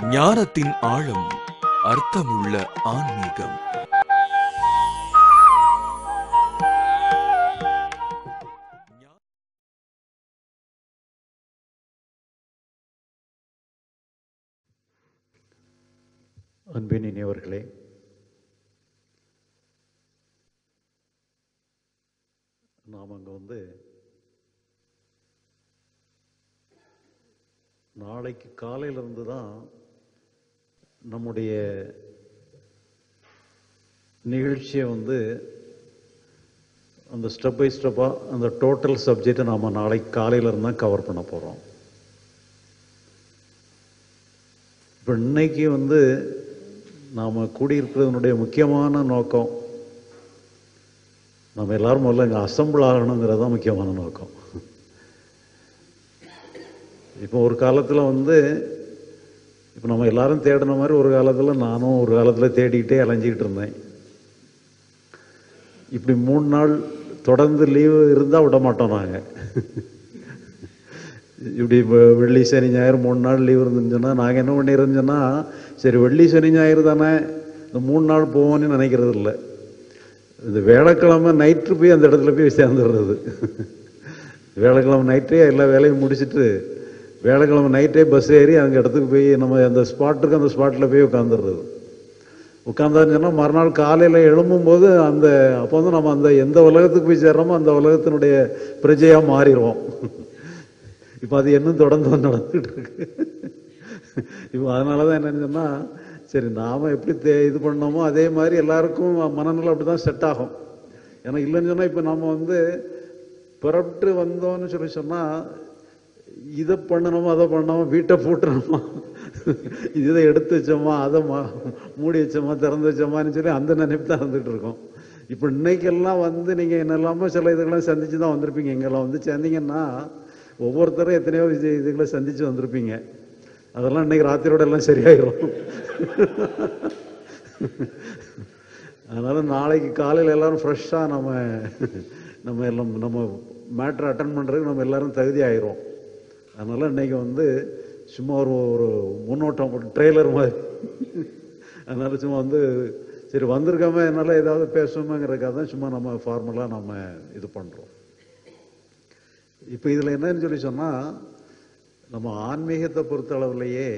ஞானத்தின் ஆழம் அர்த்தமுள்ள ஆன்மீகம் அன்பின் இனியவர்களே நாம் அங்கே வந்து நாளைக்கு காலையிலிருந்து தான் நம்முடைய நிகழ்ச்சியை வந்து அந்த ஸ்டெப் பை ஸ்டெப்பாக அந்த டோட்டல் சப்ஜெக்டை நாம் நாளைக்கு காலையிலேருந்து தான் கவர் பண்ண போகிறோம் இப்போ இன்னைக்கு வந்து நாம் கூடியிருக்கிறதுனுடைய முக்கியமான நோக்கம் நம்ம எல்லாரும் முதல்ல இங்கே அசம்பிள் ஆகணுங்கிறது தான் முக்கியமான நோக்கம் இப்போ ஒரு காலத்தில் வந்து இப்போ நம்ம எல்லாரும் தேடின மாதிரி ஒரு காலத்தில் நானும் ஒரு காலத்தில் தேடிக்கிட்டே அலைஞ்சிக்கிட்டு இருந்தேன் இப்படி மூணு நாள் தொடர்ந்து லீவு இருந்தால் விட மாட்டோம் நாங்கள் இப்படி வெ- வெள்ளி சனி ஞாயிறு மூணு நாள் லீவ் இருந்துன்னு சொன்னால் நாங்கள் என்ன பண்ணியிருந்தோன்னா சரி வெள்ளி சனி ஞாயிறு தானே இந்த மூணு நாள் போவோன்னு நினைக்கிறது இல்லை இந்த வேலைக்கிழமை நைட்டு போய் அந்த இடத்துல போய் சேர்ந்துடுறது வேலைக்கிழமை நைட்டே எல்லா வேலையும் முடிச்சிட்டு வேலைக்கிழமை நைட்டே பஸ் ஏறி அங்கே இடத்துக்கு போய் நம்ம அந்த ஸ்பாட்டுக்கு அந்த ஸ்பாட்டில் போய் உட்காந்துடுறது உட்காந்தான்னு சொன்னால் மறுநாள் காலையில் எழும்பும்போது அந்த அப்போ வந்து நம்ம அந்த எந்த உலகத்துக்கு போய் சேர்றோமோ அந்த உலகத்தினுடைய பிரஜையாக மாறிடுவோம் இப்போ அது இன்னும் தொடர்ந்து வந்து நடந்துகிட்டு இருக்கு இப்போ அதனால தான் என்னன்னு சொன்னால் சரி நாம் எப்படி தே இது பண்ணோமோ அதே மாதிரி எல்லாருக்கும் மனநிலை அப்படி தான் செட் ஆகும் ஏன்னா இல்லைன்னு சொன்னால் இப்போ நம்ம வந்து புறப்பட்டு வந்தோம்னு சொல்லி சொன்னால் இதை பண்ணணுமா அதை பண்ணாமோ வீட்டை பூட்டணுமா இதை எடுத்து வச்சோமா அதை மா- மூடி வச்சோமா திறந்து வச்சோமான்னு சொல்லி அந்த நினைப்பு தான் இருந்துகிட்டு இருக்கோம் இப்போ இன்னைக்கெல்லாம் வந்து நீங்கள் என்னெல்லாமோ சில இதுக்கெல்லாம் சந்திச்சு தான் வந்திருப்பீங்க இங்கெல்லாம் வந்து சேர்ந்தீங்கன்னா ஒவ்வொருத்தரும் எத்தனையோ இது இதுகளை சந்திச்சு வந்திருப்பீங்க அதெல்லாம் இன்னைக்கு ராத்திரியோட எல்லாம் சரியாயிரும் அதனால நாளைக்கு காலையில் எல்லாரும் ஃப்ரெஷ்ஷாக நம்ம நம்ம எல்லாம் நம்ம மேட்ரு அட்டன் பண்ணுறதுக்கு நம்ம எல்லாரும் தகுதி ஆயிரும் அதனால இன்னைக்கு வந்து சும்மா ஒரு ஒரு முன்னோட்டம் ஒரு ட்ரெய்லர் மாதிரி அதனால சும்மா வந்து சரி வந்திருக்காம என்னால் ஏதாவது பேசணுங்கிறதுக்காக தான் சும்மா நம்ம ஃபார்மலாக நம்ம இது பண்ணுறோம் இப்போ இதில் என்னன்னு சொல்லி சொன்னால் நம்ம ஆன்மீகத்தை பொறுத்த அளவுலையே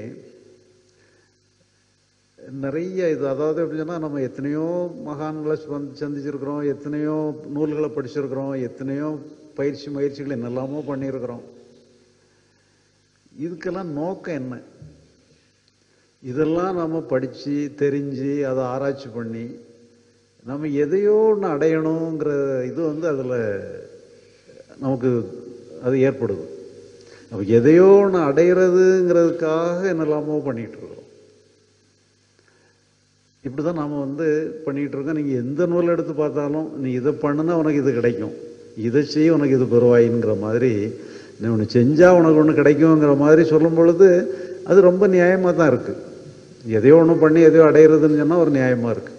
நிறைய இது அதாவது எப்படி சொன்னால் நம்ம எத்தனையோ மகான்களை சந்தி- சந்திச்சிருக்கிறோம் எத்தனையோ நூல்களை படிச்சிருக்கிறோம் எத்தனையோ பயிற்சி முயற்சிகள் என்னெல்லாமோ பண்ணியிருக்கிறோம் இதுக்கெல்லாம் நோக்கம் என்ன இதெல்லாம் நம்ம படித்து தெரிஞ்சு அதை ஆராய்ச்சி பண்ணி நம்ம எதையோ ஒன்று அடையணுங்கிற இது வந்து அதில் நமக்கு அது ஏற்படுது நம்ம எதையோ ஒன்று அடையிறதுங்கிறதுக்காக என்னெல்லாமோ பண்ணிகிட்டு இருக்கிறோம் இப்படி தான் நாம் வந்து பண்ணிகிட்டு இருக்கோம் நீங்கள் எந்த நூல் எடுத்து பார்த்தாலும் நீ இதை பண்ணுனா உனக்கு இது கிடைக்கும் இதை செய்ய உனக்கு இது பெறுவாயின்ங்கிற மாதிரி நீ ஒன்று செஞ்சால் உனக்கு ஒன்று கிடைக்குங்கிற மாதிரி சொல்லும் பொழுது அது ரொம்ப நியாயமாக தான் இருக்குது எதையோ ஒன்று பண்ணி எதையோ அடையிறதுன்னு சொன்னால் ஒரு நியாயமாக இருக்குது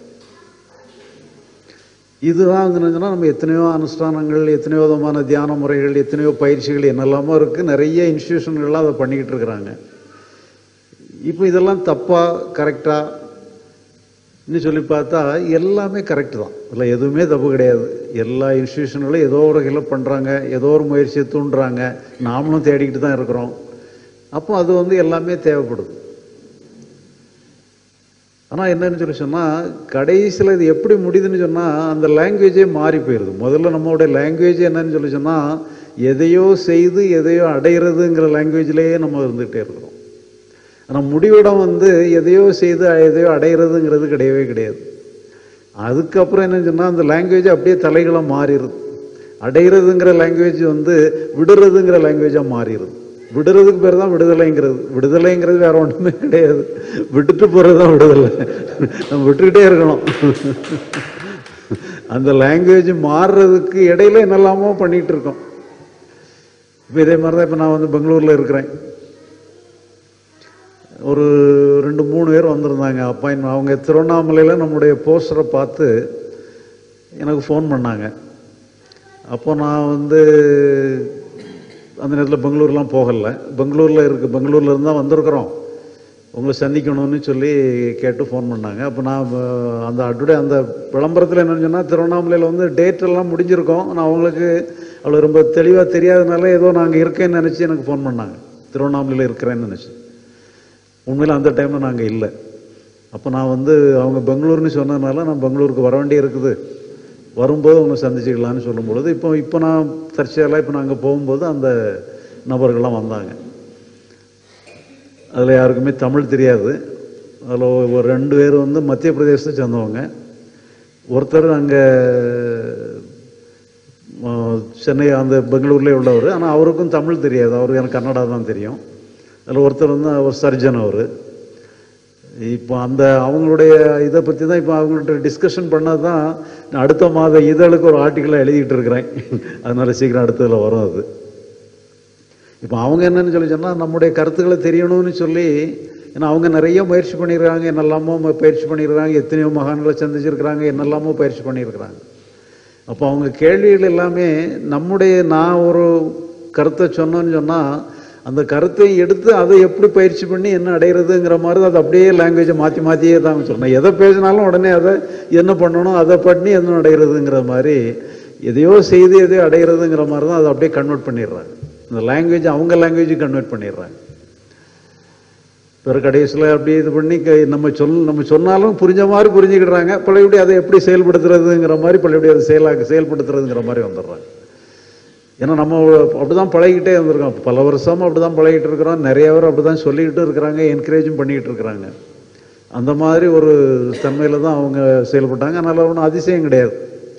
இதுதான் சொன்னால் நம்ம எத்தனையோ அனுஷ்டானங்கள் எத்தனையோ விதமான தியான முறைகள் எத்தனையோ பயிற்சிகள் என்னெல்லாமோ இருக்குது நிறைய இன்ஸ்டியூஷன்கள்லாம் அதை பண்ணிக்கிட்டு இருக்கிறாங்க இப்போ இதெல்லாம் தப்பாக கரெக்டாக இன்னும் சொல்லி பார்த்தா எல்லாமே கரெக்டு தான் இல்லை எதுவுமே தப்பு கிடையாது எல்லா இன்ஸ்டியூஷன்களும் ஏதோ ஒரு வகையில் பண்ணுறாங்க ஏதோ ஒரு முயற்சியை தூண்டுறாங்க நாமளும் தேடிக்கிட்டு தான் இருக்கிறோம் அப்போ அது வந்து எல்லாமே தேவைப்படுது ஆனால் என்னன்னு சொல்லி சொன்னால் கடைசியில் இது எப்படி முடியுதுன்னு சொன்னால் அந்த லாங்குவேஜே மாறி போயிடுது முதல்ல நம்மளுடைய லாங்குவேஜ் என்னன்னு சொல்லி சொன்னால் எதையோ செய்து எதையோ அடையிறதுங்கிற லாங்குவேஜ்லேயே நம்ம இருந்துகிட்டே இருக்கிறோம் ஆனால் முடிவிடம் வந்து எதையோ செய்து எதையோ அடையிறதுங்கிறது கிடையவே கிடையாது அதுக்கப்புறம் என்னன்னு சொன்னால் அந்த லாங்குவேஜ் அப்படியே தலைகளாக மாறிடுது அடையிறதுங்கிற லாங்குவேஜ் வந்து விடுறதுங்கிற லாங்குவேஜாக மாறிடுது விடுறதுக்கு பேர் தான் விடுதலைங்கிறது விடுதலைங்கிறது வேற ஒன்றுமே கிடையாது விட்டுட்டு போகிறது தான் விடுதலை நம்ம விட்டுக்கிட்டே இருக்கணும் அந்த லாங்குவேஜ் மாறுறதுக்கு இடையில என்னெல்லாமோ பண்ணிகிட்டு இருக்கோம் இப்போ இதே மாதிரி தான் இப்போ நான் வந்து பெங்களூரில் இருக்கிறேன் ஒரு ரெண்டு மூணு பேர் வந்திருந்தாங்க அப்பாயின்மெண்ட் அவங்க திருவண்ணாமலையில் நம்முடைய போஸ்டரை பார்த்து எனக்கு ஃபோன் பண்ணாங்க அப்போ நான் வந்து அந்த நேரத்தில் பெங்களூர்லாம் போகலை பெங்களூரில் இருக்கு பெங்களூர்ல இருந்து தான் வந்திருக்கிறோம் உங்களை சந்திக்கணும்னு சொல்லி கேட்டு ஃபோன் பண்ணாங்க அப்போ நான் அஹ், அந்த அட்வர்டை அந்த விளம்பரத்தில் என்னன்னு சொன்னால் திருவண்ணாமலையில் வந்து டேட் எல்லாம் முடிஞ்சிருக்கோம் நான் அவங்களுக்கு அவ்வளோ ரொம்ப தெளிவாக தெரியாதனால ஏதோ நாங்கள் இருக்கேன்னு நினச்சி எனக்கு ஃபோன் பண்ணாங்க திருவண்ணாமலையில் இருக்கிறேன்னு நினச்சி உண்மையில் அந்த டைமில் நாங்கள் இல்லை அப்போ நான் வந்து அவங்க பெங்களூர்னு சொன்னதுனால நான் பெங்களூருக்கு வர வேண்டி இருக்குது வரும்போது உங்களை சந்திச்சுக்கலான்னு சொல்லும் பொழுது இப்போ இப்போ நான் தற்செயலாக இப்போ நாங்கள் போகும்போது அந்த நபர்கள்லாம் வந்தாங்க அதில் யாருக்குமே தமிழ் தெரியாது அதில் ஒரு ரெண்டு பேர் வந்து மத்திய பிரதேசத்தை சேர்ந்தவங்க ஒருத்தர் அங்கே சென்னை அந்த பெங்களூர்லேயே உள்ளவர் ஆனால் அவருக்கும் தமிழ் தெரியாது அவருக்கு எனக்கு கன்னடா தான் தெரியும் அதில் ஒருத்தர் வந்து அவர் சர்ஜன் அவர் இப்போ அந்த அவங்களுடைய இதை பற்றி தான் இப்போ அவங்கள்ட்ட டிஸ்கஷன் பண்ணது தான் நான் அடுத்த மாத இதழுக்கு ஒரு ஆர்டிக்கலாக எழுதிக்கிட்டு இருக்கிறேன் அதனால சீக்கிரம் அடுத்ததில் வரும் அது இப்போ அவங்க என்னன்னு சொல்லி சொன்னால் நம்முடைய கருத்துக்களை தெரியணும்னு சொல்லி ஏன்னா அவங்க நிறைய முயற்சி பண்ணியிருக்காங்க என்னெல்லாமோ ம- பயிற்சி பண்ணியிருக்காங்க எத்தனையோ மகான்களை சந்திச்சிருக்கிறாங்க என்னெல்லாமோ பயிற்சி பண்ணியிருக்கிறாங்க அப்போ அவங்க கேள்விகள் எல்லாமே நம்முடைய நான் ஒரு கருத்தை சொன்னேன்னு சொன்னால் அந்த கருத்தை எடுத்து அதை எப்படி பயிற்சி பண்ணி என்ன அடையிறதுங்கிற மாதிரி தான் அது அப்படியே லாங்குவேஜை மாற்றி மாற்றியே தான் சொன்னேன் எதை பேசினாலும் உடனே அதை என்ன பண்ணணும் அதை பண்ணி என்ன அடையிறதுங்கிற மாதிரி எதையோ செய்து எதையோ அடையிறதுங்கிற மாதிரி தான் அதை அப்படியே கன்வெர்ட் பண்ணிடுறாங்க இந்த லாங்குவேஜ் அவங்க லாங்குவேஜ் கன்வெர்ட் பண்ணிடுறாங்க பிற கடைசியில் அப்படி இது பண்ணி க- நம்ம சொல் நம்ம சொன்னாலும் புரிஞ்ச மாதிரி புரிஞ்சுக்கிடுறாங்க பழையபடி அதை எப்படி செயல்படுத்துறதுங்கிற மாதிரி பழையபடி அதை செயலாக்க செயல்படுத்துறதுங்கிற மாதிரி வந்துடுறாங்க ஏன்னா நம்ம அப்படிதான் பழகிட்டே வந்திருக்கோம் பல வருஷமா அப்படிதான் பழகிட்டு இருக்கிறோம் நிறைய பேர் அப்படிதான் சொல்லிக்கிட்டு இருக்கிறாங்க என்கரேஜும் பண்ணிக்கிட்டு இருக்கிறாங்க அந்த மாதிரி ஒரு தன்மையில தான் அவங்க செயல்பட்டாங்க அதனால ஒன்றும் அதிசயம் கிடையாது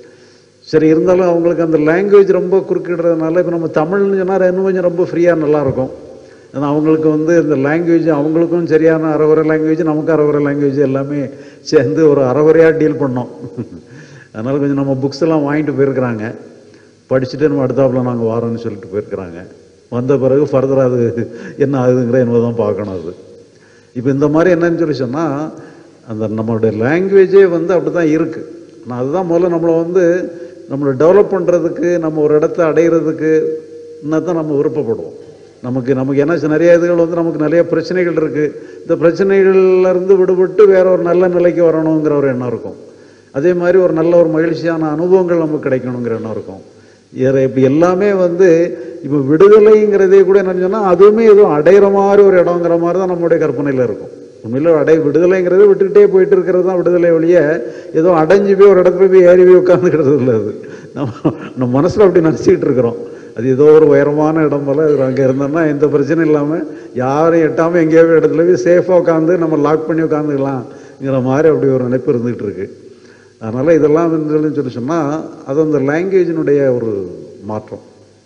சரி இருந்தாலும் அவங்களுக்கு அந்த லாங்குவேஜ் ரொம்ப குறுக்கிடுறதுனால இப்போ நம்ம தமிழ்னு சொன்னால் இன்னும் கொஞ்சம் ரொம்ப ஃப்ரீயாக நல்லா இருக்கும் ஏன்னா அவங்களுக்கு வந்து இந்த லாங்குவேஜ் அவங்களுக்கும் சரியான அறகுறை லாங்குவேஜ் நமக்கும் அறகுறை லாங்குவேஜ் எல்லாமே சேர்ந்து ஒரு அறகுறையாக டீல் பண்ணோம் அதனால கொஞ்சம் நம்ம புக்ஸ் எல்லாம் வாங்கிட்டு போயிருக்கிறாங்க படிச்சுட்டு நம்ம அடுத்தாப்புல நாங்கள் வாரோம்னு சொல்லிட்டு போயிருக்கிறாங்க வந்த பிறகு ஃபர்தராக அது என்ன ஆகுதுங்கிற என்னவோ தான் பார்க்கணும் அது இப்போ இந்த மாதிரி என்னன்னு சொல்லி சொன்னால் அந்த நம்மளுடைய லாங்குவேஜே வந்து அப்படி தான் இருக்குது நான் அதுதான் முதல்ல நம்மளை வந்து நம்மளை டெவலப் பண்ணுறதுக்கு நம்ம ஒரு இடத்த அடையிறதுக்கு தான் நம்ம விருப்பப்படுவோம் நமக்கு நமக்கு ஏன்னா நிறைய இதுகள் வந்து நமக்கு நிறைய பிரச்சனைகள் இருக்குது இந்த பிரச்சனைகள்ல இருந்து விடுபட்டு வேற ஒரு நல்ல நிலைக்கு வரணுங்கிற ஒரு எண்ணம் இருக்கும் அதே மாதிரி ஒரு நல்ல ஒரு மகிழ்ச்சியான அனுபவங்கள் நமக்கு கிடைக்கணுங்கிற எண்ணம் இருக்கும் வேற இப்போ எல்லாமே வந்து இப்போ விடுதலைங்கிறதே கூட என்னன்னு சொன்னால் அதுவுமே எதுவும் அடையிற மாதிரி ஒரு இடங்கிற மாதிரி தான் நம்மளுடைய கற்பனையில் இருக்கும் உண்மையில அடை விடுதலைங்கிறது விட்டுக்கிட்டே போயிட்டு இருக்கிறது தான் விடுதலை ஒழிய ஏதோ அடைஞ்சு போய் ஒரு இடத்துல போய் ஏறி போய் உட்காந்துக்கிறது இல்லை அது நம்ம நம்ம மனசில் அப்படி நினச்சிக்கிட்டு இருக்கிறோம் அது ஏதோ ஒரு உயரமான இடம் போல அங்கே இருந்தோம்னா எந்த பிரச்சனையும் இல்லாமல் யாரும் எட்டாமல் எங்கேயோ ஒரு இடத்துல போய் சேஃபாக உட்காந்து நம்ம லாக் பண்ணி உட்காந்துக்கலாம்ங்கிற மாதிரி அப்படி ஒரு நினைப்பு இருந்துகிட்டு இருக்கு அதனால இதெல்லாம் வந்து சொல்லி சொன்னால் அது அந்த லாங்குவேஜினுடைய ஒரு மாற்றம்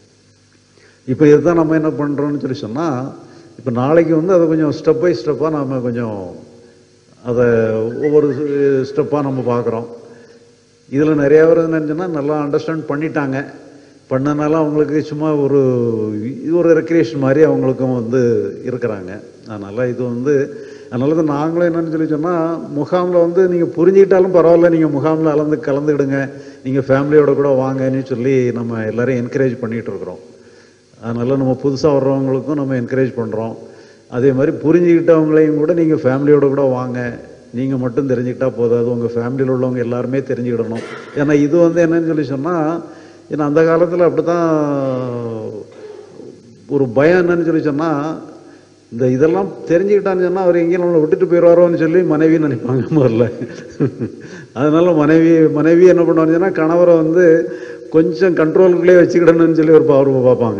இப்போ இதுதான் நம்ம என்ன பண்ணுறோம்னு சொல்லி சொன்னால் இப்போ நாளைக்கு வந்து அதை கொஞ்சம் ஸ்டெப் பை ஸ்டெப்பாக நாம் கொஞ்சம் அதை ஒவ்வொரு ஸ்டெப்பாக நம்ம பார்க்குறோம் இதில் நிறைய பேர் என்னச்சுன்னா நல்லா அண்டர்ஸ்டாண்ட் பண்ணிட்டாங்க பண்ணனால அவங்களுக்கு சும்மா ஒரு இது ஒரு ரெக்ரியேஷன் மாதிரி அவங்களுக்கும் வந்து இருக்கிறாங்க அதனால் இது வந்து அதனால தான் நாங்களும் என்னன்னு சொல்லி சொன்னால் முகாமில் வந்து நீங்கள் புரிஞ்சுக்கிட்டாலும் பரவாயில்ல நீங்கள் முகாமில் கலந்து கலந்துக்கிடுங்க நீங்கள் ஃபேமிலியோட கூட வாங்கன்னு சொல்லி நம்ம எல்லாரையும் என்கரேஜ் பண்ணிகிட்டு இருக்கிறோம் அதனால் நம்ம புதுசாக வர்றவங்களுக்கும் நம்ம என்கரேஜ் பண்ணுறோம் அதே மாதிரி புரிஞ்சுக்கிட்டவங்களையும் கூட நீங்கள் ஃபேமிலியோட கூட வாங்க நீங்கள் மட்டும் தெரிஞ்சுக்கிட்டா போதாது உங்கள் ஃபேமிலியில் உள்ளவங்க எல்லாருமே தெரிஞ்சுக்கிடணும் ஏன்னா இது வந்து என்னன்னு சொல்லி சொன்னால் ஏன்னா அந்த காலத்தில் அப்படி தான் ஒரு பயம் என்னன்னு சொல்லி சொன்னால் இந்த இதெல்லாம் தெரிஞ்சுக்கிட்டான்னு சொன்னால் அவர் எங்கேயும் நம்மளை விட்டுட்டு போயிடுவாரோன்னு சொல்லி மனைவி நினைப்பாங்க முதல்ல அதனால மனைவி மனைவி என்ன பண்ணுவான்னு சொன்னால் கணவரை வந்து கொஞ்சம் கண்ட்ரோலுக்குள்ளே வச்சுக்கிடணும்னு சொல்லி ஒரு பார்வை பார்ப்பாங்க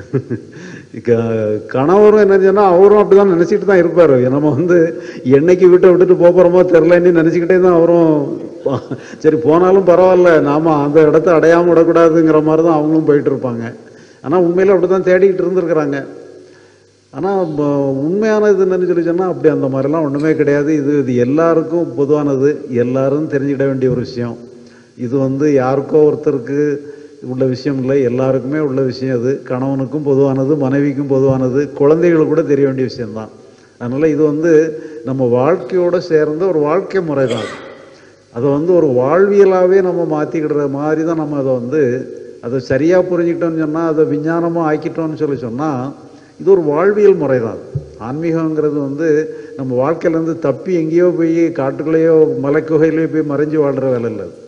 க- கணவரும் என்ன சொன்னா அவரும் அப்படிதான் நினைச்சிட்டு தான் இருப்பாரு நம்ம வந்து என்னைக்கு வீட்டை விட்டுட்டு போக போறோமோ தெரிலன்னு நினைச்சுக்கிட்டே தான் அவரும் பா- சரி போனாலும் பரவாயில்ல நாம அந்த இடத்த அடையாம விடக்கூடாதுங்கிற மாதிரி தான் அவங்களும் போயிட்டு இருப்பாங்க ஆனா உண்மையில அப்படிதான் தேடிக்கிட்டு இருந்திருக்கிறாங்க ஆனா ப- உண்மையானது என்னன்னு சொல்லி சொன்னா அப்படி அந்த மாதிரிலாம் ஒண்ணுமே கிடையாது இது இது எல்லாருக்கும் பொதுவானது எல்லாரும் தெரிஞ்சுக்கிட வேண்டிய ஒரு விஷயம் இது வந்து யாருக்கோ ஒருத்தருக்கு உள்ள விஷயம் இல்லை எல்லாருக்குமே உள்ள விஷயம் அது கணவனுக்கும் பொதுவானது மனைவிக்கும் பொதுவானது குழந்தைகளுக்கு கூட தெரிய வேண்டிய விஷயம்தான் அதனால இது வந்து நம்ம வாழ்க்கையோட சேர்ந்த ஒரு வாழ்க்கை முறை தான் அது. அதை வந்து ஒரு வாழ்வியலாகவே நம்ம மாற்றிக்கிடுற மாதிரி தான் நம்ம அதை வந்து அதை சரியாக புரிஞ்சுக்கிட்டோம்னு சொன்னால் அதை விஞ்ஞானமாக ஆக்கிட்டோம்னு சொல்லி சொன்னால் இது ஒரு வாழ்வியல் முறை தான் ஆன்மீகங்கிறது வந்து நம்ம வாழ்க்கையிலேருந்து தப்பி எங்கேயோ போய் காட்டுக்குள்ளேயோ மலைக்குகையிலேயோ போய் மறைஞ்சு வாழ்கிற வேலை இல்லை அது.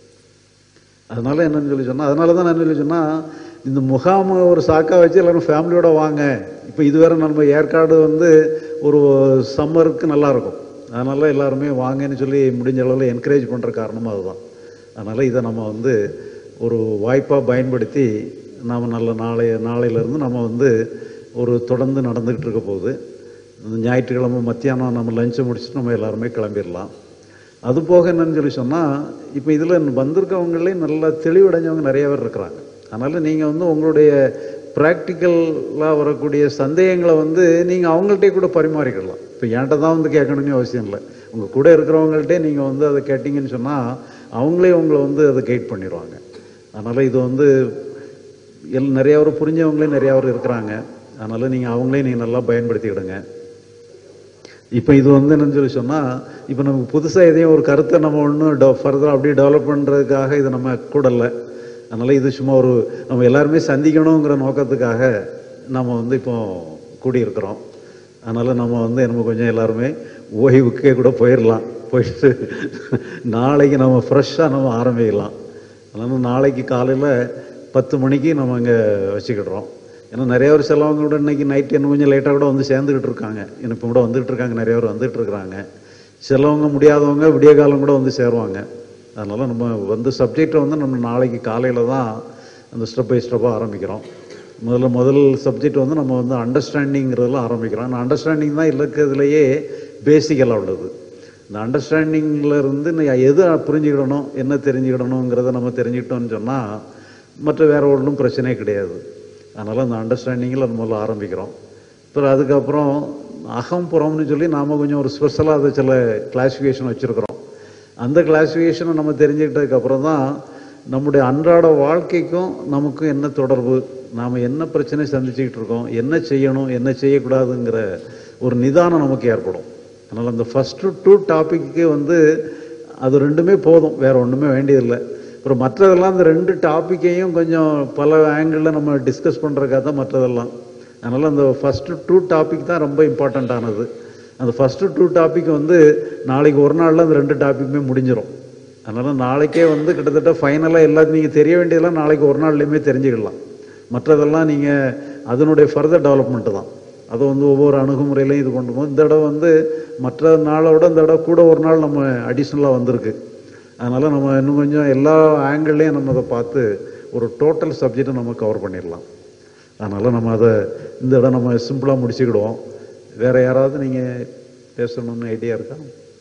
அதனால என்னன்னு சொல்லி சொன்னால் அதனால தான் நான் சொல்லி சொன்னால் இந்த முகாம் ஒரு சாக்கா வச்சு எல்லாரும் ஃபேமிலியோட வாங்க இப்போ இதுவரை நம்ம ஏற்காடு வந்து ஒரு சம்மருக்கு நல்லா இருக்கும் அதனால எல்லாருமே வாங்கன்னு சொல்லி முடிஞ்ச அளவில் என்கரேஜ் பண்ணுற காரணமும் அதுதான் அதனால் இதை நம்ம வந்து ஒரு வாய்ப்பாக பயன்படுத்தி நாம் நல்ல நாளைய நாளையிலேருந்து நம்ம வந்து ஒரு தொடர்ந்து நடந்துக்கிட்டு இருக்க போகுது இந்த ஞாயிற்றுக்கிழமை மத்தியானம் நம்ம லஞ்சை முடிச்சுட்டு நம்ம எல்லாருமே கிளம்பிடலாம் அது போக என்னன்னு சொல்லி சொன்னால் இப்போ இதில் வந்திருக்கவங்களே நல்லா தெளிவடைஞ்சவங்க நிறைய பேர் இருக்கிறாங்க அதனால் நீங்கள் வந்து உங்களுடைய ப்ராக்டிக்கலாக வரக்கூடிய சந்தேகங்களை வந்து நீங்கள் அவங்கள்ட்டே கூட பரிமாறிக்கலாம் இப்போ என்கிட்ட தான் வந்து கேட்கணும்னு அவசியம் இல்லை உங்கள் கூட இருக்கிறவங்கள்ட்டே நீங்கள் வந்து அதை கேட்டிங்கன்னு சொன்னால் அவங்களே உங்களை வந்து அதை கைட் பண்ணிடுவாங்க அதனால் இது வந்து எல் நிறையா பேர் புரிஞ்சவங்களே நிறையா பேர் இருக்கிறாங்க அதனால் நீங்கள் அவங்களே நீங்கள் நல்லா பயன்படுத்திக்கிடுங்க இப்போ இது வந்து என்னன்னு சொல்லி சொன்னால் இப்போ நமக்கு புதுசாக எதையும் ஒரு கருத்தை நம்ம ஒன்றும் டெ ஃபர்தராக அப்படியே டெவலப் பண்ணுறதுக்காக இது நம்ம கூடல அதனால் இது சும்மா ஒரு நம்ம எல்லாருமே சந்திக்கணுங்கிற நோக்கத்துக்காக நம்ம வந்து இப்போ கூடியிருக்கிறோம் அதனால் நம்ம வந்து நம்ம கொஞ்சம் எல்லாருமே ஓய்வுக்கே கூட போயிடலாம் போயிட்டு நாளைக்கு நம்ம ஃப்ரெஷ்ஷாக நம்ம ஆரம்பிக்கலாம் அதனால் நாளைக்கு காலையில் பத்து மணிக்கு நம்ம இங்கே வச்சுக்கிடுறோம் ஏன்னா நிறைய பேர் சிலவங்க கூட இன்னைக்கு நைட் இன்னும் கொஞ்சம் லேட்டாக கூட வந்து சேர்ந்துக்கிட்டு இருக்காங்க இன்னும் இப்போ கூட வந்துகிட்டு இருக்காங்க நிறைய பேர் வந்துகிட்டு இருக்கிறாங்க சிலவங்க முடியாதவங்க விடிய காலம் கூட வந்து சேருவாங்க அதனால் நம்ம வந்து சப்ஜெக்டை வந்து நம்ம நாளைக்கு காலையில் தான் அந்த ஸ்டெப் பை ஸ்டெப்பாக ஆரம்பிக்கிறோம் முதல்ல முதல் சப்ஜெக்ட் வந்து நம்ம வந்து அண்டர்ஸ்டாண்டிங்கிறதுல ஆரம்பிக்கிறோம் அந்த அண்டர்ஸ்டாண்டிங் தான் இருக்கிறதுலையே பேசிக்கலாக உள்ளது இந்த அண்டர்ஸ்டாண்டிங்கில் இருந்து நீ எது புரிஞ்சுக்கிடணும் என்ன தெரிஞ்சுக்கிடணுங்கிறத நம்ம தெரிஞ்சுக்கிட்டோம்னு சொன்னால் மற்ற வேற ஒன்றும் பிரச்சனையே கிடையாது அதனால் அந்த அண்டர்ஸ்டாண்டிங்கில் நம்ம முதல்ல ஆரம்பிக்கிறோம் அப்புறம் அதுக்கப்புறம் அகம் புறம்னு சொல்லி நாம் கொஞ்சம் ஒரு ஸ்பெஷலாக அதை சில கிளாசிஃபிகேஷன் வச்சுருக்கிறோம் அந்த கிளாசிஃபிகேஷனை நம்ம தெரிஞ்சுக்கிட்டதுக்கப்புறம் தான் நம்முடைய அன்றாட வாழ்க்கைக்கும் நமக்கும் என்ன தொடர்பு நாம் என்ன பிரச்சனை சந்திச்சுக்கிட்டு இருக்கோம் என்ன செய்யணும் என்ன செய்யக்கூடாதுங்கிற ஒரு நிதானம் நமக்கு ஏற்படும் அதனால் அந்த ஃபஸ்ட்டு டூ டாப்பிக்கு வந்து அது ரெண்டுமே போதும் வேறு ஒன்றுமே வேண்டியதில்லை அப்புறம் மற்றதெல்லாம் இந்த ரெண்டு டாப்பிக்கையும் கொஞ்சம் பல ஆங்கிளில் நம்ம டிஸ்கஸ் பண்ணுறதுக்காக தான் மற்றதெல்லாம் அதனால் அந்த ஃபஸ்ட்டு டூ டாபிக் தான் ரொம்ப இம்பார்ட்டண்ட்டானது அந்த ஃபஸ்ட்டு டூ டாபிக் வந்து நாளைக்கு ஒரு நாளில் அந்த ரெண்டு டாப்பிக்குமே முடிஞ்சிடும் அதனால் நாளைக்கே வந்து கிட்டத்தட்ட ஃபைனலாக எல்லாத்தையும் நீங்கள் தெரிய வேண்டியதெல்லாம் நாளைக்கு ஒரு நாள்லையுமே தெரிஞ்சுக்கலாம் மற்றதெல்லாம் நீங்கள் அதனுடைய ஃபர்தர் டெவலப்மெண்ட்டு தான் அதை வந்து ஒவ்வொரு அணுகுமுறையிலையும் இது கொண்டு போகும் இந்த தடவை வந்து மற்ற நாளோட இந்த தடவை கூட ஒரு நாள் நம்ம அடிஷ்னலாக வந்திருக்கு அதனால் நம்ம இன்னும் கொஞ்சம் எல்லா ஆங்கிள்லேயும் நம்ம அதை பார்த்து ஒரு டோட்டல் சப்ஜெக்டை நம்ம கவர் பண்ணிடலாம் அதனால் நம்ம அதை இந்த இடம் நம்ம சிம்பிளாக முடிச்சுக்கிடுவோம் வேறு யாராவது நீங்கள் பேசணும்னு ஐடியா இருக்கா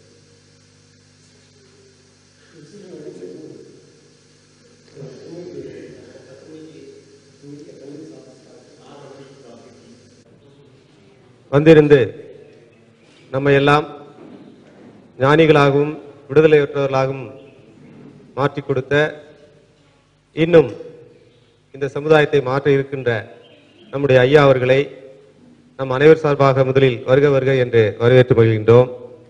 வந்திருந்து நம்ம எல்லாம் ஞானிகளாகவும் விடுதலையற்றவர்களாகவும் மாற்றி கொடுத்த இன்னும் இந்த சமுதாயத்தை மாற்ற இருக்கின்ற நம்முடைய ஐயா அவர்களை நம் அனைவர் சார்பாக முதலில் வருக வருக என்று வரவேற்று மகிழ்கின்றோம்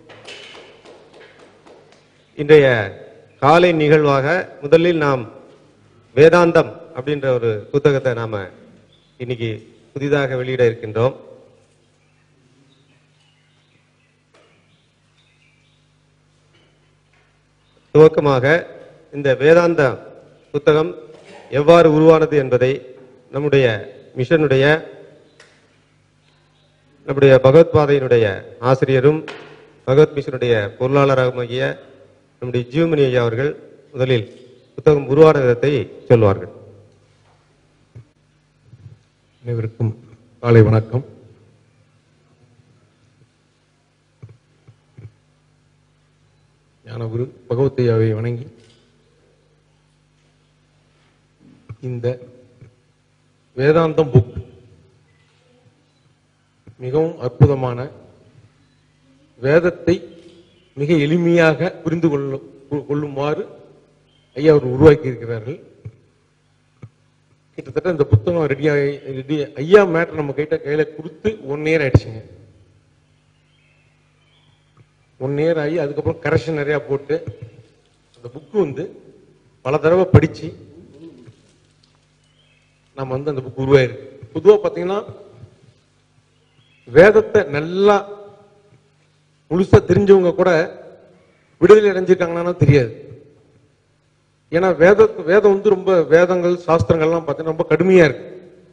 இன்றைய காலை நிகழ்வாக முதலில் நாம் வேதாந்தம் அப்படின்ற ஒரு புத்தகத்தை நாம இன்னைக்கு புதிதாக வெளியிட இருக்கின்றோம் துவக்கமாக இந்த வேதாந்த புத்தகம் எவ்வாறு உருவானது என்பதை நம்முடைய மிஷனுடைய நம்முடைய பகவத்பாதையினுடைய ஆசிரியரும் பகவத் மிஷனுடைய பொருளாளராகிய நம்முடைய ஜீவமணி ஐயா அவர்கள் முதலில் புத்தகம் உருவான விதத்தை சொல்வார்கள் அனைவருக்கும் காலை வணக்கம் ஞானகுரு பகவத்தையாவை வணங்கி இந்த வேதாந்தம் புக் மிகவும் அற்புதமான வேதத்தை மிக எளிமையாக புரிந்து கொள்ளும் கொள்ளுமாறு ஐயா அவர் உருவாக்கி இருக்கிறார்கள் கிட்டத்தட்ட இந்த புத்தகம் ரெடி ரெடி ஐயா மேட்டர் நம்ம கிட்ட கையில கொடுத்து ஒன் இயர் ஆயிடுச்சுங்க ஒன் இயர் ஆகி அதுக்கப்புறம் கரெக்ஷன் நிறைய போட்டு அந்த புக்கு வந்து பல தடவை படிச்சு நம்ம வந்து அந்த புக் உருவாயிருக்கு பொதுவா பாத்தீங்கன்னா வேதத்தை நல்லா முழுசா தெரிஞ்சவங்க கூட விடுதலை அடைஞ்சிருக்காங்கன்னா தெரியாது ஏன்னா வேத வேதம் வந்து ரொம்ப வேதங்கள் சாஸ்திரங்கள்லாம் பார்த்தீங்கன்னா ரொம்ப கடுமையா இருக்கு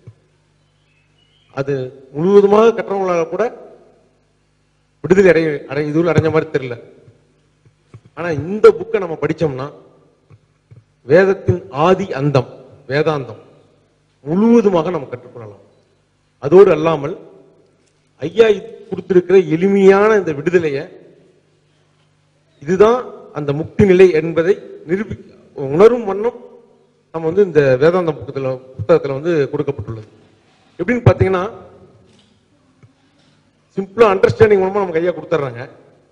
அது முழுவதுமாக கற்றவங்களால கூட விடுதலை அடைய அடை இதுல அடைஞ்ச மாதிரி தெரியல ஆனா இந்த புக்கை நம்ம படிச்சோம்னா வேதத்தின் ஆதி அந்தம் வேதாந்தம் முழுவதுமாக நம்ம கற்றுக்கொள்ளலாம் அதோடு அல்லாமல் ஐயா கொடுத்திருக்கிற எளிமையான இந்த விடுதலையை இதுதான் அந்த முக்தி நிலை என்பதை நிரூபி உணரும் வண்ணம் நம்ம வந்து இந்த வேதாந்த புத்தகத்துல புத்தகத்துல வந்து கொடுக்கப்பட்டுள்ளது எப்படின்னு பாத்தீங்கன்னா சிம்பிளா அண்டர்ஸ்டாண்டிங் மூலமா நமக்கு ஐயா கொடுத்துட்றாங்க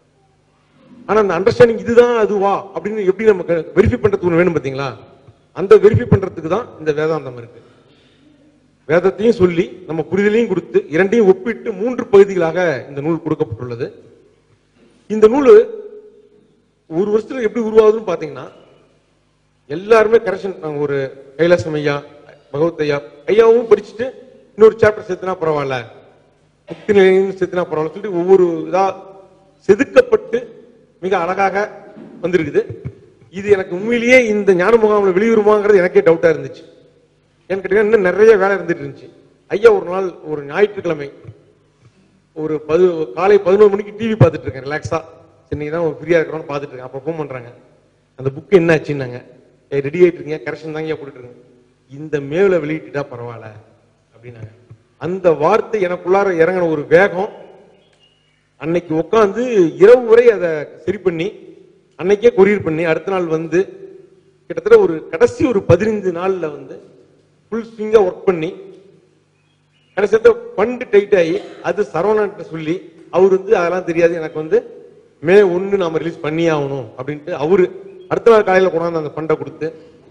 ஆனா அந்த அண்டர்ஸ்டாண்டிங் இதுதான் அதுவா அப்படின்னு எப்படி நமக்கு வெரிஃபை பண்றதுக்கு ஒண்ணு வேணும் பாத்தீங்களா அந்த வெரிஃபை பண்றதுக்கு தான் இந்த வேதாந்தம் இருக்கு வேதத்தையும் சொல்லி நம்ம புரிதலையும் கொடுத்து இரண்டையும் ஒப்பிட்டு மூன்று பகுதிகளாக இந்த நூல் கொடுக்கப்பட்டுள்ளது இந்த நூல் ஒரு வருஷத்துல எப்படி உருவாகுதுன்னு பாத்தீங்கன்னா எல்லாருமே கரெக்ஷன் ஒரு கைலாசம் ஐயா பகவத் ஐயா ஐயாவும் படிச்சுட்டு இன்னொரு சாப்டர் சேர்த்துனா பரவாயில்ல முக்தி நிலையம் சேர்த்துனா பரவாயில்ல சொல்லிட்டு ஒவ்வொரு இதா செதுக்கப்பட்டு மிக அழகாக வந்திருக்குது இது எனக்கு உண்மையிலேயே இந்த ஞான முகாமில் வெளியுறுமாங்கிறது எனக்கே டவுட்டா இருந்துச்சு ஏன்னு கேட்டீங்கன்னா இன்னும் நிறைய வேலை இருந்துட்டு இருந்துச்சு ஐயா ஒரு நாள் ஒரு ஞாயிற்றுக்கிழமை ஒரு பது காலை பதினோரு மணிக்கு டிவி பார்த்துட்டு இருக்கேன் ரிலாக்ஸா இன்னைக்கு தான் ஒரு ஃப்ரீயா இருக்கிறோம்னு பார்த்துட்டு இருக்கேன் அப்போ ஃபோன் பண்றாங்க அந்த புக் என்ன ஆச்சுன்னாங்க ஏய் ரெடி ஆயிட்டு இருக்கீங்க கரெக்ஷன் தாங்க போட்டுட்டு இருக்கேன் இந்த மேல வெளியிட்டுட்டா பரவாயில்ல அப்படின்னாங்க அந்த வார்த்தை எனக்குள்ளார இறங்கின ஒரு வேகம் அன்னைக்கு உட்காந்து இரவு வரை அதை சரி பண்ணி அன்னைக்கே கொரியர் பண்ணி அடுத்த நாள் வந்து கிட்டத்தட்ட ஒரு கடைசி ஒரு பதினைந்து நாள்ல வந்து ஃபுல் ஸ்விங்கா ஒர்க் பண்ணி கடைசியத்தை ஃபண்ட் டைட் ஆகி அது சரவணன்ட்ட சொல்லி அவர் வந்து அதெல்லாம் தெரியாது எனக்கு வந்து மே ஒன்னு நாம ரிலீஸ் பண்ணி ஆகணும் அப்படின்ட்டு அவரு அடுத்த நாள் காலையில கொண்டாந்து அந்த ஃபண்டை கொடுத்து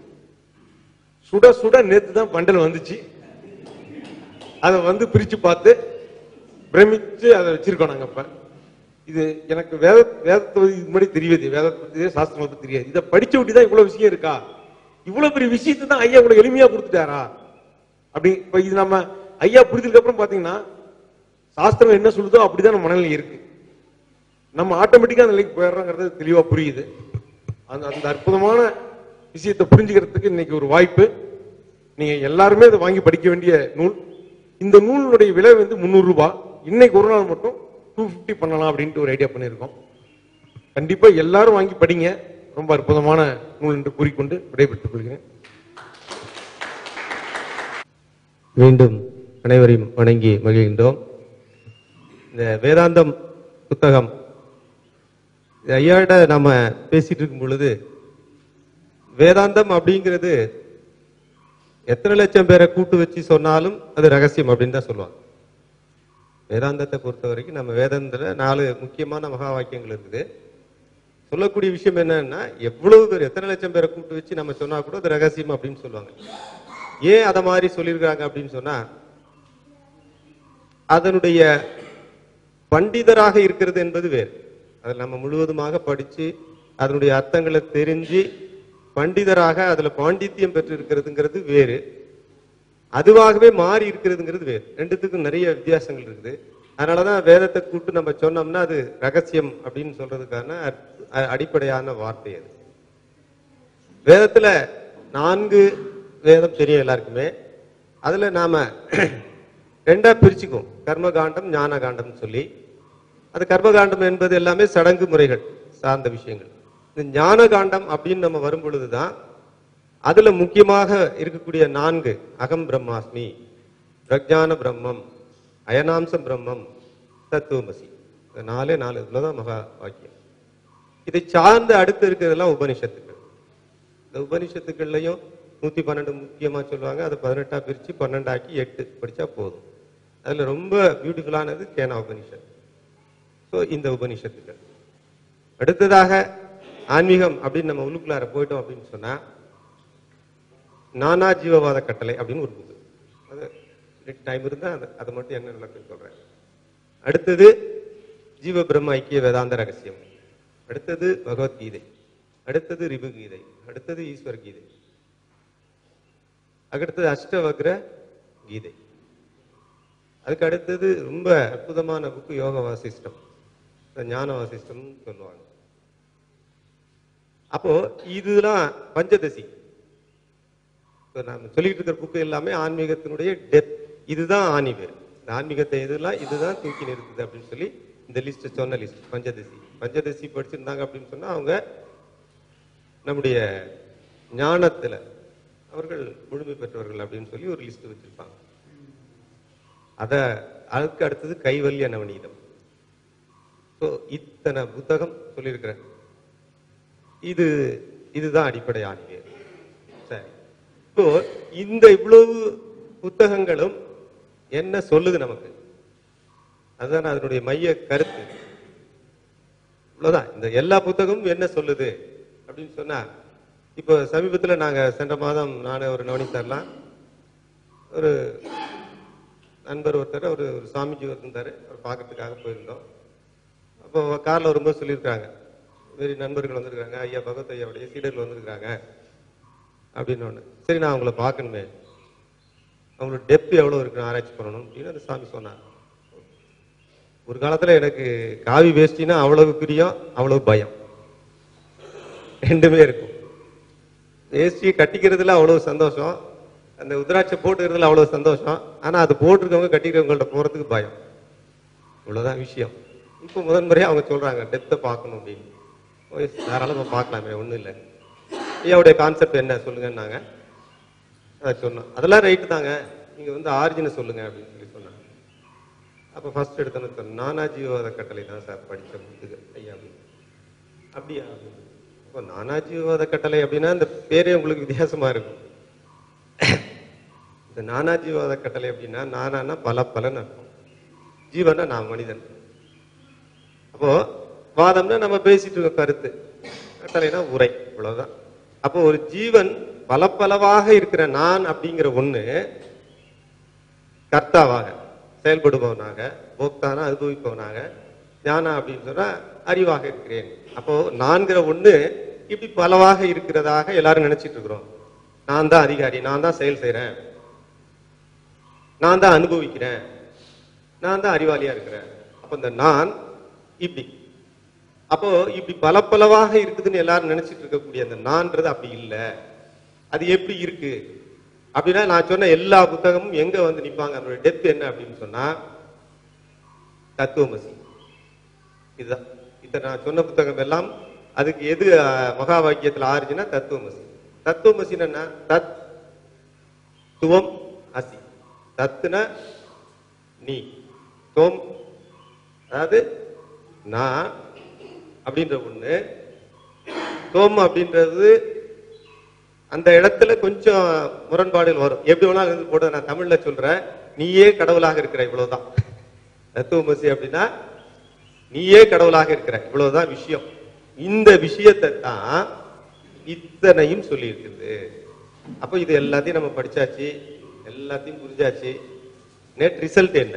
சுட சுட நேத்து தான் பண்டல் வந்துச்சு அதை வந்து பிரிச்சு பார்த்து பிரமிச்சு அதை வச்சிருக்கோம் நாங்க இப்ப இது எனக்கு வேத வேதத்தை பத்தி இது முன்னாடி தெரியாது வேதத்தை பத்தி சாஸ்திரங்களை பத்தி தெரியாது இதை படிச்ச விட்டு தான் இவ்வளவு விஷயம் இருக்கா இவ்வளவு பெரிய விஷயத்தை தான் ஐயா இவ்வளவு எளிமையா கொடுத்துட்டாரா அப்படி இப்ப இது நம்ம ஐயா புரிதலுக்கு அப்புறம் பாத்தீங்கன்னா சாஸ்திரம் என்ன சொல்லுதோ அப்படிதான் நம்ம மனநிலை இருக்கு நம்ம ஆட்டோமேட்டிக்கா அந்த நிலைக்கு போயிடுறோங்கிறது தெளிவா புரியுது அந்த அந்த அற்புதமான விஷயத்தை புரிஞ்சுக்கிறதுக்கு இன்னைக்கு ஒரு வாய்ப்பு நீங்க எல்லாருமே அதை வாங்கி படிக்க வேண்டிய நூல் இந்த நூலுடைய விலை வந்து முந்நூறு ரூபாய் இன்னைக்கு ஒரு நாள் மட்டும் டூ பிப்டி பண்ணலாம் அப்படின்ட்டு ஒரு ஐடியா பண்ணியிருக்கோம் கண்டிப்பா எல்லாரும் வாங்கி படிங்க ரொம்ப அற்புதமான நூல் என்று கூறிக்கொண்டு விடைபெற்றுக் கொள்கிறேன் மீண்டும் அனைவரையும் வணங்கி மகிழ்கின்றோம் இந்த வேதாந்தம் புத்தகம் இது ஐயாட்ட நாம பேசிட்டு இருக்கும் பொழுது வேதாந்தம் அப்படிங்கிறது எத்தனை லட்சம் பேரை கூட்டு வச்சு சொன்னாலும் அது ரகசியம் அப்படின்னு தான் சொல்லுவாங்க வேதாந்தத்தை பொறுத்த வரைக்கும் நம்ம வேதாந்தத்துல நாலு முக்கியமான மகா வாக்கியங்கள் இருக்குது சொல்லக்கூடிய விஷயம் என்னன்னா எவ்வளவு பேர் எத்தனை லட்சம் பேரை கூட்டு வச்சு நம்ம சொன்னா கூட அது ரகசியம் அப்படின்னு சொல்லுவாங்க ஏன் அத மாதிரி சொல்லியிருக்காங்க அப்படின்னு சொன்னா அதனுடைய பண்டிதராக இருக்கிறது என்பது வேறு அதில் நம்ம முழுவதுமாக படிச்சு அதனுடைய அர்த்தங்களை தெரிஞ்சு பண்டிதராக அதுல பாண்டித்தியம் பெற்று இருக்கிறதுங்கிறது வேறு அதுவாகவே மாறி இருக்கிறதுங்கிறது வேறு ரெண்டுத்துக்கும் நிறைய வித்தியாசங்கள் இருக்குது அதனாலதான் வேதத்தை கூட்டு நம்ம சொன்னோம்னா அது ரகசியம் அப்படின்னு சொல்றதுக்கான அற்ப- அ- அடிப்படையான வார்த்தை அது வேதத்துல நான்கு வேதம் தெரியும் எல்லாருக்குமே அதுல நாம ரெண்டா பிரிச்சுக்குவோம் கர்மகாண்டம் ஞான காண்டம் சொல்லி அது கர்மகாண்டம் என்பது எல்லாமே சடங்கு முறைகள் சார்ந்த விஷயங்கள் இந்த ஞான காண்டம் அப்படின்னு நம்ம வரும் பொழுதுதான் அதுல முக்கியமாக இருக்கக்கூடிய நான்கு அகம் பிரம்மாஸ்மி பிரஜான பிரம்மம் அயனாம்சம் பிரம்மம் தத்துவமசி இந்த நாலே நாலு இதுலதான் மகா வாக்கியம் இதை சார்ந்து அடுத்து இருக்கிறதெல்லாம் உபனிஷத்துக்கள் இந்த உபனிஷத்துக்கள்லையும் நூத்தி பன்னெண்டு முக்கியமா சொல்லுவாங்க அதை பதினெட்டா பிரிச்சு பன்னெண்டாக்கி எட்டு படிச்சா போதும் அதுல ரொம்ப பியூட்டிஃபுல்லானது கேனா உபனிஷத் ஸோ இந்த உபனிஷத்துக்கள் அடுத்ததாக ஆன்மீகம் அப்படின்னு நம்ம உள்ளுக்குள்ளார போயிட்டோம் அப்படின்னு சொன்னா நானா ஜீவவாத கட்டளை அப்படின்னு ஒரு புக்கு அது டைம் இருந்தா அதை- அதை மட்டும் என்ன விளக்கம் சொல்றேன் அடுத்தது ஜீவ பிரம்ம ஐக்கிய வேதாந்த ரகசியம் அடுத்தது பகவத்கீதை அடுத்தது ரிபு கீதை அடுத்தது ஈஸ்வர் கீதை அடுத்தது அஷ்டவக்ர கீதை அதுக்கு அடுத்தது ரொம்ப அற்புதமான புக்கு யோக வாசிஷ்டம் இந்த ஞான வாசிஷ்டம் சொல்லுவாங்க அப்போ இதெல்லாம் பஞ்சதசி இப்ப நாம சொல்லிட்டு இருக்கிற புக்கு எல்லாமே ஆன்மீகத்தினுடைய டெப் இதுதான் ஆணிவேர் இந்த ஆன்மீகத்தை இதெல்லாம் இதுதான் தூக்கி நிறுத்துது அப்படின்னு சொல்லி இந்த லிஸ்ட் சொன்ன லிஸ்ட் பஞ்சதசி பஞ்சதசி படிச்சிருந்தாங்க அப்படின்னு சொன்னா அவங்க நம்முடைய ஞானத்துல அவர்கள் முழுமை பெற்றவர்கள் அப்படின்னு சொல்லி ஒரு லிஸ்ட் வச்சிருப்பாங்க அத அதுக்கு அடுத்தது கைவல்ய நவநீதம் ஸோ இத்தனை புத்தகம் சொல்லியிருக்கிறேன் இது இதுதான் அடிப்படை ஆன்மீகம் சரி இப்போ இந்த இவ்வளவு புத்தகங்களும் என்ன சொல்லுது நமக்கு அதுதான் அதனுடைய மைய கருத்து இவ்வளவுதான் இந்த எல்லா புத்தகமும் என்ன சொல்லுது அப்படின்னு சொன்னா இப்போ சமீபத்துல நாங்க சென்ற மாதம் நான் ஒரு நவனி சார்லாம் ஒரு நண்பர் ஒருத்தர் ஒரு ஒரு சாமிஜி இருந்தாரு அவர் பார்க்கறதுக்காக போயிருந்தோம் அப்போ கார்ல வரும்போது சொல்லியிருக்காங்க வெறி நண்பர்கள் வந்திருக்காங்க ஐயா பகவத் ஐயாவுடைய சீடர்கள் வந்திருக்காங்க அப்படின்னு ஒண்ணு சரி நான் அவங்கள பார்க்கணுமே அவங்களோட டெப்த் எவ்வளவு இருக்குன்னு ஆராய்ச்சி பண்ணணும் அப்படின்னு அந்த சாமி சொன்னார் ஒரு காலத்துல எனக்கு காவி வேஷ்டினா அவ்வளவு பிரியம் அவ்வளவு பயம் ரெண்டுமே இருக்கும் வேஷ்டி கட்டிக்கிறதுல அவ்வளவு சந்தோஷம் அந்த உதிராட்சை போட்டுக்கிறதுல அவ்வளவு சந்தோஷம் ஆனா அது போட்டிருக்கவங்க கட்டிக்கிறவங்கள்ட்ட போறதுக்கு பயம் இவ்வளவுதான் விஷயம் இப்போ முதன்முறையா அவங்க சொல்றாங்க டெப்த்தை பார்க்கணும் அப்படின்னு ஓய் தாராளமா பார்க்கலாமே ஒண்ணும் இல்லை ஐயாவுடைய கான்செப்ட் என்ன சொல்லுங்கன்னாங்க அதை சொன்னோம் அதெல்லாம் ரைட்டு தாங்க நீங்க வந்து ஆரிஜினை சொல்லுங்க அப்படின்னு சொல்லி சொன்னாங்க அப்ப ஃபர்ஸ்ட் எடுத்தோன்னு சொன்னேன் நானாஜீவாத கட்டளை தான் சார் படிச்ச புத்தக ஐயா அப்படின்னு. அப்படியா அப்போ நானாஜீவாத கட்டளை அப்படின்னா இந்த பேரே உங்களுக்கு வித்தியாசமா இருக்கும் இந்த நானாஜீவாத கட்டளை அப்படின்னா நானானா பல பலன் அர்த்தம் ஜீவனா நான் மனிதன் அப்போ வாதம்னா நம்ம பேசிட்டு இருக்க கருத்து கட்டளைனா உரை இவ்வளவுதான் அப்போ ஒரு ஜீவன் பல பலவாக இருக்கிற நான் அப்படிங்கிற ஒண்ணு கர்த்தாவாக செயல்படுபவனாக போக்தானா அனுபவிப்பவனாக ஞானா அப்படின்னு சொன்னா அறிவாக இருக்கிறேன் அப்போ நான்கிற ஒண்ணு இப்படி பலவாக இருக்கிறதாக எல்லாரும் நினைச்சிட்டு இருக்கிறோம் நான் தான் அதிகாரி நான் தான் செயல் செய்றேன் நான் தான் அனுபவிக்கிறேன் நான் தான் அறிவாளியா இருக்கிறேன் அப்ப இந்த நான் இப்படி அப்போ இப்படி பல பலவாக இருக்குதுன்னு எல்லாரும் நினைச்சிட்டு இருக்கக்கூடிய அந்த நான்றது அப்படி இல்லை அது எப்படி இருக்கு அப்படின்னா நான் சொன்ன எல்லா புத்தகமும் எங்க வந்து நிப்பாங்க அதோட டெப்த் என்ன அப்படின்னு சொன்னா தத்துவமசி இதுதான் இத நான் சொன்ன புத்தகம் எல்லாம் அதுக்கு எது அஹ், மகா வாக்கியத்துல ஆறுச்சுன்னா தத்துவமசி தத்துவமசின்னு என்ன தத் துவம் அசி தத்துன நீ தோம் அதாவது நான் அப்படின்ற ஒண்ணு தோம் அப்படின்றது அந்த இடத்துல கொஞ்சம் முரண்பாடுகள் வரும் எப்படி வேணாலும் இருந்து போட்டு நான் தமிழ்ல சொல்றேன் நீயே கடவுளாக இருக்கிற இவ்வளவுதான் தத்துவமசி அப்படின்னா நீயே கடவுளாக இருக்கிற இவ்வளவுதான் விஷயம் இந்த விஷயத்தை தான் இத்தனையும் சொல்லி இருக்குது அப்போ இது எல்லாத்தையும் நம்ம படிச்சாச்சு எல்லாத்தையும் புரிஞ்சாச்சு நெட் ரிசல்ட் என்ன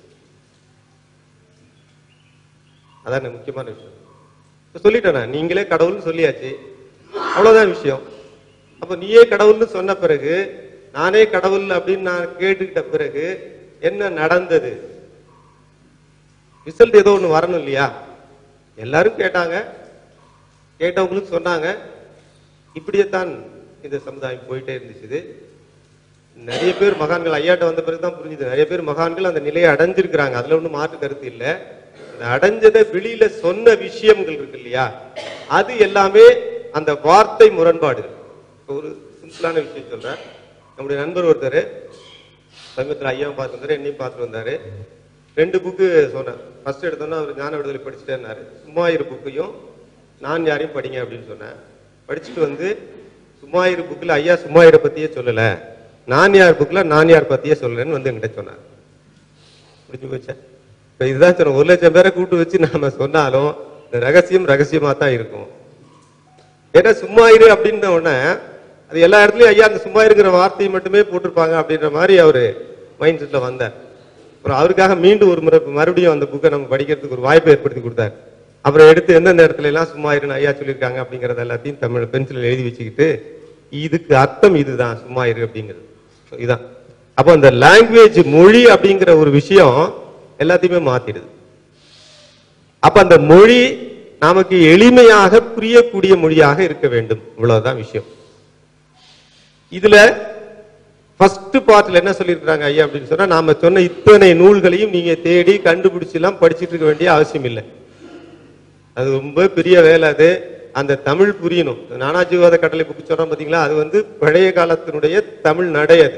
அதான் முக்கியமான விஷயம் இப்ப சொல்லிட்டேன் நான், நீங்களே கடவுள்னு சொல்லியாச்சு அவ்வளவுதான் விஷயம் அப்ப நீயே கடவுள்னு சொன்ன பிறகு நானே கடவுள் அப்படின்னு நான் கேட்டுக்கிட்ட பிறகு என்ன நடந்தது ரிசல்ட் ஏதோ ஒண்ணு வரணும் இல்லையா எல்லாரும் கேட்டாங்க கேட்டவங்களும் சொன்னாங்க இப்படியே தான் இந்த சமுதாயம் போயிட்டே இருந்துச்சு நிறைய பேர் மகான்கள் ஐயாட்ட வந்த பிறகு தான் புரிஞ்சுது நிறைய பேர் மகான்கள் அந்த நிலையை அடைஞ்சிருக்கிறாங்க அதுல ஒண்ணும் மாற்று கருத்து இல்ல அந்த அடைஞ்சதை வெளியில சொன்ன விஷயங்கள் இருக்கு இல்லையா அது எல்லாமே அந்த வார்த்தை முரண்பாடு இப்ப ஒரு சிம்பிளான விஷயம் சொல்றேன் நம்முடைய நண்பர் ஒருத்தர் சமீபத்தில் ஐயாவும் பார்த்து வந்தாரு என்னையும் பார்த்துட்டு வந்தாரு ரெண்டு புக்கு சொன்னேன் ஃபர்ஸ்ட் எடுத்தோன்னா அவர் ஞான விடுதலை படிச்சுட்டே இருந்தாரு சும்மா இரு புக்கையும் நான் யாரையும் படிங்க அப்படின்னு சொன்னேன் படிச்சுட்டு வந்து சும்மா இரு புக்கில் ஐயா சும்மா இரு பத்தியே சொல்லல நான் யார் புக்ல நான் யார் பத்தியே சொல்லலன்னு வந்து என்கிட்ட சொன்னார் முடிஞ்சு போச்சா இப்ப இதுதான் சொன்னேன் ஒரு லட்சம் பேரை கூட்டு வச்சு நாம சொன்னாலும் இந்த ரகசியம் ரகசியமா தான் இருக்கும் ஏன்னா சும்மா இரு அப்படின்ன உடனே அது எல்லா இடத்துலயும் ஐயா அந்த சும்மா இருக்கிற வார்த்தையை மட்டுமே போட்டிருப்பாங்க அப்படின்ற மாதிரி அவரு மைண்ட் செட்ல வந்தார் அப்புறம் அவருக்காக மீண்டும் ஒரு முறை மறுபடியும் அந்த புக்கை நம்ம படிக்கிறதுக்கு ஒரு வாய்ப்பு ஏற்படுத்தி கொடுத்தார் அப்புறம் எடுத்து எந்தெந்த இடத்துல எல்லாம் சும்மா இருன்னு ஐயா சொல்லியிருக்காங்க அப்படிங்கறது எல்லாத்தையும் தமிழ் பென்சில் எழுதி வச்சுக்கிட்டு இதுக்கு அர்த்தம் இதுதான் சும்மா இரு அப்படிங்கிறது So, இதான் அப்போ அந்த லாங்குவேஜ் மொழி அப்படிங்கிற ஒரு விஷயம் எல்லாத்தையுமே மாத்திடுது அப்ப அந்த மொழி நமக்கு எளிமையாக புரியக்கூடிய மொழியாக இருக்க வேண்டும் இவ்வளவுதான் விஷயம் இதுல ஃபர்ஸ்ட் பார்ட்ல என்ன சொல்லியிருக்காங்க ஐயா அப்படின்னு சொன்னா நாம சொன்ன இத்தனை நூல்களையும் நீங்க தேடி கண்டுபிடிச்சு எல்லாம் படிச்சிட்டு இருக்க வேண்டிய அவசியம் இல்லை அது ரொம்ப பெரிய வேலை அது அந்த தமிழ் புரியணும் நானாஜிவாத கட்டளை புக்கு சொல்றோம் பாத்தீங்களா அது வந்து பழைய காலத்தினுடைய தமிழ் நடை அது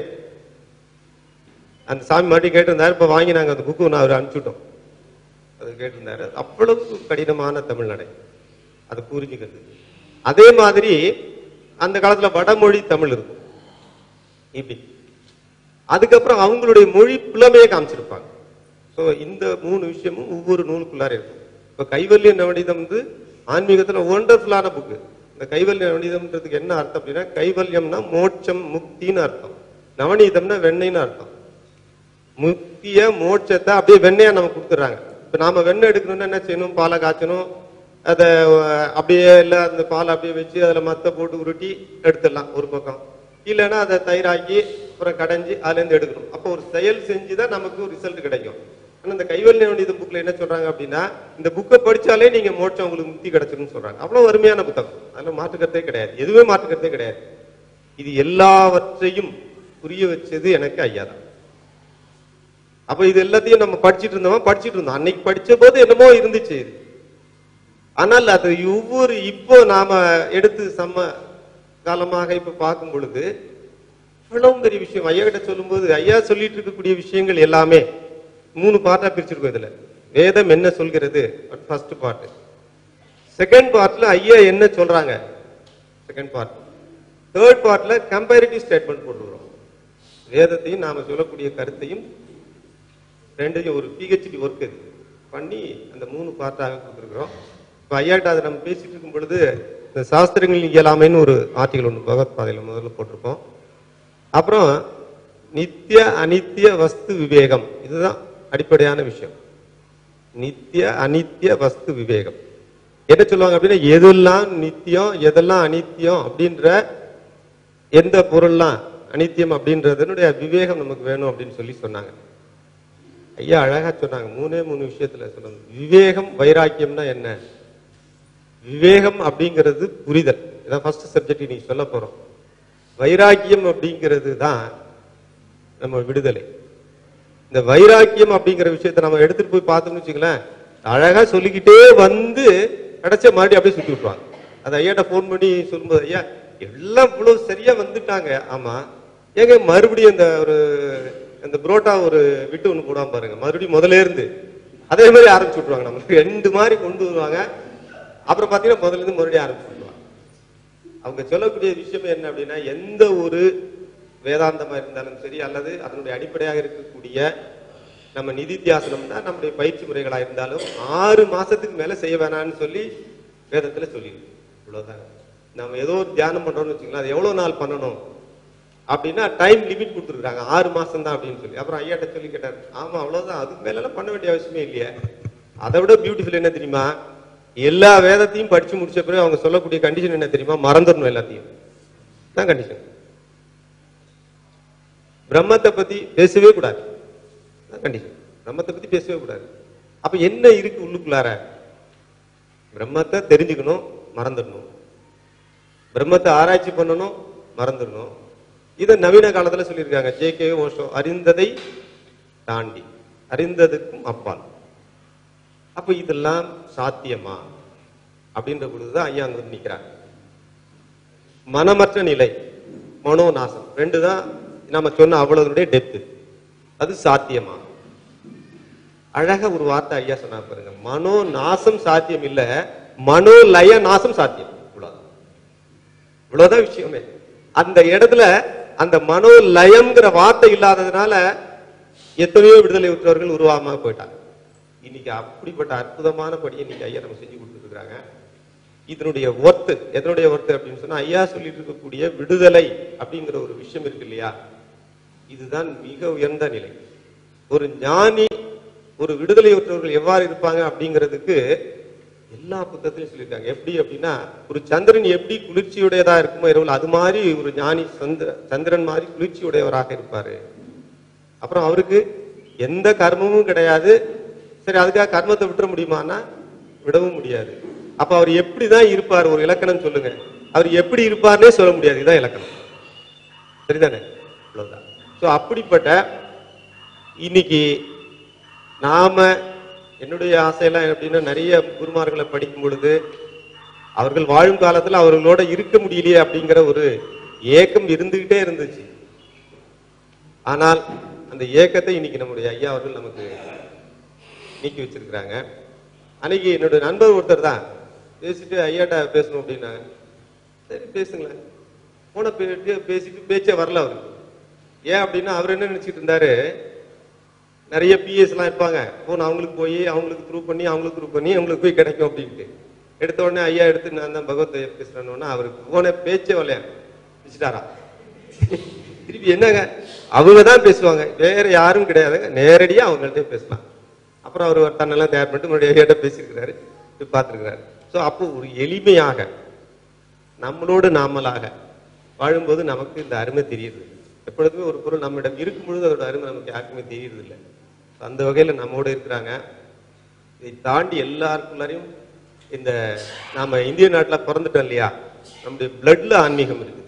அந்த சாமி மறுபடியும் கேட்டிருந்தாரு இப்ப வாங்கி நாங்க அந்த புக்கு நான் அவர் அனுப்பிச்சுட்டோம் அது கேட்டிருந்தாரு அவ்வளவு கடினமான தமிழ் நடை அதை புரிஞ்சுக்கிறது அதே மாதிரி அந்த காலத்துல வடமொழி தமிழ் இருக்கும் இப்படி அதுக்கப்புறம் அவங்களுடைய மொழி புலமையை காமிச்சிருப்பாங்க சோ இந்த மூணு விஷயமும் ஒவ்வொரு நூலுக்குள்ளார இருக்கும் இப்ப கைவல்ய நவநீதம் வந்து ஆன்மீகத்துல ஒண்டர்ஃபுல்லான புக்கு இந்த கைவல்ய நவநீதம்ன்றதுக்கு என்ன அர்த்தம் அப்படின்னா கைவல்யம்னா மோட்சம் முக்தின்னு அர்த்தம் நவநீதம்னா வெண்ணெய்னு அர்த்தம் முக்திய மோட்சத்தை அப்படியே வெண்ணெயா நமக்கு கொடுத்துறாங்க இப்ப நாம வெண்ணெய் எடுக்கணும்னா என்ன செய்யணும் பாலை காய்ச்சணும் அதை அஹ், அப்படியே இல்ல அந்த பாலை அப்படியே வச்சு அதுல மத்த போட்டு உருட்டி எடுத்துடலாம் ஒரு பக்கம் இல்லைன்னா அதை தயிராக்கி அப்புறம் கடைஞ்சி அதுல இருந்து எடுக்கணும் அப்போ ஒரு செயல் செஞ்சுதான் நமக்கு ஒரு ரிசல்ட் கிடைக்கும் ஆனா இந்த கைவல்ய இந்த புக்ல என்ன சொல்றாங்க அப்படின்னா இந்த புக்கை படிச்சாலே நீங்க மோட்சம் உங்களுக்கு முக்தி கிடைச்சிருன்னு சொல்றாங்க அவ்வளவு அருமையான புத்தகம் அதுல மாற்றுக்கிறதே கிடையாது எதுவுமே மாற்றுக்கிறதே கிடையாது இது எல்லாவற்றையும் புரிய வச்சது எனக்கு ஐயா தான் அப்ப இது எல்லாத்தையும் நம்ம படிச்சிட்டு இருந்தோமா படிச்சிட்டு இருந்தோம் அன்னைக்கு படிச்ச போது என்னமோ இருந்துச்சு இது ஆனால் அது ஒவ்வொரு இப்போ நாம எடுத்து சம காலமாக இப்ப பார்க்கும் பொழுது இவ்வளவு பெரிய விஷயம் ஐயா கிட்ட சொல்லும்போது ஐயா சொல்லிட்டு இருக்கக்கூடிய விஷயங்கள் எல்லாமே மூணு பார்ட்டா பிரிச்சிருக்கோம் இதுல வேதம் என்ன சொல்கிறது ஃபர்ஸ்ட் பார்ட் செகண்ட் பார்ட்ல ஐயா என்ன சொல்றாங்க செகண்ட் பார்ட் தேர்ட் பார்ட்ல கம்பேரிட்டிவ் ஸ்டேட்மெண்ட் போட்டுக்கிறோம் வேதத்தையும் நாம சொல்லக்கூடிய கருத்தையும் ரெண்டையும் ஒரு பிஹெச்டி ஒர்க் இது பண்ணி அந்த மூணு பார்ட்டாக கொடுத்துருக்குறோம் இப்போ ஐயாட்ட அதை நம்ம பேசிட்டு இருக்கும் பொழுது இந்த சாஸ்திரங்கள் இயலாமைன்னு ஒரு ஆர்டிகல் ஒன்று பகவத்பாதையில் முதல்ல போட்டிருப்போம் அப்புறம் நித்திய அனித்திய வஸ்து விவேகம் இதுதான் அடிப்படையான விஷயம் நித்திய அனித்திய வஸ்து விவேகம் என்ன சொல்லுவாங்க அப்படின்னா எதெல்லாம் நித்தியம் எதெல்லாம் அனித்தியம் அப்படின்ற எந்த பொருள்லாம் அனித்தியம் அப்படின்றதனுடைய விவேகம் நமக்கு வேணும் அப்படின்னு சொல்லி சொன்னாங்க ஐயா அழகா சொன்னாங்க மூணே மூணு விஷயத்துல சொன்னாங்க விவேகம் வைராக்கியம்னா என்ன விவேகம் அப்படிங்கிறது புரிதல் இதான் ஃபர்ஸ்ட் சப்ஜெக்ட் இன்னைக்கு சொல்ல போறோம் வைராக்கியம் அப்படிங்கிறது தான் நம்ம விடுதலை இந்த வைராக்கியம் அப்படிங்கிற விஷயத்தை நம்ம எடுத்துட்டு போய் பார்த்தோம்னு வச்சுங்களேன் அழகா சொல்லிக்கிட்டே வந்து கிடைச்ச மறுபடியும் அப்படியே சுத்தி விட்டுருவாங்க அது ஐயாட்ட ஃபோன் பண்ணி சொல்லும்போது ஐயா எல்லாம் இவ்வளவு சரியா வந்துட்டாங்க ஆமா ஏங்க மறுபடியும் இந்த ஒரு இந்த புரோட்டா ஒரு விட்டு ஒண்ணு போடாம பாருங்க மறுபடியும் முதல்ல இருந்து அதே மாதிரி ஆரம்பிச்சு விட்டுருவாங்க நமக்கு ரெண்டு மாதிரி கொண்டு வருவாங்க அப்புறம் பாத்தீங்கன்னா முதல்ல இருந்து மறுபடியும் ஆரம்பிச்சு விட்டுருவாங்க அவங்க சொல்லக்கூடிய விஷயம் என்ன அப்படின்னா எந்த ஒரு வேதாந்தமா இருந்தாலும் சரி அல்லது அதனுடைய அடிப்படையாக இருக்கக்கூடிய நம்ம நிதித்தியாசனம்னா நம்முடைய பயிற்சி முறைகளா இருந்தாலும் ஆறு மாசத்துக்கு மேல செய்ய வேணாம்னு சொல்லி வேதத்துல சொல்லியிருக்கு இவ்வளவுதான் நம்ம ஏதோ ஒரு தியானம் பண்றோம்னு வச்சுக்கலாம் அது எவ்வளவு நாள் பண்ணணும் அப்படின்னா டைம் லிமிட் கொடுத்துருக்காங்க ஆறு மாசம் தான் அப்படின்னு சொல்லி அப்புறம் ஐயாட்ட சொல்லி கேட்டாரு ஆமா அவ்வளவுதான் அதுக்கு மேல எல்லாம் பண்ண வேண்டிய அவசியமே இல்லையே அதை விட பியூட்டிஃபுல் என்ன தெரியுமா எல்லா வேதத்தையும் படிச்சு முடிச்ச பிறகு அவங்க சொல்லக்கூடிய கண்டிஷன் என்ன தெரியுமா மறந்துடணும் எல்லாத்தையும் தான் கண்டிஷன் பிரம்மத்தை பத்தி பேசவே கூடாது தான் கண்டிஷன் பிரம்மத்தை பத்தி பேசவே கூடாது அப்ப என்ன இருக்கு உள்ளுக்குள்ளார பிரம்மத்தை தெரிஞ்சுக்கணும் மறந்துடணும் பிரம்மத்தை ஆராய்ச்சி பண்ணணும் மறந்துடணும் இதை நவீன காலத்துல சொல்லியிருக்காங்க ஜே கே ஓஷோ அறிந்ததை தாண்டி அறிந்ததுக்கும் அப்பால் அப்ப இதெல்லாம் சாத்தியமா அப்படின்ற பொழுதுதான் ஐயா அங்க வந்து நிக்கிறாங்க மனமற்ற நிலை மனோநாசம் ரெண்டு தான் நம்ம சொன்ன அவ்வளவுடைய டெப்த் அது சாத்தியமா அழகா ஒரு வார்த்தை ஐயா சொன்னா பாருங்க மனோ நாசம் சாத்தியம் இல்ல மனோலய நாசம் சாத்தியம் இவ்வளவுதான் இவ்வளவுதான் விஷயமே அந்த இடத்துல அந்த மனோலயம்ங்கிற வார்த்தை இல்லாததுனால எத்தனையோ விடுதலை உற்றவர்கள் உருவாம போயிட்டாங்க இன்னைக்கு அப்படிப்பட்ட அற்புதமான படியை இன்னைக்கு ஐயா நம்ம செஞ்சு கொடுத்துட்டு இருக்காங்க இதனுடைய ஒர்த்து எதனுடைய ஒர்த்து அப்படின்னு சொன்னா ஐயா சொல்லிட்டு இருக்கக்கூடிய விடுதலை அப்படிங்கிற ஒரு விஷயம் இருக்கு இல்லையா இதுதான் மிக உயர்ந்த நிலை ஒரு ஞானி ஒரு விடுதலையற்றவர்கள் எவ்வாறு இருப்பாங்க அப்படிங்கிறதுக்கு எல்லா புத்தகத்திலையும் சொல்லியிருக்காங்க எப்படி அப்படின்னா ஒரு சந்திரன் எப்படி குளிர்ச்சியுடையதா இருக்குமோ இரவுல அது மாதிரி ஒரு ஞானி சந்திர சந்திரன் மாதிரி குளிர்ச்சியுடையவராக இருப்பாரு அப்புறம் அவருக்கு எந்த கர்மமும் கிடையாது சரி அதுக்காக கர்மத்தை விட்டுற முடியுமான்னா விடவும் முடியாது அப்ப அவர் எப்படிதான் இருப்பார் ஒரு இலக்கணம் சொல்லுங்க அவர் எப்படி இருப்பார்னே சொல்ல முடியாது இதான் இலக்கணம் சரிதானே அவ்வளவுதான் சோ அப்படிப்பட்ட இன்னைக்கு நாம என்னுடைய ஆசையெல்லாம் எப்படின்னா நிறைய குருமார்களை படிக்கும் பொழுது அவர்கள் வாழும் காலத்துல அவர்களோட இருக்க முடியலையே அப்படிங்கிற ஒரு ஏக்கம் இருந்துகிட்டே இருந்துச்சு ஆனால் அந்த ஏக்கத்தை இன்னைக்கு நம்முடைய ஐயா அவர்கள் நமக்கு நீக்கி வச்சிருக்கிறாங்க அன்னைக்கு என்னுடைய நண்பர் ஒருத்தர் தான் பேசிட்டு ஐயாட்ட பேசணும் அப்படின்னாங்க சரி பேசுங்களேன் போன பேசிட்டு பேச்சே வரல அவருக்கு ஏன் அப்படின்னா அவர் என்ன நினைச்சிட்டு இருந்தாரு நிறைய பிஎஸ் எல்லாம் இருப்பாங்க போன் அவங்களுக்கு போய் அவங்களுக்கு த்ரூ பண்ணி அவங்களுக்கு த்ரூ பண்ணி அவங்களுக்கு போய் கிடைக்கும் அப்படின்ட்டு எடுத்த உடனே ஐயா எடுத்து நான் தான் பகவத் ஐயா பேசுறேன்னு அவருக்கு போன பேச்சே வரலையா வச்சுட்டாரா திருப்பி என்னங்க அவங்க தான் பேசுவாங்க வேற யாரும் கிடையாதுங்க நேரடியா அவங்கள்ட்ட பேசலாம் அப்புறம் அவர் தன்னெல்லாம் தயார் பண்ணிட்டு மறுபடியும் ஐயாட்ட பேசியிருக்கிறாரு போய் பார்த்துருக்கிறாரு ஸோ அப்போ ஒரு எளிமையாக நம்மளோடு நாமளாக வாழும்போது நமக்கு இந்த அருமை தெரியுது எப்பொழுதுமே ஒரு பொருள் நம்மிடம் இருக்கும் பொழுது அதோட அருமை நமக்கு யாருக்குமே தெரியுது இல்லை அந்த வகையில நம்மோட இருக்கிறாங்க இதை தாண்டி எல்லாருக்குள்ளாரையும் இந்த நாம இந்திய நாட்டுல பிறந்துட்டோம் இல்லையா நம்முடைய பிளட்ல ஆன்மீகம் இருக்குது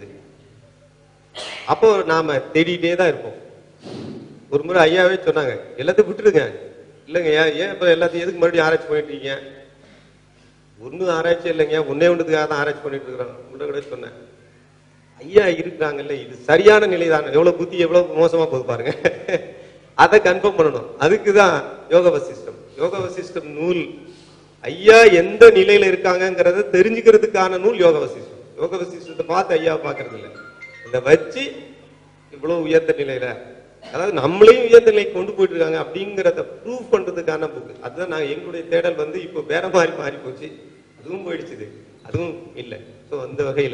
அப்போ நாம தேடிட்டே தான் இருப்போம் ஒரு முறை ஐயாவே சொன்னாங்க எல்லாத்தையும் விட்டுடுங்க இல்லைங்க ஏன் ஏன் இப்ப எல்லாத்தையும் எதுக்கு மறுபடியும் ஆராய்ச்சி பண்ணிட்டு இருக்கீங்க ஒன்னும் ஆராய்ச்சி இல்லைங்க ஒன்னே ஒன்றுக்காக தான் ஆராய்ச்சி பண்ணிட்டு இருக்கிறோம் முன்ன கூட சொன்னேன் ஐயா இருக்கிறாங்கல்ல இது சரியான நிலை தான் எவ்வளவு புத்தி எவ்வளவு மோசமா போகுது பாருங்க அதை கன்ஃபார்ம் பண்ணணும் அதுக்கு தான் யோக வசிஷ்டம் யோக வசிஷ்டம் நூல் ஐயா எந்த நிலையில இருக்காங்கங்கிறத தெரிஞ்சுக்கிறதுக்கான நூல் யோக வசிஷ்டம் யோக வசிஷ்டத்தை பார்த்து ஐயா பாக்குறது இல்லை இதை வச்சு இவ்வளவு உயர்ந்த நிலையில அதாவது நம்மளையும் உயர்ந்த நிலைக்கு கொண்டு போயிட்டு இருக்காங்க அப்படிங்கிறத ப்ரூவ் பண்றதுக்கான புக் அதுதான் நான் எங்களுடைய தேடல் வந்து இப்போ வேற மாதிரி மாறி போச்சு அதுவும் போயிடுச்சுது அதுவும் இல்லை ஸோ அந்த வகையில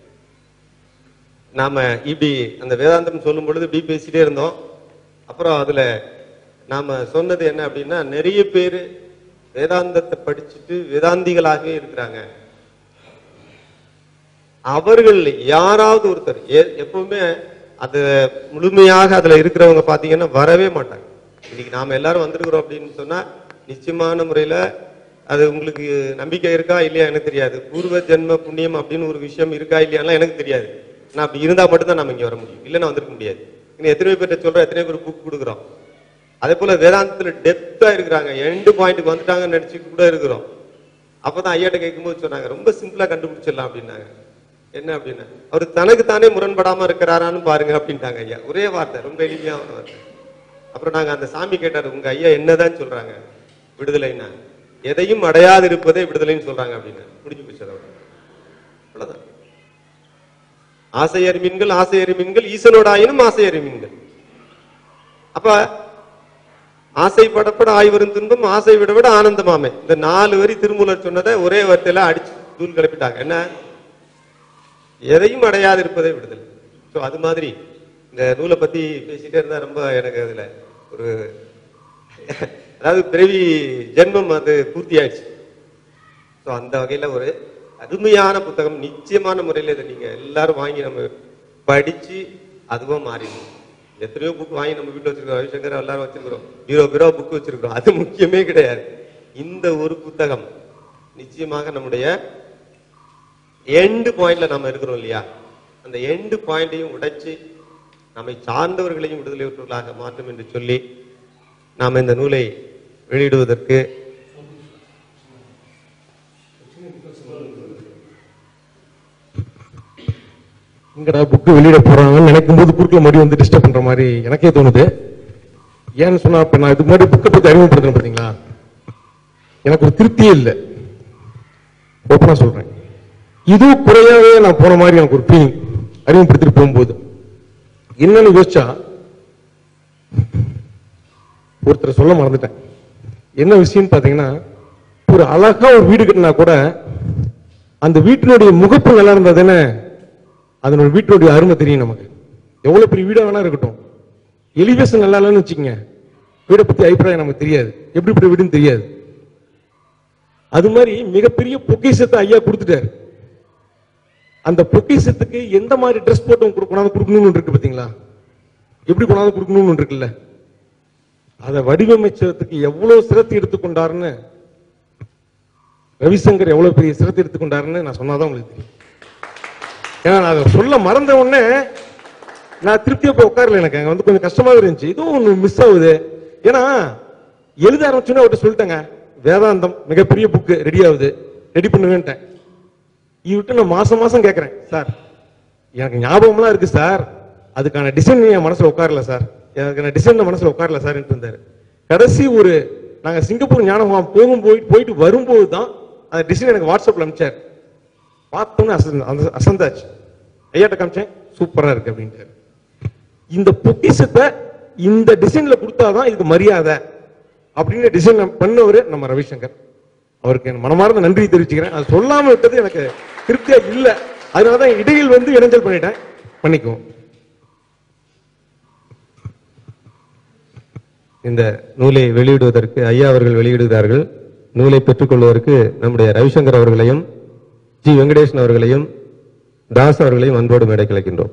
நாம இப்படி அந்த வேதாந்தம் சொல்லும் பொழுது இப்படி பேசிட்டே இருந்தோம் அப்புறம் அதுல நாம சொன்னது என்ன அப்படின்னா நிறைய பேர் வேதாந்தத்தை படிச்சுட்டு வேதாந்திகளாகவே இருக்கிறாங்க அவர்கள் யாராவது ஒருத்தர் எ- எப்பவுமே அது முழுமையாக அதுல இருக்கிறவங்க பாத்தீங்கன்னா வரவே மாட்டாங்க இன்னைக்கு நாம எல்லாரும் வந்திருக்கிறோம் அப்படின்னு சொன்னா நிச்சயமான முறையில அது உங்களுக்கு நம்பிக்கை இருக்கா இல்லையா எனக்கு தெரியாது பூர்வ ஜென்ம புண்ணியம் அப்படின்னு ஒரு விஷயம் இருக்கா இல்லையாலாம் எனக்கு தெரியாது நான் அப்படி இருந்தா மட்டும்தான் நம்ம இங்க வர முடியும் இல்லைன்னா வந்திருக்க முடியாது இன்னும் எத்தனை பேர்ட்ட சொல்றோம் எத்தனை பேர் புக் கொடுக்குறோம் அதே போல வேதாந்தத்துல டெப்தா இருக்கிறாங்க எண்டு பாயிண்ட்டுக்கு வந்துட்டாங்கன்னு நினைச்சுட்டு கூட இருக்கிறோம் அப்பதான் ஐயாட்ட கேட்கும்போது சொன்னாங்க ரொம்ப சிம்பிளா கண்டுபிடிச்சிடலாம் அப்படின்னாங்க என்ன அப்படின்னா அவர் தனக்கு தானே முரண்படாம இருக்கிறாரான்னு பாருங்க அப்படின்ட்டாங்க ஐயா ஒரே வார்த்தை ரொம்ப எளிமையான வார்த்தை அப்புறம் நாங்க அந்த சாமி கேட்டாரு உங்க ஐயா என்னதான் சொல்றாங்க விடுதலைன்னா எதையும் அடையாது இருப்பதே விடுதலைன்னு சொல்றாங்க அப்படின்னு முடிஞ்சு போச்சு அதோட அவ்வளவுதான் ஆசையறி மீன்கள் ஆசையறி மீன்கள் ஈசனோட ஆயினும் ஆசையறி மீன்கள் அப்ப ஆசைப்படப்பட ஆய்வரும் துன்பம் ஆசை விட விட ஆனந்தமாமே இந்த நாலு வரி திருமூலர் சொன்னதை ஒரே வார்த்தையில அடிச்சு தூள் கிளப்பிட்டாங்க என்ன எதையும் அடையாது இருப்பதை விடுதல் சோ அது மாதிரி இந்த நூலை பத்தி பேசிட்டே இருந்தா ரொம்ப எனக்கு அதுல ஒரு அதாவது பிறவி ஜென்மம் அது பூர்த்தி ஆயிடுச்சு சோ அந்த வகையில ஒரு அருமையான புத்தகம் நிச்சயமான முறையில இதை நீங்க எல்லாரும் வாங்கி நம்ம படிச்சு அதுவும் மாறிடும் எத்தனையோ புக் வாங்கி நம்ம வீட்டுல வச்சிருக்கோம் ரவிசங்கர் எல்லாரும் வச்சிருக்கிறோம் பீரோ பீரோ புக் வச்சிருக்கிறோம் அது முக்கியமே கிடையாது இந்த ஒரு புத்தகம் நிச்சயமாக நம்முடைய எண்டு பாயிண்ட்ல நம்ம இருக்கிறோம் இல்லையா அந்த எண்டு பாயிண்டையும் உடைச்சு நம்மை சார்ந்தவர்களையும் விடுதலையுற்றவர்களாக மாற்றும் என்று சொல்லி நாம் இந்த நூலை வெளியிடுவதற்கு இங்கடா புக்கு வெளியிட போறாங்கன்னு நினைக்கும் போது குறுக்கில் மறுபடியும் வந்து டிஸ்டர்ப் பண்ற மாதிரி எனக்கே தோணுது ஏன்னு சொன்னா இப்ப நான் இதுக்கு முன்னாடி புக்கை பத்தி அறிமுகப்படுத்தினேன் பாத்தீங்களா எனக்கு ஒரு திருப்தியே இல்லை ஓப்பனா சொல்றேன் இது குறையாவே நான் போன மாதிரி எனக்கு ஒரு ஃபீலிங் அறிமுகப்படுத்திட்டு போகும்போது என்னன்னு யோசிச்சா ஒருத்தர் சொல்ல மறந்துட்டேன் என்ன விஷயம்னு பாத்தீங்கன்னா ஒரு அழகா ஒரு வீடு கட்டினா கூட அந்த வீட்டினுடைய முகப்பு நல்லா இருந்தா தானே அதனோட வீட்டினுடைய அருமை தெரியும் நமக்கு எவ்வளவு பெரிய வீடா வேணா இருக்கட்டும் எலிவேஷன் நல்லா இல்லைன்னு வச்சுக்கோங்க வீடை பத்தி அபிப்பிராயம் நமக்கு தெரியாது எப்படிப்பட்ட வீடுன்னு தெரியாது அது மாதிரி மிகப்பெரிய பொக்கிஷத்தை ஐயா கொடுத்துட்டாரு அந்த பொக்கிஷத்துக்கு எந்த மாதிரி ட்ரெஸ் போட்டு கொடு- கொண்டாந்து கொடுக்கணும்னு இருக்கு பாத்தீங்களா எப்படி கொண்டாந்து கொடுக்கணும்னு இருக்குல்ல அதை வடிவமைச்சதுக்கு எவ்வளவு சிரத்தை எடுத்துக்கொண்டாருன்னு ரவிசங்கர் எவ்வளவு பெரிய சிரத்தை எடுத்துக்கொண்டாருன்னு நான் சொன்னாதான் உங்களுக்கு தெரியும் ஏன்னா நான் அதை சொல்ல மறந்த உடனே நான் திருப்தியா போய் உட்காரல எனக்கு அங்க வந்து கொஞ்சம் கஷ்டமாவே இருந்துச்சு இதுவும் ஒண்ணு மிஸ் ஆகுது ஏன்னா எழுத ஆரம்பிச்சோன்னே அவர்கிட்ட சொல்லிட்டேங்க வேதாந்தம் மிகப்பெரிய புக்கு ரெடி ஆகுது ரெடி பண்ணுவேன்ட்டேன் இவர்கிட்ட நான் மாசம் மாசம் கேட்கறேன் சார் எனக்கு ஞாபகம்லாம் இருக்கு சார் அதுக்கான டிசைன் என் மனசுல உட்காரல சார் எனக்கான டிசைன் மனசுல உட்காரல சார் இருந்தாரு கடைசி ஒரு நாங்க சிங்கப்பூர் ஞான முகாம் போகும் போயிட்டு போயிட்டு வரும்போது தான் அந்த டிசைன் எனக்கு வாட்ஸ்அப்ல அனுப்பிச்சார் பார்த்தோன்னே அசந்த அந்த- அசந்தாச்சு ஐயாட்ட காமிச்சேன் சூப்பரா இருக்கு அப்படின்ட்டு இந்த பொக்கிஷத்தை இந்த டிசைன்ல கொடுத்தாதான் இதுக்கு மரியாதை அப்படின்னு டிசைன் பண்ணவர் நம்ம ரவிசங்கர் அவருக்கு என் மனமார்ந்த நன்றி தெரிவிச்சுக்கிறேன் அது சொல்லாம விட்டது எனக்கு திருப்தியா இல்ல அதனாலதான் இடையில் வந்து இடைஞ்சல் பண்ணிட்டேன் பண்ணிக்குவோம் இந்த நூலை வெளியிடுவதற்கு ஐயா அவர்கள் வெளியிடுகிறார்கள் நூலை பெற்றுக்கொள்வதற்கு நம்முடைய ரவிசங்கர் அவர்களையும் ஜி வெங்கடேசன் அவர்களையும் தாஸ் அவர்களையும் அன்போடு மேடை கலைக்கின்றோம்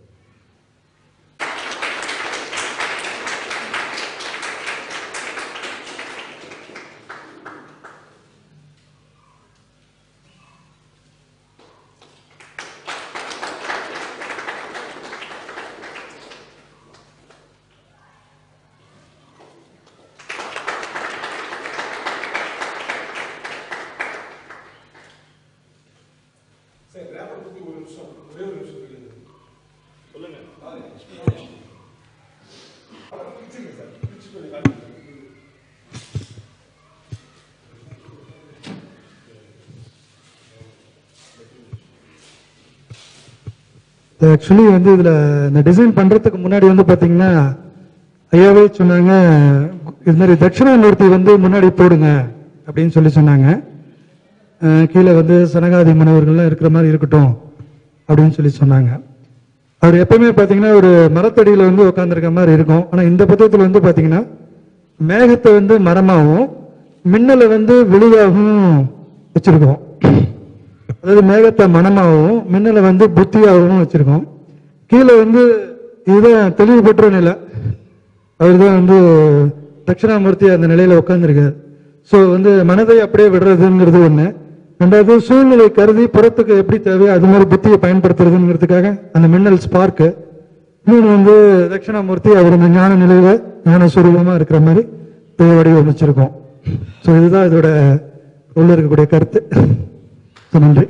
ஆக்சுவலி வந்து இதுல இந்த டிசைன் பண்றதுக்கு முன்னாடி வந்து பாத்தீங்கன்னா ஐயாவே சொன்னாங்க இது மாதிரி தட்சிணாமூர்த்தி வந்து முன்னாடி போடுங்க அப்படின்னு சொல்லி சொன்னாங்க அஹ் கீழே வந்து சனகாதி மன்னவர்கள்லாம் இருக்கிற மாதிரி இருக்கட்டும் அப்படின்னு சொல்லி சொன்னாங்க அவர் எப்பவுமே பாத்தீங்கன்னா ஒரு மரத்தடியில வந்து உட்கார்ந்திருக்க மாதிரி இருக்கும் ஆனா இந்த புத்தகத்துல வந்து பாத்தீங்கன்னா மேகத்தை வந்து மரமாகவும் மின்னலை வந்து வெளியாகவும் வச்சிருக்கோம் அதாவது மேகத்தை மனமாகவும் மின்னலை வந்து புத்தியாகவும் வச்சிருக்கோம் கீழே வந்து இதுதான் தெளிவு பெற்ற நிலை அவர் தான் வந்து தட்சிணாமூர்த்தி அந்த நிலையில உட்கார்ந்துருக்காரு ஸோ வந்து மனதை அப்படியே விடுறதுங்கிறது ஒண்ணு ரெண்டாவது சூழ்நிலை கருதி புறத்துக்கு எப்படி தேவையோ அது மாதிரி புத்தியை பயன்படுத்துறதுங்கிறதுக்காக அந்த மின்னல் ஸ்பார்க்கு இன்னொன்று வந்து தட்சிணாமூர்த்தி அவர் இந்த ஞான நிலையில ஞான சுரூபமா இருக்கிற மாதிரி இதை வடிவமைச்சிருக்கோம் ஸோ இதுதான் இதோட உள்ள இருக்கக்கூடிய கருத்து So, நன்றி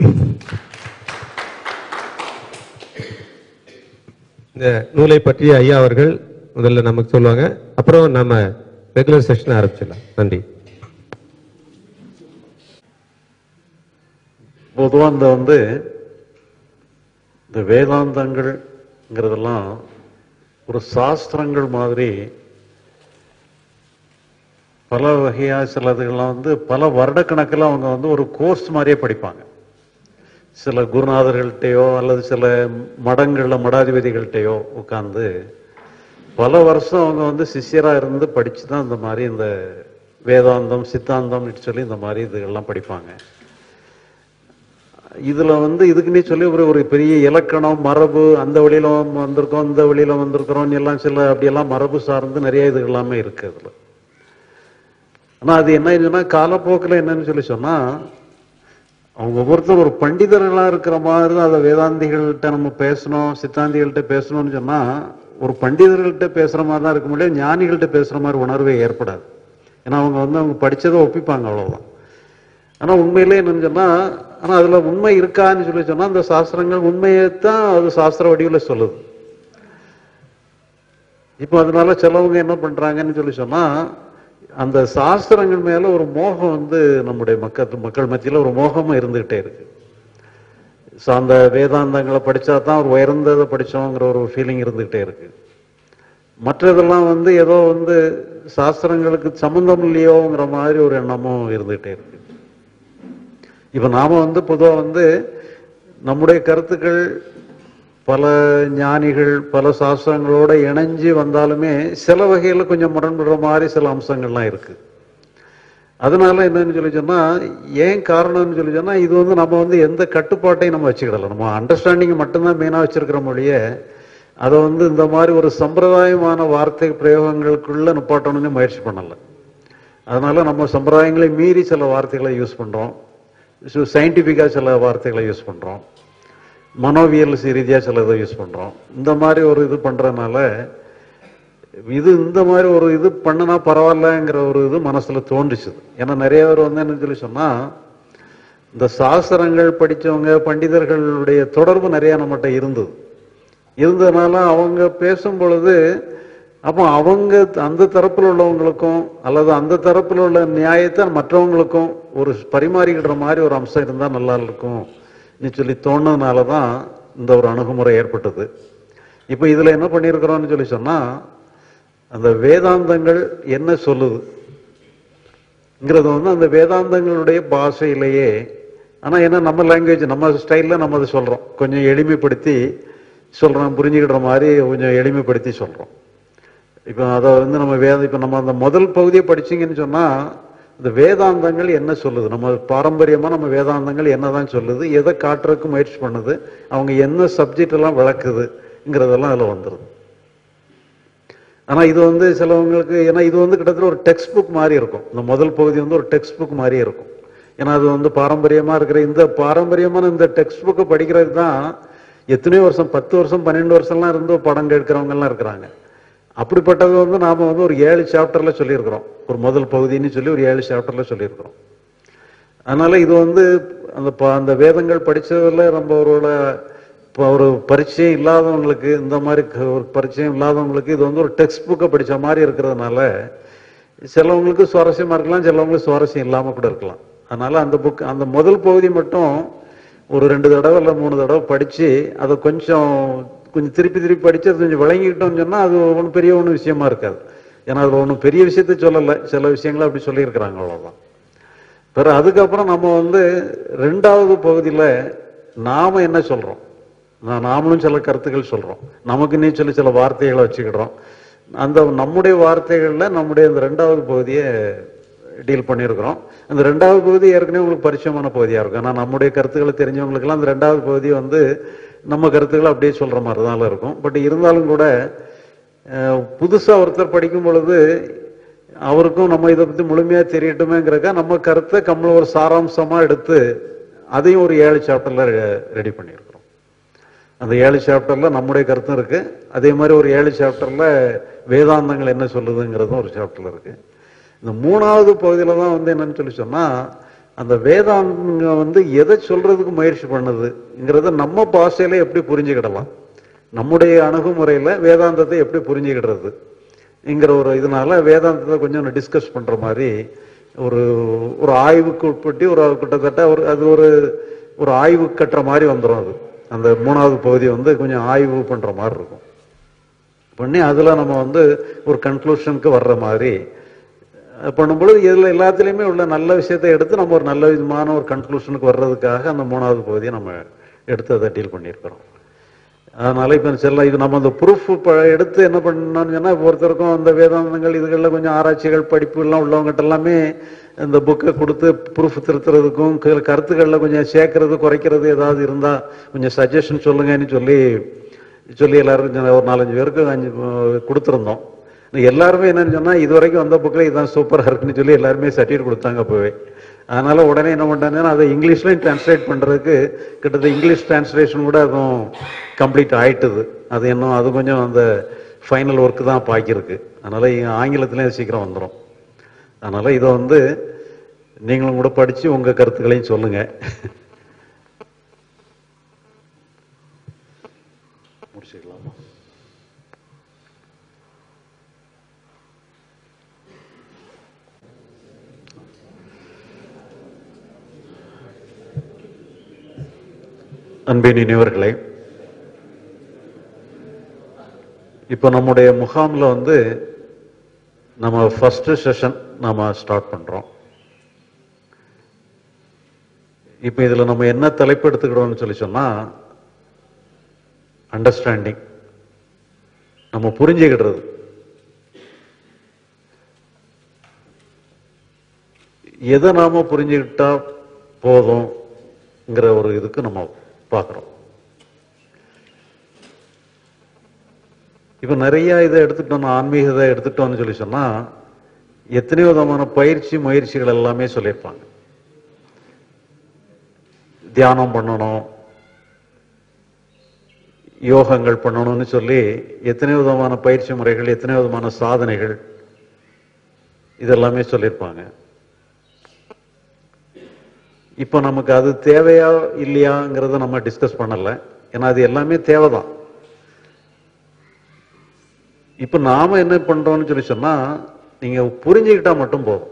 இந்த நூலை பற்றி ஐயா அவர்கள் முதல்ல நமக்கு சொல்லுவாங்க அப்புறம் நம்ம ரெகுலர் செஷன் ஆரம்பிச்சிடலாம் நன்றி பொதுவாக இந்த வந்து இந்த வேதாந்தங்கள்ங்கிறதெல்லாம் ஒரு சாஸ்திரங்கள் மாதிரி பல வகையா சிலதுகள்லாம் வந்து பல வருடக்கணக்கில் அவங்க வந்து ஒரு கோர்ஸ் மாதிரியே படிப்பாங்க சில குருநாதர்கள்ட்டையோ அல்லது சில மடங்கள்ல மடாதிபதிகள்கிட்டயோ உட்கார்ந்து பல வருஷம் அவங்க வந்து சிஷ்யரா இருந்து படிச்சு தான் இந்த மாதிரி இந்த வேதாந்தம் சித்தாந்தம்னு சொல்லி இந்த மாதிரி இதுகள்லாம் படிப்பாங்க இதுல வந்து இதுக்குன்னே சொல்லி ஒரு ஒரு பெரிய இலக்கணம் மரபு அந்த வழியில வந்திருக்கோம் இந்த வழியில வந்திருக்கிறோம் எல்லாம் சில அப்படியெல்லாம் மரபு சார்ந்து நிறைய இது எல்லாமே இருக்கு அதுல ஆனா அது என்ன சொன்னா காலப்போக்கில் என்னன்னு சொல்லி சொன்னா அவங்க ஒவ்வொருத்தரும் ஒரு பண்டிதர்களா இருக்கிற மாதிரி தான் அதை வேதாந்திகள்கிட்ட நம்ம பேசணும் சித்தாந்திகள்கிட்ட பேசணும்னு சொன்னா ஒரு பண்டிதர்கள்ட்ட பேசுற மாதிரி தான் இருக்க முடியாது ஞானிகள்கிட்ட பேசுற மாதிரி உணர்வே ஏற்படாது ஏன்னா அவங்க வந்து அவங்க படிச்சதை ஒப்பிப்பாங்க அவ்வளவுதான் ஆனா உண்மையிலே என்னன்னு சொன்னா ஆனா அதுல உண்மை இருக்கான்னு சொல்லி சொன்னா அந்த சாஸ்திரங்கள் உண்மையைத்தான் அது சாஸ்திர வடிவில் சொல்லுது இப்போ அதனால சிலவங்க என்ன பண்றாங்கன்னு சொல்லி சொன்னா அந்த சாஸ்திரங்கள் மேல ஒரு மோகம் வந்து நம்முடைய மக்கள் மக்கள் மத்தியில ஒரு மோகமும் இருந்துகிட்டே இருக்கு ஸோ அந்த வேதாந்தங்களை படிச்சா தான் ஒரு உயர்ந்ததை படிச்சோங்கிற ஒரு ஃபீலிங் இருந்துகிட்டே இருக்கு மற்றதெல்லாம் வந்து ஏதோ வந்து சாஸ்திரங்களுக்கு சம்பந்தம் இல்லையோங்கிற மாதிரி ஒரு எண்ணமும் இருந்துகிட்டே இருக்கு இப்ப நாம வந்து பொதுவா வந்து நம்முடைய கருத்துக்கள் பல ஞானிகள் பல சாஸ்திரங்களோட இணைஞ்சு வந்தாலுமே சில வகையில கொஞ்சம் முரண்படுற மாதிரி சில அம்சங்கள்லாம் இருக்கு அதனால என்னன்னு சொல்லி சொன்னா ஏன் காரணம்னு சொல்லி சொன்னா இது வந்து நம்ம வந்து எந்த கட்டுப்பாட்டையும் நம்ம வச்சுக்கிடல நம்ம அண்டர்ஸ்டாண்டிங் மட்டும்தான் மெயினா வச்சிருக்கிற மொழிய அதை வந்து இந்த மாதிரி ஒரு சம்பிரதாயமான வார்த்தை பிரயோகங்களுக்குள்ள நிப்பாட்டணும்னு முயற்சி பண்ணல அதனால நம்ம சம்பிரதாயங்களை மீறி சில வார்த்தைகளை யூஸ் பண்றோம் சயின்டிஃபிக்காக சில வார்த்தைகளை யூஸ் பண்ணுறோம் மனோவியல் ரீதியாக சில இதை யூஸ் பண்ணுறோம் இந்த மாதிரி ஒரு இது பண்ணுறதுனால இது இந்த மாதிரி ஒரு இது பண்ணுனா பரவாயில்லங்கிற ஒரு இது மனசுல தோன்றுச்சுது ஏன்னா நிறைய பேர் வந்து என்ன சொல்லி சொன்னா இந்த சாஸ்திரங்கள் படிச்சவங்க பண்டிதர்களுடைய தொடர்பு நிறைய நம்மகிட்ட இருந்தது இருந்ததுனால அவங்க பேசும் பொழுது அப்போ அவங்க அந்த தரப்பில் உள்ளவங்களுக்கும் அல்லது அந்த தரப்பில் உள்ள நியாயத்தை மற்றவங்களுக்கும் ஒரு பரிமாறிக்கிற மாதிரி ஒரு அம்சம் இருந்தால் நல்லா இருக்கும் நீ சொல்லி தோணுனதுனால தான் இந்த ஒரு அணுகுமுறை ஏற்பட்டது இப்போ இதில் என்ன பண்ணியிருக்கிறோம்னு சொல்லி சொன்னால் அந்த வேதாந்தங்கள் என்ன சொல்லுதுங்கிறது வந்து அந்த வேதாந்தங்களுடைய பாஷையிலேயே ஆனால் என்ன நம்ம லாங்குவேஜ் நம்ம ஸ்டைலில் நம்ம அதை சொல்கிறோம் கொஞ்சம் எளிமைப்படுத்தி சொல்கிறோம் புரிஞ்சுக்கிற மாதிரி கொஞ்சம் எளிமைப்படுத்தி சொல்கிறோம் இப்போ அதை வந்து நம்ம வேத இப்போ நம்ம அந்த முதல் பகுதியை படிச்சீங்கன்னு சொன்னால் இந்த வேதாந்தங்கள் என்ன சொல்லுது நம்ம பாரம்பரியமாக நம்ம வேதாந்தங்கள் என்னதான் சொல்லுது எதை காட்டுறதுக்கு முயற்சி பண்ணுது அவங்க என்ன சப்ஜெக்ட் எல்லாம் விளக்குதுங்கிறதெல்லாம் அதில் வந்துடுது ஆனால் இது வந்து சிலவங்களுக்கு ஏன்னா இது வந்து கிட்டத்தட்ட ஒரு டெக்ஸ்ட் புக் மாதிரி இருக்கும் இந்த முதல் பகுதி வந்து ஒரு டெக்ஸ்ட் புக் மாதிரி இருக்கும் ஏன்னா அது வந்து பாரம்பரியமாக இருக்கிற இந்த பாரம்பரியமான இந்த டெக்ஸ்ட் புக்கை படிக்கிறதுக்கு தான் எத்தனையோ வருஷம் பத்து வருஷம் பன்னெண்டு வருஷம்லாம் இருந்து படம் கேட்கிறவங்கலாம் இருக்கிறாங்க அப்படிப்பட்டது வந்து நாம வந்து ஒரு ஏழு சாப்டர்ல சொல்லியிருக்கிறோம் ஒரு முதல் பகுதின்னு சொல்லி ஒரு ஏழு சாப்டர்ல சொல்லியிருக்கிறோம் அதனால இது வந்து அந்த ப- அந்த வேதங்கள் படிச்சதுல நம்ம ஒரு இப்போ ஒரு பரிச்சயம் இல்லாதவங்களுக்கு இந்த மாதிரி க- ஒரு பரிச்சயம் இல்லாதவங்களுக்கு இது வந்து ஒரு டெக்ஸ்ட் புக்கை படிச்ச மாதிரி இருக்கிறதுனால சிலவங்களுக்கு சுவாரஸ்யமா இருக்கலாம் சிலவங்களுக்கு சுவாரஸ்யம் இல்லாம கூட இருக்கலாம் அதனால அந்த புக் அந்த முதல் பகுதி மட்டும் ஒரு ரெண்டு தடவை இல்லை மூணு தடவை படிச்சு அதை கொஞ்சம் கொஞ்சம் திருப்பி திருப்பி படிச்சு அது கொஞ்சம் விளங்கிக்கிட்டோம்னு சொன்னா அது ஒன்றும் பெரிய ஒன்றும் விஷயமா இருக்காது ஏன்னா அது ஒன்றும் பெரிய விஷயத்த சொல்லலை சில விஷயங்களை அப்படி சொல்லியிருக்கிறாங்க அவ்வளவுதான் பிறகு அதுக்கப்புறம் நம்ம வந்து ரெண்டாவது பகுதியில் நாம என்ன சொல்றோம் நா- நாமளும் சில கருத்துக்கள் சொல்றோம் நமக்குன்னே சொல்லி சில வார்த்தைகளை வச்சுக்கிடுறோம் அந்த நம்முடைய வார்த்தைகள்ல நம்முடைய இந்த ரெண்டாவது பகுதியை டீல் பண்ணியிருக்கிறோம் அந்த ரெண்டாவது பகுதி ஏற்கனவே உங்களுக்கு பரிச்சயமான பகுதியா இருக்கும் ஆனால் நம்முடைய கருத்துக்களை தெரிஞ்சவங்களுக்கெல்லாம் அந்த ரெண்டாவது பகுதி வந்து நம்ம கருத்துக்களை அப்படியே சொல்ற மாதிரி தான் இருக்கும் பட் இருந்தாலும் கூட அஹ், புதுசா ஒருத்தர் படிக்கும் பொழுது அவருக்கும் நம்ம இதை பத்தி முழுமையா தெரியட்டுமேங்கிறக்க நம்ம கருத்தை கம்மல ஒரு சாராம்சமா எடுத்து அதையும் ஒரு ஏழு சாப்டர்ல ரெடி பண்ணியிருக்கிறோம் அந்த ஏழு சாப்டர்ல நம்முடைய கருத்தும் இருக்கு அதே மாதிரி ஒரு ஏழு சாப்டர்ல வேதாந்தங்கள் என்ன சொல்லுதுங்கிறதும் ஒரு சாப்டர்ல இருக்கு இந்த மூணாவது பகுதியில தான் வந்து என்னன்னு சொல்லி சொன்னா அந்த வேதாந்தம் வந்து எதை சொல்றதுக்கு முயற்சி பண்ணுதுங்கிறத நம்ம பாஷையில எப்படி புரிஞ்சுக்கிடலாம் நம்முடைய அணுகுமுறையில வேதாந்தத்தை எப்படி புரிஞ்சுக்கிடுறது ங்கிற ஒரு இதனால வேதாந்தத்தை கொஞ்சம் டிஸ்கஸ் பண்ற மாதிரி ஒரு ஒரு ஆய்வுக்கு உட்பட்டு ஒரு கிட்டத்தட்ட ஒரு அது ஒரு ஒரு ஆய்வு கட்டுற மாதிரி வந்துடும் அது அந்த மூணாவது பகுதி வந்து கொஞ்சம் ஆய்வு பண்ற மாதிரி இருக்கும் பண்ணி அதுல நம்ம வந்து ஒரு கன்க்ளூஷனுக்கு வர்ற மாதிரி அஹ் பண்ணும்பொழுது இதுல எல்லாத்துலயுமே உள்ள நல்ல விஷயத்தை எடுத்து நம்ம ஒரு நல்ல விதமான ஒரு கன்க்ளூஷனுக்கு வர்றதுக்காக அந்த மூணாவது பகுதியை நம்ம எடுத்து அதை டீல் பண்ணியிருக்கிறோம் அதனால இப்ப செல்ல இது நம்ம அந்த ப்ரூஃப் எடுத்து என்ன பண்ணோம்னு சொன்னா ஒருத்தருக்கும் அந்த வேதாந்தங்கள் இதுகளில் கொஞ்சம் ஆராய்ச்சிகள் படிப்பு எல்லாம் உள்ளவங்ககிட்ட எல்லாமே இந்த புக்கை கொடுத்து ப்ரூஃப் திருத்துறதுக்கும் க- கருத்துக்கள்ல கொஞ்சம் சேர்க்கறது குறைக்கிறது ஏதாவது இருந்தா கொஞ்சம் சஜஷன் சொல்லுங்கன்னு சொல்லி சொல்லி எல்லாரும் கொஞ்சம் ஒரு நாலஞ்சு பேருக்கு அஞ்சு அஹ், கொடுத்திருந்தோம் எல்லாருமே என்னன்னு சொன்னா இது வரைக்கும் வந்த புக்கில் இதுதான் சூப்பரா இருக்குன்னு சொல்லி எல்லாருமே சர்டிஃபிகேட் கொடுத்தாங்க அப்பவே அதனால உடனே என்ன பண்ணிட்டாங்கன்னா அதை இங்கிலீஷ்லயும் டிரான்ஸ்லேட் பண்றதுக்கு கிட்டத்தட்ட இங்கிலீஷ் டிரான்ஸ்லேஷன் கூட அதுவும் கம்ப்ளீட் ஆயிட்டுது அது இன்னும் அது கொஞ்சம் அந்த ஃபைனல் ஒர்க் தான் பாக்கியிருக்கு அதனால இங்க ஆங்கிலத்திலயும் சீக்கிரம் வந்துடும் அதனால இதை வந்து நீங்களும் கூட படிச்சு உங்க கருத்துக்களையும் சொல்லுங்க முடிச்சுக்கலாமா அன்பின் இனிவர்களே இப்போ நம்முடைய முகாம்ல வந்து நம்ம ஃபர்ஸ்ட் செஷன் நாம ஸ்டார்ட் பண்றோம் இப்போ இதுல நம்ம என்ன தலைப்பு எடுத்துக்கிடுவோம்னு சொல்லி சொன்னா அண்டர்ஸ்டாண்டிங் நம்ம புரிஞ்சுக்கிடுறது எதை நாம புரிஞ்சுக்கிட்டா போதும்ங்கிற ஒரு இதுக்கு நம்ம பார்க்குறோம் இப்போ நிறைய இதை எடுத்துட்டோம் ஆன்மீக இதை எடுத்துட்டோம்னு சொல்லி சொன்னா எத்தனையோ விதமான பயிற்சி முயற்சிகள் எல்லாமே சொல்லியிருப்பாங்க தியானம் பண்ணணும் யோகங்கள் பண்ணணும்னு சொல்லி எத்தனை விதமான பயிற்சி முறைகள் எத்தனை விதமான சாதனைகள் இதெல்லாமே சொல்லியிருப்பாங்க இப்போ நமக்கு அது தேவையா இல்லையாங்கிறத நம்ம டிஸ்கஸ் பண்ணல ஏன்னா அது எல்லாமே தேவைதான் இப்போ நாம என்ன பண்றோம்னு சொல்லி சொன்னா நீங்க புரிஞ்சுக்கிட்டா மட்டும் போதும்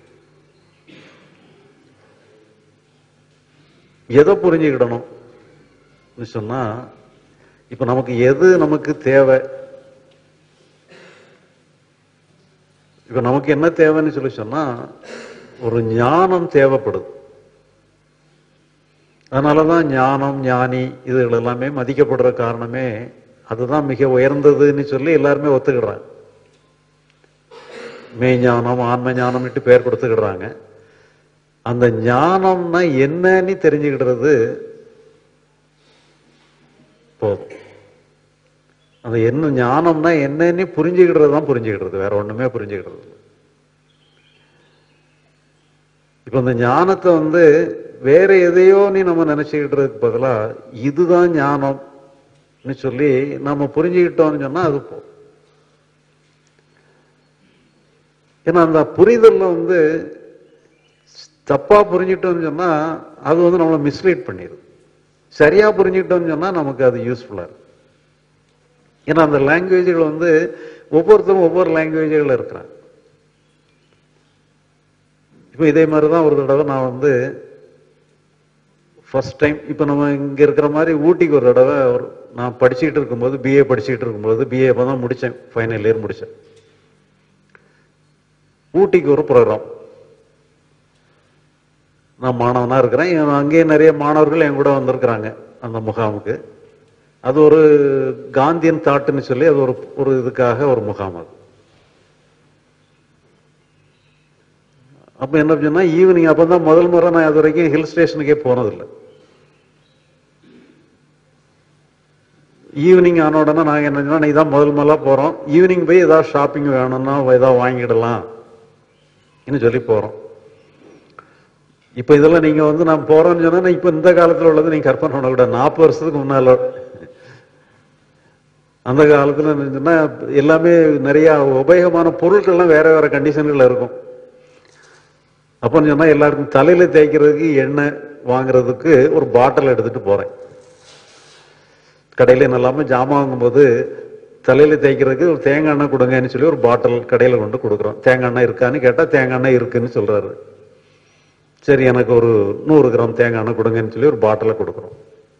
எதை புரிஞ்சுக்கிடணும் சொன்னா இப்ப நமக்கு எது நமக்கு தேவை இப்ப நமக்கு என்ன தேவைன்னு சொல்லி சொன்னா ஒரு ஞானம் தேவைப்படுது அதனாலதான் ஞானம் ஞானி இதுகள் எல்லாமே மதிக்கப்படுற காரணமே அதுதான் மிக உயர்ந்ததுன்னு சொல்லி எல்லாருமே ஒத்துக்கிடுறாங்க மெய்ஞானம் ஆன்ம ஞானம்னுட்டு பேர் கொடுத்துக்கிடுறாங்க அந்த ஞானம்னா என்னன்னு தெரிஞ்சுக்கிடுறது போதும் அந்த என்ன ஞானம்னா என்னன்னு புரிஞ்சுக்கிடுறது தான் புரிஞ்சுக்கிடுறது வேற ஒண்ணுமே புரிஞ்சுக்கிடுறது இல்ல. இப்ப இந்த ஞானத்தை வந்து வேற எதையோ நீ நம்ம நினைச்சுக்கிட்டதுக்கு பதிலா இதுதான் ஞானம்னு சொல்லி நம்ம புரிஞ்சுக்கிட்டோம்னு சொன்னா அது போதும் ஏன்னா அந்த புரிதல்ல வந்து தப்பா புரிஞ்சிட்டோம்னு சொன்னா அது வந்து நம்மளை மிஸ்லீட் பண்ணிடுது சரியா புரிஞ்சுக்கிட்டோம்னு சொன்னா நமக்கு அது யூஸ்ஃபுல்லா இருக்கு ஏன்னா அந்த லாங்குவேஜ்கள் வந்து ஒவ்வொருத்தரும் ஒவ்வொரு லாங்குவேஜ்கள் இருக்கிறாங்க இப்போ இதே மாதிரி தான் ஒரு தடவை நான் வந்து ஃபர்ஸ்ட் டைம் இப்போ நம்ம இங்கே இருக்கிற மாதிரி ஊட்டிக்கு ஒரு தடவை ஒரு நான் படிச்சுக்கிட்டு இருக்கும்போது பிஏ படிச்சுக்கிட்டு இருக்கும்போது பிஏ இப்போ தான் முடித்தேன் ஃபைனல் இயர் முடித்தேன் ஊட்டிக்கு ஒரு ப்ரோக்ராம் நான் மாணவனா இருக்கிறேன் என் அங்கேயே நிறைய மாணவர்கள் என் கூட வந்திருக்கிறாங்க அந்த முகாமுக்கு அது ஒரு காந்தியன் தாட்டுன்னு சொல்லி அது ஒரு ஒரு இதுக்காக ஒரு முகாம் அது அப்ப என்ன சொன்னா ஈவினிங் அப்பதான் முதல் முறை நான் அது வரைக்கும் ஹில் ஸ்டேஷனுக்கே போனதில்லை ஈவினிங் ஆன உடனே நாங்க என்ன சொன்னா இதான் முதல் முதலா போறோம் ஈவினிங் போய் ஏதாவது ஷாப்பிங் வேணும்னா ஏதாவது வாங்கிடலாம் இன்னும் சொல்லி போறோம் இப்ப இதெல்லாம் நீங்க வந்து நான் போறோம்னு சொன்னா இப்ப இந்த காலத்துல உள்ளது நீங்க கற்பனை பண்ணக்கூடாது நாற்பது வருஷத்துக்கு முன்னால அந்த காலத்துல இருந்துச்சுன்னா எல்லாமே நிறைய உபயோகமான பொருட்கள்லாம் வேற வேற கண்டிஷன்கள் இருக்கும் அப்பன்னு சொன்னா எல்லாருக்கும் தலையில தேய்க்கிறதுக்கு எண்ணெய் வாங்குறதுக்கு ஒரு பாட்டில் எடுத்துட்டு போறேன் கடையில நல்லாம ஜாமான் வாங்கும்போது தலையில தேய்க்கிறதுக்கு ஒரு தேங்காய் எண்ணெய் கொடுங்கன்னு சொல்லி ஒரு பாட்டில் கடையில கொண்டு கொடுக்குறோம் தேங்காய் எண்ணெய் இருக்கான்னு கேட்டா தேங்காய் எண்ணெய் இருக்குன்னு சொல்றாரு சரி எனக்கு ஒரு நூறு கிராம் தேங்காய் எண்ணெய் கொடுங்கன்னு சொல்லி ஒரு பாட்டில கொடுக்குறோம்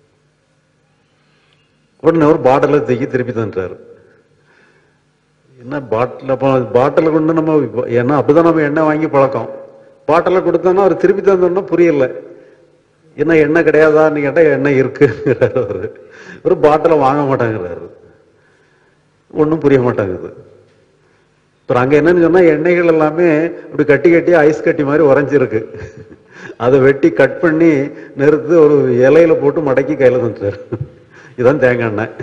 உடனே ஒரு பாட்டில தூக்கி திருப்பி தந்துட்டாரு என்ன பாட்டில் அப்போ பாட்டில் கொண்டு நம்ம ஏன்னா அப்படிதான் நம்ம எண்ணெய் வாங்கி பழக்கம் பாட்டில் கொடுத்தோன்னா அவர் திருப்பி தந்தோம்னா புரியல என்ன எண்ணெய் கிடையாதான்னு கேட்டா எண்ணெய் இருக்குங்கிறாரு அவரு ஒரு பாட்டில வாங்க மாட்டாங்கிறாரு ஒன்றும் புரிய மாட்டாங்குது அப்புறம் அங்க என்னன்னு சொன்னா எண்ணெய்கள் எல்லாமே இப்படி கட்டி கட்டி ஐஸ் கட்டி மாதிரி உறைஞ்சிருக்கு அதை வெட்டி கட் பண்ணி நிறுத்து ஒரு இலையில போட்டு மடக்கி கையில தந்துட்டாரு இதான் தேங்காய் எண்ணெய்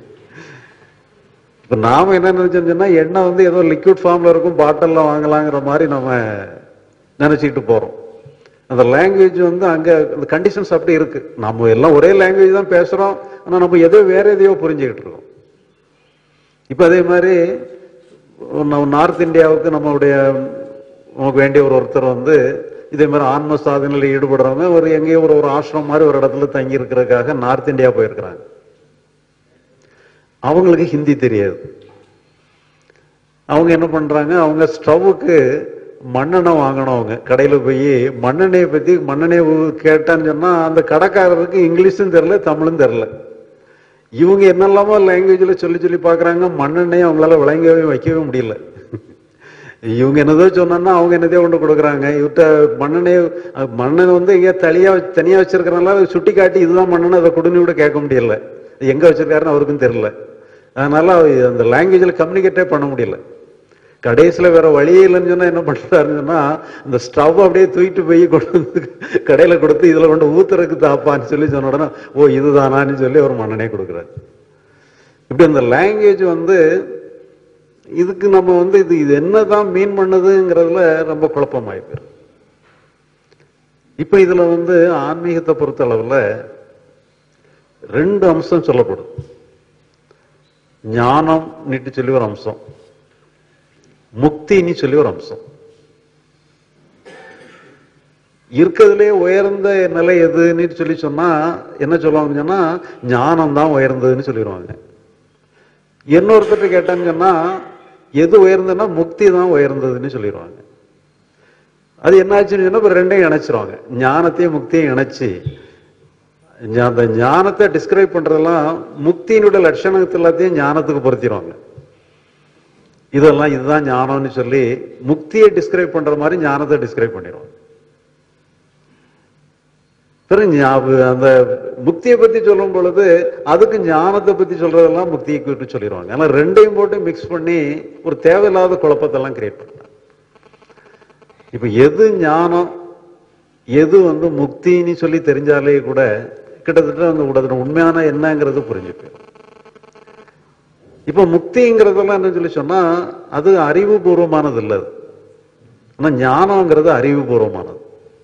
இப்ப நாம என்ன நினைச்சோம்னு சொன்னா எண்ணெய் வந்து ஏதோ லிக்விட் ஃபார்ம்ல இருக்கும் பாட்டில்ல வாங்கலாங்கிற மாதிரி நம்ம நினைச்சுக்கிட்டு போறோம் அந்த லாங்குவேஜ் வந்து அங்க அந்த கண்டிஷன்ஸ் அப்படி இருக்கு நம்ம எல்லாம் ஒரே லாங்குவேஜ் தான் பேசுறோம் ஆனா நம்ம எதோ வேற எதையோ புரிஞ்சுக்கிட்டு இருக்கோம் இப்ப அதே மாதிரி நம்ம நார்த் இந்தியாவுக்கு நம்மளுடைய நமக்கு வேண்டிய ஒரு ஒருத்தர் வந்து இதே மாதிரி ஆன்ம சாதனையில் ஈடுபடுறவங்க ஒரு எங்கேயோ ஒரு ஒரு ஆசிரமம் மாதிரி ஒரு இடத்துல தங்கி இருக்கிறதுக்காக நார்த் இந்தியா போயிருக்கிறாங்க அவங்களுக்கு ஹிந்தி தெரியாது அவங்க என்ன பண்றாங்க அவங்க ஸ்டவ்வுக்கு மண்ணெண்ணெய் வாங்கணும் அவங்க கடையில போய் மண்ணெண்ணெயை பத்தி மண்ணெண்ணெய் கேட்டான்னு சொன்னா அந்த கடைக்காரருக்கு இங்கிலீஷும் தெரியல தமிழும் தெரியல இவங்க என்னெல்லாமோ லாங்குவேஜ்ல சொல்லி சொல்லி பாக்குறாங்க மண்ணெண்ணெயை அவங்களால விளங்கவே வைக்கவே முடியல இவங்க என்னதோ சொன்னா அவங்க என்னதோ கொண்டு கொடுக்குறாங்க இவர்கிட்ட மண்ணெண்ணெய் மண்ணெண்ணெய் வந்து எங்கேயா தனியா தனியா வச்சிருக்கிறனால சுட்டி காட்டி இதுதான் மண்ணெண்ணெய் அதை கொடுன்னு கூட கேட்க முடியல எங்க வச்சிருக்காருன்னு அவருக்கும் தெரியல அதனால அந்த லாங்குவேஜ்ல கம்யூனிகேட்டே பண்ண முடியல கடைசியில வேற வழியே இல்லைன்னு சொன்னா என்ன பண்றாருன்னு சொன்னா இந்த ஸ்டவ் அப்படியே தூக்கிட்டு போய் கொண்டு வந்து கடையில கொடுத்து இதுல கொண்டு ஊத்துறதுக்கு தாப்பான்னு சொல்லி சொன்ன உடனே ஓ இதுதானான்னு சொல்லி ஒரு மன்னனே கொடுக்குறாரு இப்படி அந்த லாங்குவேஜ் வந்து இதுக்கு நம்ம வந்து இது இது என்னதான் மீன் பண்ணுதுங்கிறதுல ரொம்ப குழப்பமாயி போயிரும் இப்ப இதுல வந்து ஆன்மீகத்தை பொறுத்த அளவுல ரெண்டு அம்சம் சொல்லப்படும் ஞானம் நீட்டு சொல்லி ஒரு அம்சம் முக்தின்னு சொல்லி ஒரு அம்சம் இருக்கிறதுலே உயர்ந்த நிலை எதுன்னு சொல்லி சொன்னா என்ன சொல்லுவாங்கன்னு சொன்னா ஞானம் தான் உயர்ந்ததுன்னு சொல்லிடுவாங்க இன்னொருத்தர் கேட்டான்னு சொன்னா எது உயர்ந்ததுன்னா முக்தி தான் உயர்ந்ததுன்னு சொல்லிடுவாங்க அது என்ன ஆச்சுன்னு சொன்னா இப்ப ரெண்டையும் இணைச்சிருவாங்க ஞானத்தையும் முக்தியும் இணைச்சு ஞா- அந்த ஞானத்தை டிஸ்கிரைப் பண்றதெல்லாம் முக்தியினுடைய லட்சணத்தை எல்லாத்தையும் ஞானத்துக்கு பொருத்திடுவாங்க இதெல்லாம் இதுதான் ஞானம்னு சொல்லி முக்தியை டிஸ்கிரைப் பண்ற மாதிரி ஞானத்தை டிஸ்கிரைப் பண்ணிடுவாங்க பிறகு ஞா- அந்த முக்தியை பத்தி சொல்லும் பொழுது அதுக்கு ஞானத்தை பத்தி சொல்றதெல்லாம் முக்தியை குறித்து சொல்லிடுவாங்க ஆனா ரெண்டையும் போட்டு மிக்ஸ் பண்ணி ஒரு தேவையில்லாத குழப்பத்தெல்லாம் கிரியேட் பண்றாங்க இப்ப எது ஞானம் எது வந்து முக்தின்னு சொல்லி தெரிஞ்சாலே கூட கிட்டத்தட்ட அந்த உடனே உண்மையான என்னங்கிறது புரிஞ்சுக்கும் இப்ப முக்திங்கிறதெல்லாம் என்ன சொல்லி சொன்னா அது அறிவுபூர்வமானது இல்ல அது. ஆனா ஞானங்கிறது அறிவுபூர்வமானது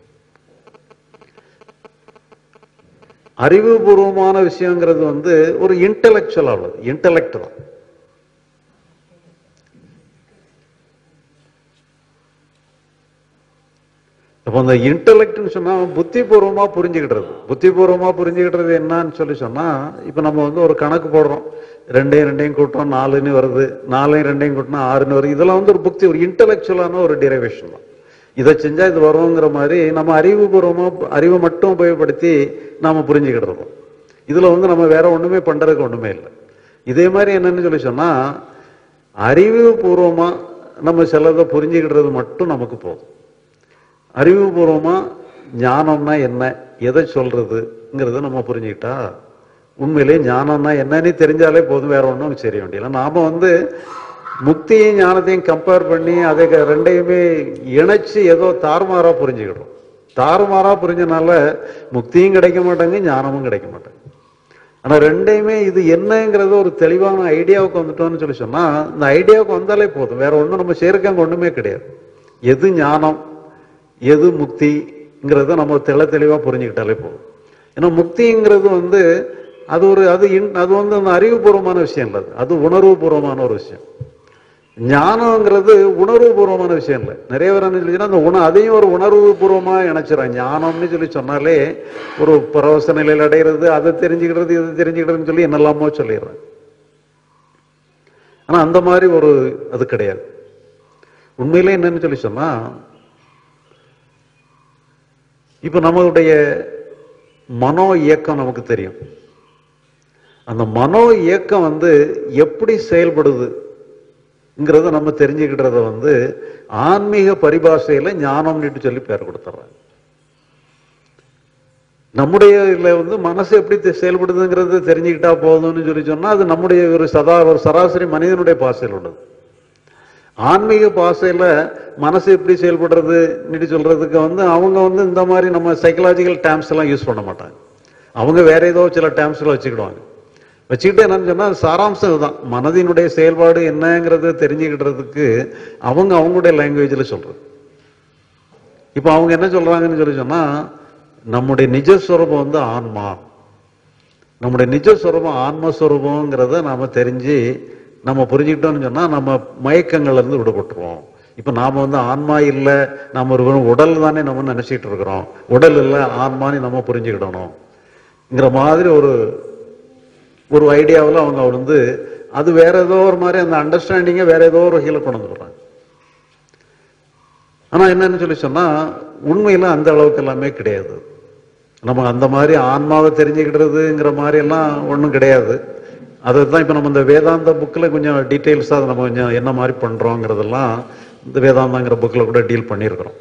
அறிவுபூர்வமான விஷயங்கிறது வந்து ஒரு இன்டலெக்சுவல் ஆகுது இன்டலெக்ட் தான் அப்போ அந்த இன்டலெக்ட்னு சொன்னா புத்திபூர்வமா புரிஞ்சுக்கிடுறது புத்திபூர்வமா புரிஞ்சுக்கிடுறது என்னன்னு சொல்லி சொன்னா இப்ப நம்ம வந்து ஒரு கணக்கு போடுறோம் ரெண்டையும் ரெண்டையும் கூட்டுறோம் நாலுன்னு வருது நாலையும் ரெண்டையும் கூட்டினா ஆறுன்னு வருது இதெல்லாம் வந்து ஒரு புக்தி ஒரு இன்டலெக்சுவலான ஒரு டிரைவேஷன் தான் இதை செஞ்சா இது வருங்கிற மாதிரி நம்ம அறிவுபூர்வமா அறிவை மட்டும் உபயோகப்படுத்தி நாம புரிஞ்சுக்கிடுறோம் இதுல வந்து நம்ம வேற ஒண்ணுமே பண்றதுக்கு ஒண்ணுமே இல்லை இதே மாதிரி என்னன்னு சொல்லி சொன்னா அறிவுபூர்வமா நம்ம சிலதை புரிஞ்சுக்கிடுறது மட்டும் நமக்கு போதும் அறிவுபூர்வமா ஞானம்னா என்ன எதை சொல்றதுங்கிறத நம்ம புரிஞ்சுக்கிட்டா உண்மையிலே ஞானம்னா என்னன்னு தெரிஞ்சாலே போதும் வேற ஒன்றும் செய்ய வேண்டியதில்லை நாம வந்து முக்தியும் ஞானத்தையும் கம்பேர் பண்ணி அதை க- ரெண்டையுமே இணைச்சு ஏதோ தாறுமாறா புரிஞ்சுக்கிடுறோம் தாறுமாறா புரிஞ்சனால முக்தியும் கிடைக்க மாட்டாங்க ஞானமும் கிடைக்க மாட்டாங்க ஆனா ரெண்டையுமே இது என்னங்கிறது ஒரு தெளிவான ஐடியாவுக்கு வந்துட்டோம்னு சொல்லி சொன்னா இந்த ஐடியாவுக்கு வந்தாலே போதும் வேற ஒண்ணும் நம்ம செய்யறதுக்கு அங்க ஒண்ணுமே கிடையாது எது ஞானம் எது முக்திங்கிறத நம்ம தெள தெளிவா புரிஞ்சுக்கிட்டாலே போதும் ஏன்னா முக்திங்கிறது வந்து அது ஒரு அது இன்- அது வந்து அந்த அறிவுபூர்வமான விஷயம் இல்லை அது. அது உணர்வுபூர்வமான ஒரு விஷயம் ஞானம்ங்கிறது உணர்வுபூர்வமான விஷயம் இல்லை நிறைய பேர் என்ன சொல்லிச்சுன்னா அந்த உண அதையும் ஒரு உணர்வுபூர்வமா இணைச்சிடறாங்க ஞானம்னு சொல்லி சொன்னாலே ஒரு பரவச நிலையில் அடைகிறது அதை தெரிஞ்சுக்கிறது இதை தெரிஞ்சுக்கிறதுன்னு சொல்லி என்னெல்லாமோ சொல்லிடுறாங்க ஆனா அந்த மாதிரி ஒரு அது கிடையாது உண்மையிலே என்னன்னு சொல்லி சொன்னா இப்ப நம்மளுடைய மனோ இயக்கம் நமக்கு தெரியும் அந்த மனோ இயக்கம் வந்து எப்படி செயல்படுதுங்கிறத நம்ம தெரிஞ்சுக்கிட்டத வந்து ஆன்மீக பரிபாஷையில ஞானம்னுட்டு சொல்லி பேர் கொடுத்துட்றாங்க நம்முடைய இதுல வந்து மனசு எப்படி தெ- செயல்படுதுங்கிறது தெரிஞ்சுக்கிட்டா போதும்னு சொல்லி சொன்னா அது நம்முடைய ஒரு சதா ஒரு சராசரி மனிதனுடைய பாசையில் உள்ளது ஆன்மீக பாசையில மனசு எப்படி செயல்படுறது சொல்றதுக்கு வந்து அவங்க வந்து இந்த மாதிரி நம்ம சைக்கலாஜிக்கல் டேர்ம்ஸ் எல்லாம் யூஸ் பண்ண மாட்டாங்க அவங்க வேற ஏதோ சில டேர்ம்ஸ்ல வச்சுக்கிடுவாங்க வச்சுக்கிட்டு என்னன்னு சொன்னா சாராம்சம் இதுதான் மனதினுடைய செயல்பாடு என்னங்கிறத தெரிஞ்சுக்கிட்டதுக்கு அவங்க அவங்களுடைய லாங்குவேஜ்ல சொல்றது இப்போ அவங்க என்ன சொல்றாங்கன்னு சொல்லி சொன்னா நம்முடைய நிஜஸ்வரூபம் வந்து ஆன்மா நம்முடைய நிஜஸ்வரூபம் ஆன்மஸ்வரூபங்கிறத நாம தெரிஞ்சு நம்ம புரிஞ்சுக்கிட்டோம்னு சொன்னா நம்ம மயக்கங்கள்ல இருந்து விடுபட்டுருவோம் இப்ப நாம வந்து ஆன்மா இல்ல நாம ஒரு வெறும் உடல் தானே நம்ம நினைச்சிட்டு இருக்கிறோம் உடல் இல்ல ஆன்மான்னு நம்ம புரிஞ்சுக்கிடணும்ங்கிற மாதிரி ஒரு ஒரு ஐடியாவில் அவங்க வந்து அது வேற ஏதோ ஒரு மாதிரி அந்த அண்டர்ஸ்டாண்டிங்கை வேற ஏதோ ஒரு வகையில் கொண்டு வந்துடுறாங்க ஆனா என்னன்னு சொல்லி சொன்னா உண்மையில அந்த அளவுக்கு எல்லாமே கிடையாது நம்ம அந்த மாதிரி ஆன்மாவை தெரிஞ்சுக்கிடுறதுங்கிற மாதிரி எல்லாம் ஒன்றும் கிடையாது அதுதான் இப்போ நம்ம இந்த வேதாந்த புக்கில் கொஞ்சம் டீட்டெயில்ஸாக அதை நம்ம கொஞ்சம் என்ன மாதிரி பண்ணுறோங்கிறதெல்லாம் இந்த வேதாந்தாங்கிற புக்கில் கூட டீல் பண்ணியிருக்கிறோம்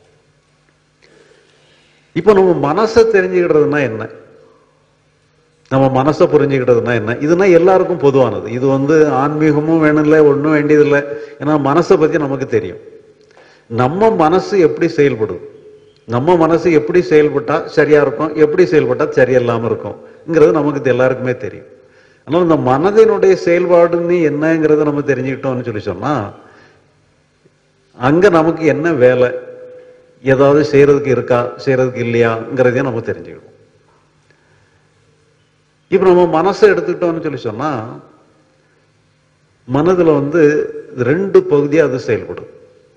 இப்போ நம்ம மனசை தெரிஞ்சுக்கிடுறதுனா என்ன நம்ம மனசை புரிஞ்சுக்கிட்டதுனா என்ன இதுனா எல்லாருக்கும் பொதுவானது இது வந்து ஆன்மீகமும் வேணும்ல ஒன்றும் வேண்டியதில்லை ஏன்னா மனசை பற்றி நமக்கு தெரியும் நம்ம மனசு எப்படி செயல்படுது நம்ம மனசு எப்படி செயல்பட்டா சரியா இருக்கும் எப்படி செயல்பட்டா சரியில்லாம இருக்கும்ங்கிறது நமக்கு எல்லாருக்குமே தெரியும் அதனால இந்த மனதினுடைய செயல்பாடுன்னு என்னங்கிறத நம்ம தெரிஞ்சுக்கிட்டோம்னு சொல்லி சொன்னா அங்க நமக்கு என்ன வேலை ஏதாவது செய்யறதுக்கு இருக்கா செய்யறதுக்கு இல்லையாங்கிறதையும் நம்ம தெரிஞ்சுக்கணும் இப்ப நம்ம மனசை எடுத்துக்கிட்டோம்னு சொல்லி சொன்னா மனதுல வந்து ரெண்டு பகுதியா அது செயல்படும்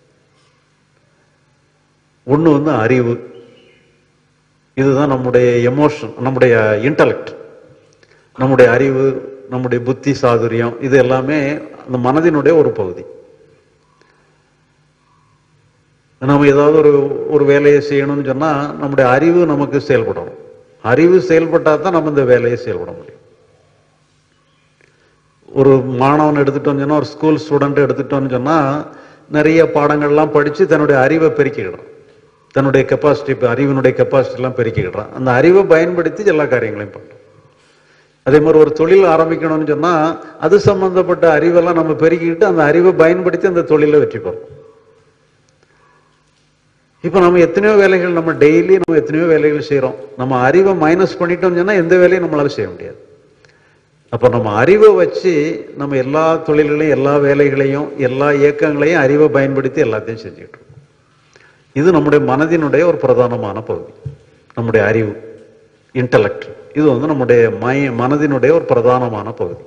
ஒண்ணு வந்து அறிவு இதுதான் நம்முடைய எமோஷன் நம்முடைய இன்டலெக்ட் நம்முடைய அறிவு நம்முடைய புத்தி சாதுரியம் இது எல்லாமே அந்த மனதினுடைய ஒரு பகுதி நம்ம ஏதாவது ஒரு ஒரு வேலையை செய்யணும்னு சொன்னா நம்முடைய அறிவு நமக்கு செயல்படணும் அறிவு செயல்பட்டா தான் நம்ம இந்த வேலையை செயல்பட முடியும் ஒரு மாணவன் எடுத்துட்டோம்னு சொன்னா ஒரு ஸ்கூல் ஸ்டூடெண்ட் எடுத்துட்டோம்னு சொன்னா நிறைய பாடங்கள்லாம் படிச்சு தன்னுடைய அறிவை பெருக்கிக்கிடுறான் தன்னுடைய கெப்பாசிட்டி அறிவினுடைய கெப்பாசிட்டி எல்லாம் பெருக்கிக்கிடுறான் அந்த அறிவை பயன்படுத்தி எல்லா காரியங்களையும் பண்றான் அதே மாதிரி ஒரு தொழில் ஆரம்பிக்கணும்னு சொன்னா அது சம்பந்தப்பட்ட அறிவெல்லாம் நம்ம பெருக்கிக்கிட்டு அந்த அறிவை பயன்படுத்தி அந்த தொழிலை வெற்றி பெறணும் இப்ப நம்ம எத்தனையோ வேலைகள் நம்ம டெய்லி நம்ம எத்தனையோ வேலைகள் செய்றோம் நம்ம அறிவை மைனஸ் பண்ணிட்டோம்னு சொன்னா எந்த வேலையும் நம்மளால செய்ய முடியாது அப்ப நம்ம அறிவை வச்சு நம்ம எல்லா தொழில்களையும் எல்லா வேலைகளையும் எல்லா இயக்கங்களையும் அறிவை பயன்படுத்தி எல்லாத்தையும் செஞ்சுக்கிட்டு இருக்கோம் இது நம்முடைய மனதினுடைய ஒரு பிரதானமான பகுதி நம்முடைய அறிவு இன்டலெக்ட் இது வந்து நம்முடைய மய மனதினுடைய ஒரு பிரதானமான பகுதி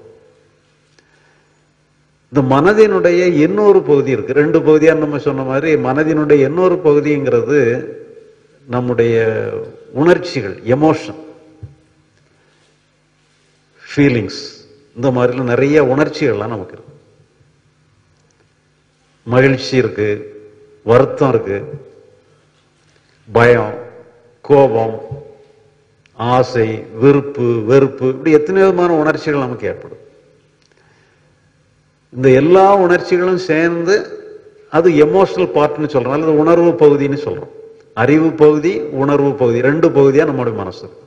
இந்த மனதினுடைய இன்னொரு பகுதி இருக்கு ரெண்டு பகுதியா நம்ம சொன்ன மாதிரி மனதினுடைய இன்னொரு பகுதிங்கிறது நம்முடைய உணர்ச்சிகள் எமோஷன் ஃபீலிங்ஸ் இந்த மாதிரிலாம் நிறைய உணர்ச்சிகள்லாம் நமக்கு இருக்கு மகிழ்ச்சி இருக்கு வருத்தம் இருக்கு பயம் கோபம் ஆசை விருப்பு வெறுப்பு இப்படி எத்தனை விதமான உணர்ச்சிகள் நமக்கு ஏற்படும் இந்த எல்லா உணர்ச்சிகளும் சேர்ந்து அது எமோஷனல் பார்ட்னு சொல்றோம் அல்லது உணர்வு பகுதின்னு சொல்றோம் அறிவு பகுதி உணர்வு பகுதி ரெண்டு பகுதியா நம்மளுடைய மனசு இருக்கு.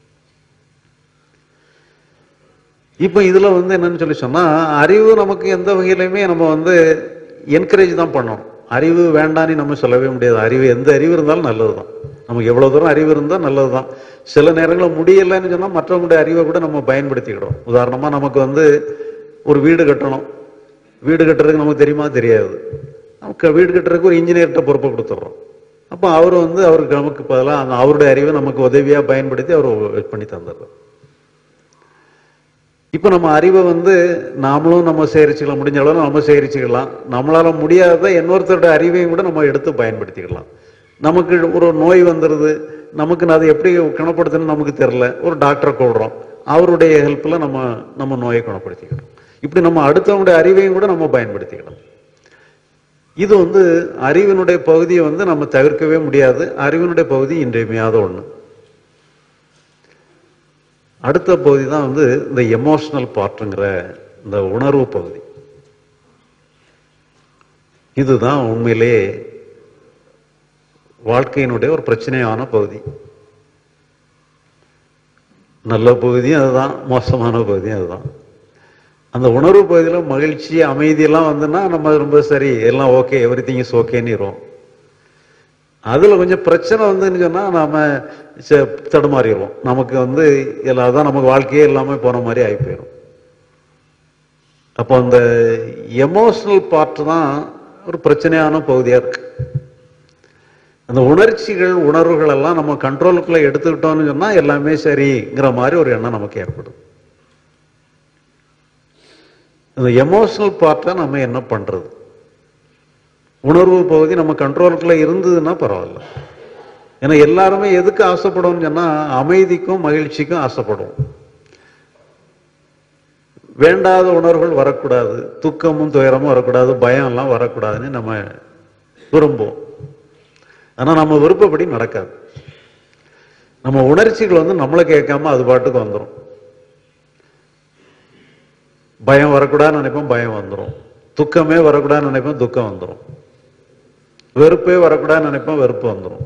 இப்ப இதுல வந்து என்னன்னு சொல்லி சொன்னா அறிவு நமக்கு எந்த வகையிலுமே நம்ம வந்து என்கரேஜ் தான் பண்ணணும் அறிவு வேண்டான்னு நம்ம சொல்லவே முடியாது அறிவு எந்த அறிவு இருந்தாலும் நல்லதுதான் நமக்கு எவ்வளவு தூரம் அறிவு இருந்தால் நல்லதுதான் சில நேரங்களில் முடியலைன்னு சொன்னா மற்றவங்களுடைய அறிவை கூட நம்ம பயன்படுத்திக்கிடும் உதாரணமா நமக்கு வந்து ஒரு வீடு கட்டணும் வீடு கட்டுறதுக்கு நமக்கு தெரியுமா தெரியாது நமக்கு வீடு கட்டுறதுக்கு ஒரு இன்ஜினியர்கிட்ட பொறுப்பை கொடுத்துட்றோம் அப்போ அவர் வந்து அவருக்கு நமக்கு பதிலாக அந்த அவருடைய அறிவை நமக்கு உதவியா பயன்படுத்தி அவர் பண்ணி தந்துடுறார் இப்போ நம்ம அறிவை வந்து நாமளும் நம்ம சேகரிச்சுக்கலாம் முடிஞ்ச அளவு நம்ம சேகரிச்சுக்கலாம் நம்மளால முடியாத இன்னொருத்தருடைய அறிவையும் கூட நம்ம எடுத்து பயன்படுத்திக்கலாம் நமக்கு ஒரு நோய் வந்துடுது நமக்கு அதை எப்படி குணப்படுத்தணும்னு நமக்கு தெரியல ஒரு டாக்டரை கூடுறோம் அவருடைய ஹெல்ப்ல நம்ம நம்ம நோயை குணப்படுத்திக்கிறோம் இப்படி நம்ம அடுத்தவங்களுடைய அறிவையும் கூட நம்ம பயன்படுத்திக்கலாம் இது வந்து அறிவினுடைய பகுதியை வந்து நம்ம தவிர்க்கவே முடியாது அறிவினுடைய பகுதி இன்றியமையாத ஒண்ணு அடுத்த பகுதி தான் வந்து இந்த எமோஷனல் பார்ட்டுங்கிற இந்த உணர்வு பகுதி இதுதான் உண்மையிலே வாழ்க்கையினுடைய ஒரு பிரச்சனையான பகுதி நல்ல பகுதியும் அதுதான் மோசமான பகுதியும் அதுதான் அந்த உணர்வு பகுதியில் மகிழ்ச்சி அமைதியெல்லாம் வந்துன்னா நம்ம ரொம்ப சரி எல்லாம் ஓகே எவ்ரி திங் இஸ் ஓகேன்னு அதுல கொஞ்சம் பிரச்சனை வந்துன்னு சொன்னா நாம ச- தடுமாறிடுவோம் நமக்கு வந்து எல்லாம் அதான் நமக்கு வாழ்க்கையே இல்லாம போன மாதிரி ஆகி போயிடும் அப்போ அந்த எமோஷனல் பார்ட் தான் ஒரு பிரச்சனையான பகுதியா இருக்கு அந்த உணர்ச்சிகள் உணர்வுகள் எல்லாம் நம்ம கண்ட்ரோலுக்குள்ள எடுத்துக்கிட்டோம்னு சொன்னா எல்லாமே சரிங்கிற மாதிரி ஒரு எண்ணம் நமக்கு ஏற்படும் இந்த எமோஷனல் பார்ட்டை நம்ம என்ன பண்றது உணர்வு பகுதி நம்ம கண்ட்ரோலுக்குள்ள இருந்ததுன்னா பரவாயில்ல ஏன்னா எல்லாருமே எதுக்கு ஆசைப்படுவோம்னு சொன்னா அமைதிக்கும் மகிழ்ச்சிக்கும் ஆசைப்படுவோம் வேண்டாத உணர்வுகள் வரக்கூடாது துக்கமும் துயரமும் வரக்கூடாது பயம் எல்லாம் வரக்கூடாதுன்னு நம்ம விரும்புவோம் ஆனா நம்ம விருப்பப்படி நடக்காது நம்ம உணர்ச்சிகள் வந்து நம்மளை கேட்காம அது பாட்டுக்கு வந்துடும் பயம் வரக்கூடாதுன்னு நினைப்போம் பயம் வந்துடும் துக்கமே வரக்கூடாதுன்னு நினைப்போம் துக்கம் வந்துடும் வெறுப்பே வரக்கூடாதுன்னு நினைப்போம் வெறுப்பு வந்துடும்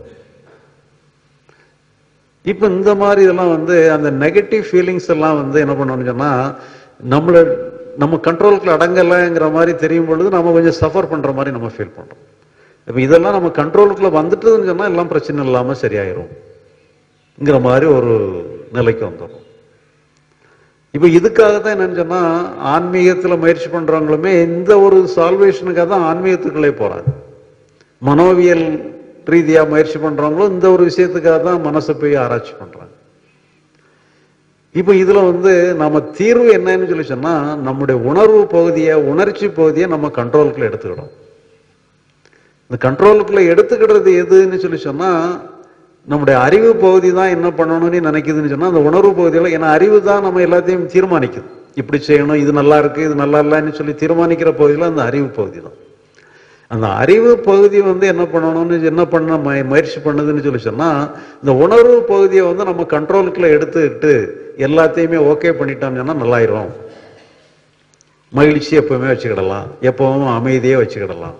இப்ப இந்த மாதிரி இதெல்லாம் வந்து அந்த நெகட்டிவ் ஃபீலிங்ஸ் எல்லாம் வந்து என்ன பண்ணணும்னு சொன்னா நம்மள நம்ம கண்ட்ரோலுக்குள்ள அடங்கலைங்கிற மாதிரி தெரியும் பொழுது நம்ம கொஞ்சம் சஃபர் பண்ற மாதிரி நம்ம ஃபீல் பண்றோம் இப்ப இதெல்லாம் நம்ம கண்ட்ரோலுக்குள்ள வந்துட்டுதுன்னு சொன்னா எல்லாம் பிரச்சனை இல்லாம சரியாயிரும்ங்கிற மாதிரி ஒரு நிலைக்கு வந்துடும் இப்ப இதுக்காக தான் என்னன்னு சொன்னா ஆன்மீகத்துல முயற்சி பண்றவங்களுமே இந்த ஒரு சால்வேஷனுக்காக தான் ஆன்மீகத்துக்குள்ளே போறாங்க மனோவியல் ரீதியா முயற்சி பண்றவங்களும் இந்த ஒரு விஷயத்துக்காக தான் மனசை போய் ஆராய்ச்சி பண்றாங்க இப்போ இதுல வந்து நம்ம தீர்வு என்னன்னு சொல்லி சொன்னா நம்முடைய உணர்வு பகுதியை உணர்ச்சி பகுதியை நம்ம கண்ட்ரோலுக்குள்ள எடுத்துக்கிடும் இந்த கண்ட்ரோலுக்குள்ள எடுத்துக்கிடுறது எதுன்னு சொல்லி சொன்னா நம்முடைய அறிவு பகுதி தான் என்ன பண்ணணும்னு நினைக்குதுன்னு சொன்னா அந்த உணர்வு பகுதியில் ஏன்னா அறிவு தான் நம்ம எல்லாத்தையும் தீர்மானிக்குது இப்படி செய்யணும் இது நல்லா இருக்கு இது நல்லா இல்லைன்னு சொல்லி தீர்மானிக்கிற பகுதியில் அந்த அறிவு பகுதி தான் அந்த அறிவு பகுதி வந்து என்ன பண்ணணும்னு என்ன பண்ண மு- முயற்சி பண்ணுதுன்னு சொல்லி சொன்னா இந்த உணர்வு பகுதியை வந்து நம்ம கண்ட்ரோலுக்குள்ள எடுத்துக்கிட்டு எல்லாத்தையுமே ஓகே பண்ணிட்டோம்னு சொன்னா நல்லாயிரும் மகிழ்ச்சி எப்பவுமே வச்சுக்கிடலாம் எப்பவும் அமைதியே வச்சுக்கிடலாம்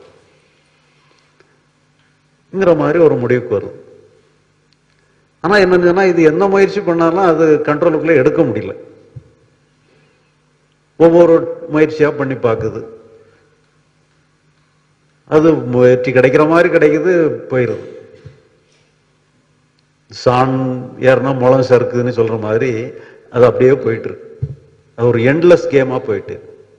ங்கிற மாதிரி ஒரு முடிவுக்கு வரும் ஆனா என்னன்னு சொன்னா இது எந்த முயற்சி பண்ணாலும் அது கண்ட்ரோலுக்குள்ள எடுக்க முடியல ஒவ்வொரு முயற்சியா பண்ணி பார்க்குது அது வெற்றி கிடைக்கிற மாதிரி கிடைக்குது போயிருது சான் ஏறினா முளம் சறுக்குதுன்னு சொல்ற மாதிரி அது அப்படியே போயிட்டு இருக்கு அது ஒரு எண்ட்லெஸ் கேமா போயிட்டு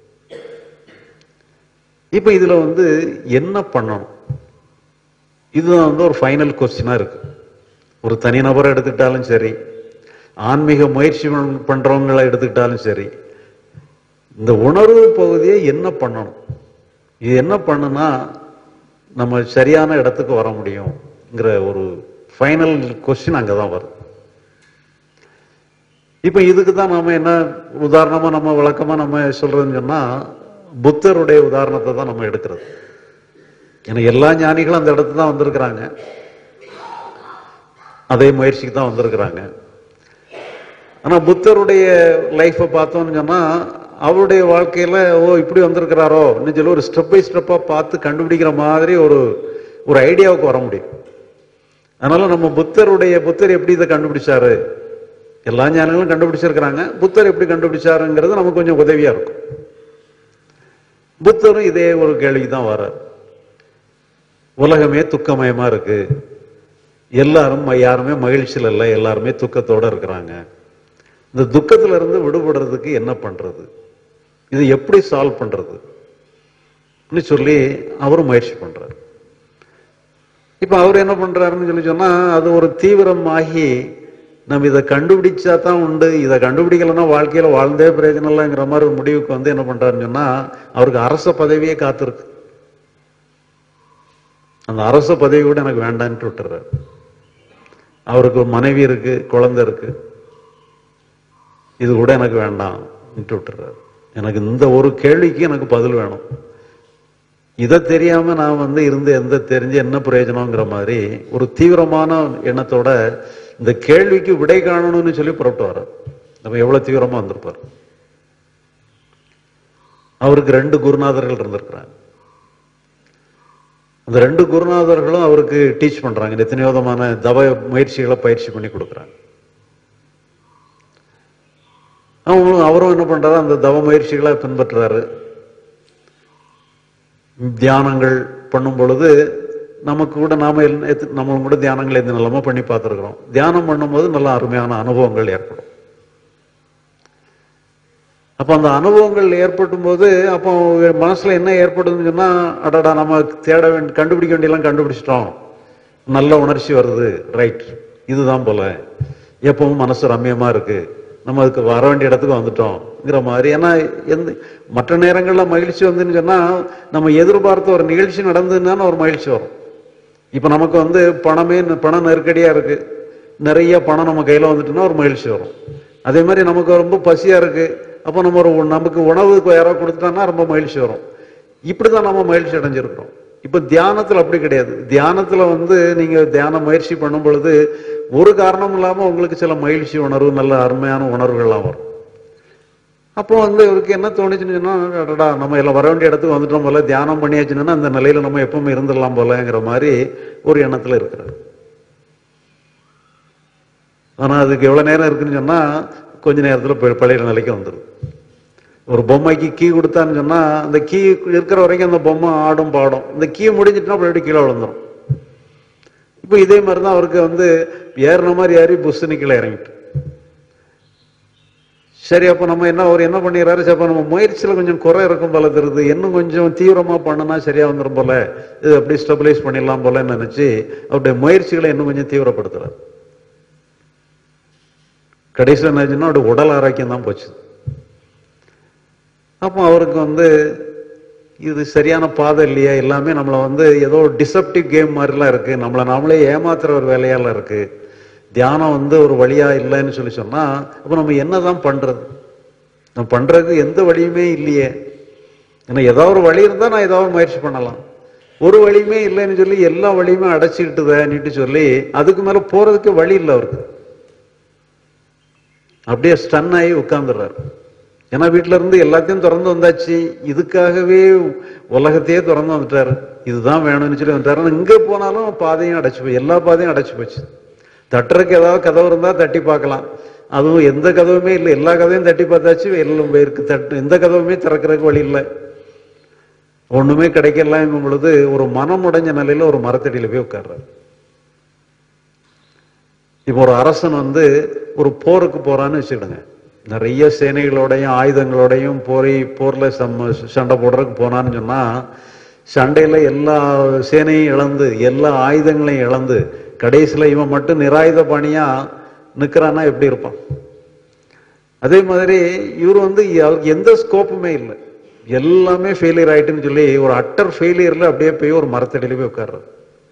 இப்ப இதுல வந்து என்ன பண்ணணும் இதுதான் வந்து ஒரு ஃபைனல் கொஸ்டினா இருக்கு ஒரு தனிநபரை எடுத்துக்கிட்டாலும் சரி ஆன்மீக முயற்சி பண்- பண்றவங்களை எடுத்துக்கிட்டாலும் சரி இந்த உணர்வு பகுதியை என்ன பண்ணணும் இது என்ன பண்ணுனா நம்ம சரியான இடத்துக்கு வர முடியுங்கிற ஒரு ஃபைனல் கொஸ்டின் அங்கே தான் வருது இப்போ இதுக்கு தான் நாம என்ன உதாரணமா நம்ம விளக்கமா நம்ம சொல்றதுன்னு சொன்னா புத்தருடைய உதாரணத்தை தான் நம்ம எடுக்கிறது ஏன்னா எல்லா ஞானிகளும் அந்த இடத்துக்கு தான் வந்திருக்கிறாங்க அதே முயற்சிக்கு தான் வந்திருக்கிறாங்க ஆனா புத்தருடைய லைஃப்பை பார்த்தோம்னு சொன்னா அவருடைய வாழ்க்கையில ஓ இப்படி வந்திருக்கிறாரோ சொல்லி ஒரு ஸ்டெப் பை ஸ்டெப்பா பார்த்து கண்டுபிடிக்கிற மாதிரி ஒரு ஒரு ஐடியாவுக்கு வர முடியும் அதனால நம்ம புத்தருடைய புத்தர் எப்படி இதை கண்டுபிடிச்சாரு எல்லா ஞானிகளும் கண்டுபிடிச்சிருக்கிறாங்க புத்தர் எப்படி கண்டுபிடிச்சாருங்கிறது நமக்கு கொஞ்சம் உதவியா இருக்கும் புத்தரும் இதே ஒரு கேள்விக்கு தான் வர்றார் உலகமே துக்கமயமா இருக்கு எல்லாரும் யாருமே மகிழ்ச்சியில் இல்லை எல்லாருமே துக்கத்தோட இருக்கிறாங்க இந்த துக்கத்துல இருந்து விடுபடுறதுக்கு என்ன பண்றது இது எப்படி சால்வ் பண்றது ன்னு சொல்லி அவரும் முயற்சி பண்றாரு இப்ப அவர் என்ன பண்றாருன்னு சொல்லி சொன்னா அது ஒரு தீவிரம் ஆகி நம்ம இதை கண்டுபிடிச்சா தான் உண்டு இதை கண்டுபிடிக்கலன்னா வாழ்க்கையில வாழ்ந்தே பிரயோஜனம் இல்லைங்கிற மாதிரி ஒரு முடிவுக்கு வந்து என்ன பண்றாருன்னு சொன்னா அவருக்கு அரச பதவியே காத்திருக்கு அந்த அரச பதவி கூட எனக்கு வேண்டான்ட்டு விட்டுறாரு அவருக்கு ஒரு மனைவி இருக்கு குழந்தை இருக்கு இது கூட எனக்கு வேண்டாம் விட்டுறாரு எனக்கு இந்த ஒரு கேள்விக்கு எனக்கு பதில் வேணும் இதை தெரியாம நான் வந்து இருந்து எந்த தெரிஞ்சு என்ன பிரயோஜனங்கிற மாதிரி ஒரு தீவிரமான எண்ணத்தோட இந்த கேள்விக்கு விடை காணணும்னு சொல்லி புறப்பட்டு வர நம்ம எவ்வளவு தீவிரமா வந்திருப்பார் அவருக்கு ரெண்டு குருநாதர்கள் இருந்திருக்கிறாங்க அந்த ரெண்டு குருநாதர்களும் அவருக்கு டீச் பண்றாங்க எத்தனையோ விதமான தவ முயற்சிகளை பயிற்சி பண்ணி கொடுக்குறாங்க அவங்களும் அவரும் என்ன பண்றாரு அந்த தவ முயற்சிகளை பின்பற்றுறாரு தியானங்கள் பண்ணும் பொழுது நமக்கு கூட நாம எல்- எத்து- நம்ம கூட தியானங்கள் எந்த நிலமா பண்ணி பார்த்துருக்குறோம் தியானம் பண்ணும்போது நல்ல அருமையான அனுபவங்கள் ஏற்படும் அப்ப அந்த அனுபவங்கள் ஏற்பட்டும் போது அப்போ மனசுல என்ன ஏற்படுதுன்னு சொன்னா அடடா நம்ம தேட வேண்டிய கண்டுபிடிக்க வேண்டியெல்லாம் கண்டுபிடிச்சிட்டோம் நல்ல உணர்ச்சி வருது ரைட் இதுதான் போல எப்பவும் மனசு ரம்யமா இருக்கு நம்ம அதுக்கு வர வேண்டிய இடத்துக்கு வந்துட்டோம்ங்கிற மாதிரி ஏன்னா எந்த மற்ற நேரங்கள்ல மகிழ்ச்சி வந்துன்னு சொன்னா நம்ம எதிர்பார்த்த ஒரு நிகழ்ச்சி நடந்ததுன்னா ஒரு மகிழ்ச்சி வரும் இப்ப நமக்கு வந்து பணமே பண நெருக்கடியா இருக்கு நிறைய பணம் நம்ம கையில வந்துட்டுன்னா ஒரு மகிழ்ச்சி வரும் அதே மாதிரி நமக்கு ரொம்ப பசியா இருக்கு அப்போ நம்ம ஒரு உண- நமக்கு உணவு யாராவது கொடுத்துட்டான்னா ரொம்ப மகிழ்ச்சி வரும் இப்படிதான் நம்ம மகிழ்ச்சி அடைஞ்சிருக்கிறோம் இப்ப தியானத்துல அப்படி கிடையாது தியானத்துல வந்து நீங்க தியான முயற்சி பண்ணும் பொழுது ஒரு காரணம் இல்லாம உங்களுக்கு சில மகிழ்ச்சி உணர்வு நல்ல அருமையான உணர்வுகள்லாம் வரும் அப்போ வந்து இவருக்கு என்ன தோணுச்சுன்னு சொன்னா அடடா நம்ம எல்லாம் வர வேண்டிய இடத்துக்கு வந்துட்டோம் போல தியானம் பண்ணியாச்சுன்னா அந்த நிலையில நம்ம எப்பவுமே இருந்துடலாம் போலங்கிற மாதிரி ஒரு எண்ணத்துல இருக்கிறார் ஆனா அதுக்கு எவ்வளவு நேரம் இருக்குன்னு சொன்னா கொஞ்ச நேரத்துல ப- பழைய நிலைக்கு வந்துடும் ஒரு பொம்மைக்கு கீ கொடுத்தான்னு சொன்னா அந்த கீ இருக்கிற வரைக்கும் அந்த பொம்மை ஆடும் பாடும் இந்த கீ முடிஞ்சிட்டுனா மறுபடியும் கீழே விழுந்துரும் இப்போ இதே மாதிரி தான் அவருக்கு வந்து ஏறின மாதிரி ஏறி புஷ்ஷுன்னு கீழே இறங்கிட்டு சரி அப்போ நம்ம என்ன அவர் என்ன பண்ணிடுறாரு சரி அப்போ நம்ம முயற்சியில் கொஞ்சம் குறை இருக்கும் போல தெரியுது இன்னும் கொஞ்சம் தீவிரமாக பண்ணுனா சரியா வந்துடும் போல இது அப்படி ஸ்டெபிலைஸ் பண்ணிடலாம் போலன்னு நினைச்சு அவருடைய முயற்சிகளை இன்னும் கொஞ்சம் தீவிரப்படுத்துறாரு கடைசியில் என்னாச்சுன்னா அவருடைய உடல் ஆரோக்கியம் தான் போச்சு அப்போ அவருக்கு வந்து இது சரியான பாதை இல்லையா எல்லாமே நம்மளை வந்து ஏதோ டிசப்டிவ் கேம் மாதிரிலாம் இருக்கு நம்மளை நாமளே ஏமாத்துற ஒரு வேலையால இருக்கு தியானம் வந்து ஒரு வழியா இல்லைன்னு சொல்லி சொன்னா அப்போ நம்ம என்னதான் பண்றது நம்ம பண்றதுக்கு எந்த வழியுமே இல்லையே ஏன்னா ஏதாவது ஒரு வழி இருந்தா நான் ஏதாவது முயற்சி பண்ணலாம் ஒரு வழியுமே இல்லைன்னு சொல்லி எல்லா வழியுமே அடைச்சிக்கிட்டுதேன்னுட்டு சொல்லி அதுக்கு மேல போறதுக்கு வழி இல்லை அவருக்கு அப்படியே ஸ்டன் ஆகி உட்கார்ந்துடுறாரு ஏன்னா வீட்டுல இருந்து எல்லாத்தையும் திறந்து வந்தாச்சு இதுக்காகவே உலகத்தையே திறந்து வந்துட்டாரு இதுதான் வேணும்னு சொல்லி வந்துட்டாரு ஆனா இங்க போனாலும் பாதையும் அடைச்சு போய் எல்லா பாதையும் அடைச்சு போச்சு தட்டுறதுக்கு ஏதாவது கதவு இருந்தா தட்டி பார்க்கலாம் அதுவும் எந்த கதவுமே இல்லை எல்லா கதவையும் தட்டி பார்த்தாச்சு எல்லாம் இருக்கு தட்டு எந்த கதவுமே திறக்கிறதுக்கு வழி இல்லை ஒண்ணுமே கிடைக்கலங்கும் பொழுது ஒரு மனம் உடைஞ்ச நிலையில ஒரு மரத்தடியில போய் உட்கார்றாரு இப்போ ஒரு அரசன் வந்து ஒரு போருக்கு போறான்னு வச்சுக்கிடுங்க நிறைய சேனைகளோடையும் ஆயுதங்களோடையும் போரை போர்ல சம்ம சண்டை போடுறதுக்கு போனான்னு சொன்னா சண்டையில எல்லா சேனையும் இழந்து எல்லா ஆயுதங்களையும் இழந்து கடைசியில இவன் மட்டும் நிராயுத பணியா நிக்கிறான்னா எப்படி இருப்பான் அதே மாதிரி இவர் வந்து அவருக்கு எந்த ஸ்கோப்புமே இல்லை எல்லாமே ஃபெயிலியர் ஆயிட்டுன்னு சொல்லி ஒரு அட்டர் ஃபெயிலியர்ல அப்படியே போய் ஒரு மரத்தடியில போய் உட்கார்றாரு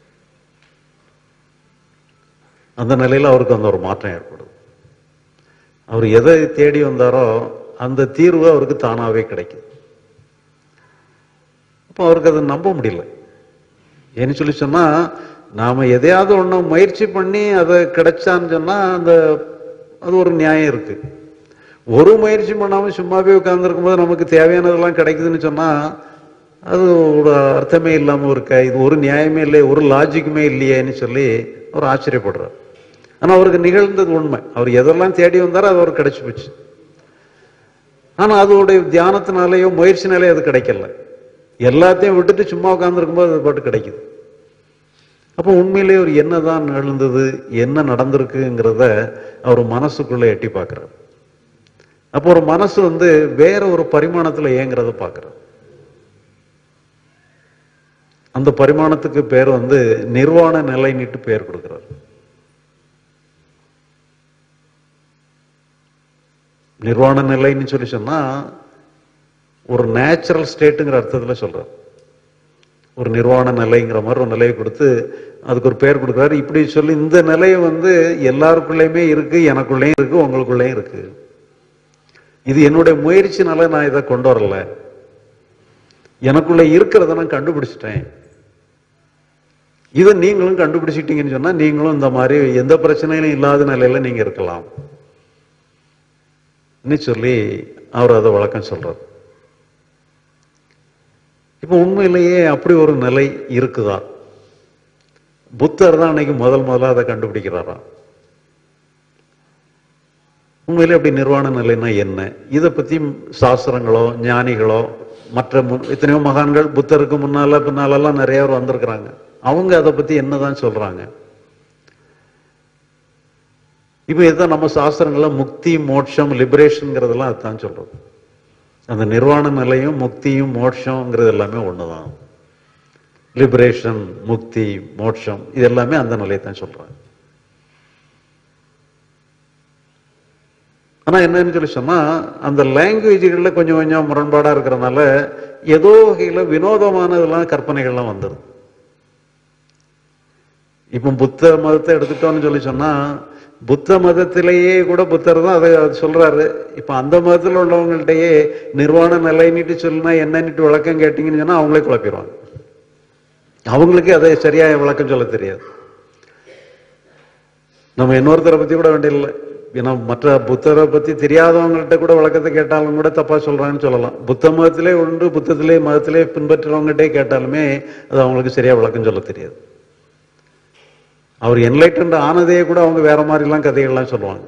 அந்த நிலையில அவருக்கு அந்த ஒரு மாற்றம் ஏற்படுது அவர் எதை தேடி வந்தாரோ அந்த தீர்வு அவருக்கு தானாவே கிடைக்குது அப்போ அவருக்கு அதை நம்ப முடியல ஏன்னு சொல்லி சொன்னா நாம எதையாவது ஒண்ணு முயற்சி பண்ணி அதை கிடைச்சான்னு சொன்னா அந்த அது ஒரு நியாயம் இருக்கு ஒரு முயற்சி பண்ணாம சும்மாவே உட்கார்ந்துருக்கும் போது நமக்கு தேவையானதெல்லாம் கிடைக்குதுன்னு சொன்னா அது ஒரு அர்த்தமே இல்லாம இருக்கா இது ஒரு நியாயமே இல்லை ஒரு லாஜிக்குமே இல்லையேன்னு சொல்லி அவர் ஆச்சரியப்படுறார் ஆனா அவருக்கு நிகழ்ந்தது உண்மை அவர் எதெல்லாம் தேடி வந்தாரோ அது அவருக்கு கிடைச்சு போச்சு ஆனா அதோடைய தியானத்தினாலேயோ முயற்சினாலேயோ அது கிடைக்கல எல்லாத்தையும் விட்டுட்டு சும்மா உட்கார்ந்துருக்கும் போது அது பாட்டு கிடைக்குது அப்போ உண்மையிலேயே அவர் என்னதான் நிகழ்ந்தது என்ன நடந்திருக்குங்கிறத அவர் மனசுக்குள்ள எட்டி பார்க்கிறார் அப்போ ஒரு மனசு வந்து வேற ஒரு பரிமாணத்துல இயங்குறத பார்க்கிறார் அந்த பரிமாணத்துக்கு பேர் வந்து நிர்வாண நிலைன்னுட்டு பேர் கொடுக்கிறார் நிர்வாண நிலைன்னு சொல்லி சொன்னா ஒரு நேச்சுரல் ஸ்டேட்டுங்கிற அர்த்தத்துல சொல்றார் ஒரு நிர்வாண நிலைங்கிற மாதிரி ஒரு நிலையை கொடுத்து அதுக்கு ஒரு பேர் கொடுக்குறாரு இப்படி சொல்லி இந்த நிலையை வந்து எல்லாருக்குள்ளேயுமே இருக்கு எனக்குள்ளேயும் இருக்கு உங்களுக்குள்ளேயும் இருக்கு இது என்னுடைய முயற்சினால நான் இதை கொண்டு வரல எனக்குள்ள இருக்கிறத நான் கண்டுபிடிச்சிட்டேன் இதை நீங்களும் கண்டுபிடிச்சிட்டீங்கன்னு சொன்னா நீங்களும் இந்த மாதிரி எந்த பிரச்சனையிலும் இல்லாத நிலையில நீங்க இருக்கலாம் சொல்லி அவர் அதை வழக்கம் சொல்றார் இப்ப உண்மையிலேயே அப்படி ஒரு நிலை இருக்குதா புத்தர் தான் அன்னைக்கு முதல் முதல்ல அதை கண்டுபிடிக்கிறாராம் உண்மையிலே அப்படி நிர்வாண நிலைன்னா என்ன இதை பத்தி சாஸ்திரங்களோ ஞானிகளோ மற்ற மு- எத்தனையோ மகான்கள் புத்தருக்கு முன்னால பின்னாலெல்லாம் நிறைய பேர் வந்திருக்கிறாங்க அவங்க அதை பத்தி என்னதான் சொல்றாங்க இப்ப இதுதான் நம்ம சாஸ்திரங்கள்ல முக்தி மோட்சம் லிபரேஷன்ங்கிறதெல்லாம் அதுதான் சொல்றோம் அந்த நிர்வாண நிலையும் முக்தியும் மோட்சம்ங்கிறது எல்லாமே ஒண்ணுதான் லிபரேஷன் முக்தி மோட்சம் இது எல்லாமே அந்த நிலையை தான் சொல்றாங்க ஆனா என்னன்னு சொல்லி சொன்னா அந்த லாங்குவேஜ்கள்ல கொஞ்சம் கொஞ்சம் முரண்பாடா இருக்கிறனால ஏதோ வகையில வினோதமானதெல்லாம் கற்பனைகள்லாம் வந்துடும் இப்ப புத்த மதத்தை எடுத்துட்டோம்னு சொல்லி சொன்னா புத்த மதத்திலேயே கூட புத்தர் தான் அதை அது சொல்றாரு இப்ப அந்த மதத்துல உள்ளவங்கள்ட்டயே நிர்வாண நிலைன்னுட்டு சொல்லுனா என்னன்னுட்டு விளக்கம் கேட்டீங்கன்னு சொன்னா அவங்களே குழப்பிடுவாங்க அவங்களுக்கு அதை சரியா விளக்கம் சொல்ல தெரியாது நம்ம இன்னொருத்தரை பத்தி கூட வேண்டியதில்லை ஏன்னா மற்ற புத்தரை பத்தி தெரியாதவங்கள்ட்ட கூட விளக்கத்தை கேட்டாலும் கூட தப்பா சொல்றாங்கன்னு சொல்லலாம் புத்த மதத்திலே உண்டு புத்தத்திலே மதத்திலே பின்பற்றுறவங்ககிட்டே கேட்டாலுமே அது அவங்களுக்கு சரியா விளக்கம் சொல்ல தெரியாது அவர் என்லைட்டன்ட் ஆனதே கூட அவங்க வேற மாதிரிலாம் கதைகள்லாம் சொல்லுவாங்க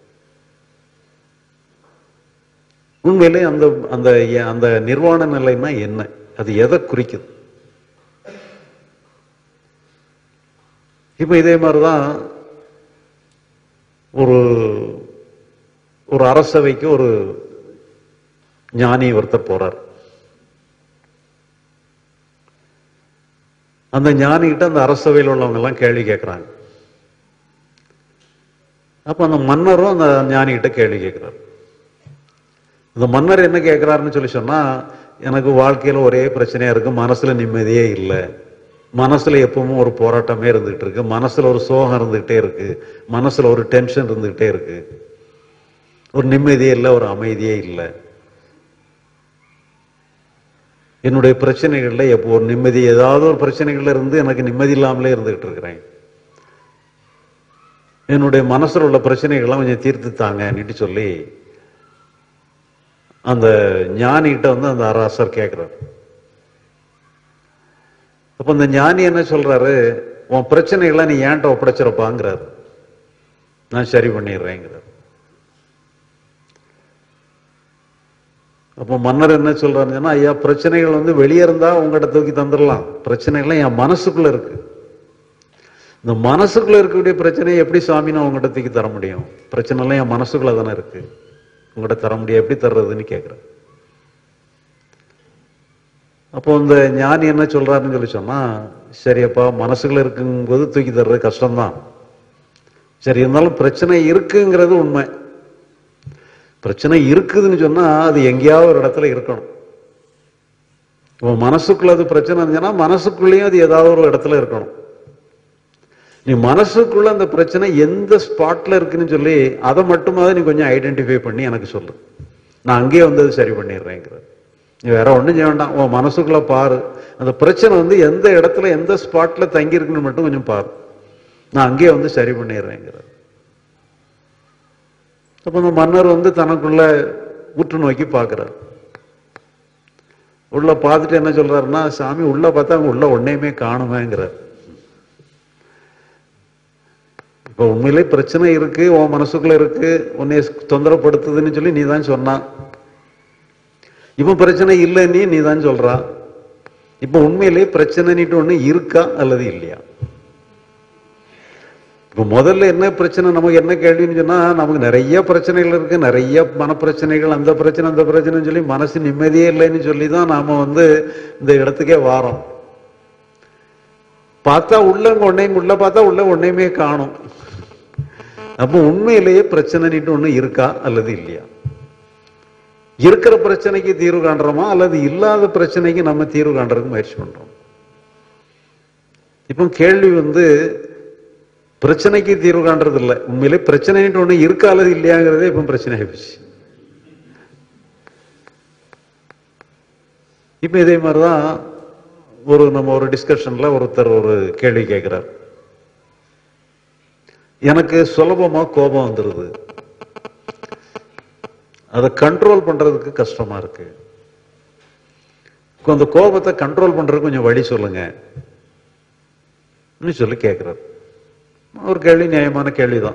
உண்மையிலே அந்த அந்த அந்த நிர்வாண நிலைன்னா என்ன அது எதை குறிக்குது இப்ப இதே மாதிரிதான் ஒரு ஒரு அரசவைக்கு ஒரு ஞானி ஒருத்தர் போறார் அந்த ஞானிகிட்ட அந்த அரசவையில் உள்ளவங்க எல்லாம் கேள்வி கேட்கிறாங்க அப்ப அந்த மன்னரும் அந்த ஞானிகிட்ட கேள்வி கேட்கிறார் இந்த மன்னர் என்ன கேட்கிறாருன்னு சொல்லி சொன்னா எனக்கு வாழ்க்கையில ஒரே பிரச்சனையா இருக்கு மனசுல நிம்மதியே இல்லை மனசுல எப்பவும் ஒரு போராட்டமே இருந்துகிட்டு இருக்கு மனசுல ஒரு சோகம் இருந்துகிட்டே இருக்கு மனசுல ஒரு டென்ஷன் இருந்துகிட்டே இருக்கு ஒரு நிம்மதியே இல்லை ஒரு அமைதியே இல்லை என்னுடைய பிரச்சனைகள்ல எப்போ ஒரு நிம்மதி ஏதாவது ஒரு பிரச்சனைகள்ல இருந்து எனக்கு நிம்மதி இல்லாமலே இருந்துகிட்டு இருக்கிறேன் என்னுடைய மனசுல உள்ள பிரச்சனைகள்லாம் கொஞ்சம் தீர்த்து தாங்கன்னுட்டு சொல்லி அந்த ஞானிகிட்ட வந்து அந்த அரசர் கேட்கிறார் அப்ப அந்த ஞானி என்ன சொல்றாரு உன் பிரச்சனைகளை நீ ஏன்ட்ட ஒப்படைச்சிருப்பாங்கிறாரு நான் சரி பண்ணிடுறேங்கிறார் அப்போ மன்னர் என்ன சொல்றாருன்னு சொன்னா ஐயா பிரச்சனைகள் வந்து வெளியே இருந்தா உங்ககிட்ட தூக்கி தந்துடலாம் பிரச்சனைகள்லாம் என் மனசுக்குள்ள இருக்கு இந்த மனசுக்குள்ள இருக்கக்கூடிய பிரச்சனையை எப்படி சாமி நான் உங்ககிட்ட தூக்கி தர முடியும் பிரச்சனை எல்லாம் என் மனசுக்குள்ள தானே இருக்கு உங்ககிட்ட தர முடியும் எப்படி தர்றதுன்னு கேட்கிறேன் அப்போ இந்த ஞானி என்ன சொல்றாருன்னு சொல்லி சொன்னா சரியப்பா மனசுக்குள்ள இருக்கும்போது தூக்கி தர்றது கஷ்டம்தான் சரி இருந்தாலும் பிரச்சனை இருக்குங்கிறது உண்மை பிரச்சனை இருக்குதுன்னு சொன்னா அது எங்கேயாவது ஒரு இடத்துல இருக்கணும் இப்போ மனசுக்குள்ள அது பிரச்சனை இருந்துச்சுன்னா மனசுக்குள்ளேயும் அது ஏதாவது ஒரு இடத்துல இருக்கணும் நீ மனசுக்குள்ள அந்த பிரச்சனை எந்த ஸ்பாட்ல இருக்குன்னு சொல்லி அதை மட்டுமாவது நீ கொஞ்சம் ஐடென்டிஃபை பண்ணி எனக்கு சொல்லு நான் அங்கேயே வந்து அது சரி பண்ணிடுறேங்கிற நீ வேற ஒன்றும் செய்ய வேண்டாம் உன் மனசுக்குள்ள பாரு அந்த பிரச்சனை வந்து எந்த இடத்துல எந்த ஸ்பாட்ல தங்கி இருக்குன்னு மட்டும் கொஞ்சம் பாரு நான் அங்கேயே வந்து சரி பண்ணிடுறேங்கிற அப்ப அந்த மன்னர் வந்து தனக்குள்ள உற்று நோக்கி பார்க்கிறார் உள்ள பார்த்துட்டு என்ன சொல்றாருன்னா சாமி உள்ள பார்த்தா அங்க உள்ள ஒன்னையுமே காணுமேங்கிறார் இப்ப உண்மையிலே பிரச்சனை இருக்கு உன் மனசுக்குள்ள இருக்கு உன்னை தொந்தரப்படுத்துதுன்னு சொல்லி நீ தான் சொன்னா இப்ப பிரச்சனை இல்லைன்னு நீ தான் சொல்றா இப்ப உண்மையிலே பிரச்சனைன்னுட்டு ஒண்ணு இருக்கா அல்லது இல்லையா இப்ப முதல்ல என்ன பிரச்சனை நமக்கு என்ன கேள்வின்னு சொன்னா நமக்கு நிறைய பிரச்சனைகள் இருக்கு நிறைய மனப்பிரச்சனைகள் அந்த பிரச்சனை அந்த பிரச்சனைன்னு சொல்லி மனசு நிம்மதியே இல்லைன்னு சொல்லி தான் நாம வந்து இந்த இடத்துக்கே வாரோம் பார்த்தா உள்ள ஒன்னையும் உள்ள பார்த்தா உள்ள ஒன்னையுமே காணும் அப்போ உண்மையிலேயே பிரச்சனைன்னுட்டு ஒண்ணு இருக்கா அல்லது இல்லையா இருக்கிற பிரச்சனைக்கு தீர்வு காண்றோமா அல்லது இல்லாத பிரச்சனைக்கு நம்ம தீர்வு காண்றதுக்கு முயற்சி பண்றோம் இப்போ கேள்வி வந்து பிரச்சனைக்கு தீர்வு காண்றது இல்லை உண்மையிலே பிரச்சனைன்ட்டு ஒண்ணு இருக்கா அல்லது இல்லையாங்கிறதே இப்போ பிரச்சனை ஆயிடுச்சு இப்ப இதே மாதிரிதான் ஒரு நம்ம ஒரு டிஸ்கஷன்ல ஒருத்தர் ஒரு கேள்வி கேட்கிறார் எனக்கு சுலபமா கோபம் வந்துருது அதை கண்ட்ரோல் பண்றதுக்கு கஷ்டமா இருக்கு அந்த கோபத்தை கண்ட்ரோல் பண்றதுக்கு கொஞ்சம் வழி சொல்லுங்க சொல்லி கேட்கிறார் ஒரு கேள்வி நியாயமான கேள்விதான்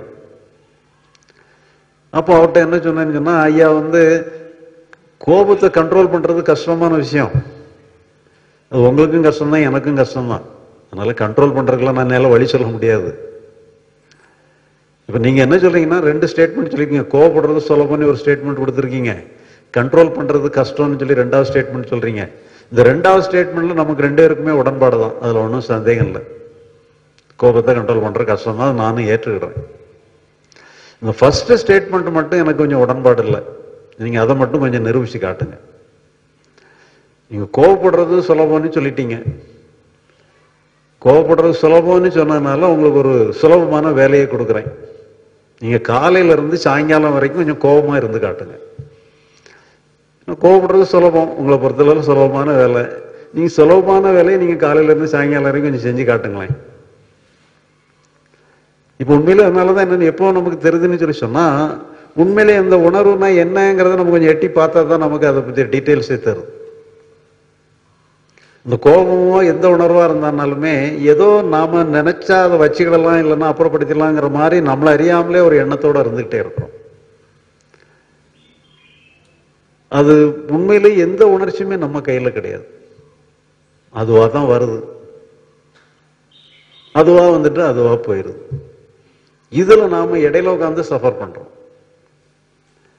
அப்போ அவர்கிட்ட என்ன சொன்னேன்னு சொன்னா ஐயா வந்து கோபத்தை கண்ட்ரோல் பண்றது கஷ்டமான விஷயம் அது உங்களுக்கும் கஷ்டம்தான் எனக்கும் கஷ்டம்தான் அதனால கண்ட்ரோல் பண்றதுக்கெல்லாம் நான் என்னால வழி சொல்ல முடியாது இப்ப நீங்க என்ன சொல்றீங்கன்னா ரெண்டு ஸ்டேட்மெண்ட் சொல்லிருக்கீங்க கோவப்படுறது சுலபம்னு ஒரு ஸ்டேட்மெண்ட் கொடுத்துருக்கீங்க கண்ட்ரோல் பண்றது கஷ்டம்னு சொல்லி ரெண்டாவது ஸ்டேட்மெண்ட் சொல்றீங்க இந்த ரெண்டாவது ஸ்டேட்மெண்ட்ல நமக்கு ரெண்டு பேருக்குமே உடன்பாடு தான் அதுல ஒன்றும் சந்தேகம் இல்லை கோபத்தை கண்ட்ரோல் பண்றது கஷ்டம் தான் நானும் ஏற்றுக்கிடுறேன் இந்த ஃபர்ஸ்ட் ஸ்டேட்மெண்ட் மட்டும் எனக்கு கொஞ்சம் உடன்பாடு இல்லை நீங்க அதை மட்டும் கொஞ்சம் நிரூபிச்சு காட்டுங்க நீங்க கோவப்படுறது சுலபம்னு சொல்லிட்டீங்க கோவப்படுறது சுலபம்னு சொன்னதுனால உங்களுக்கு ஒரு சுலபமான வேலையை கொடுக்குறேன் நீங்க காலையில இருந்து சாயங்காலம் வரைக்கும் கொஞ்சம் கோபமா இருந்து காட்டுங்க கோவப்படுறது சுலபம் உங்களை பொறுத்தளவு சுலபமான வேலை நீங்க சுலபமான வேலையை நீங்க காலையில இருந்து சாயங்காலம் வரைக்கும் கொஞ்சம் செஞ்சு காட்டுங்களேன் இப்ப உண்மையில அதனாலதான் என்னன்னு எப்போ நமக்கு தெரியுதுன்னு சொல்லி சொன்னா உண்மையிலே அந்த உணர்வுனா என்னங்கிறத நம்ம கொஞ்சம் எட்டி பார்த்தா தான் நமக்கு அதை பத்தி டீட்டெயில்ஸே தருது இந்த கோபமோ எந்த உணர்வா இருந்தாலுமே ஏதோ நாம நினைச்சா அதை வச்சுக்கிடலாம் இல்லைன்னா அப்புறப்படுத்திடலாங்கிற மாதிரி நம்மள அறியாமலே ஒரு எண்ணத்தோட இருந்துகிட்டே இருக்கிறோம் அது உண்மையிலே எந்த உணர்ச்சியுமே நம்ம கையில கிடையாது அதுவா தான் வருது அதுவா வந்துட்டு அதுவா போயிருது இதுல நாம இடையில உட்காந்து சஃபர் பண்றோம்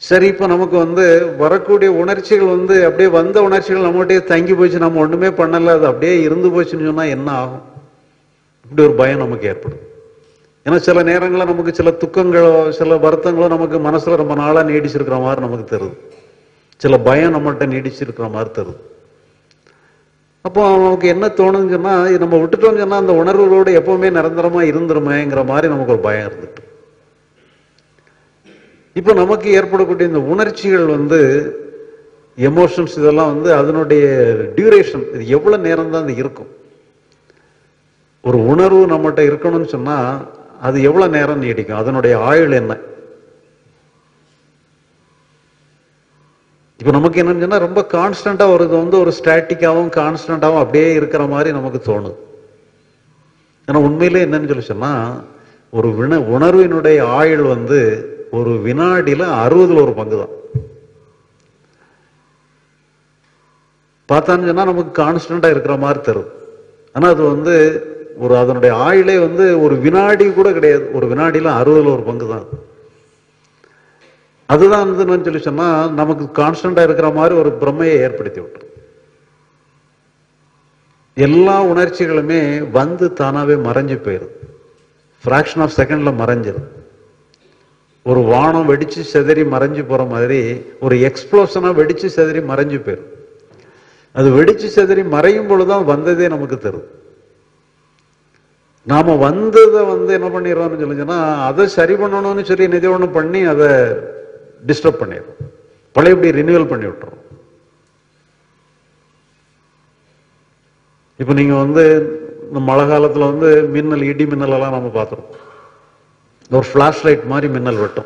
சரி இப்போ நமக்கு வந்து வரக்கூடிய உணர்ச்சிகள் வந்து அப்படியே வந்த உணர்ச்சிகள் நம்மகிட்டயே தங்கி போச்சு நம்ம ஒண்ணுமே பண்ணல அது அப்படியே இருந்து போச்சுன்னு சொன்னா என்ன ஆகும் இப்படி ஒரு பயம் நமக்கு ஏற்படும் ஏன்னா சில நேரங்களில் நமக்கு சில துக்கங்களோ சில வருத்தங்களோ நமக்கு மனசுல ரொம்ப நாளா நீடிச்சிருக்கிற மாதிரி நமக்கு தருது சில பயம் நம்மகிட்ட நீடிச்சிருக்கிற மாதிரி தருது அப்போ நமக்கு என்ன தோணுதுன்னு சொன்னா இது நம்ம விட்டுட்டோம்னு சொன்னா அந்த உணர்வுகளோடு எப்பவுமே நிரந்தரமா இருந்துருமேங்கிற மாதிரி நமக்கு ஒரு பயம் இருந்துட்டு இப்போ நமக்கு ஏற்படக்கூடிய இந்த உணர்ச்சிகள் வந்து எமோஷன்ஸ் இதெல்லாம் வந்து அதனுடைய டியூரேஷன் இது எவ்வளவு நேரம் தான் அது இருக்கும் ஒரு உணர்வு நம்மகிட்ட இருக்கணும்னு சொன்னா அது எவ்வளவு நேரம் நீடிக்கும் அதனுடைய ஆயுள் என்ன இப்போ நமக்கு என்னன்னு சொன்னா ரொம்ப கான்ஸ்டண்டா ஒரு இது வந்து ஒரு ஸ்டாட்டிக்காவும் கான்ஸ்டன்டாவும் அப்படியே இருக்கிற மாதிரி நமக்கு தோணுது ஆனா உண்மையிலே என்னன்னு சொல்லி சொன்னா ஒரு வின உணர்வினுடைய ஆயுள் வந்து ஒரு வினாடியில அறுபதுல ஒரு பங்கு தான் பார்த்தான்னு சொன்னா நமக்கு கான்ஸ்டண்டா இருக்கிற மாதிரி தருது ஆனா அது வந்து ஒரு அதனுடைய ஆயுளே வந்து ஒரு வினாடி கூட கிடையாது ஒரு வினாடியில அறுபதுல ஒரு பங்கு தான் அது. அதுதான் வந்து என்னன்னு சொல்லி சொன்னா நமக்கு கான்ஸ்டண்டா இருக்கிற மாதிரி ஒரு பிரமையை ஏற்படுத்தி விட்டுரும் எல்லா உணர்ச்சிகளுமே வந்து தானாவே மறைஞ்சு போயிருது ஃப்ராக்ஷன் ஆஃப் செகண்ட்ல மறைஞ்சிரும் ஒரு வானம் வெடிச்சு செதறி மறைஞ்சு போற மாதிரி ஒரு எக்ஸ்ப்ளோஷனா வெடிச்சு செதறி மறைஞ்சு போயிரும் அது வெடிச்சு செதறி மறையும் பொழுதுதான் வந்ததே நமக்கு தருது நாம வந்ததை வந்து என்ன பண்ணிடுறோம்னு சொல்லுச்சுன்னா அதை சரி பண்ணணும்னு சொல்லி நிதி ஒன்று பண்ணி அதை டிஸ்டர்ப் பண்ணிடுறோம் பழையபடி ரினியூவல் பண்ணி விட்டுறோம் இப்போ நீங்க வந்து இந்த மழை காலத்துல வந்து மின்னல் இடி மின்னல் எல்லாம் நம்ம பார்த்துருக்கோம் ஒரு ஃபிளாஷ் லைட் மாதிரி மின்னல் வெட்டும்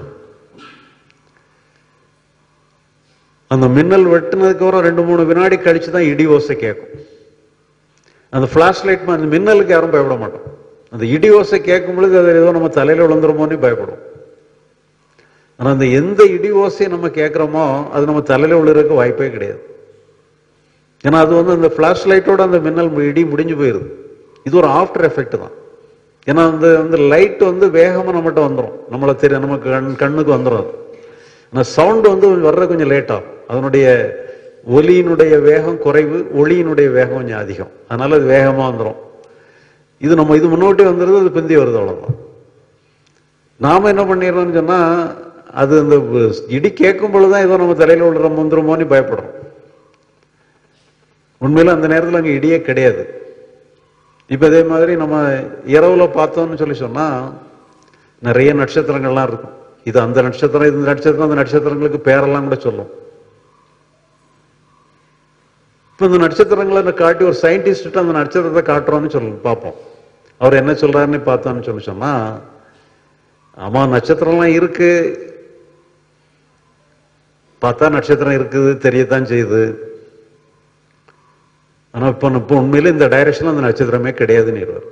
அந்த மின்னல் வெட்டினதுக்கு அப்புறம் ரெண்டு மூணு வினாடி கழிச்சு தான் இடி ஓசை கேட்கும் அந்த ஃபிளாஷ் லைட் அந்த மின்னலுக்கு யாரும் பயப்பட மாட்டோம் அந்த இடி ஓசை கேட்கும் பொழுது அது ஏதோ நம்ம தலையில விழுந்துருமோன்னு பயப்படும் ஆனா அந்த எந்த இடி ஓசையை நம்ம கேட்கிறோமோ அது நம்ம தலையில விழுறதுக்கு வாய்ப்பே கிடையாது ஏன்னா அது வந்து அந்த ஃபிளாஷ் லைட்டோட அந்த மின்னல் இடி முடிஞ்சு போயிருது இது ஒரு ஆஃப்டர் எஃபெக்ட் தான் ஏன்னா அந்த அந்த லைட் வந்து வேகமா நம்மகிட்ட வந்துடும் நம்மளை தெரியும் நமக்கு கண் கண்ணுக்கு வந்துடும் அது ஆனால் சவுண்ட் வந்து வர்ற கொஞ்சம் லேட் ஆகும் அதனுடைய ஒலியினுடைய வேகம் குறைவு ஒளியினுடைய வேகம் கொஞ்சம் அதிகம் அதனால அது வேகமா வந்துடும் இது நம்ம இது முன்னோட்டி வந்துடுது அது பிந்தி வருது அவ்வளவுதான் நாம என்ன பண்ணிடுறோம்னு சொன்னா அது அந்த இடி கேட்கும் பொழுதுதான் ஏதோ நம்ம தலையில விழுற முந்திரமோன்னு பயப்படுறோம் உண்மையில அந்த நேரத்துல அங்க இடியே கிடையாது இப்ப இதே மாதிரி நம்ம இரவுல பார்த்தோம்னு சொல்லி சொன்னா நிறைய நட்சத்திரங்கள்லாம் இருக்கும் இது அந்த நட்சத்திரம் இந்த நட்சத்திரம் அந்த நட்சத்திரங்களுக்கு பேரெல்லாம் கூட சொல்லும் இப்ப இந்த நட்சத்திரங்களை காட்டி ஒரு சயின்டிஸ்ட் அந்த நட்சத்திரத்தை காட்டுறோம்னு சொல்லு பார்ப்போம் அவர் என்ன சொல்றாருன்னு பார்த்தோம்னு சொல்லி சொன்னா ஆமா நட்சத்திரம்லாம் இருக்கு பார்த்தா நட்சத்திரம் இருக்குது தெரியத்தான் செய்யுது ஆனா இப்ப இப்ப உண்மையில இந்த டைரக்ஷன்ல அந்த நட்சத்திரமே கிடையாதுன்னு இருவார்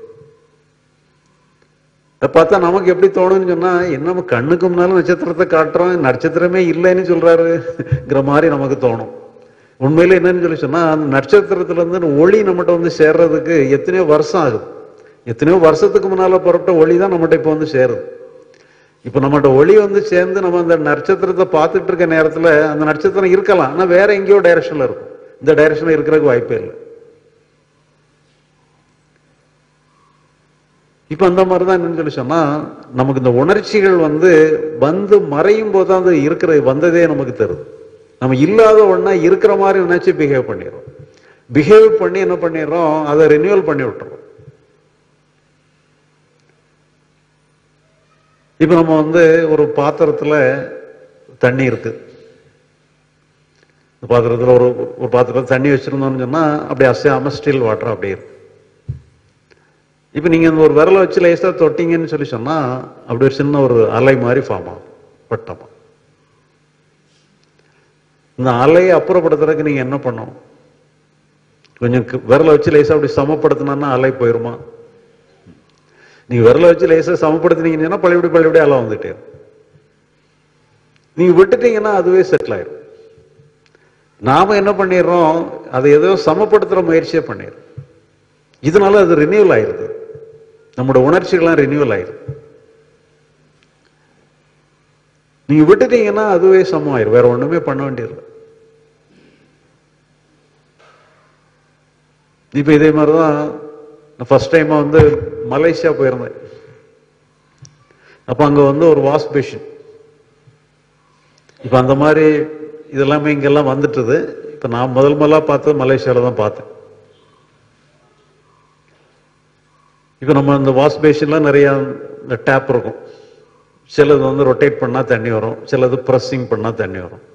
அதை பார்த்தா நமக்கு எப்படி தோணும்னு சொன்னா என்ன நம்ம கண்ணுக்கு முன்னால நட்சத்திரத்தை காட்டுறோம் நட்சத்திரமே இல்லைன்னு சொல்றாருங்கிற மாதிரி நமக்கு தோணும் உண்மையில என்னன்னு சொல்லி சொன்னா அந்த நட்சத்திரத்துல இருந்து ஒளி நம்மகிட்ட வந்து சேர்றதுக்கு எத்தனையோ வருஷம் ஆகுது எத்தனையோ வருஷத்துக்கு முன்னால புறப்பட்ட ஒளி தான் நம்மகிட்ட இப்ப வந்து சேருது இப்ப நம்மகிட்ட ஒளி வந்து சேர்ந்து நம்ம அந்த நட்சத்திரத்தை பார்த்துட்டு இருக்க நேரத்துல அந்த நட்சத்திரம் இருக்கலாம் ஆனா வேற எங்கேயோ டைரக்ஷன்ல இருக்கும் இந்த டைரக்ஷன்ல இருக்கிறதுக்கு வாய்ப்பே இல்லை இப்ப அந்த மாதிரிதான் என்னன்னு சொல்லி சொன்னா நமக்கு இந்த உணர்ச்சிகள் வந்து வந்து மறையும் போது அது இருக்கிற வந்ததே நமக்கு தருது நம்ம இல்லாத ஒண்ணா இருக்கிற மாதிரி நினைச்சு பிஹேவ் பண்ணிடுறோம் பிஹேவ் பண்ணி என்ன பண்ணிடுறோம் அதை ரினியூவல் பண்ணி விட்டுறோம் இப்ப நம்ம வந்து ஒரு பாத்திரத்துல தண்ணி இருக்கு இந்த பாத்திரத்துல ஒரு ஒரு பாத்திரத்துல தண்ணி வச்சிருந்தோம்னு சொன்னா அப்படியே அசையாம ஸ்டில் வாட்டர் அப்படியே இருக்கு இப்ப நீங்க இந்த ஒரு விரலை வச்சு லேசா தொட்டீங்கன்னு சொல்லி சொன்னா அப்படி ஒரு சின்ன ஒரு அலை மாதிரி ஃபார்ம் ஆகும் வட்டமா இந்த அலையை அப்புறப்படுத்துறதுக்கு நீங்க என்ன பண்ணணும் கொஞ்சம் கு- விரலை வச்சு லேசா அப்படி சமப்படுத்தினா அலை போயிருமா நீங்க விரலை வச்சு லேசா சமப்படுத்தினீங்கன்னா பழையபடி பழையபடி அலை வந்துட்டே இருக்கும். நீங்க விட்டுட்டீங்கன்னா அதுவே செட்டில் ஆயிடும் நாம என்ன பண்ணிடுறோம் அதை ஏதோ சமப்படுத்துற முயற்சியே பண்ணிடுறோம் இதனால அது ரினியூவல் ஆயிருது நம்மளோட உணர்ச்சிகள்லாம் ரினியூவல் ஆயிருது நீங்க விட்டுட்டீங்கன்னா அதுவே சமமாயிரும் வேற ஒண்ணுமே பண்ண வேண்டியதில்லை இப்ப இதே மாதிரிதான் நான் ஃபர்ஸ்ட் டைம் வந்து மலேசியா போயிருந்தேன் அப்ப அங்க வந்து ஒரு வாஷ் பேஷன் இப்ப அந்த மாதிரி இதெல்லாமே இங்கெல்லாம் வந்துட்டுது இப்ப நான் முதல் முதலா பார்த்தது மலேசியால தான் பார்த்தேன் இப்ப நம்ம இந்த வாஷ் பேஷன்ல நிறைய இந்த டேப் இருக்கும் சிலது வந்து ரொட்டேட் பண்ணா தண்ணி வரும் சிலது ப்ரெஸ்ஸிங் பண்ணா தண்ணி வரும்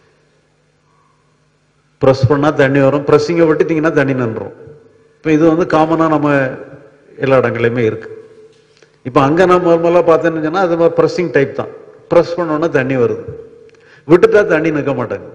ப்ரெஸ் பண்ணா தண்ணி வரும் ப்ரெஸ்ஸிங்கை விட்டுட்டீங்கன்னா தண்ணி நின்றும் இப்போ இது வந்து காமனா நம்ம எல்லா இடங்களையுமே இருக்கு இப்போ அங்க நான் நார்மலா பார்த்தேன்னு சொன்னா அது மாதிரி ப்ரெஸ்ஸிங் டைப் தான் ப்ரெஸ் பண்ணோன்னா தண்ணி வருது விட்டுட்டா தண்ணி நிற்க மாட்டாங்க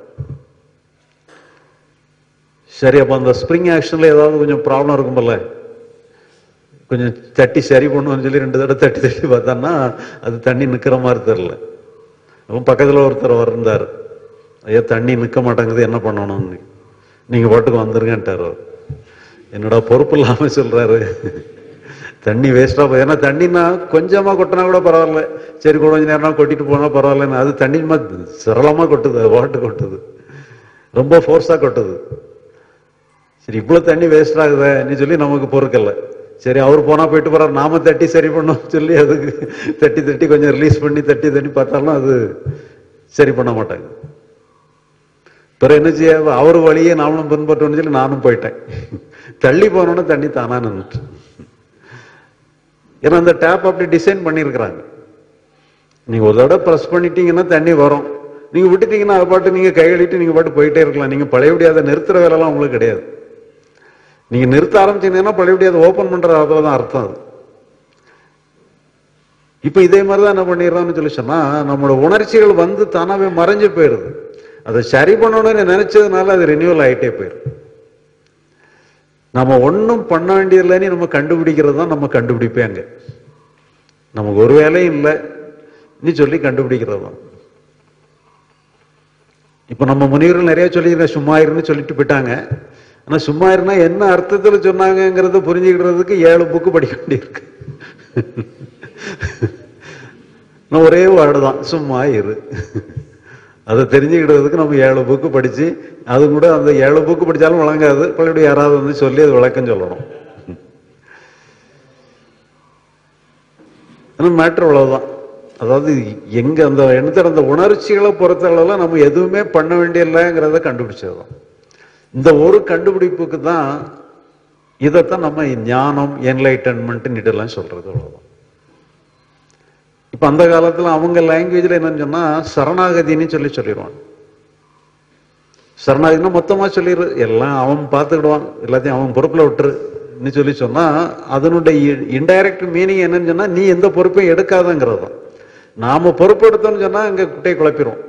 சரி அப்போ அந்த ஸ்ப்ரிங் ஆக்ஷன்ல ஏதாவது கொஞ்சம் ப்ராப்ளம் இருக்கும்ல கொஞ்சம் தட்டி சரி பண்ணுவோம்னு சொல்லி ரெண்டு தடவை தட்டி தட்டி பார்த்தோன்னா அது தண்ணி நிற்கிற மாதிரி தெரில அப்போ பக்கத்தில் ஒருத்தர் இருந்தார் ஐயா தண்ணி நிற்க மாட்டேங்குது என்ன பண்ணணும்னு நீங்கள் பாட்டுக்கு வந்துருங்கன்ட்டார் அவர் என்னடா பொறுப்பு இல்லாமல் சொல்கிறாரு தண்ணி வேஸ்ட்டாக போய் ஏன்னா தண்ணினா கொஞ்சமாக கொட்டினா கூட பரவாயில்ல சரி கொஞ்ச நேரம் கொட்டிட்டு போனால் பரவாயில்லன்னு அது தண்ணி சரளமாக கொட்டுது அது வாட்டு கொட்டுது ரொம்ப ஃபோர்ஸாக கொட்டுது சரி இவ்வளவு தண்ணி வேஸ்ட் ஆகுதேன்னு சொல்லி நமக்கு பொறுக்கல சரி அவர் போனா போயிட்டு போறாரு நாம தட்டி சரி பண்ணோம் சொல்லி அதுக்கு தட்டி தட்டி கொஞ்சம் ரிலீஸ் பண்ணி தட்டி தட்டி பார்த்தாலும் அது சரி பண்ண மாட்டாங்க பிறகு என்ன செய்ய அவர் வழியே நாமளும் பின்பற்றோம்னு சொல்லி நானும் போயிட்டேன் தள்ளி போனோன்னு தண்ணி தானா நின்றுட்டு ஏன்னா அந்த டேப் அப்படி டிசைன் பண்ணியிருக்கிறாங்க நீங்க ஒரு தடவை ப்ரெஸ் பண்ணிட்டீங்கன்னா தண்ணி வரும் நீங்க விட்டுட்டீங்கன்னா அதை பாட்டு நீங்க கை கழுவிட்டு நீங்க பாட்டு போயிட்டே இருக்கலாம் நீங்க பழையபடி அதை நிறுத்துற வேலைலாம் உங்களுக்கு கிடையாது நீங்க நிறுத்த ஆரம்பிச்சீங்கன்னா பழையபடி அதை ஓபன் பண்ற தான் அர்த்தம் அது இப்ப இதே மாதிரிதான் என்ன பண்ணிடுறோம்னு சொல்லி சொன்னா நம்மளோட உணர்ச்சிகள் வந்து தானாவே மறைஞ்சு போயிடுது அதை சரி பண்ணணும்னு நினைச்சதுனால அது ரினியூவல் ஆயிட்டே போயிடுது நம்ம ஒன்றும் பண்ண வேண்டியதில்லைன்னு நம்ம கண்டுபிடிக்கிறது தான் நம்ம கண்டுபிடிப்பே அங்க நமக்கு ஒரு வேலையும் இல்லை நீ சொல்லி கண்டுபிடிக்கிறது தான் இப்ப நம்ம முனிவர்கள் நிறைய சொல்லி சும்மா இருன்னு சொல்லிட்டு போயிட்டாங்க ஆனா சும்மா இருந்தா என்ன அர்த்தத்துல சொன்னாங்கங்கிறத புரிஞ்சுக்கிறதுக்கு ஏழு புக்கு படிக்க வேண்டியிருக்கு நான் ஒரே வேர்டு தான் சும்மா இரு அதை தெரிஞ்சுக்கிட்டதுக்கு நம்ம ஏழு புக்கு படிச்சு அது கூட அந்த ஏழு புக்கு படிச்சாலும் வழங்காது பள்ளியோட யாராவது வந்து சொல்லி அது விளக்கம் சொல்லணும் ஆனால் மேட்ரு அவ்வளவுதான் அதாவது எங்க அந்த எண்ணத்தில் அந்த உணர்ச்சிகளை பொறுத்தளவுல நம்ம எதுவுமே பண்ண வேண்டியதில்லைங்கிறத கண்டுபிடிச்சதுதான் இந்த ஒரு கண்டுபிடிப்புக்கு தான் இதைத்தான் நம்ம ஞானம் என்லைட்டன்மெண்ட் இதெல்லாம் சொல்றது அவ்வளவுதான் இப்ப அந்த காலத்துல அவங்க லாங்குவேஜ்ல என்னன்னு சொன்னா சரணாகதின்னு சொல்லி சொல்லிடுவான் சரணாகதினா மொத்தமா சொல்லிடு எல்லாம் அவன் பார்த்துக்கிடுவான் எல்லாத்தையும் அவன் பொறுப்புல விட்டுருன்னு சொல்லி சொன்னா அதனுடைய இன்டைரக்ட் மீனிங் என்னன்னு சொன்னா நீ எந்த பொறுப்பையும் எடுக்காதங்கிறது தான் நாம பொறுப்பெடுத்தோம்னு சொன்னா அங்க குட்டையை குழப்பிடும்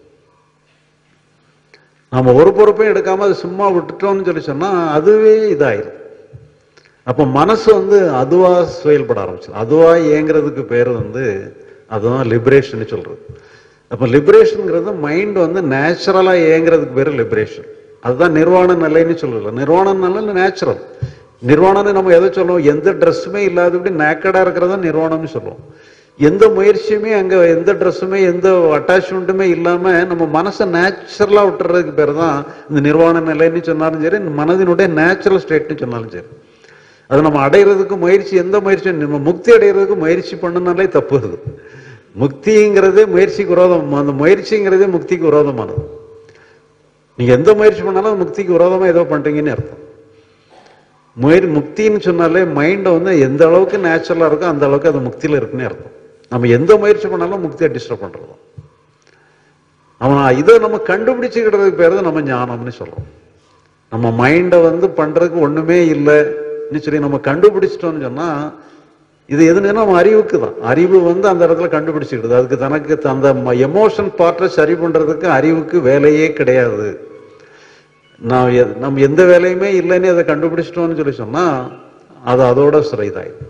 நாம ஒரு பொறுப்பையும் எடுக்காம அது சும்மா விட்டுட்டோம்னு சொல்லி சொன்னா அதுவே இதாயிரும் அப்ப மனசு வந்து அதுவா செயல்பட ஆரம்பிச்சிடும் அதுவா இயங்குறதுக்கு பேர் வந்து அதுதான் லிபரேஷன் சொல்றது அப்ப லிபரேஷன்ங்கிறது மைண்ட் வந்து நேச்சுரலா இயங்குறதுக்கு பேர் லிபரேஷன் அதுதான் நிர்வாண நிலைன்னு சொல்லல நிர்வாண நிலை நேச்சுரல் நிர்வாணம்னு நம்ம எதை சொல்லுவோம் எந்த ட்ரெஸ்ஸுமே இல்லாதபடி நேக்கடா இருக்கிறதா நிர்வாணம்னு சொல்லுவோம் எந்த முயற்சியுமே அங்க எந்த ட்ரெஸ்ஸுமே எந்த அட்டாச்மெண்ட்டுமே இல்லாம நம்ம மனசை நேச்சுரலா விட்டுறதுக்கு பேர் தான் இந்த நிர்வாண நிலைன்னு சொன்னாலும் சரி மனதினுடைய நேச்சுரல் ஸ்டேட்னு சொன்னாலும் சரி அது நம்ம அடையிறதுக்கு முயற்சி எந்த முயற்சி நம்ம முக்தி அடையிறதுக்கு முயற்சி பண்ணுனாலே தப்பு வருது முக்திங்கிறதே முயற்சிக்கு விரோதம் அந்த முயற்சிங்கிறதே முக்திக்கு விரோதமானது நீங்க எந்த முயற்சி பண்ணாலும் முக்திக்கு விரோதமா ஏதோ பண்றீங்கன்னு அர்த்தம் முயற் முக்தின்னு சொன்னாலே மைண்டை வந்து எந்த அளவுக்கு நேச்சுரலா இருக்கோ அந்த அளவுக்கு அது முக்தியில இருக்குன்னு அர்த்தம் நம்ம எந்த முயற்சி பண்ணாலும் முக்தியை டிஸ்டர்ப் பண்றது அவன் இதை நம்ம கண்டுபிடிச்சுக்கிட்டதுக்கு பேர் தான் நம்ம ஞானம்னு சொல்றோம் நம்ம மைண்டை வந்து பண்றதுக்கு ஒண்ணுமே இல்லைன்னு சொல்லி நம்ம கண்டுபிடிச்சிட்டோம்னு சொன்னா இது எதுனா நம்ம அறிவுக்கு தான் அறிவு வந்து அந்த இடத்துல கண்டுபிடிச்சிக்கிடுது அதுக்கு தனக்கு அந்த எமோஷன் பார்ட்டை சரி பண்றதுக்கு அறிவுக்கு வேலையே கிடையாது நான் எ- நம்ம எந்த வேலையுமே இல்லைன்னு அதை கண்டுபிடிச்சிட்டோம்னு சொல்லி சொன்னா அது அதோட சிறைதாயிடும்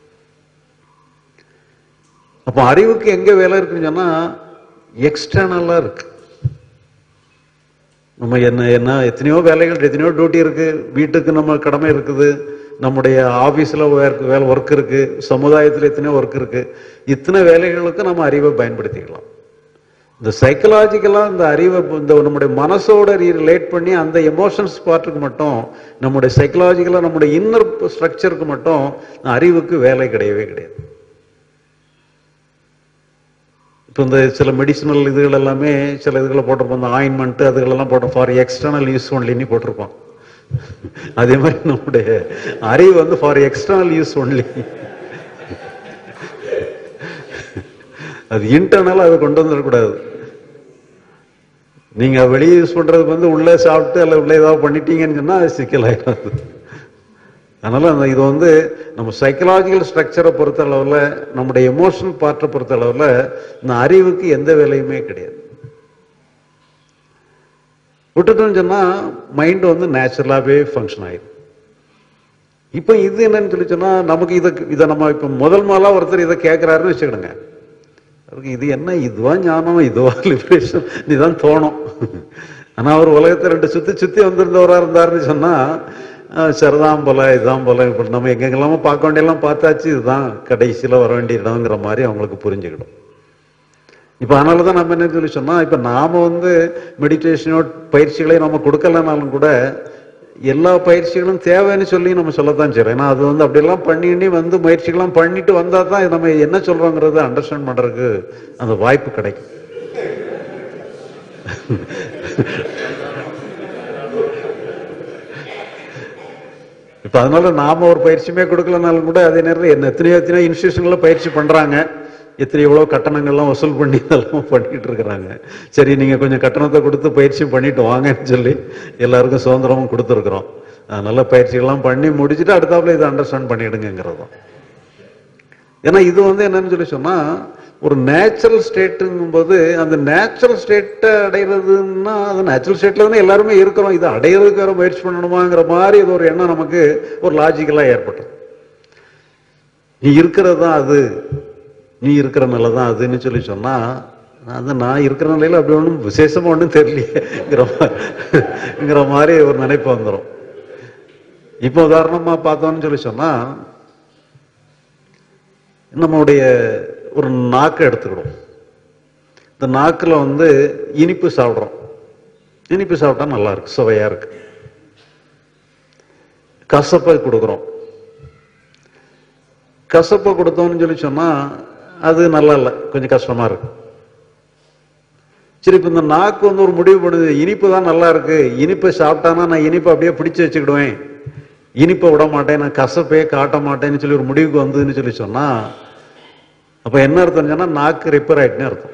அப்போ அறிவுக்கு எங்க வேலை இருக்குன்னு சொன்னா எக்ஸ்டர்னலா இருக்கு நம்ம என்ன என்ன எத்தனையோ வேலைகள் எத்தனையோ டியூட்டி இருக்கு வீட்டுக்கு நம்ம கடமை இருக்குது நம்முடைய ஆபீஸ்ல வேலை ஒர்க் இருக்கு சமுதாயத்துல எத்தனையோ ஒர்க் இருக்கு இத்தனை வேலைகளுக்கு நம்ம அறிவை பயன்படுத்திக்கலாம் இந்த சைக்கலாஜிக்கலாக இந்த அறிவை இந்த நம்முடைய மனசோட ரிலேட் பண்ணி அந்த எமோஷன்ஸ் பார்ட்டுக்கு மட்டும் நம்முடைய சைக்கலாஜிக்கலாக நம்முடைய இன்னர் ஸ்ட்ரக்சருக்கு மட்டும் அறிவுக்கு வேலை கிடையவே கிடையாது இப்போ இந்த சில மெடிசினல் இதுகள் எல்லாமே சில இதுகளை போட்டிருப்போம் இந்த ஆயின்மெண்ட் அதுகளெல்லாம் போட்டோம் ஃபார் எக்ஸ்டர்னல் யூஸ் ஒன்லின்னு போட்டிருப்போம் அதே மாதிரி நம்முடைய அறிவு வந்து ஃபார் எக்ஸ்டர்னல் யூஸ் ஒன்லி அது இன்டர்னல் அதை கொண்டு வந்துடக்கூடாது நீங்க வெளியே யூஸ் பண்றது வந்து உள்ளே சாப்பிட்டு அல்ல உள்ளே ஏதாவது பண்ணிட்டீங்கன்னு சொன்னா அது சிக்கலாயிடாது அதனால அந்த இது வந்து நம்ம சைக்கலாஜிக்கல் ஸ்ட்ரக்சரை பொறுத்த அளவில் நம்முடைய எமோஷனல் பார்ட்டை பொறுத்த அளவில் இந்த அறிவுக்கு எந்த வேலையுமே கிடையாது விட்டுட்டோம்னு சொன்னா மைண்ட் வந்து நேச்சுரலாகவே ஃபங்க்ஷன் ஆயிடும் இப்போ இது என்னன்னு சொல்லி சொன்னா நமக்கு இதை இதை நம்ம இப்போ முதல் முதலா ஒருத்தர் இதை கேட்குறாருன்னு வச்சுக்கிடுங்க அவருக்கு இது என்ன இதுவா ஞானம் இதுவா லிபரேஷன் இதுதான் தோணும் ஆனா அவர் உலகத்தை ரெண்டு சுத்தி சுத்தி வந்திருந்தவரா இருந்தாருன்னு சொன்னா அஹ், சரிதான் போல இதுதான் போல இப்ப நம்ம எங்கெங்கெல்லாமோ பார்க்க வேண்டியெல்லாம் பார்த்தாச்சு இதுதான் கடைசியில வர வேண்டிய இடங்கிற மாதிரி அவங்களுக்கு புரிஞ்சுக்கிடும் இப்ப அதனால தான் நம்ம என்ன சொல்லி சொன்னா இப்ப நாம வந்து மெடிடேஷனோ பயிற்சிகளை நம்ம கொடுக்கலனாலும் கூட எல்லா பயிற்சிகளும் தேவைன்னு சொல்லி நம்ம சொல்லத்தான் செய்யறோம் ஏன்னா அது வந்து அப்படியெல்லாம் பண்ணி வந்து முயற்சிகள்லாம் பண்ணிட்டு வந்தா தான் நம்ம என்ன சொல்றோங்கிறத அண்டர்ஸ்டாண்ட் பண்றதுக்கு அந்த வாய்ப்பு கிடைக்கும் இப்ப அதனால நாம ஒரு பயிற்சியுமே கொடுக்கலனாலும் கூட அதே நேரம் என்ன எத்தனையோ எத்தனையோ இன்ஸ்டியூஷன்ல பயிற்சி பண்றாங்க எத்தனை எவ்வளோ கட்டணங்கள்லாம் வசூல் பண்ணி இதெல்லாம் பண்ணிட்டு இருக்கிறாங்க சரி நீங்க கொஞ்சம் கட்டணத்தை கொடுத்து பயிற்சி பண்ணிட்டு வாங்கன்னு சொல்லி எல்லாருக்கும் சுதந்திரமும் கொடுத்துருக்குறோம் நல்ல பயிற்சிகள்லாம் பண்ணி முடிச்சுட்டு அடுத்தாப்புல இதை அண்டர்ஸ்டாண்ட் பண்ணிடுங்கிறது தான் ஏன்னா இது வந்து என்னன்னு சொல்லி சொன்னா ஒரு நேச்சுரல் ஸ்டேட்டுங்கும் போது அந்த நேச்சுரல் ஸ்டேட்டை அடைகிறதுன்னா அது நேச்சுரல் ஸ்டேட்ல தானே எல்லாருமே இருக்கிறோம் இதை அடையிறதுக்கு வேற முயற்சி பண்ணணுமாங்கிற மாதிரி இது ஒரு எண்ணம் நமக்கு ஒரு லாஜிக்கலா ஏற்பட்டது நீ இருக்கிறது தான் அது நீ இருக்கிற நிலை தான் அதுன்னு சொல்லி சொன்னா அது நான் இருக்கிற நிலையில அப்படி ஒன்றும் விசேஷமா ஒன்றும் தெரியலையேங்கிற மாதிரிங்கிற மாதிரி ஒரு நினைப்பு வந்துடும் இப்போ உதாரணமா பார்த்தோம்னு சொல்லி சொன்னா நம்மளுடைய ஒரு நாக்கை எடுத்துக்கிடும் இந்த நாக்கில் வந்து இனிப்பு சாப்பிட்றோம் இனிப்பு சாப்பிட்டா நல்லா இருக்கு சுவையா இருக்கு கசப்பை கொடுக்குறோம் கசப்பை கொடுத்தோம்னு சொல்லி சொன்னா அது நல்லா இல்லை கொஞ்சம் கஷ்டமா இருக்கு சரி இப்ப இந்த நாக்கு வந்து ஒரு முடிவு பண்ணுது இனிப்பு தான் நல்லா இருக்கு இனிப்பை சாப்பிட்டானா நான் இனிப்பை அப்படியே பிடிச்சு வச்சுக்கிடுவேன் இனிப்பை விட மாட்டேன் நான் கசப்பே காட்ட மாட்டேன்னு சொல்லி ஒரு முடிவுக்கு வந்ததுன்னு சொல்லி சொன்னா அப்ப என்ன அர்த்தம் சொன்னா நாக்கு ரிப்பேர் ஆயிட்டுன்னு அர்த்தம்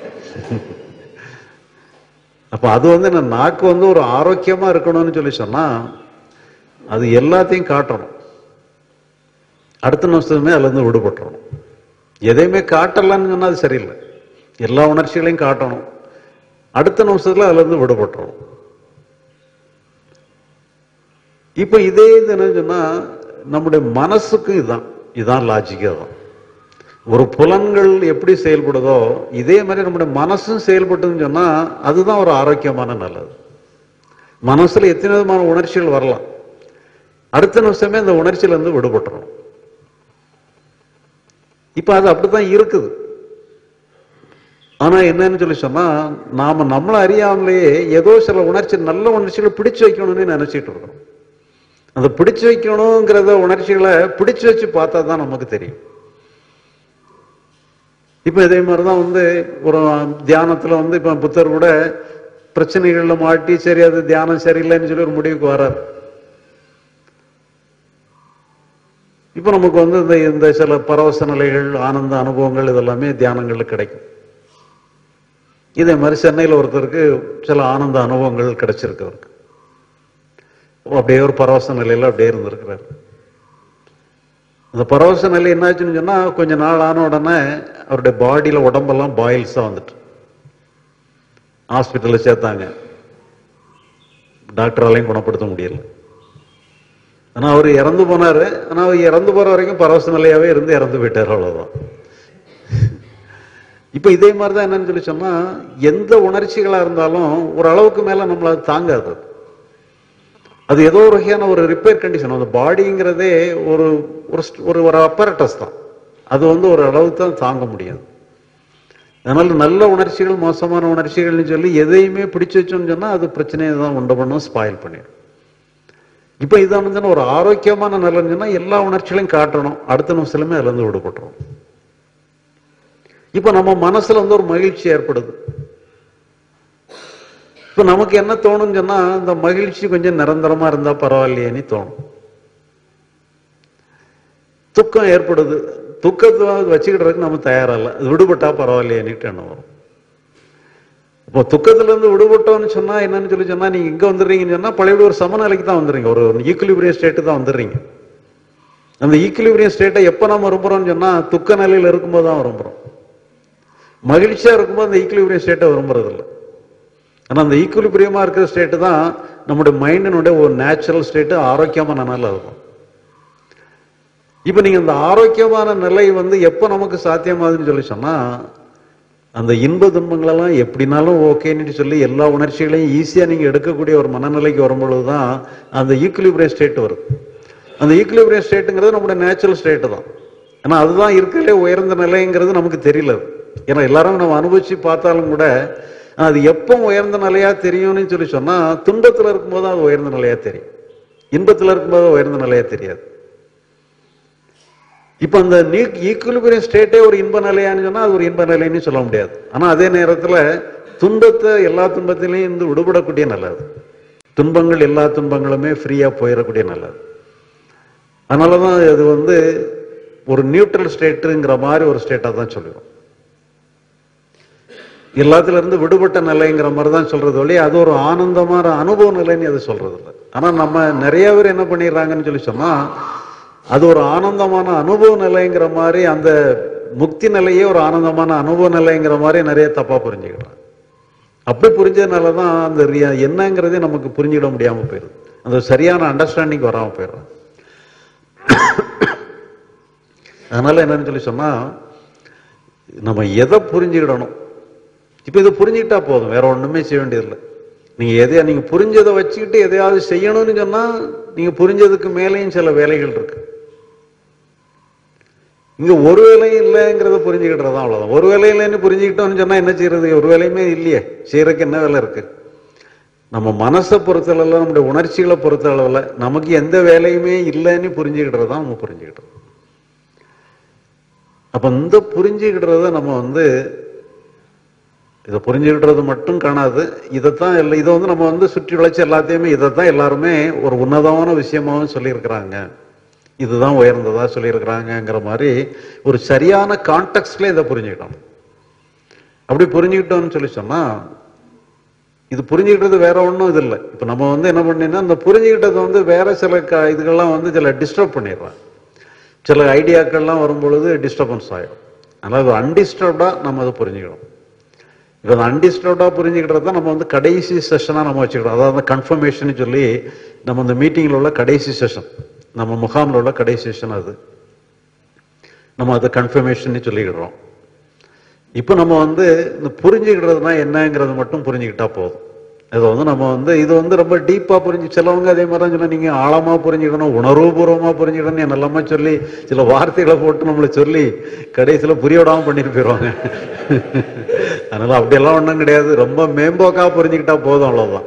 அப்ப அது வந்து என்ன நாக்கு வந்து ஒரு ஆரோக்கியமா இருக்கணும்னு சொல்லி சொன்னா அது எல்லாத்தையும் காட்டணும் அடுத்த நிமிஷமே அதுல இருந்து விடுபட்டுறணும் எதையுமே காட்டலன்னு சொன்னா அது சரியில்லை எல்லா உணர்ச்சிகளையும் காட்டணும் அடுத்த நிமிஷத்துல அதுல இருந்து விடுபட்டுறணும் இப்ப இதே இது என்ன சொன்னா நம்முடைய மனசுக்கும் இதுதான் இதுதான் லாஜிக்கே தான் ஒரு புலன்கள் எப்படி செயல்படுதோ இதே மாதிரி நம்முடைய மனசும் செயல்பட்டுன்னு சொன்னா அதுதான் ஒரு ஆரோக்கியமான நல்லது மனசுல எத்தனை விதமான உணர்ச்சிகள் வரலாம் அடுத்த நிமிஷமே அந்த உணர்ச்சியில இருந்து விடுபட்டுறோம் இப்ப அது அப்படித்தான் இருக்குது ஆனா என்னன்னு சொல்லி சொன்னா நாம நம்மள அறியாமலேயே ஏதோ சில உணர்ச்சி நல்ல உணர்ச்சிகளை பிடிச்சு வைக்கணும்னு நினைச்சிட்டு இருக்கிறோம் அந்த பிடிச்சு வைக்கணுங்கிறத உணர்ச்சிகளை பிடிச்சு வச்சு பார்த்தா தான் நமக்கு தெரியும் இப்ப இதே மாதிரிதான் வந்து ஒரு தியானத்துல வந்து இப்ப புத்தர் கூட பிரச்சனைகள்ல மாட்டி சரி அது தியானம் சரியில்லைன்னு சொல்லி ஒரு முடிவுக்கு வரார் இப்ப நமக்கு வந்து இந்த இந்த சில பரவச நிலைகள் ஆனந்த அனுபவங்கள் இதெல்லாமே தியானங்கள்ல கிடைக்கும் இதே மாதிரி சென்னையில் ஒருத்தருக்கு சில ஆனந்த அனுபவங்கள் கிடைச்சிருக்கு அவருக்கு அப்படியே ஒரு பரவச நிலையில அப்படியே இருந்திருக்கிறார் அந்த பரவச நிலை என்னாச்சுன்னு சொன்னா கொஞ்ச நாள் ஆன உடனே அவருடைய பாடியில உடம்பெல்லாம் பாயில்ஸா வந்துட்டு ஹாஸ்பிட்டல்ல சேர்த்தாங்க டாக்டராலையும் குணப்படுத்த முடியல ஆனா அவர் இறந்து போனாரு ஆனா அவர் இறந்து போற வரைக்கும் பரவச நிலையாவே இருந்து இறந்து போயிட்டார் அவ்வளவுதான் இப்ப இதே மாதிரிதான் என்னன்னு சொல்லி சொன்னா எந்த உணர்ச்சிகளா இருந்தாலும் ஒரு அளவுக்கு மேல நம்மள அது தாங்காது அது ஏதோ ஒரு வகையான ஒரு ரிப்பேர் கண்டிஷன் அந்த பாடிங்கிறதே ஒரு ஒரு st- ஒரு ஒரு அப்பரட்டஸ் தான் அது வந்து ஒரு அளவுக்கு தான் தாங்க முடியாது அதனால நல்ல உணர்ச்சிகள் மோசமான உணர்ச்சிகள்னு சொல்லி எதையுமே பிடிச்சு வச்சோம்னு சொன்னா அது பிரச்சனையை தான் உண்டு பண்ணும் ஸ்பாயில் பண்ணிடும் இப்ப இதான் வந்து ஒரு ஆரோக்கியமான நலன் சொன்னா எல்லா உணர்ச்சிகளையும் காட்டணும் அடுத்த நிமிஷமே அதுல இருந்து விடுபட்டுரும் இப்ப நம்ம மனசுல வந்து ஒரு மகிழ்ச்சி ஏற்படுது இப்ப நமக்கு என்ன தோணும்னு சொன்னா இந்த மகிழ்ச்சி கொஞ்சம் நிரந்தரமா இருந்தா பரவாயில்லையேன்னு தோணும் துக்கம் ஏற்படுது துக்கத்தை வச்சுக்கிட்டதுக்கு நம்ம தயாரா இல்லை அது விடுபட்டா பரவாயில்லையேன்னுட்டு எண்ணம் வரும் இப்போ துக்கத்துல இருந்து விடுபட்டோம்னு சொன்னா என்னன்னு சொல்லி சொன்னா நீங்க இங்க வந்துடுறீங்கன்னு சொன்னா பழையபடி ஒரு சமநிலைக்கு தான் வந்துடுறீங்க ஒரு ஈக்குலிபிரியம் ஸ்டேட்டு தான் வந்துடுறீங்க அந்த ஈக்குலிபிரியம் ஸ்டேட்டை எப்ப நம்ம விரும்புறோம்னு சொன்னா துக்க நிலையில இருக்கும்போது தான் விரும்புறோம் மகிழ்ச்சியா இருக்கும்போது அந்த ஈக்குலிபிரியம் ஸ்டேட்டை விரும்புறது இல்லை ஆனா அந்த ஈக்குலிபிரியமா இருக்கிற ஸ்டேட்டு தான் நம்முடைய மைண்டினுடைய ஒரு நேச்சுரல் ஸ்டேட்டு ஆரோக்கியமான நிலை இருக்கும் இப்ப நீங்க அந்த ஆரோக்கியமான நிலை வந்து எப்ப நமக்கு சாத்தியமாகுதுன்னு சொல்லி சொன்னா அந்த இன்ப துன்பங்களெல்லாம் எப்படினாலும் ஓகேன்னு சொல்லி எல்லா உணர்ச்சிகளையும் ஈஸியா நீங்க எடுக்கக்கூடிய ஒரு மனநிலைக்கு வரும்பொழுது தான் அந்த ஈக்குலிபிரியம் ஸ்டேட் வருது அந்த ஈக்குலிபிரியம் ஸ்டேட்டுங்கிறது நம்முடைய நேச்சுரல் ஸ்டேட்டு தான் ஏன்னா அதுதான் இருக்கிறதுலே உயர்ந்த நிலைங்கிறது நமக்கு தெரியல ஏன்னா எல்லாரும் நம்ம அனுபவிச்சு பார்த்தாலும் கூட அது எப்போ உயர்ந்த நிலையா தெரியும்னு சொல்லி சொன்னா துன்பத்துல இருக்கும்போது அது உயர்ந்த நிலையா தெரியும் இன்பத்துல இருக்கும்போது உயர்ந்த நிலையா தெரியாது இப்ப அந்த ஈக்குலிபிரியம் ஸ்டேட்டே ஒரு இன்ப நிலையான்னு சொன்னா அது ஒரு இன்ப நிலைன்னு சொல்ல முடியாது ஆனா அதே நேரத்துல துன்பத்தை எல்லா துன்பத்திலையும் இருந்து விடுபடக்கூடிய நல்லது துன்பங்கள் எல்லா துன்பங்களுமே ஃப்ரீயா போயிடக்கூடிய நல்லது அதனாலதான் அது வந்து ஒரு நியூட்ரல் ஸ்டேட்டுங்கிற மாதிரி ஒரு ஸ்டேட்டா தான் சொல்லுவோம் எல்லாத்துல இருந்து விடுபட்ட நிலைங்கிற மாதிரி தான் சொல்றது ஒழிய அது ஒரு ஆனந்தமான அனுபவ நிலைன்னு அது சொல்றது இல்லை ஆனா நம்ம நிறைய பேர் என்ன பண்ணிடுறாங்கன்னு சொல்லி சொன்னா அது ஒரு ஆனந்தமான அனுபவ நிலைங்கிற மாதிரி அந்த முக்தி நிலையே ஒரு ஆனந்தமான அனுபவ நிலைங்கிற மாதிரி நிறைய தப்பா புரிஞ்சுக்கிறாங்க அப்படி புரிஞ்சதுனால தான் அந்த ரியா- என்னங்கிறதே நமக்கு புரிஞ்சிட முடியாம போயிடுது அந்த சரியான அண்டர்ஸ்டாண்டிங் வராம போயிடுறோம் அதனால என்னன்னு சொல்லி சொன்னா நம்ம எதை புரிஞ்சுக்கிடணும் இப்ப இதை புரிஞ்சுக்கிட்டா போதும் வேற ஒண்ணுமே செய்ய வேண்டியதில்லை நீங்க எதையா நீங்க புரிஞ்சதை வச்சுக்கிட்டு எதையாவது செய்யணும்னு சொன்னா நீங்க புரிஞ்சதுக்கு மேலேயும் சில வேலைகள் இருக்கு இங்க ஒரு வேலையும் இல்லைங்கிறத புரிஞ்சுக்கிட்டது தான் அவ்வளவுதான் ஒரு வேலை இல்லைன்னு புரிஞ்சுக்கிட்டோம்னு சொன்னா என்ன செய்யறது ஒரு வேலையுமே இல்லையே செய்யறதுக்கு என்ன வேலை இருக்கு நம்ம மனசை பொறுத்தளவில் நம்முடைய உணர்ச்சிகளை பொறுத்தளவில் நமக்கு எந்த வேலையுமே இல்லைன்னு புரிஞ்சுக்கிட்டது தான் நம்ம புரிஞ்சுக்கிட்டோம் அப்ப இந்த புரிஞ்சுக்கிட்டத நம்ம வந்து இதை புரிஞ்சுக்கிட்டது மட்டும் காணாது இதைத்தான் எல்லா இதை வந்து நம்ம வந்து சுற்றி வளைச்சு எல்லாத்தையுமே இதைத்தான் எல்லாருமே ஒரு உன்னதமான விஷயமாவும் சொல்லியிருக்கிறாங்க இதுதான் உயர்ந்ததா சொல்லியிருக்கிறாங்கங்கிற மாதிரி ஒரு சரியான கான்டெக்ட்ல இதை புரிஞ்சுக்கிட்டோம் அப்படி புரிஞ்சுக்கிட்டோம்னு சொல்லி சொன்னா இது புரிஞ்சுக்கிட்டது வேற ஒன்றும் இது இல்லை இப்போ நம்ம வந்து என்ன பண்ணினா இந்த புரிஞ்சுக்கிட்டது வந்து வேற சில க இதுகள்லாம் வந்து சில டிஸ்டர்ப் பண்ணிடுறாங்க சில ஐடியாக்கள்லாம் வரும்பொழுது டிஸ்டர்பன்ஸ் ஆகிடும் அதனால் அது அன்டிஸ்டர்ப்டாக நம்ம அதை புரிஞ்சுக்கணும் இப்போ அந்த அன்டிஸ்டர்ப்டாக புரிஞ்சுக்கிட்டது தான் நம்ம வந்து கடைசி செஷனாக நம்ம வச்சுக்கிட்டோம் அதாவது கன்ஃபர்மேஷன் சொல்லி நம்ம இந்த மீட்டிங்கில் உள்ள கடைசி செஷன் நம்ம முகாமில் உள்ள கடைசி செஷன் அது நம்ம அதை கன்ஃபர்மேஷன் சொல்லிக்கிடுறோம் இப்போ நம்ம வந்து இந்த புரிஞ்சுக்கிட்டதுனா என்னங்கிறது மட்டும் புரிஞ்சுக்கிட்டா போதும் இது வந்து நம்ம வந்து இது வந்து ரொம்ப டீப்பா புரிஞ்சு சிலவங்க அதே மாதிரி தான் சொன்னா நீங்க ஆழமா புரிஞ்சுக்கணும் உணர்வுபூர்வமா புரிஞ்சுக்கணும் என்னெல்லாமா சொல்லி சில வார்த்தைகளை போட்டு நம்மளை சொல்லி கடைசியில புரிய விடாம பண்ணிட்டு போயிடுவாங்க அதனால அப்படியெல்லாம் ஒண்ணும் கிடையாது ரொம்ப மேம்போக்கா புரிஞ்சுக்கிட்டா போதும் அவ்வளவுதான்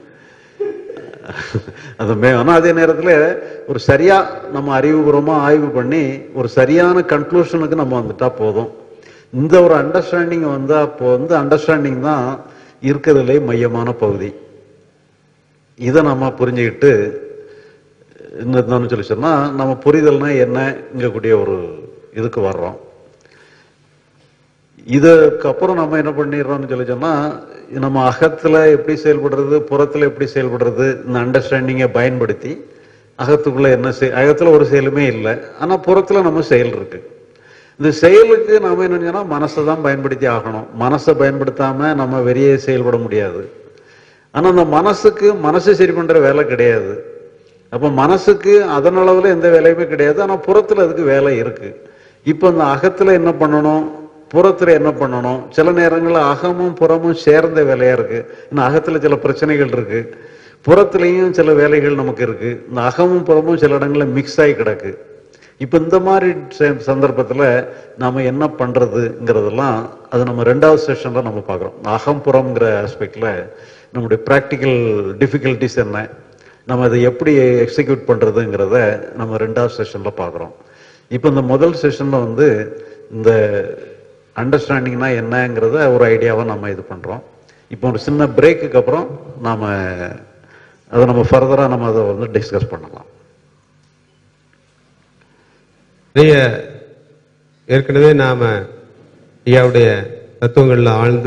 அது மே ஆனால் அதே நேரத்தில் ஒரு சரியா நம்ம அறிவுபூர்வமா ஆய்வு பண்ணி ஒரு சரியான கன்க்ளூஷனுக்கு நம்ம வந்துட்டா போதும் இந்த ஒரு அண்டர்ஸ்டாண்டிங் வந்து அப்போ வந்து அண்டர்ஸ்டாண்டிங் தான் இருக்கிறதுலே மையமான பகுதி இதை நம்ம புரிஞ்சுக்கிட்டு என்னன்னு சொல்லி சொன்னா நம்ம புரிதல்னா என்னங்கக்கூடிய ஒரு இதுக்கு வர்றோம் இதுக்கு அப்புறம் நம்ம என்ன பண்ணிடுறோம்னு சொல்லி சொன்னா நம்ம அகத்துல எப்படி செயல்படுறது புறத்துல எப்படி செயல்படுறது இந்த அண்டர்ஸ்டாண்டிங்கை பயன்படுத்தி அகத்துக்குள்ள என்ன செய் அகத்துல ஒரு செயலுமே இல்லை ஆனா புறத்துல நம்ம செயல் இருக்கு இந்த செயலுக்கு நாம என்ன சொன்னா மனசை தான் பயன்படுத்தி ஆகணும் மனசை பயன்படுத்தாம நம்ம வெளியே செயல்பட முடியாது ஆனா அந்த மனசுக்கு மனசை சரி பண்ற வேலை கிடையாது அப்ப மனசுக்கு அதன் அளவுல எந்த வேலையுமே கிடையாது ஆனா புறத்துல அதுக்கு வேலை இருக்கு இப்ப இந்த அகத்துல என்ன பண்ணணும் புறத்துல என்ன பண்ணணும் சில நேரங்கள்ல அகமும் புறமும் சேர்ந்த வேலையா இருக்கு இன்னும் அகத்துல சில பிரச்சனைகள் இருக்கு புறத்துலயும் சில வேலைகள் நமக்கு இருக்கு இந்த அகமும் புறமும் சில இடங்கள்ல மிக்ஸ் ஆகி கிடக்கு இப்போ இந்த மாதிரி ச- சந்தர்ப்பத்தில் நாம என்ன பண்றதுங்கிறதெல்லாம் அது நம்ம ரெண்டாவது செஷன்ல நம்ம பார்க்குறோம் அகம்புறம்ங்கிற ஆஸ்பெக்ட்ல நம்முடைய ப்ராக்டிக்கல் டிஃபிகல்ட்டிஸ் என்ன நம்ம அதை எப்படி எக்ஸிக்யூட் பண்றதுங்கிறத நம்ம ரெண்டாவது செஷன்ல பார்க்குறோம் இப்போ இந்த முதல் செஷன்ல வந்து இந்த அண்டர்ஸ்டாண்டிங்னா என்னங்கிறத ஒரு ஐடியாவை நம்ம இது பண்றோம் இப்போ ஒரு சின்ன பிரேக்குக்கு அப்புறம் நாம அதை நம்ம ஃபர்தரா நம்ம அதை வந்து டிஸ்கஸ் பண்ணலாம் நிறைய ஏற்கனவே நாம ஐயாவுடைய தத்துவங்கள்ல ஆழ்ந்து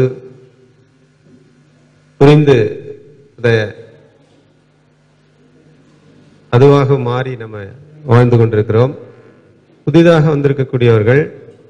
புரிந்து அதை அதுவாக மாறி நம்ம வாழ்ந்து கொண்டிருக்கிறோம் புதிதாக வந்திருக்கக்கூடியவர்கள்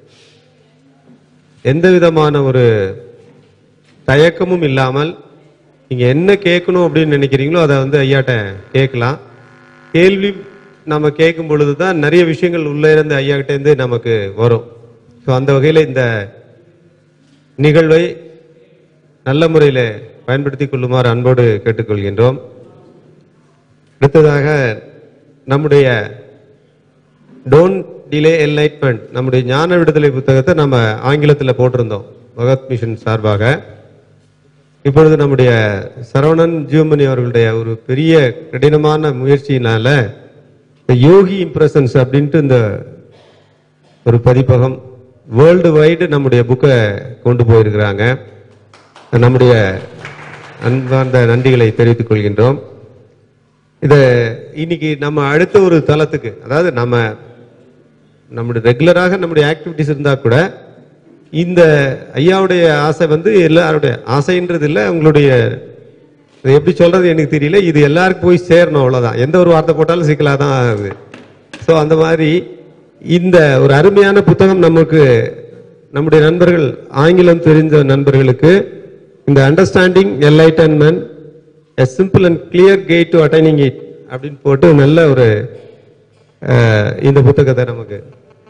எந்த விதமான ஒரு தயக்கமும் இல்லாமல் நீங்க என்ன கேட்கணும் அப்படின்னு நினைக்கிறீங்களோ அதை வந்து ஐயாட்ட கேட்கலாம் கேள்வி நம்ம கேட்கும் பொழுது தான் நிறைய விஷயங்கள் உள்ள இருந்து ஐயா கிட்ட இருந்து நமக்கு வரும் ஸோ அந்த வகையில் இந்த நிகழ்வை நல்ல முறையில் பயன்படுத்திக் கொள்ளுமாறு அன்போடு கேட்டுக்கொள்கின்றோம் அடுத்ததாக நம்முடைய டோன்ட் டிலே என்லைட்மெண்ட் நம்முடைய ஞான விடுதலை புத்தகத்தை நம்ம ஆங்கிலத்தில் போட்டிருந்தோம் பகத் மிஷன் சார்பாக இப்பொழுது நம்முடைய சரவணன் ஜீவமணி அவர்களுடைய ஒரு பெரிய கடினமான முயற்சியினால இந்த யோகி இம்ப்ரெஷன்ஸ் அப்படின்ட்டு இந்த ஒரு பதிப்பகம் வேர்ல்டு வைடு நம்முடைய புக்கை கொண்டு போயிருக்கிறாங்க நம்முடைய அன்பார்ந்த நன்றிகளை தெரிவித்துக் கொள்கின்றோம் இதை இன்னைக்கு நம்ம அடுத்த ஒரு தளத்துக்கு அதாவது நம்ம நம்முடைய ரெகுலராக நம்முடைய ஆக்டிவிட்டிஸ் இருந்தா கூட இந்த ஐயாவுடைய ஆசை வந்து எல்லாருடைய ஆசைன்றது இல்லை உங்களுடைய இது எப்படி சொல்றது எனக்கு தெரியல இது எல்லாருக்கும் போய் சேரணும் அவ்வளவுதான் எந்த ஒரு வார்த்தை போட்டாலும் சிக்கலாக தான் ஆகுது ஸோ அந்த மாதிரி இந்த ஒரு அருமையான புத்தகம் நமக்கு நம்முடைய நண்பர்கள் ஆங்கிலம் தெரிஞ்ச நண்பர்களுக்கு இந்த understanding enlightenment a simple and clear gate to attaining it அப்படின்னு போட்டு நல்ல ஒரு அஹ், இந்த புத்தகத்தை நமக்கு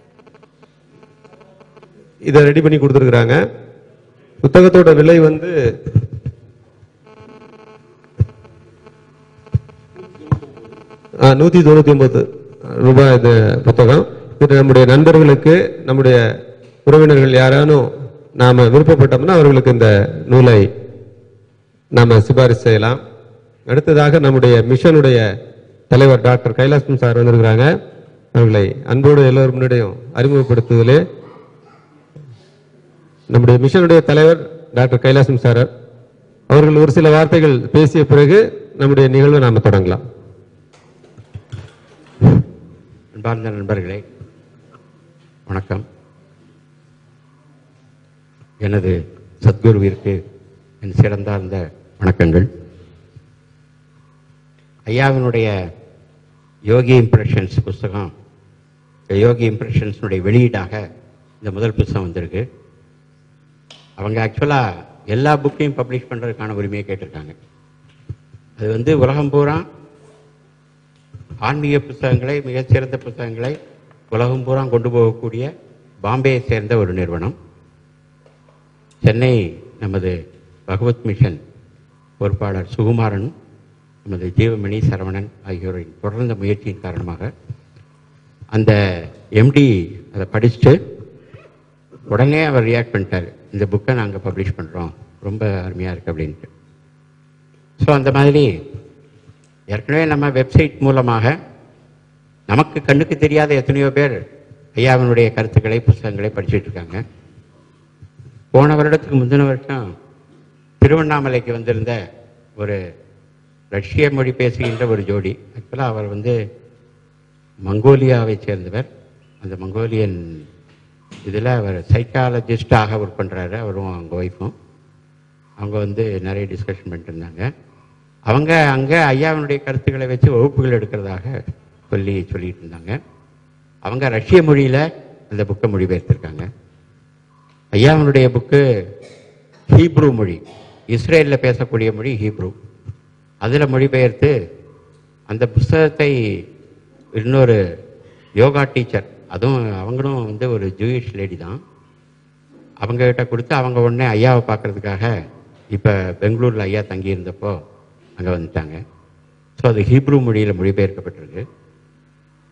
இதை ரெடி பண்ணி கொடுத்துருக்குறாங்க புத்தகத்தோட விலை வந்து நூத்தி தொண்ணூத்தி ஒன்பது ரூபாய் இந்த புத்தகம் இது நம்முடைய நண்பர்களுக்கு நம்முடைய உறவினர்கள் யாரானும் நாம விருப்பப்பட்டோம்னா அவர்களுக்கு இந்த நூலை நாம சிபாரிசு செய்யலாம் அடுத்ததாக நம்முடைய மிஷனுடைய தலைவர் டாக்டர் கைலாசம் சார் வந்திருக்கிறாங்க அவர்களை அன்போடு எல்லோரும் முன்னாடியும் அறிமுகப்படுத்துவதிலே நம்முடைய மிஷனுடைய தலைவர் டாக்டர் கைலாசம் சார் அவர்கள் ஒரு சில வார்த்தைகள் பேசிய பிறகு நம்முடைய நிகழ்வை நாம தொடங்கலாம் அன்பார்ந்த நண்பர்களே வணக்கம் எனது சத்குருவிற்கு என் சிறந்தார்ந்த வணக்கங்கள் ஐயாவினுடைய யோகி இம்ப்ரெஷன்ஸ் புஸ்தகம் இந்த யோகி இம்ப்ரெஷன்ஸுடைய வெளியீடாக இந்த முதல் புஸ்தகம் வந்திருக்கு அவங்க ஆக்சுவலாக எல்லா புக்கையும் பப்ளிஷ் பண்ணுறதுக்கான உரிமையை கேட்டிருக்காங்க அது வந்து உலகம் பூரா ஆன்மீக புத்தகங்களை மிகச்சிறந்த புத்தகங்களை உலகம் பூரா கொண்டு போகக்கூடிய பாம்பேயை சேர்ந்த ஒரு நிறுவனம் சென்னை நமது பகவத் மிஷன் பொறுப்பாளர் சுகுமாரன் நமது ஜீவமணி சரவணன் ஆகியோரின் தொடர்ந்த முயற்சியின் காரணமாக அந்த எம்டி அதை படிச்சுட்டு உடனே அவர் ரியாக்ட் பண்ணிட்டார் இந்த புக்கை நாங்கள் பப்ளிஷ் பண்ணுறோம் ரொம்ப அருமையாக இருக்குது அப்படின்ட்டு ஸோ அந்த மாதிரி ஏற்கனவே நம்ம வெப்சைட் மூலமாக நமக்கு கண்ணுக்கு தெரியாத எத்தனையோ பேர் ஐயாவினுடைய கருத்துக்களை புஸ்தகங்களை படிச்சுட்டு இருக்காங்க போன வருடத்துக்கு முந்தின வருஷம் திருவண்ணாமலைக்கு வந்திருந்த ஒரு ரஷ்ய மொழி பேசுகின்ற ஒரு ஜோடி ஆக்சுவலாக அவர் வந்து மங்கோலியாவை சேர்ந்தவர் அந்த மங்கோலியன் இதில் அவர் சைக்காலஜிஸ்டாக ஒர்க் பண்ணுறாரு அவரும் அவங்க ஒய்ஃபும் அவங்க வந்து நிறைய டிஸ்கஷன் பண்ணிட்டு இருந்தாங்க அவங்க அங்கே ஐயாவினுடைய கருத்துக்களை வச்சு வகுப்புகள் எடுக்கிறதாக சொல்லி சொல்லிட்டு இருந்தாங்க அவங்க ரஷ்ய மொழியில் அந்த புக்கை மொழிபெயர்த்திருக்காங்க ஐயாவினுடைய புக்கு ஹீப்ரூ மொழி இஸ்ரேலில் பேசக்கூடிய மொழி ஹீப்ரூ அதில் மொழிபெயர்த்து அந்த புஸ்தகத்தை இன்னொரு யோகா டீச்சர் அதுவும் அவங்களும் வந்து ஒரு ஜூயிஷ் லேடி தான் அவங்க கிட்ட கொடுத்து அவங்க உடனே ஐயாவை பார்க்கறதுக்காக இப்போ பெங்களூரில் ஐயா தங்கியிருந்தப்போ அங்கே வந்துட்டாங்க ஸோ அது ஹீப்ரூ மொழியில் மொழிபெயர்க்கப்பட்டிருக்கு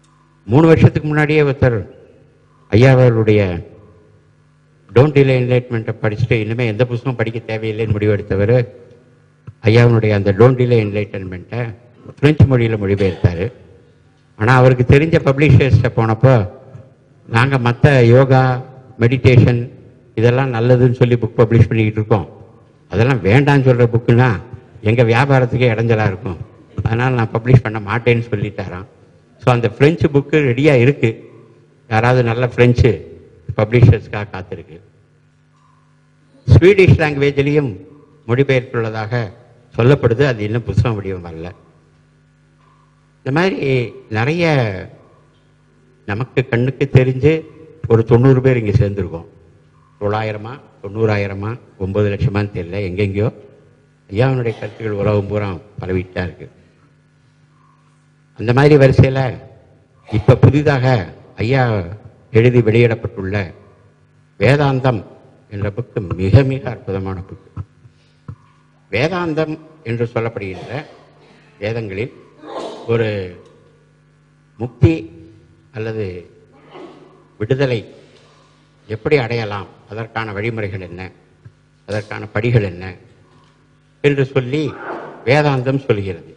மூணு வருஷத்துக்கு முன்னாடியே ஒருத்தர் ஐயா அவர்களுடைய டோன்ட் டிலே என்லைட்மெண்ட்டை படிச்சுட்டு இனிமேல் எந்த புத்தகம் படிக்க தேவையில்லைன்னு முடிவெடுத்தவர் ஐயாவினுடைய அந்த டோன்ட் டிலே என்லைட்டன்மெண்ட்டை பிரெஞ்சு மொழியில் மொழிபெயர்த்தார் ஆனால் அவருக்கு தெரிஞ்ச பப்ளிஷர்ஸ்ட்ட போனப்போ நாங்கள் மற்ற யோகா மெடிடேஷன் இதெல்லாம் நல்லதுன்னு சொல்லி புக் பப்ளிஷ் பண்ணிக்கிட்டு இருக்கோம் அதெல்லாம் வேண்டாம்னு சொல்கிற புக்குன்னா எங்கள் வியாபாரத்துக்கே இடைஞ்சலாக இருக்கும் அதனால் நான் பப்ளிஷ் பண்ண மாட்டேன்னு சொல்லிட்டாராம் ஸோ அந்த ஃப்ரெஞ்சு புக்கு ரெடியாக இருக்குது யாராவது நல்ல ஃப்ரெஞ்சு பப்ளிஷர்ஸ்க்காக காத்திருக்கு ஸ்வீடிஷ் லாங்குவேஜ்லேயும் மொழிபெயர்த்துள்ளதாக சொல்லப்படுது அது இன்னும் புத்தகம் வடிவம் வரல இந்த மாதிரி நிறைய நமக்கு கண்ணுக்கு தெரிஞ்சு ஒரு தொண்ணூறு பேர் இங்கே சேர்ந்துருக்கோம் தொள்ளாயிரமா தொண்ணூறாயிரமா ஒன்பது லட்சமான்னு தெரியல எங்கெங்கேயோ ஐயாவினுடைய கருத்துக்கள் உலகம் பூரா பரவிட்டா இருக்கு அந்த மாதிரி வரிசையில் இப்போ புதிதாக ஐயா எழுதி வெளியிடப்பட்டுள்ள வேதாந்தம் என்ற புக்கு மிக மிக அற்புதமான புக்கு வேதாந்தம் என்று சொல்லப்படுகின்ற வேதங்களில் ஒரு முக்தி அல்லது விடுதலை எப்படி அடையலாம் அதற்கான வழிமுறைகள் என்ன அதற்கான படிகள் என்ன என்று சொல்லி வேதாந்தம் சொல்கிறது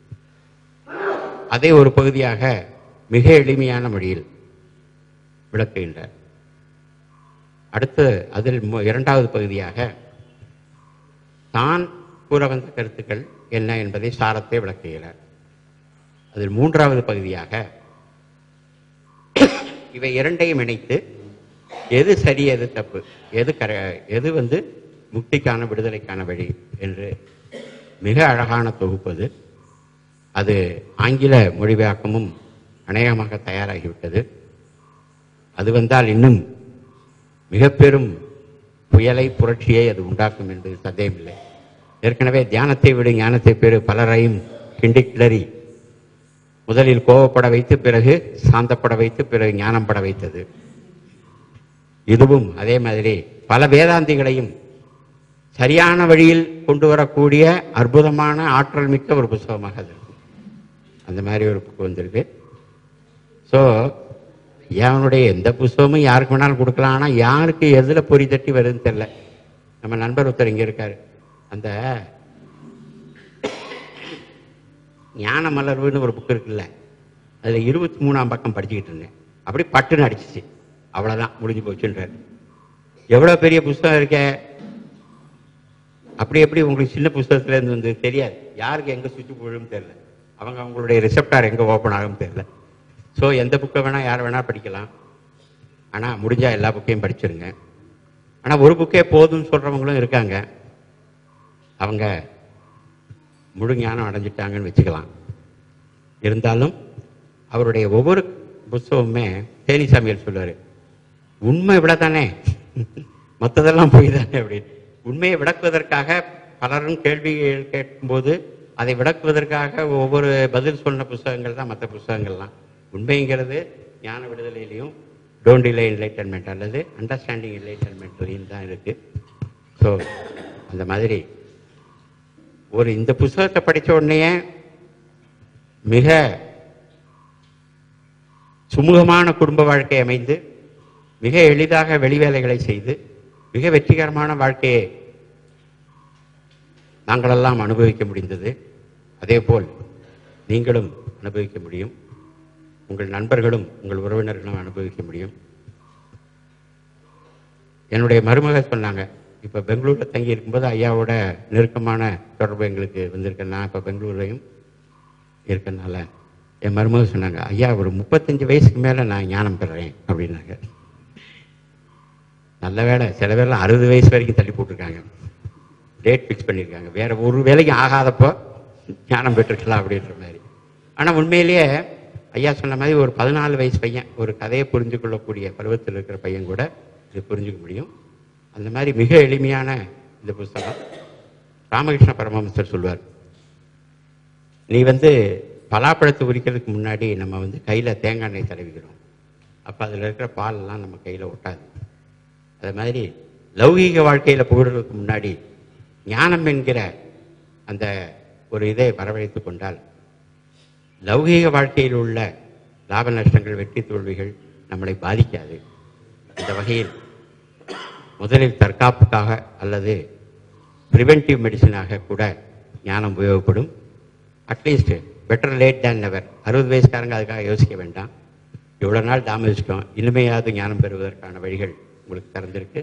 அதை ஒரு பகுதியாக மிக எளிமையான மொழியில் விளக்குகின்றார் அடுத்து அதில் மு- இரண்டாவது பகுதியாக தான் கூற வந்த கருத்துக்கள் என்ன என்பதை சாரத்தை விளக்குகிறார் அதில் மூன்றாவது பகுதியாக இவை இரண்டையும் இணைத்து எது சரி எது தப்பு எது கர எது வந்து முக்திக்கான விடுதலைக்கான வழி என்று மிக அழகான தொகுப்பது அது ஆங்கில மொழிபெயர்க்கமும் அநேகமாக தயாராகிவிட்டது அது வந்தால் இன்னும் மிக பெரும் புயலை புரட்சியை அது உண்டாக்கும் என்பது சந்தேகமில்லை ஏற்கனவே தியானத்தை விட ஞானத்தை பெறு பலரையும் கிண்டி கிளறி முதலில் கோவப்பட வைத்து பிறகு சாந்தப்பட வைத்து பிறகு ஞானம் பட வைத்தது இதுவும் அதே மாதிரி பல வேதாந்திகளையும் சரியான வழியில் கொண்டு வரக்கூடிய அற்புதமான ஆற்றல் மிக்க ஒரு புஸ்தகமாக அது இருக்கும் அந்த மாதிரி ஒரு புக்கு வந்திருக்கு ஸோ அவனுடைய எந்த புஸ்தகமும் யாருக்கு வேணாலும் கொடுக்கலாம் ஆனால் யாருக்கு எதில் பொறி தட்டி வருதுன்னு தெரில நம்ம நண்பர் ஒருத்தர் இங்கே இருக்காரு அந்த ஞான மலர்வுன்னு ஒரு புக் இருக்குல்ல அதில் இருபத்தி மூணாம் பக்கம் படிச்சுக்கிட்டு இருந்தேன் அப்படி பட்டுன்னு அடிச்சிச்சு அவ்வளோதான் முடிஞ்சு போச்சுன்றார் எவ்வளோ பெரிய புஸ்தகம் இருக்கே அப்படி எப்படி உங்களுக்கு சின்ன புஸ்தகத்துல இருந்து வந்து தெரியாது யாருக்கு எங்கே சுவிட்ச் போடும் தெரியல அவங்க அவங்களுடைய ரிசெப்டார் எங்கே ஓப்பன் ஆகும் தெரியல ஸோ எந்த புக்கை வேணால் யார் வேணால் படிக்கலாம் ஆனால் முடிஞ்சா எல்லா புக்கையும் படிச்சிருங்க ஆனால் ஒரு புக்கே போதும்னு சொல்கிறவங்களும் இருக்காங்க அவங்க முழு ஞானம் அடைஞ்சிட்டாங்கன்னு வச்சுக்கலாம் இருந்தாலும் அவருடைய ஒவ்வொரு புஸ்தகமுமே தேனி சாமியார் சொல்லுவார் உண்மை விடத்தானே மற்றதெல்லாம் போய் தானே அப்படின்னு உண்மையை விளக்குவதற்காக பலரும் கேள்வி கேட்கும்போது அதை விளக்குவதற்காக ஒவ்வொரு பதில் சொன்ன புஸ்தகங்கள் தான் மற்ற புஸ்தகங்கள்லாம் உண்மைங்கிறது ஞான விடுதலையிலையும் டோன்ட் டிலே என்லைட்டன்மெண்ட் அல்லது அண்டர்ஸ்டாண்டிங் என்லைட்டன்மெண்ட்லையும் தான் இருக்கு ஸோ அந்த மாதிரி ஒரு இந்த புஸ்தகத்தை படிச்ச உடனே மிக சுமூகமான குடும்ப வாழ்க்கை அமைந்து மிக எளிதாக வெளி வேலைகளை செய்து மிக வெற்றிகரமான வாழ்க்கையை நாங்களெல்லாம் அனுபவிக்க முடிந்தது அதேபோல் நீங்களும் அனுபவிக்க முடியும் உங்கள் நண்பர்களும் உங்கள் உறவினர்களும் அனுபவிக்க முடியும் என்னுடைய மருமக சொன்னாங்க இப்போ பெங்களூரில் தங்கி இருக்கும்போது ஐயாவோட நெருக்கமான தொடர்பு எங்களுக்கு வந்திருக்கேன் நான் இப்போ பெங்களூர்லையும் இருக்கனால என் மருமக சொன்னாங்க ஐயா ஒரு முப்பத்தஞ்சு வயசுக்கு மேலே நான் ஞானம் பெறுறேன் அப்படின்னாங்க நல்ல வேலை சில பேர்லாம் அறுபது வயசு வரைக்கும் தள்ளி போட்டிருக்காங்க டேட் ஃபிக்ஸ் பண்ணியிருக்காங்க வேற ஒரு வேலைக்கும் ஆகாதப்போ ஞானம் பெற்றுக்கலாம் அப்படின்ற மாதிரி ஆனால் உண்மையிலேயே ஐயா சொன்ன மாதிரி ஒரு பதினாலு வயசு பையன் ஒரு கதையை புரிஞ்சு கொள்ளக்கூடிய பருவத்தில் இருக்கிற பையன் கூட இது புரிஞ்சுக்க முடியும் அந்த மாதிரி மிக எளிமையான இந்த புஸ்தகம் ராமகிருஷ்ண பரமஹம்சர் சொல்வார் நீ வந்து பலாப்பழத்தை உரிக்கிறதுக்கு முன்னாடி நம்ம வந்து கையில் தேங்காய் எண்ணெய் தடவிக்கிறோம் அப்போ அதில் இருக்கிற பாலெல்லாம் நம்ம கையில் ஒட்டாது அது மாதிரி லௌகீக வாழ்க்கையில் புகழ்றதுக்கு முன்னாடி ஞானம் என்கிற அந்த ஒரு இதை வரவழைத்து கொண்டால் லௌகீக வாழ்க்கையில் உள்ள லாப நஷ்டங்கள் வெற்றி தோல்விகள் நம்மளை பாதிக்காது இந்த வகையில் முதலில் தற்காப்புக்காக அல்லது ப்ரிவென்டிவ் மெடிசனாக கூட ஞானம் உபயோகப்படும் at least better late than never அறுபது வயசுக்காரங்க அதுக்காக யோசிக்க வேண்டாம் இவ்வளோ நாள் தாமதிச்சிட்டோம் இனிமையாவது ஞானம் பெறுவதற்கான வழிகள் உங்களுக்கு திறந்திருக்கு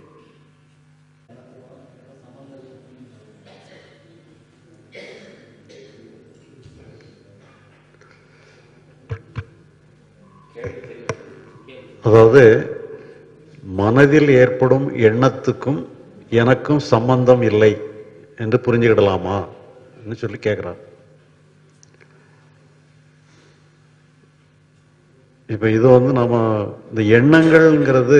அதாவது மனதில் ஏற்படும் எண்ணத்துக்கும் எனக்கும் சம்பந்தம் இல்லை என்று புரிஞ்சுக்கிடலாமா என்று சொல்லி கேட்கிறார் இப்ப இது வந்து நம்ம இந்த எண்ணங்கள்ங்கிறது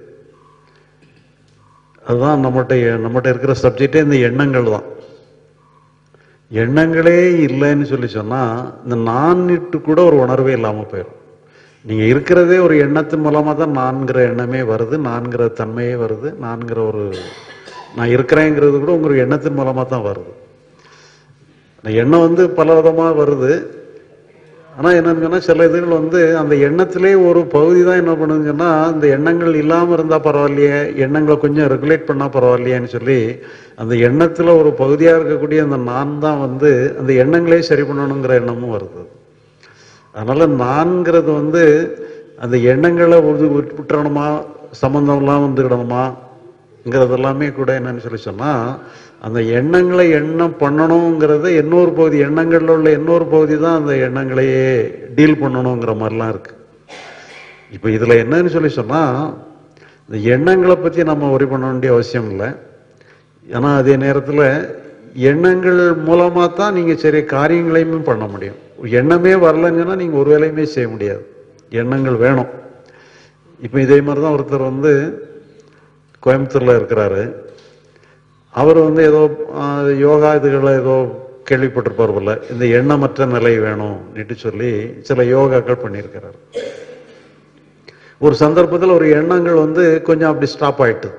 அதுதான் நம்மகிட்ட நம்மகிட்ட இருக்கிற சப்ஜெக்டே இந்த எண்ணங்கள் தான் எண்ணங்களே இல்லைன்னு சொல்லி சொன்னா இந்த நான்ட்டு கூட ஒரு உணர்வே இல்லாம போயிடும் நீங்க இருக்கிறதே ஒரு எண்ணத்தின் மூலமா தான் நான்கிற எண்ணமே வருது நான்கிற தன்மையே வருது நான்கிற ஒரு நான் இருக்கிறேங்கிறது கூட உங்க எண்ணத்தின் மூலமா தான் வருது அந்த எண்ணம் வந்து பல விதமா வருது ஆனா என்னன்னு சொன்னா சில இதுகள் வந்து அந்த எண்ணத்திலே ஒரு பகுதி தான் என்ன பண்ணுதுன்னு சொன்னா அந்த எண்ணங்கள் இல்லாம இருந்தா பரவாயில்லையே எண்ணங்களை கொஞ்சம் ரெகுலேட் பண்ணா பரவாயில்லையேன்னு சொல்லி அந்த எண்ணத்துல ஒரு பகுதியா இருக்கக்கூடிய அந்த நான் தான் வந்து அந்த எண்ணங்களே சரி பண்ணணுங்கிற எண்ணமும் வருது அதனால நான்கிறது வந்து அந்த எண்ணங்களை ஒரு விட்டுறணுமா சம்பந்தம் எல்லாம் வந்துக்கிடணுமாங்கிறது எல்லாமே கூட என்னன்னு சொல்லி சொன்னா அந்த எண்ணங்களை எண்ணம் பண்ணணுங்கிறத இன்னொரு பகுதி எண்ணங்கள்ல உள்ள இன்னொரு பகுதி தான் அந்த எண்ணங்களையே டீல் பண்ணணுங்கிற மாதிரிலாம் இருக்கு இப்போ இதுல என்னன்னு சொல்லி சொன்னா இந்த எண்ணங்களை பத்தி நம்ம ஒரி பண்ண வேண்டிய அவசியம் இல்லை ஏன்னா அதே நேரத்தில் எண்ணங்கள் மூலமா தான் நீங்க சரி காரியங்களையுமே பண்ண முடியும் எண்ணமே வரலன்னு சொன்னா நீங்க ஒரு வேலையுமே செய்ய முடியாது எண்ணங்கள் வேணும் இப்போ இதே மாதிரி தான் ஒருத்தர் வந்து கோயம்புத்தூர்ல இருக்கிறாரு அவர் வந்து ஏதோ ஆஹ், யோகா இதுகளை ஏதோ கேள்விப்பட்டிருப்பார் போல இந்த எண்ணமற்ற நிலை வேணும்னுட்டு சொல்லி சில யோகாக்கள் பண்ணியிருக்கிறார் ஒரு சந்தர்ப்பத்தில் ஒரு எண்ணங்கள் வந்து கொஞ்சம் அப்படி ஸ்டாப் ஆயிட்டு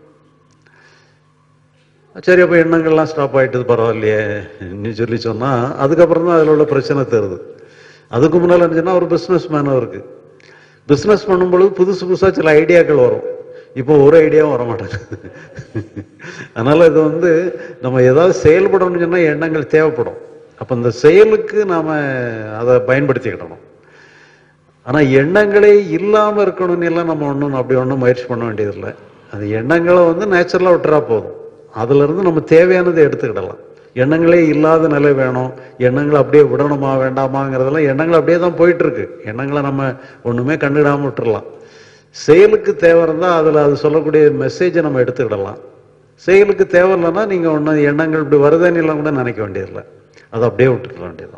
சரி அப்போ எண்ணங்கள்லாம் ஸ்டாப் ஆயிட்டது பரவாயில்லையே நீ சொல்லி சொன்னா அதுக்கப்புறம் தான் அதில் உள்ள பிரச்சனை தருது அதுக்கு முன்னால் இருந்துச்சுன்னா ஒரு பிஸ்னஸ் மேன் அவருக்கு பிஸ்னஸ் பண்ணும்பொழுது புதுசு புதுசாக சில ஐடியாக்கள் வரும் இப்போ ஒரு ஐடியாவும் வர மாட்டேங்குது அதனால இது வந்து நம்ம ஏதாவது செயல்படணும்னு சொன்னா எண்ணங்கள் தேவைப்படும் அப்போ இந்த செயலுக்கு நாம அதை பயன்படுத்திக்கிடணும் ஆனா எண்ணங்களே இல்லாம இருக்கணும்னு எல்லாம் நம்ம ஒன்றும் அப்படி ஒன்றும் முயற்சி பண்ண வேண்டியதில்லை அது எண்ணங்களை வந்து நேச்சுரலா விட்டுறா போதும் அதுல இருந்து நம்ம தேவையானதை எடுத்துக்கிடலாம் எண்ணங்களே இல்லாத நிலை வேணும் எண்ணங்களை அப்படியே விடணுமா வேண்டாமாங்கிறதெல்லாம் எண்ணங்கள் அப்படியே தான் போயிட்டு இருக்கு எண்ணங்களை நம்ம ஒண்ணுமே கண்டுடாம விட்டுறலாம் செயலுக்கு தேவை இருந்தா அதுல அது சொல்லக்கூடிய மெசேஜை நம்ம எடுத்துக்கிடலாம் செயலுக்கு தேவை இல்லைன்னா நீங்க ஒன்றும் எண்ணங்கள் இப்படி வருதுன்னு எல்லாம் கூட நினைக்க வேண்டியதில்லை அதை அப்படியே விட்டுற வேண்டியதான்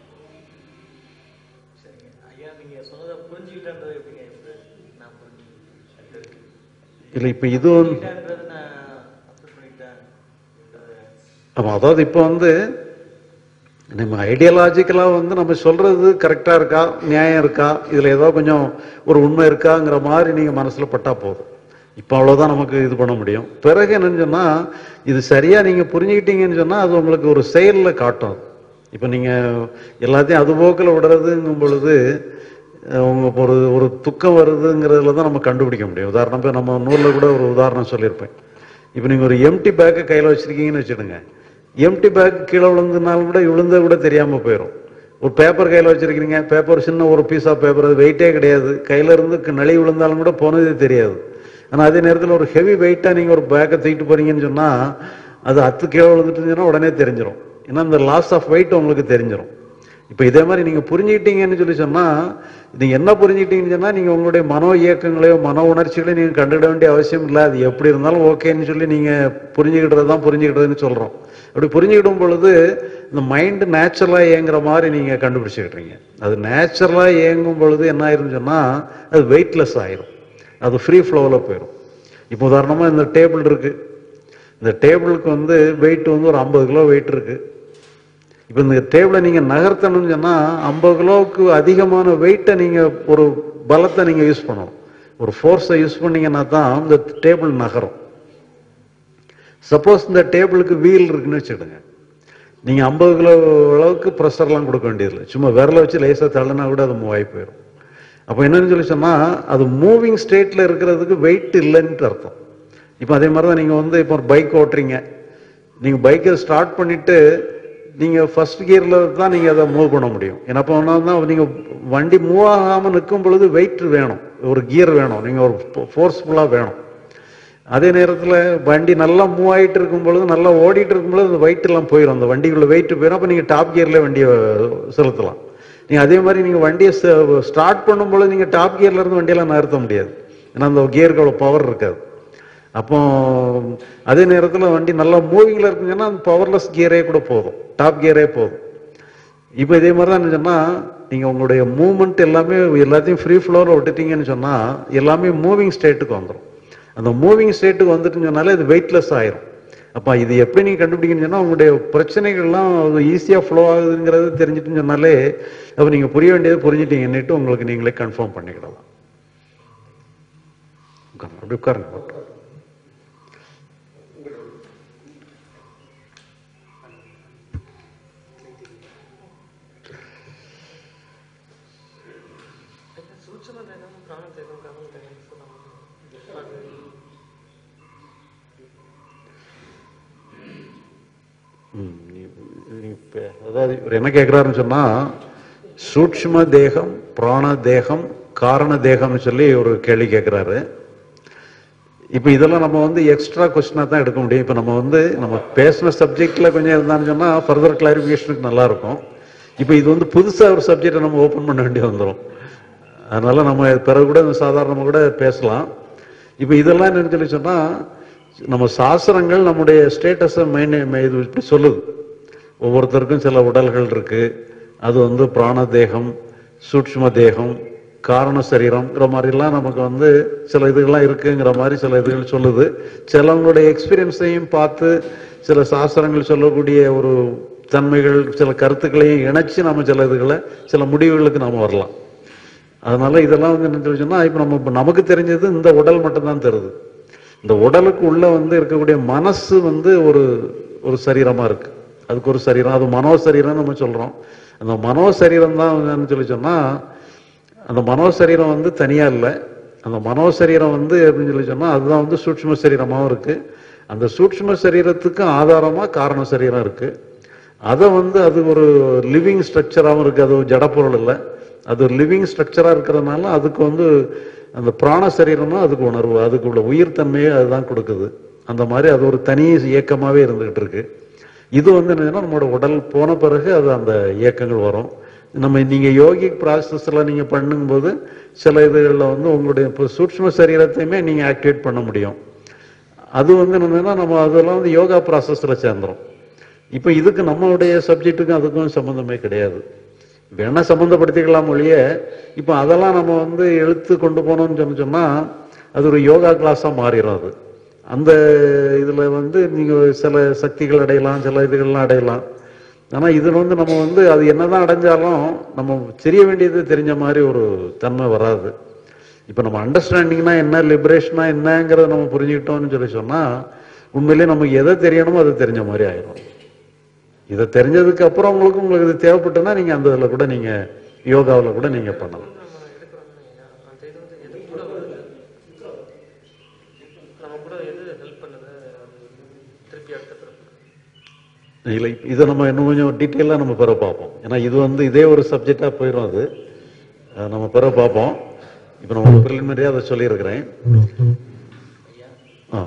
இல்லை இப்போ இது வந்து ஆமா அதாவது இப்போ வந்து நம்ம ஐடியாலஜிக்கலாக வந்து நம்ம சொல்றது கரெக்டா இருக்கா நியாயம் இருக்கா இதுல ஏதோ கொஞ்சம் ஒரு உண்மை இருக்காங்கிற மாதிரி நீங்க மனசுல பட்டா போதும் இப்போ அவ்வளவுதான் நமக்கு இது பண்ண முடியும் பிறகு என்னன்னு சொன்னா இது சரியா நீங்க புரிஞ்சுக்கிட்டீங்கன்னு சொன்னா அது உங்களுக்கு ஒரு செயல்ல காட்டும் இப்போ நீங்க எல்லாத்தையும் அது போக்கில் விடுறதுங்கும் பொழுது அஹ், உங்க இப்போ ஒரு ஒரு துக்கம் வருதுங்கிறதுல தான் நம்ம கண்டுபிடிக்க முடியும் உதாரணம் இப்போ நம்ம நூலில் கூட ஒரு உதாரணம் சொல்லியிருப்பேன் இப்போ நீங்க ஒரு எம்டி பேக்கை கையில வச்சிருக்கீங்கன்னு வச்சுடுங்க எம்டி பேக் கீழே விழுந்தனாலும் கூட விழுந்த கூட தெரியாம போயிடும் ஒரு பேப்பர் கையில வச்சிருக்கீங்க பேப்பர் சின்ன ஒரு பீஸ் ஆஃப் பேப்பர் அது வெயிட்டே கிடையாது கையில இருந்து க- நழுவி விழுந்தாலும் கூட போனதே தெரியாது ஆனா அதே நேரத்தில் ஒரு ஹெவி வெயிட்டா நீங்க ஒரு பேக்கை தூக்கிட்டு போறீங்கன்னு சொன்னா அது அத்து கீழே விழுந்துட்டுச்சுன்னா உடனே தெரிஞ்சிடும் ஏன்னா இந்த லாஸ் ஆஃப் வெயிட் உங்களுக்கு தெரிஞ்சிடும் இப்போ இதே மாதிரி நீங்க புரிஞ்சுக்கிட்டீங்கன்னு சொல்லி சொன்னா நீங்க என்ன புரிஞ்சுக்கிட்டீங்கன்னு சொன்னா நீங்க உங்களுடைய மனோ இயக்கங்களையோ மனோ உணர்ச்சிகளையோ நீங்க கண்டுட வேண்டிய அவசியம் இல்லை அது எப்படி இருந்தாலும் ஓகேன்னு சொல்லி நீங்க புரிஞ்சுக்கிட்டது தான் புரிஞ்சுக்கிட்டதுன்னு சொல்றோம் அப்படி புரிஞ்சுக்கிடும் பொழுது இந்த மைண்ட் நேச்சுரலா இயங்குற மாதிரி நீங்க கண்டுபிடிச்சுக்கிட்டீங்க அது நேச்சுரலா இயங்கும் பொழுது என்ன ஆயிருன்னு சொன்னா அது வெயிட்லெஸ் ஆயிரும் அது ஃப்ரீ ஃப்ளோவில் போயிடும் இப்போ உதாரணமா இந்த டேபிள் இருக்கு இந்த டேபிளுக்கு வந்து வெயிட் வந்து ஒரு ஐம்பது கிலோ வெயிட் இருக்கு இப்போ இந்த டேபிளை நீங்க நகர்த்தணும்னு சொன்னா ஐம்பது கிலோவுக்கு அதிகமான வெயிட்டை நீங்க ஒரு பலத்தை நீங்க யூஸ் பண்ணணும் ஒரு ஃபோர்ஸை யூஸ் பண்ணீங்கன்னா தான் இந்த டேபிள் நகரும் சப்போஸ் இந்த டேபிளுக்கு வீல் இருக்குன்னு வச்சுடுங்க நீங்க ஐம்பது கிலோ அளவுக்கு ப்ரெஷர்லாம் கொடுக்க வேண்டியதில்லை சும்மா விரல வச்சு லேசாக தள்ளினா கூட அது மூவ் ஆகி போயிடும் அப்போ என்னன்னு சொல்லி சொன்னா அது மூவிங் ஸ்டேட்ல இருக்கிறதுக்கு வெயிட் இல்லைன்ட்டு அர்த்தம் இப்போ அதே மாதிரி தான் நீங்கள் வந்து இப்போ ஒரு பைக் ஓட்டுறீங்க நீங்கள் பைக்கை ஸ்டார்ட் பண்ணிட்டு நீங்கள் ஃபர்ஸ்ட் கியரில் தான் நீங்கள் அதை மூவ் பண்ண முடியும் ஏன்னா அப்போ தான் நீங்கள் வண்டி மூவ் ஆகாமல் நிற்கும் பொழுது வெயிட் வேணும் ஒரு கியர் வேணும் நீங்கள் ஒரு ஃபோர்ஸ்ஃபுல்லாக வேணும் அதே நேரத்தில் வண்டி நல்லா மூவ் ஆகிட்டு இருக்கும் பொழுது நல்லா ஓடிட்டு இருக்கும் பொழுது அந்த weight எல்லாம் போயிடும் அந்த வண்டிக்குள்ள வெயிட் போயிடும் அப்போ நீங்கள் டாப் கியரில் வண்டியை செலுத்தலாம் நீங்கள் அதே மாதிரி நீங்கள் வண்டியை ஸ்டார்ட் பண்ணும்பொழுது நீங்கள் டாப் கியர்ல இருந்து வண்டியெல்லாம் நகர்த்த முடியாது ஏன்னா அந்த கியருக்கு அவ்வளோ பவர் இருக்காது அப்போ அதே நேரத்தில் வண்டி நல்லா மூவிங்கில் இருக்குங்கன்னா அந்த பவர்லெஸ் கியரே கூட போதும் டாப் கியரே போதும் இப்போ இதே மாதிரி தான் சொன்னால் நீங்கள் உங்களுடைய மூவ்மெண்ட் எல்லாமே எல்லாத்தையும் ஃப்ரீ ஃப்ளோவில் விட்டுட்டீங்கன்னு சொன்னால் எல்லாமே மூவிங் ஸ்டேட்டுக்கு வந்துடும் அந்த மூவிங் ஸ்டேட்டுக்கு வந்துட்டுன்னு சொன்னாலே இது வெயிட்லெஸ் ஆயிரும் அப்போ இது எப்படி நீங்கள் கண்டுபிடிக்கணும்னு சொன்னால் உங்களுடைய பிரச்சனைகள்லாம் ஈஸியாக ஃப்ளோ ஆகுதுங்கிறது தெரிஞ்சுட்டுன்னு சொன்னாலே அப்போ நீங்கள் புரிய வேண்டியது புரிஞ்சிட்டீங்கன்னுட்டு உங்களுக்கு நீங்களே கன்ஃபார்ம் பண்ணிக்கிடலாம் உட்காருங்க, அப்படி உட்காருங்க ம், நீ- நீ இப்ப- அதாவது இவர் என்ன கேட்கிறாருன்னு சொன்னா சூட்சும தேகம் பிராண தேகம் காரண தேகம்னு சொல்லி ஒரு கேள்வி கேட்கிறாரு இப்போ இதெல்லாம் நம்ம வந்து எக்ஸ்ட்ரா கொஸ்டினா தான் எடுக்க முடியும் இப்போ நம்ம வந்து நம்ம பேசின சப்ஜெக்ட்ல கொஞ்சம் இருந்தான்னு சொன்னா ஃபர்தர் கிளாரிஃபிகேஷனுக்கு நல்லா இருக்கும் இப்போ இது வந்து புதுசா ஒரு சப்ஜெக்டை நம்ம ஓப்பன் பண்ண வேண்டி வந்துடும் அதனால நம்ம பிறகு கூட சாதாரணமாக கூட பேசலாம் இப்போ இதெல்லாம் என்னன்னு சொல்லி சொன்னா நம்ம சாஸ்திரங்கள் நம்முடைய ஸ்டேட்டஸை மெயின் இது இப்படி சொல்லுது ஒவ்வொருத்தருக்கும் சில உடல்கள் இருக்கு அது வந்து பிராண தேகம் சூட்சும தேகம் காரண சரீரம்ங்கிற மாதிரிலாம் நமக்கு வந்து சில இதுகள்லாம் இருக்குங்கிற மாதிரி சில இதுகள் சொல்லுது சிலவங்களுடைய எக்ஸ்பீரியன்ஸையும் பார்த்து சில சாஸ்திரங்கள் சொல்லக்கூடிய ஒரு தன்மைகள் சில கருத்துக்களையும் இணைச்சு நம்ம சில இதுகளை சில முடிவுகளுக்கு நாம வரலாம் அதனால இதெல்லாம் வந்து என்ன சொல்லி சொன்னா இப்ப நம்ம இப்ப நமக்கு தெரிஞ்சது இந்த உடல் மட்டும்தான் தருது இந்த உடலுக்கு உள்ள வந்து இருக்கக்கூடிய மனசு வந்து ஒரு ஒரு சரீரமா இருக்கு அதுக்கு ஒரு சரீரம் அது மனோ சரீரம் நம்ம சொல்றோம் அந்த மனோ சரீரம் தான் என்னன்னு சொல்லி சொன்னா அந்த மனோ சரீரம் வந்து தனியா இல்லை அந்த மனோ சரீரம் வந்து அப்படின்னு சொல்லி சொன்னா அதுதான் வந்து சூட்சும சரீரமாவும் இருக்கு அந்த சூட்சும சரீரத்துக்கு ஆதாரமா காரண சரீரம் இருக்கு அதை வந்து அது ஒரு லிவிங் ஸ்ட்ரக்சராகவும் இருக்கு அது ஒரு ஜடப்பொருள் இல்லை அது ஒரு லிவிங் ஸ்ட்ரக்சரா இருக்கிறதுனால அதுக்கு வந்து அந்த பிராண சரீரம்னா அதுக்கு உணர்வு அதுக்கு உள்ள உயிர் தன்மையை அதுதான் கொடுக்குது அந்த மாதிரி அது ஒரு தனி இயக்கமாவே இருந்துகிட்டு இருக்கு இது வந்து என்னன்னா நம்மளோட உடல் போன பிறகு அது அந்த இயக்கங்கள் வரும் நம்ம நீங்க யோகிக் ப்ராசஸ்ல நீங்க பண்ணும்போது சில இதுகளில் வந்து உங்களுடைய இப்போ சூட்சும சரீரத்தையுமே நீங்க ஆக்டிவேட் பண்ண முடியும் அது வந்து என்னன்னா நம்ம அதெல்லாம் வந்து யோகா ப்ராசஸ்ல சேர்ந்துரும் இப்போ இதுக்கு நம்மளுடைய சப்ஜெக்ட்டுக்கும் அதுக்கும் சம்மந்தமே கிடையாது வேணா சம்மந்தப்படுத்திக்கலாம் ஒழிய இப்போ அதெல்லாம் நம்ம வந்து எழுத்து கொண்டு போனோம்னு சொன்ன சொன்னா அது ஒரு யோகா கிளாஸா மாறிடும் அது அந்த இதுல வந்து நீங்க சில சக்திகள் அடையலாம் சில இதுகள்லாம் அடையலாம் ஆனா இதுல வந்து நம்ம வந்து அது என்னதான் அடைஞ்சாலும் நம்ம தெரிய வேண்டியது தெரிஞ்ச மாதிரி ஒரு தன்மை வராது இப்ப நம்ம அண்டர்ஸ்டாண்டிங்னா என்ன லிபரேஷனா என்னங்கிறத நம்ம புரிஞ்சுக்கிட்டோம்னு சொல்லி சொன்னா உண்மையிலேயே நமக்கு எதை தெரியணுமோ அது தெரிஞ்ச மாதிரி ஆயிரும் இதை தெரிஞ்சதுக்கு அப்புறம் உங்களுக்கு உங்களுக்கு இது தேவைப்பட்டுன்னா நீங்க அந்த இதுல கூட நீங்க யோகாவில் கூட நீங்க பண்ணலாம் இல்லை இதை நம்ம இன்னும் கொஞ்சம் டீட்டெயிலாக நம்ம பிற பார்ப்போம் ஏன்னா இது வந்து இதே ஒரு சப்ஜெக்டாக போயிடும் அது அஹ் நம்ம பிற பார்ப்போம் இப்போ நம்ம ப்ரிலிமினரியாக அதை சொல்லியிருக்கிறேன் ஆ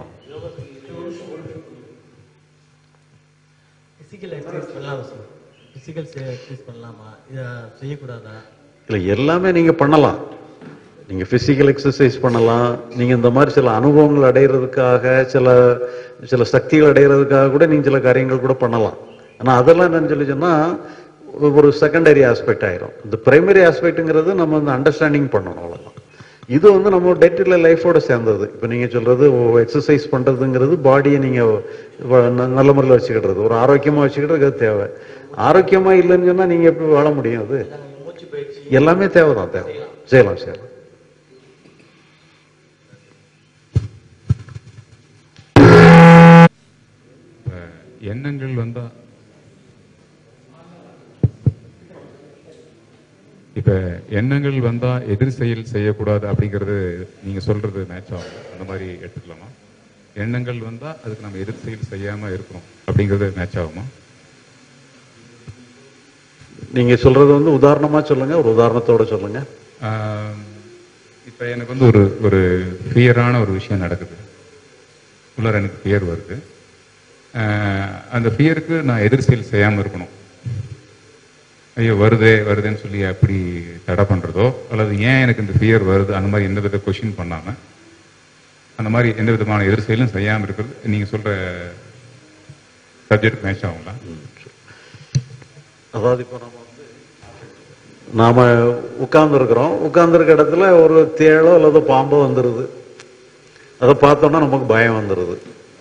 பிசிக்கல் எக்ஸசைஸ் பண்ணலாமா சார் பிசிக்கல் எக்ஸசைஸ் பண்ணலாமா இதை செய்யக்கூடாதா இல்லை எல்லாமே நீங்க பண்ணலாம் நீங்க பிசிக்கல் எக்ஸசைஸ் பண்ணலாம் நீங்க இந்த மாதிரி சில அனுபவங்கள் அடையிறதுக்காக சில சில சக்திகள் அடையிறதுக்காக கூட நீங்க சில காரியங்கள் கூட பண்ணலாம் ஆனா அதெல்லாம் என்னன்னு சொல்லி சொன்னா ஒரு- ஒரு செகண்டரி ஆஸ்பெக்ட் ஆயிரும் இந்த பிரைமரி ஆஸ்பெக்ட்ங்கிறது நம்ம வந்து அண்டர்ஸ்டாண்டிங் பண்ணணும் அவ்வளவுதான் இது வந்து நம்ம டே டு லைஃபோட சேர்ந்தது இப்போ நீங்க சொல்றது எக்ஸசைஸ் பண்றதுங்கிறது பாடியை நீங்க வ- ந- நல்ல முறையில் வச்சுக்கிடுறது ஒரு ஆரோக்கியமா வச்சுக்கிட்டு அது தேவை ஆரோக்கியமா இல்லைன்னு சொன்னா நீங்க எப்படி வாழ முடியும் அது மூச்சு பயிற்சி எல்லாமே தேவைதான் தேவை செய்யலாம் செய்யலாம் இப்ப எண்ணங்கள் வந்தா இப்ப இப்ப எண்ணங்கள் வந்தா எதிர் செயல் செய்யக்கூடாது அப்படிங்கிறது நீங்க சொல்றது மேட்ச் ஆகும் அந்த மாதிரி எடுத்துக்கலாமா எண்ணங்கள் வந்தா அதுக்கு நம்ம எதிர் செயல் செய்யாம இருக்கணும் அப்படிங்கிறது மேட்ச் ஆகுமா நீங்க சொல்றது வந்து உதாரணமா சொல்லுங்க ஒரு உதாரணத்தோட சொல்லுங்க ஆம், இப்ப எனக்கு வந்து ஒரு ஒரு ஃபியரான ஒரு விஷயம் நடக்குது உள்ளார எனக்கு ஃபியர் வருது ஆஹ், அந்த ஃபியருக்கு நான் எதிர் செயல் செய்யாம இருக்கணும் ஐயோ வருதே வருதேன்னு சொல்லி அப்படி தடை பண்றதோ அல்லது ஏன் எனக்கு இந்த ஃபியர் வருது அந்த மாதிரி எந்த வித கொஷின் பண்ணாம அந்த மாதிரி எந்த விதமான எதிர் செயலும் செய்யாம இருக்கிறது நீங்க சொல்ற சப்ஜெக்ட் மேட்ச் ஆகுங்களா அதாவது இப்போ நம்ம வந்து நாம உட்கார்ந்துருக்கிறோம் உட்கார்ந்துருக்க இடத்துல ஒரு தேளோ அல்லது பாம்போ வந்துடுது அதை பார்த்தோம்னா நமக்கு பயம் வந்துடுது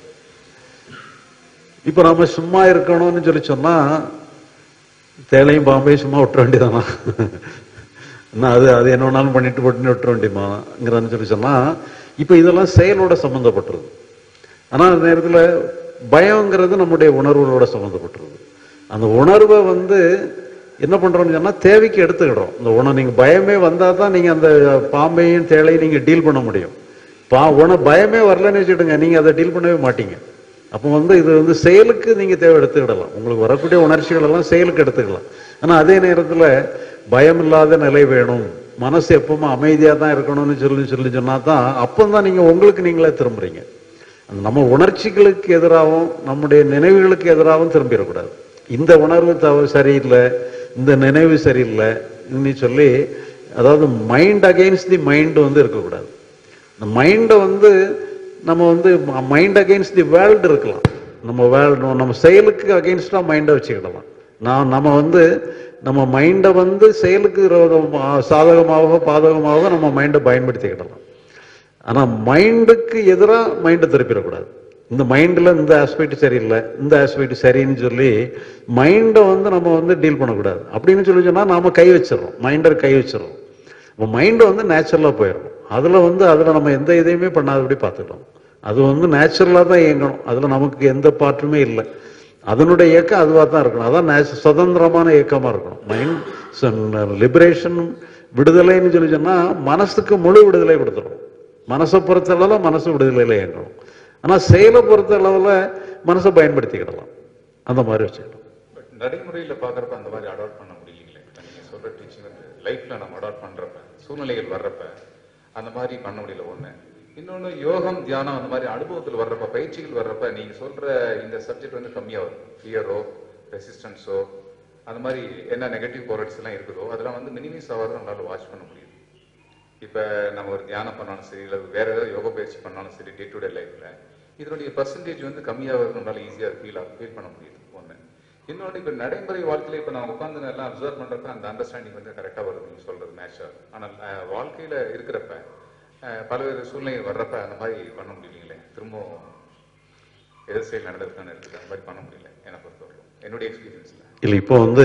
இப்போ நம்ம சும்மா இருக்கணும்னு சொல்லி சொன்னா தேளையும் பாம்பையும் சும்மா விட்டுற வேண்டியதானா என்ன அது அது என்ன வேணாலும் பண்ணிட்டு போட்டுன்னு விட்டுற வேண்டியமாங்கிறன்னு சொல்லி சொன்னா இப்போ இதெல்லாம் செயலோட சம்மந்தப்பட்டிருது ஆனா அந்த நேரத்துல பயங்கிறது நம்முடைய உணர்வுகளோட சம்மந்தப்பட்டிருது அந்த உணர்வை வந்து என்ன பண்றோம்னு சொன்னா தேவைக்கு எடுத்துக்கிடுறோம் இந்த உணவு நீங்க பயமே வந்தா தான் நீங்க அந்த பாம்பையும் தேளையும் நீங்க டீல் பண்ண முடியும் பா உன பயமே வரலன்னு வச்சுடுங்க நீங்க அதை டீல் பண்ணவே மாட்டீங்க அப்போ வந்து இது வந்து செயலுக்கு நீங்க தேவை எடுத்துக்கிடலாம் உங்களுக்கு வரக்கூடிய உணர்ச்சிகள் எல்லாம் செயலுக்கு எடுத்துக்கலாம் ஆனா அதே நேரத்துல பயம் இல்லாத நிலை வேணும் மனசு எப்பவுமே அமைதியா தான் இருக்கணும்னு சொல்லி சொல்லி சொன்னா தான் அப்பந்தான் நீங்க உங்களுக்கு நீங்களே திரும்புறீங்க அந்த நம்ம உணர்ச்சிகளுக்கு எதிராகவும் நம்முடைய நினைவுகளுக்கு எதிராகவும் திரும்பிடக்கூடாது இந்த உணர்வு தவறு சரியில்லை இந்த நினைவு சரியில்லை நீ சொல்லி அதாவது மைண்ட் அகைன்ஸ்ட் தி மைண்ட் வந்து இருக்கக்கூடாது இந்த மைண்டை வந்து நம்ம வந்து மைண்ட் அகைன்ஸ்ட் தி வேர்ல்டு இருக்கலாம் நம்ம வேர்ல்டு நம்ம செயலுக்கு அகைன்ஸ்டா மைண்டை வச்சுக்கிடலாம் நான் நம்ம வந்து நம்ம மைண்டை வந்து செயலுக்கு விரோதமா- சாதகமாகவோ பாதகமாகவோ நம்ம மைண்டை பயன்படுத்திக்கிடலாம் ஆனா மைண்டுக்கு எதிராக மைண்டை திருப்பிடக்கூடாது இந்த மைண்டில் இந்த ஆஸ்பெக்ட் சரியில்லை இந்த ஆஸ்பெக்ட் சரின்னு சொல்லி மைண்டை வந்து நம்ம வந்து டீல் பண்ணக்கூடாது அப்படின்னு சொல்லி சொன்னா நாம கை வச்சிடறோம் மைண்டை கை வச்சிடறோம் இப்போ மைண்டு வந்து நேச்சுரலாக போயிடும் அதில் வந்து அதில் நம்ம எந்த இதையுமே பண்ணாதபடி பார்த்துக்கலாம் அது வந்து நேச்சுரலாக தான் இயங்கணும் அதில் நமக்கு எந்த பாட்டுமே இல்லை அதனுடைய இயக்கம் அதுவாக தான் இருக்கணும் அதான் நேச்சு சுதந்திரமான இயக்கமாக இருக்கணும் மைண்ட் லிபரேஷன் விடுதலைன்னு சொல்லி சொன்னால் மனசுக்கு முழு விடுதலை கொடுத்துரும் மனசை பொறுத்த அளவில் மனசு விடுதலையில் இயங்கணும் ஆனால் செயலை பொறுத்த அளவில் மனசை பயன்படுத்திக்கிடலாம் அந்த மாதிரி வச்சுக்கலாம் பட் நடைமுறையில பாக்குறப்ப அந்த மாதிரி அடாப்ட் பண்ண முடியலைங்களே இப்ப நீங்க சொல்ற டீச்சிங் வந்து லைஃப்ல நம்ம அடாப்ட் பண்றப்ப சூழ்நிலைகள் வர்றப்ப அந்த மாதிரி பண்ண முடியல ஒண்ணு இன்னொன்னு யோகம் தியானம் அந்த மாதிரி அனுபவத்தில் வர்றப்ப பயிற்சிகள் வர்றப்ப நீங்க சொல்ற இந்த சப்ஜெக்ட் வந்து கம்மியா வரும் ஃபியரோ ரெசிஸ்டன்ஸோ அந்த மாதிரி என்ன நெகட்டிவ் கோரட்ஸ் எல்லாம் இருக்குதோ அதெல்லாம் வந்து மினிமைஸ் ஆகாத நம்மளால வாட்ச் பண்ண முடியும் இப்ப நம்ம ஒரு தியானம் பண்ணாலும் சரி இல்ல வேற ஏதாவது யோக பயிற்சி பண்ணாலும் சரி டே டு டே லைஃப்ல இதனுடைய பர்சன்டேஜ் வந்து கம்மியாக நம்மளால ஈஸியா ஃபீல் ஃபீல் பண்ண முடியுது ஒண்ணு இன்னொன்று இப்ப நடைமுறை வாழ்க்கையில இப்ப நான் உட்காந்து எல்லாம் அப்சர்வ் பண்றப்ப அந்த அண்டர்ஸ்டாண்டிங் வந்து கரெக்டா வருது நீங்க சொல்றது மேட்ச் ஆகுது ஆனால் அஹ், வாழ்க்கையில இருக்கிறப்ப அஹ், பல்வேறு சூழ்நிலை வர்றப்ப அந்த மாதிரி பண்ண முடியலைங்களே திரும்பவும் எதிர் செயல் நடந்திருக்கான்னு இருக்குது அந்த மாதிரி பண்ண முடியல என்னை பொறுத்தவரைக்கும் என்னுடைய எக்ஸ்பீரியன்ஸ்ல இல்லை இப்போ வந்து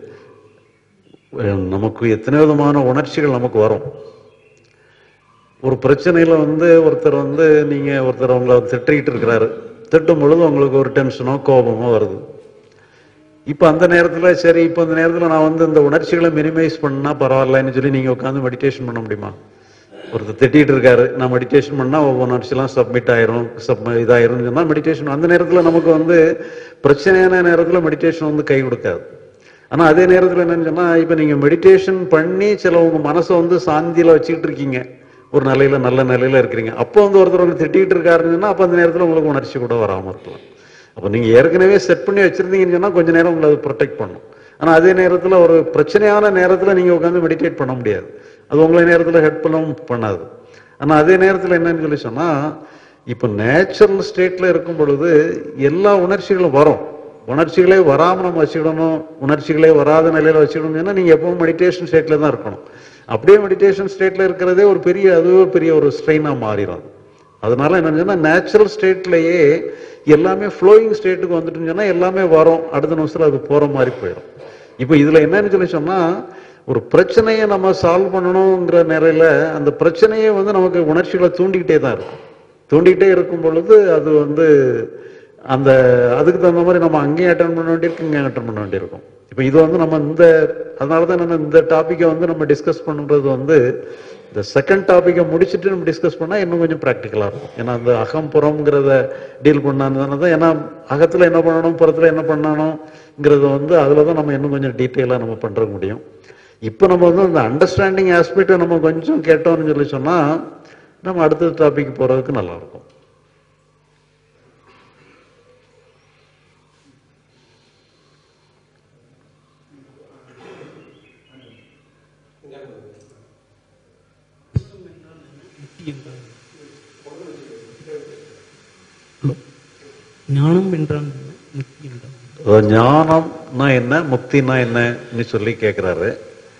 அஹ், நமக்கு எத்தனை விதமான உணர்ச்சிகள் நமக்கு வரும் ஒரு பிரச்சனையில வந்து ஒருத்தர் வந்து நீங்க ஒருத்தர் உங்களை திட்டிக்கிட்டு இருக்கிறாரு திட்டும் பொழுது உங்களுக்கு ஒரு டென்ஷனோ கோபமோ வருது இப்போ அந்த நேரத்துல சரி இப்போ அந்த நேரத்துல நான் வந்து இந்த உணர்ச்சிகளை மினிமைஸ் பண்ணா பரவாயில்லன்னு சொல்லி நீங்க உட்காந்து மெடிடேஷன் பண்ண முடியுமா ஒருத்தர் திட்டிட்டு இருக்காரு நான் மெடிடேஷன் பண்ணா ஒவ்வொரு உணர்ச்சியெல்லாம் சப்மிட் ஆயிரும் சப் இதாயிரும் சொன்னா மெடிடேஷன் அந்த நேரத்துல நமக்கு வந்து பிரச்சனையான நேரத்துல மெடிடேஷன் வந்து கை கொடுக்காது ஆனா அதே நேரத்துல என்னன்னு சொன்னா இப்ப நீங்க மெடிடேஷன் பண்ணி சில உங்க மனசை வந்து சாந்தியில வச்சுக்கிட்டு இருக்கீங்க ஒரு நிலையில நல்ல நிலையில இருக்கிறீங்க அப்போ வந்து ஒருத்தர் வந்து திட்டிட்டு இருக்காருன்னு சொன்னா அப்ப அந்த நேரத்துல உங்களுக்கு உணர்ச்சி கூட வராம இருக்கலாம் அப்ப நீங்க ஏற்கனவே செட் பண்ணி வச்சிருந்தீங்கன்னு சொன்னா கொஞ்ச நேரம் உங்களை ப்ரொடெக்ட் பண்ணும் ஆனா அதே நேரத்துல ஒரு பிரச்சனையான நேரத்துல நீங்க உட்காந்து மெடிடேட் பண்ண முடியாது அது உங்களை நேரத்துல ஹெல்ப் பண்ணவும் பண்ணாது ஆனா அதே நேரத்துல என்னன்னு சொல்லி சொன்னா இப்ப நேச்சுரல் ஸ்டேட்ல இருக்கும் பொழுது எல்லா உணர்ச்சிகளும் வரும் உணர்ச்சிகளே வராம நம்ம வச்சுக்கிடணும் உணர்ச்சிகளே வராத நிலையில வச்சுக்கணும்னா நீங்க எப்பவும் மெடிடேஷன் ஸ்டேட்ல தான் இருக்கணும் அப்படியே மெடிடேஷன் ஸ்டேட்ல இருக்கிறதே ஒரு பெரிய அதுவே ஒரு பெரிய ஒரு ஸ்ட்ரெயினா மாறிடும் அது. அதனால என்னன்னு சொன்னா நேச்சுரல் ஸ்டேட்லயே எல்லாமே ஃப்ளோயிங் ஸ்டேட்டுக்கு வந்துட்டுன்னு சொன்னா எல்லாமே வரும் அடுத்த நிமிஷத்துல அது போற மாதிரி போயிடும் இப்போ இதுல என்னன்னு சொல்லி சொன்னா ஒரு பிரச்சனையை நம்ம சால்வ் பண்ணணுங்கிற நிலையில அந்த பிரச்சனையே வந்து நமக்கு உணர்ச்சிகளை தூண்டிக்கிட்டே தான் இருக்கும் தூண்டிக்கிட்டே இருக்கும் பொழுது அது வந்து அந்த அதுக்கு தகுந்த மாதிரி நம்ம அங்கேயும் அட்டன் பண்ண வேண்டியிருக்கு இங்கேயும் அட்டன் பண்ண வேண்டியிருக்கும் இப்போ இது வந்து நம்ம இந்த அதனால தான் நம்ம இந்த டாப்பிக்கை வந்து நம்ம டிஸ்கஸ் பண்ணுறது வந்து இந்த செகண்ட் டாப்பிக்கை முடிச்சுட்டு நம்ம டிஸ்கஸ் பண்ணால் இன்னும் கொஞ்சம் ப்ராக்டிக்கலாக இருக்கும் ஏன்னா அந்த அகம் புறம்ங்கிறத டீல் பண்ணான்னு தான் ஏன்னா அகத்தில் என்ன பண்ணணும் புறத்தில் என்ன பண்ணணுங்கிறத வந்து அதில் தான் நம்ம இன்னும் கொஞ்சம் டீட்டெயிலாக நம்ம பண்ணுற முடியும் இப்போ நம்ம வந்து அந்த அண்டர்ஸ்டாண்டிங் ஆஸ்பெக்டை நம்ம கொஞ்சம் கேட்டோம்னு சொல்லி சொன்னால் நம்ம அடுத்த டாபிக் போகிறதுக்கு நல்லாயிருக்கும் ஞானம் என்றால் என்ன? முக்தி என்றால் என்ன? அதாவது ஞானம்னா என்ன முக்தினா என்னன்னு சொல்லி கேட்குறாரு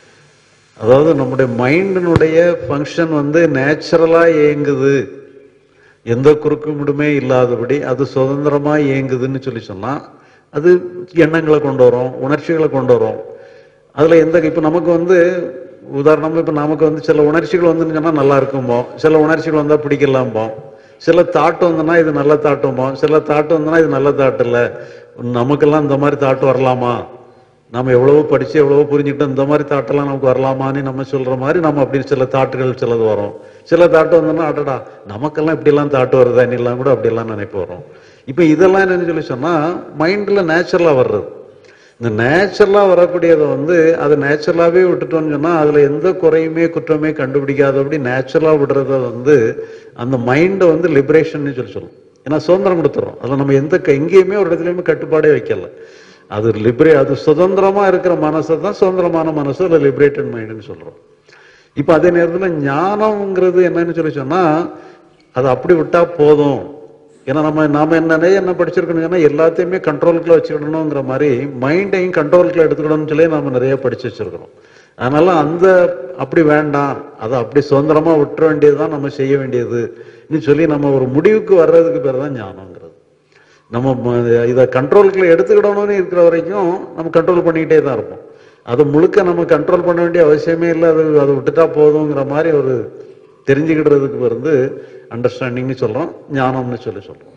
அதாவது நம்முடைய மைண்டினுடைய ஃபங்க்ஷன் வந்து நேச்சுரலா இயங்குது எந்த குறுக்குமிடுமே இல்லாதபடி அது சுதந்திரமா இயங்குதுன்னு சொல்லி சொன்னா அது எண்ணங்களை கொண்டு வரும் உணர்ச்சிகளை கொண்டு வரும் அதுல எந்த இப்ப நமக்கு வந்து உதாரணமா இப்ப நமக்கு வந்து சில உணர்ச்சிகள் வந்துன்னு சொன்னா நல்லா இருக்குமோ சில உணர்ச்சிகள் வந்தா பிடிக்கலாம்போம் சில தாட்டு வந்தனா இது நல்ல தாட்டுமோ சில தாட்டு வந்தனா இது நல்ல தாட்டு இல்ல நமக்கெல்லாம் இந்த மாதிரி தாட்டு வரலாமா நம்ம எவ்வளவோ படிச்சு எவ்வளவோ புரிஞ்சுக்கிட்டு இந்த மாதிரி தாட்டெல்லாம் நமக்கு வரலாமான்னு நம்ம சொல்ற மாதிரி நம்ம அப்படி சில தாட்டுகள் சிலது வரும் சில தாட்டு வந்தோம்னா அடடா நமக்கெல்லாம் இப்படிலாம் தாட்டு வருதா எல்லாம் கூட அப்படியெல்லாம் நினைப்பு வரும் இப்போ இதெல்லாம் என்னன்னு சொல்லி சொன்னா மைண்ட்ல நேச்சுரலா வர்றது இந்த நேச்சுரலா வரக்கூடியதை வந்து அதை நேச்சுரலாவே விட்டுட்டோம்னு சொன்னா அதுல எந்த குறையுமே குற்றமே கண்டுபிடிக்காதபடி நேச்சுரலா விடுறத வந்து அந்த மைண்டை வந்து லிபரேஷன் சொல்லி சொல்லும் ஏன்னா சுதந்திரம் கொடுத்துறோம் அதில் நம்ம எந்த க- எங்கேயுமே ஒரு இடத்துலையுமே கட்டுப்பாடே வைக்கல அது லிபரே அது சுதந்திரமா இருக்கிற மனசை தான் சுதந்திரமான மனசு இல்லை லிபரேட்டட் மைண்டுன்னு சொல்றோம் இப்போ அதே நேரத்தில் ஞானம்ங்கிறது என்னன்னு சொல்லி சொன்னா அது அப்படி விட்டா போதும் ஏன்னா நம்ம நாம என்ன நிறைய என்ன படிச்சிருக்கணும் சொன்னா எல்லாத்தையுமே கண்ட்ரோலுக்குள்ள வச்சுக்கணுங்கிற மாதிரி மைண்டையும் கண்ட்ரோலுக்குள்ள எடுத்துக்கணும்னு சொல்லி நம்ம நிறைய படிச்சு வச்சிருக்கிறோம் அதனால அந்த அப்படி வேண்டாம் அதை அப்படி சுதந்திரமா விட்டுற வேண்டியதுதான் நம்ம செய்ய வேண்டியது சொல்லி நம்ம ஒரு முடிவுக்கு வர்றதுக்கு பேர் தான் ஞானங்கிறது நம்ம ம- இதை கண்ட்ரோலுக்குள்ள எடுத்துக்கிடணும்னு இருக்கிற வரைக்கும் நம்ம கண்ட்ரோல் பண்ணிக்கிட்டே தான் இருப்போம் அது முழுக்க நம்ம கண்ட்ரோல் பண்ண வேண்டிய அவசியமே இல்லை அது அதை விட்டுட்டா போதுங்கிற மாதிரி ஒரு தெரிஞ்சுக்கிடுறதுக்கு வந்து அண்டர்ஸ்டாண்டிங்னு சொல்றோம் ஞானம்னு சொல்லி சொல்றோம்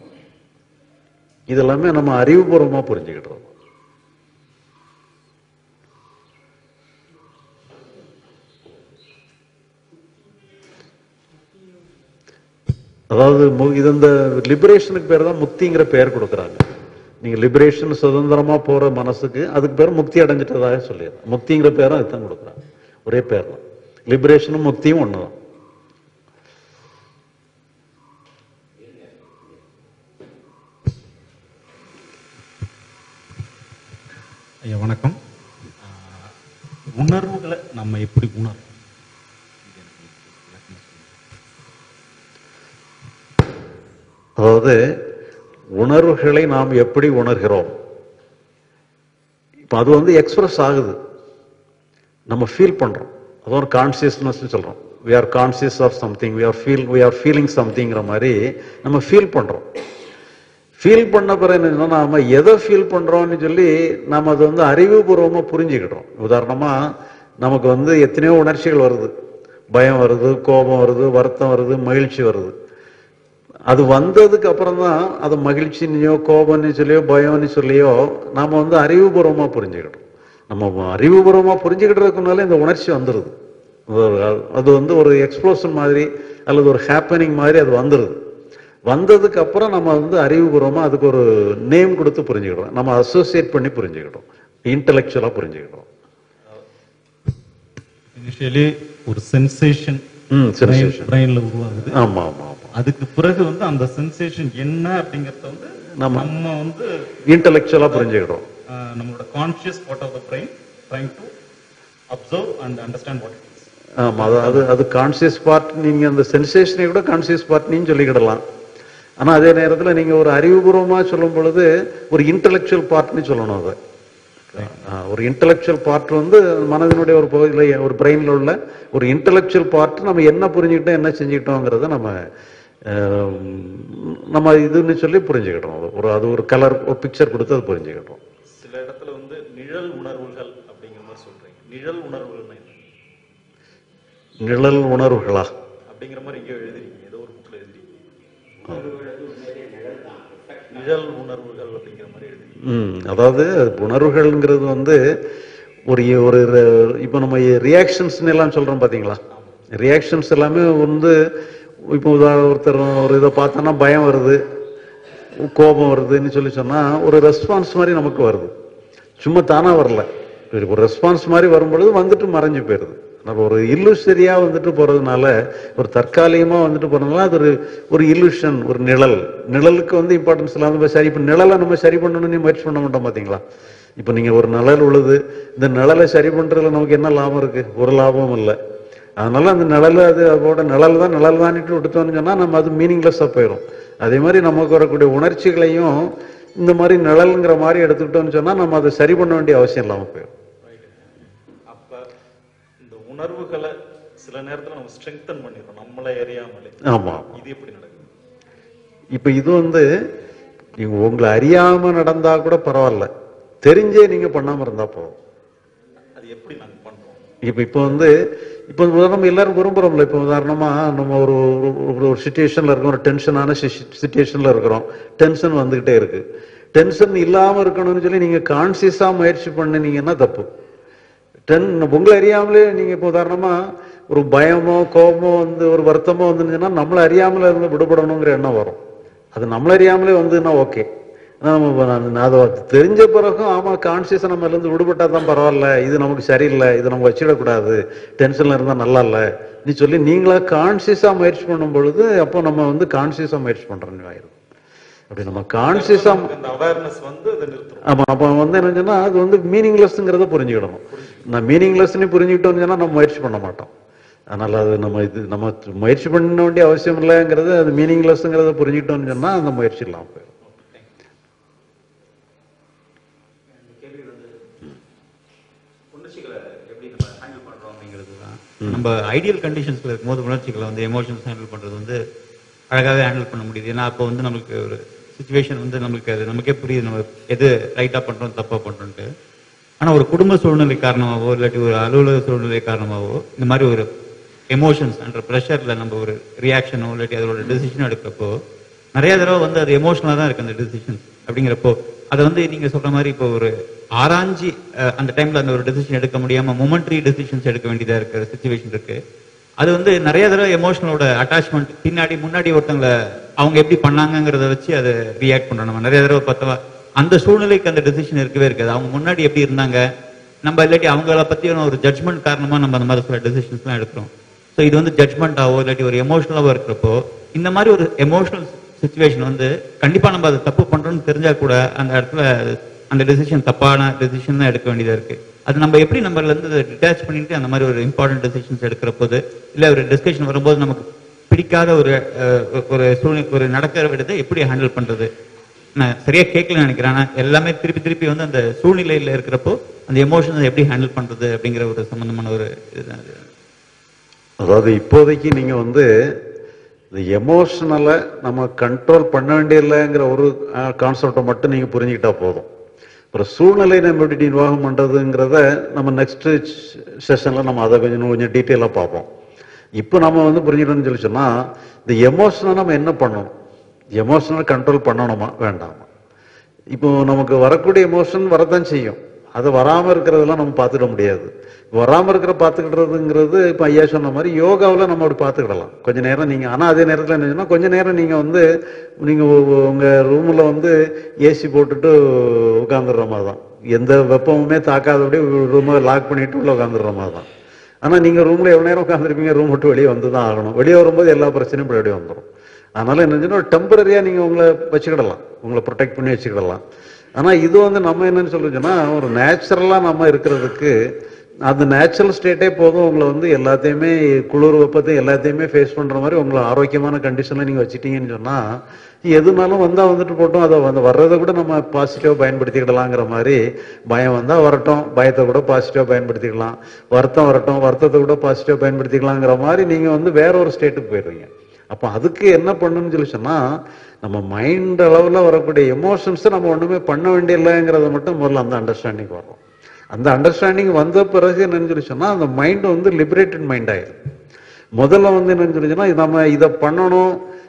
இதெல்லாமே நம்ம அறிவுபூர்வமா புரிஞ்சுக்கிடுறோம் அதாவது மு- இது இந்த லிபரேஷனுக்கு பேர் தான் முக்திங்கிற பெயர் கொடுக்குறாங்க நீங்க லிபரேஷன் சுதந்திரமா போற மனசுக்கு அதுக்கு பேர் முக்தி அடைஞ்சிட்டதாக சொல்லிடுறேன் முக்திங்கிற பேரும் அதுதான் கொடுக்குறாங்க ஒரே பேர் தான் லிபரேஷனும் முக்தியும் ஒண்ணுதான் ஐயா வணக்கம் ஆஹ், உணர்வுகளை நம்ம எப்படி உணர்றோம் அதாவது உணர்வுகளை நாம் எப்படி உணர்கிறோம் இப்போ அது வந்து எக்ஸ்பிரஸ் ஆகுது நம்ம ஃபீல் பண்றோம் அது ஒரு கான்சியஸ்னஸ் சொல்றோம் we are conscious of something we are feel we are feeling சம்திங்கிற மாதிரி நம்ம ஃபீல் பண்றோம் ஃபீல் பண்ண பிறகு என்னன்னா நாம எதை ஃபீல் பண்றோம்னு சொல்லி நாம அதை வந்து அறிவுபூர்வமா புரிஞ்சுக்கிட்டோம் உதாரணமா நமக்கு வந்து எத்தனையோ உணர்ச்சிகள் வருது பயம் வருது கோபம் வருது வருத்தம் வருது மகிழ்ச்சி வருது அது வந்ததுக்கு அப்புறம் தான் அது மகிழ்ச்சினையோ கோபம்னு சொல்லியோ பயம்னு சொல்லியோ நாம வந்து அறிவுபூர்வமா புரிஞ்சுக்கிட்டோம் நம்ம அறிவுபூர்வமா புரிஞ்சுக்கிட்டதுக்கு முன்னாலே இந்த உணர்ச்சி வந்துடுது அது- அது வந்து ஒரு எக்ஸ்ப்ளோஷன் மாதிரி அல்லது ஒரு ஹேப்பனிங் மாதிரி அது வந்துடுது வந்ததுக்கு அப்புறம் நம்ம வந்து அறிவுபூர்வமா அதுக்கு ஒரு நேம் கொடுத்து புரிஞ்சுக்கிட்டோம் நம்ம அசோசியேட் பண்ணி புரிஞ்சுக்கிட்டோம் இன்டெலெக்சுவலா புரிஞ்சுக்கிட்டோம் இனிஷியலி ஒரு சென்சேஷன் ம், sensation. பிரெயின்ல உருவாகுது ஆமா ஆமா ஆமா அதுக்கு பிறகு வந்து அந்த சென்சேஷன் என்ன அப்படிங்கறத வந்து நம்ம- நம்ம வந்து இன்டெலெக்சுவலா புரிஞ்சுக்கிட்டோம் ஆஹ், நம்மளோட conscious part of the brain trying to observe and understand what it is ஆமா அது அது அது கான்சியஸ் பார்ட் நீங்க அந்த சென்சேஷனை கூட கான்சியஸ் பார்ட்னு சொல்லிக்கிடலாம் ஆனா அதே நேரத்துல நீங்க ஒரு அறிவுபூர்வமா சொல்லும் பொழுது ஒரு இன்டெலெக்சுவல் பார்ட்னு சொல்லணும் அதை ஆ, ஒரு இன்டெலெக்சுவல் பார்ட் வந்து மனதினுடைய ஒரு பகுதியில் ஒரு பிரெயின்ல உள்ள ஒரு இன்டெலெக்சுவல் பார்ட் நம்ம என்ன புரிஞ்சுக்கிட்டோம் என்ன செஞ்சுக்கிட்டோங்கிறத நம்ம ஆம், நம்ம இதுன்னு சொல்லி புரிஞ்சுக்கிட்டோம் அது ஒரு அது ஒரு கலர் ஒரு பிக்சர் கொடுத்து அது புரிஞ்சுக்கிட்டோம் சில இடத்துல வந்து நிழல் உணர்வுகள் அப்படிங்கிற மாதிரி சொல்றீங்க நிழல் உணர்வுகள்னா என்ன நிழல் உணர்வுகளா அப்படிங்கிற மாதிரி இங்கே எழுதுறீங்க ஏதோ ஒரு புக்ல எழுதுறீங்க நிழல் உணர்வுகள் அப்படிங்கிற மாதிரி எழுதி ம் அதாவது உணர்வுகள்ங்கிறது வந்து ஒரு ஒரு இப்போ நம்ம ரியாக்ஷன்ஸ்னு எல்லாம் சொல்றோம் பாத்தீங்களா ரியாக்ஷன்ஸ் எல்லாமே வந்து இப்போ உதா- ஒருத்தர் ஒரு இதை பார்த்தோன்னா பயம் வருது கோபம் வருதுன்னு சொல்லி சொன்னா ஒரு ரெஸ்பான்ஸ் மாதிரி நமக்கு வருது சும்மா தானா வரல ஒரு ரெஸ்பான்ஸ் மாதிரி வரும்பொழுது வந்துட்டு மறைஞ்சு போயிருது நம்ம ஒரு இல்லுஷரியா வந்துட்டு போறதுனால ஒரு தற்காலிகமா வந்துட்டு போறதுனால அது ஒரு ஒரு இல்லுஷன் ஒரு நிழல் நிழலுக்கு வந்து இம்பார்ட்டன்ஸ் இல்லாம நம்ம சரி இப்ப நிழலை நம்ம சரி பண்ணணும்னு முயற்சி பண்ண மாட்டோம் பாத்தீங்களா இப்ப நீங்க ஒரு நிழல் உழுது இந்த நிழலை சரி பண்றதுல நமக்கு என்ன லாபம் இருக்கு ஒரு லாபமும் இல்லை அதனால அந்த நிழல் அது அதோட நிழல் தான் நிழல் தானிட்டு விட்டுட்டோம்னு சொன்னா நம்ம அது மீனிங்லெஸ்ஸாக போயிடும் அதே மாதிரி நமக்கு வரக்கூடிய உணர்ச்சிகளையும் இந்த மாதிரி நிழல்ங்கிற மாதிரி எடுத்துக்கிட்டோம்னு சொன்னா நம்ம அதை சரி பண்ண வேண்டிய அவசியம் இல்லாமல் போயிடும் அப்ப இந்த உணர்வுகளை சில நேரத்துல நம்ம ஸ்ட்ரெங்தன் பண்ணிடுறோம் நம்மளை அறியாமலே ஆமா. இது எப்படி நடக்குது இப்ப இது வந்து நீங்க உங்களை அறியாம நடந்தா கூட பரவாயில்ல தெரிஞ்சே நீங்க பண்ணாம இருந்தா போதும் அது எப்படி நாங்க பண்றோம் இப்ப இப்போ வந்து இப்போ உதாரணம் எல்லாரும் விரும்புறோம்ல இப்போ உதாரணமா நம்ம ஒரு ஒரு- ஒரு ஒரு சுச்சுவேஷன்ல இருக்கோம் ஒரு டென்ஷனான சுச்சுவேஷன்ல இருக்கிறோம் டென்ஷன் வந்துகிட்டே இருக்கு டென்ஷன் இல்லாம இருக்கணும்னு சொல்லி நீங்க கான்சியஸா முயற்சி பண்ணினீங்கன்னா தப்பு டென் உங்களை அறியாமலே நீங்க இப்போ உதாரணமா ஒரு பயமோ கோபமோ வந்து ஒரு வருத்தமோ வந்துச்சுன்னா நம்மளை அறியாமல இருந்து விடுபடணுங்கிற எண்ணம் வரும் அது நம்மள அறியாமலே வந்துன்னா ஓகே நம்ம நான் அதை தெரிஞ்ச பிறகும் ஆமா கான்சியஸா நம்ம இருந்து விடுபட்டா தான் பரவாயில்ல இது நமக்கு சரியில்லை இது நம்ம வச்சிடக்கூடாது டென்ஷன்ல இருந்தா நல்லா இல்லை நீ சொல்லி நீங்களா கான்சியஸா முயற்சி பண்ணும் பொழுது அப்போ நம்ம வந்து கான்சியஸா முயற்சி பண்றோம்னு ஆயிரும் அப்படி நம்ம கான்சியஸா இந்த அவேர்னஸ் வந்து அதை நிறுத்துறோம் ஆமா அப்ப வந்து என்ன சொன்னா அது வந்து மீனிங்லெஸ்ங்கிறத புரிஞ்சுக்கிடணும் நான் மீனிங்லெஸ்னு புரிஞ்சுக்கிட்டோம்னு சொன்னா நம்ம முயற்சி பண்ண மாட்டோம் அதனால அது நம்ம இது நம்ம முயற்சி பண்ண வேண்டிய அவசியம் இல்லைங்கிறது அது மீனிங்லெஸ்ங்கிறத புரிஞ்சுக்கிட்டோம்னு சொன்னா அந்த முயற்சி இல்லாம போயிடும் உணர்ச்சிகளை எப்படி நம்ம ஹேண்டில் பண்றோம் அப்படிங்கிறது தான் நம்ம ஐடியல் கண்டிஷன்ஸ்ல இருக்கும்போது உணர்ச்சிகளை வந்து எமோஷன்ஸ் ஹேண்டில் பண்றது வந்து அழகாவே ஹேண்டில் பண்ண முடியுது ஏன்னா அப்போ வந்து நம்மளுக்கு ஒரு சுச்சுவேஷன் வந்து நம்மளுக்கு அது நமக்கே புரியுது நம்ம எது ரைட்டா பண்றோம் தப்பா பண்றோம்ட்டு ஆனா ஒரு குடும்ப சூழ்நிலை காரணமாவோ இல்லாட்டி ஒரு அலுவலக சூழ்நிலை காரணமாவோ இந்த மாதிரி ஒரு எமோஷன்ஸ் என்ற ப்ரெஷர்ல நம்ம ஒரு ரியாக்ஷனோ இல்லாட்டி அதோட டெசிஷனோ எடுக்கிறப்போ நிறைய தடவை வந்து அது எமோஷனலா தான் இருக்கு அந்த டெசிஷன் அப்படிங்கிறப்போ அதை வந்து நீங்க சொல்ற மாதிரி இப்போ ஒரு ஆராய்ஞ்சி அஹ், அந்த டைம்ல அந்த ஒரு டெசிஷன் எடுக்க முடியாம மொமெண்ட்ரி டெசிஷன்ஸ் எடுக்க வேண்டியதா இருக்கிற சுச்சுவேஷன் இருக்கு அது வந்து நிறைய தடவை எமோஷனலோட அட்டாச்மெண்ட் பின்னாடி முன்னாடி ஒருத்தவங்களை அவங்க எப்படி பண்ணாங்கங்கிறத வச்சு அதை ரியாக்ட் பண்றோம் நம்ம நிறைய தடவை பார்த்தவா அந்த சூழ்நிலைக்கு அந்த டெசிஷன் இருக்கவே இருக்காது அவங்க முன்னாடி எப்படி இருந்தாங்க நம்ம இல்லாட்டி அவங்கள பத்தியான ஒரு ஜட்மெண்ட் காரணமா நம்ம அந்த மாதிரி சில டெசிஷன்ஸ்லாம் எடுக்கிறோம் ஸோ இது வந்து ஜட்மெண்ட்டாவோ இல்லாட்டி ஒரு எமோஷனலாவோ இருக்கிறப்போ இந்த மாதிரி ஒரு எமோஷனல் சுச்சுவேஷன் வந்து கண்டிப்பா நம்ம அதை தப்பு பண்றோம்னு தெரிஞ்சா கூட அந்த இடத்துல அந்த டெசிஷன் தப்பான டெசிஷன் தான் எடுக்க வேண்டியதா இருக்கு அது நம்ம எப்படி நம்மள இருந்து டிட்டாச் பண்ணிட்டு அந்த மாதிரி ஒரு இம்பார்ட்டன்ட் டெசிஷன்ஸ் எடுக்கிற போது இல்ல ஒரு டிஸ்கஷன் வரும்போது நமக்கு பிடிக்காத ஒரு அஹ், ஒரு சூழ்நிலை ஒரு நடக்கிற விடத்தை எப்படி ஹேண்டில் பண்றது நான் சரியா கேட்கல நினைக்கிறேன் ஆனா எல்லாமே திருப்பி திருப்பி வந்து அந்த சூழ்நிலையில இருக்கிறப்போ அந்த எமோஷனை எப்படி ஹேண்டில் பண்றது அப்படிங்கிற ஒரு சம்பந்தமான ஒரு இதுதான் இது. அதாவது இப்போதைக்கு நீங்க வந்து இந்த எமோஷனலை நம்ம கண்ட்ரோல் பண்ண வேண்டியதில்லைங்கிற ஒரு கான்செப்டை மட்டும் நீங்க புரிஞ்சுக்கிட்டா போதும் அப்புறம் சூழ்நிலை நம்ம எப்படி நிர்வாகம் பண்றதுங்கிறத நம்ம நெக்ஸ்ட் செஷன்ல நம்ம அதை கொஞ்சம் இன்னும் கொஞ்சம் டீட்டெயிலாக பார்ப்போம் இப்போ நம்ம வந்து புரிஞ்சுக்கணும்னு சொல்லி சொன்னா இந்த எமோஷனை நம்ம என்ன பண்ணணும் எமோஷனல் கண்ட்ரோல் பண்ணணுமா வேண்டாமா இப்போ நமக்கு வரக்கூடிய எமோஷன் வரத்தான் செய்யும் அது வராம இருக்கிறதெல்லாம் நம்ம பார்த்துக்க முடியாது வராம இருக்கிற பார்த்துக்கிடுறதுங்கிறது இப்போ ஐயா சொன்ன மாதிரி யோகாவில் நம்ம அப்படி பார்த்துக்கிடலாம் கொஞ்ச நேரம் நீங்க ஆனா அதே நேரத்தில் என்ன சொன்னா கொஞ்ச நேரம் நீங்க வந்து நீங்க உ- உங்க ரூம்ல வந்து ஏசி போட்டுட்டு உட்காந்துடுற மாதிரி தான் எந்த வெப்பமுமே தாக்காதபடி ரூமை லாக் பண்ணிட்டு உள்ள உட்காந்துடுற மாதிரி தான் ஆனா நீங்க ரூம்ல எவ்வளவு நேரம் உட்காந்துருப்பீங்க ரூம் விட்டு வெளியே வந்து தான் ஆகணும் வெளியே வரும்போது எல்லா பிரச்சனையும் இப்படி வெளியே வந்துடும் அதனால என்ன ஒரு டெம்பரரியா நீங்க உங்களை வச்சுக்கிடலாம் உங்களை ப்ரொடெக்ட் பண்ணி வச்சுக்கிடலாம் ஆனா இது வந்து நம்ம என்னன்னு சொல்லுச்சுன்னா ஒரு நேச்சுரலா நம்ம இருக்கிறதுக்கு அந்த நேச்சுரல் ஸ்டேட்டே போதும் உங்களை வந்து எல்லாத்தையுமே குளிர் வெப்பத்தை எல்லாத்தையுமே ஃபேஸ் பண்ற மாதிரி உங்களை ஆரோக்கியமான கண்டிஷன்ல நீங்க வச்சுட்டீங்கன்னு சொன்னா எதுனாலும் வந்தா வந்துட்டு போட்டோம் அதை வந்து வர்றதை கூட நம்ம பாசிட்டிவா பயன்படுத்திக்கிடலாங்கிற மாதிரி பயம் வந்தா வரட்டும் பயத்தை கூட பாசிட்டிவா பயன்படுத்திக்கலாம் வருத்தம் வரட்டும் வருத்தத்தை கூட பாசிட்டிவா பயன்படுத்திக்கலாங்கிற மாதிரி நீங்க வந்து வேற ஒரு ஸ்டேட்டுக்கு போயிடுறீங்க அப்போ அதுக்கு என்ன பண்ணணும்னு சொல்லி சொன்னா நம்ம மைண்ட் அளவுல வரக்கூடிய எமோஷன்ஸை நம்ம ஒண்ணுமே பண்ண வேண்டியதில்லைங்கிறத மட்டும் முதல்ல அந்த அண்டர்ஸ்டாண்டிங் வரும் அந்த அண்டர்ஸ்டாண்டிங் வந்த பிறகு என்னன்னு சொல்லி சொன்னா அந்த மைண்ட் வந்து லிபரேட்டட் மைண்ட் ஆயிடும் முதல்ல வந்து என்னன்னு சொல்லி சொன்னா இது நம்ம இதை பண்ணணும்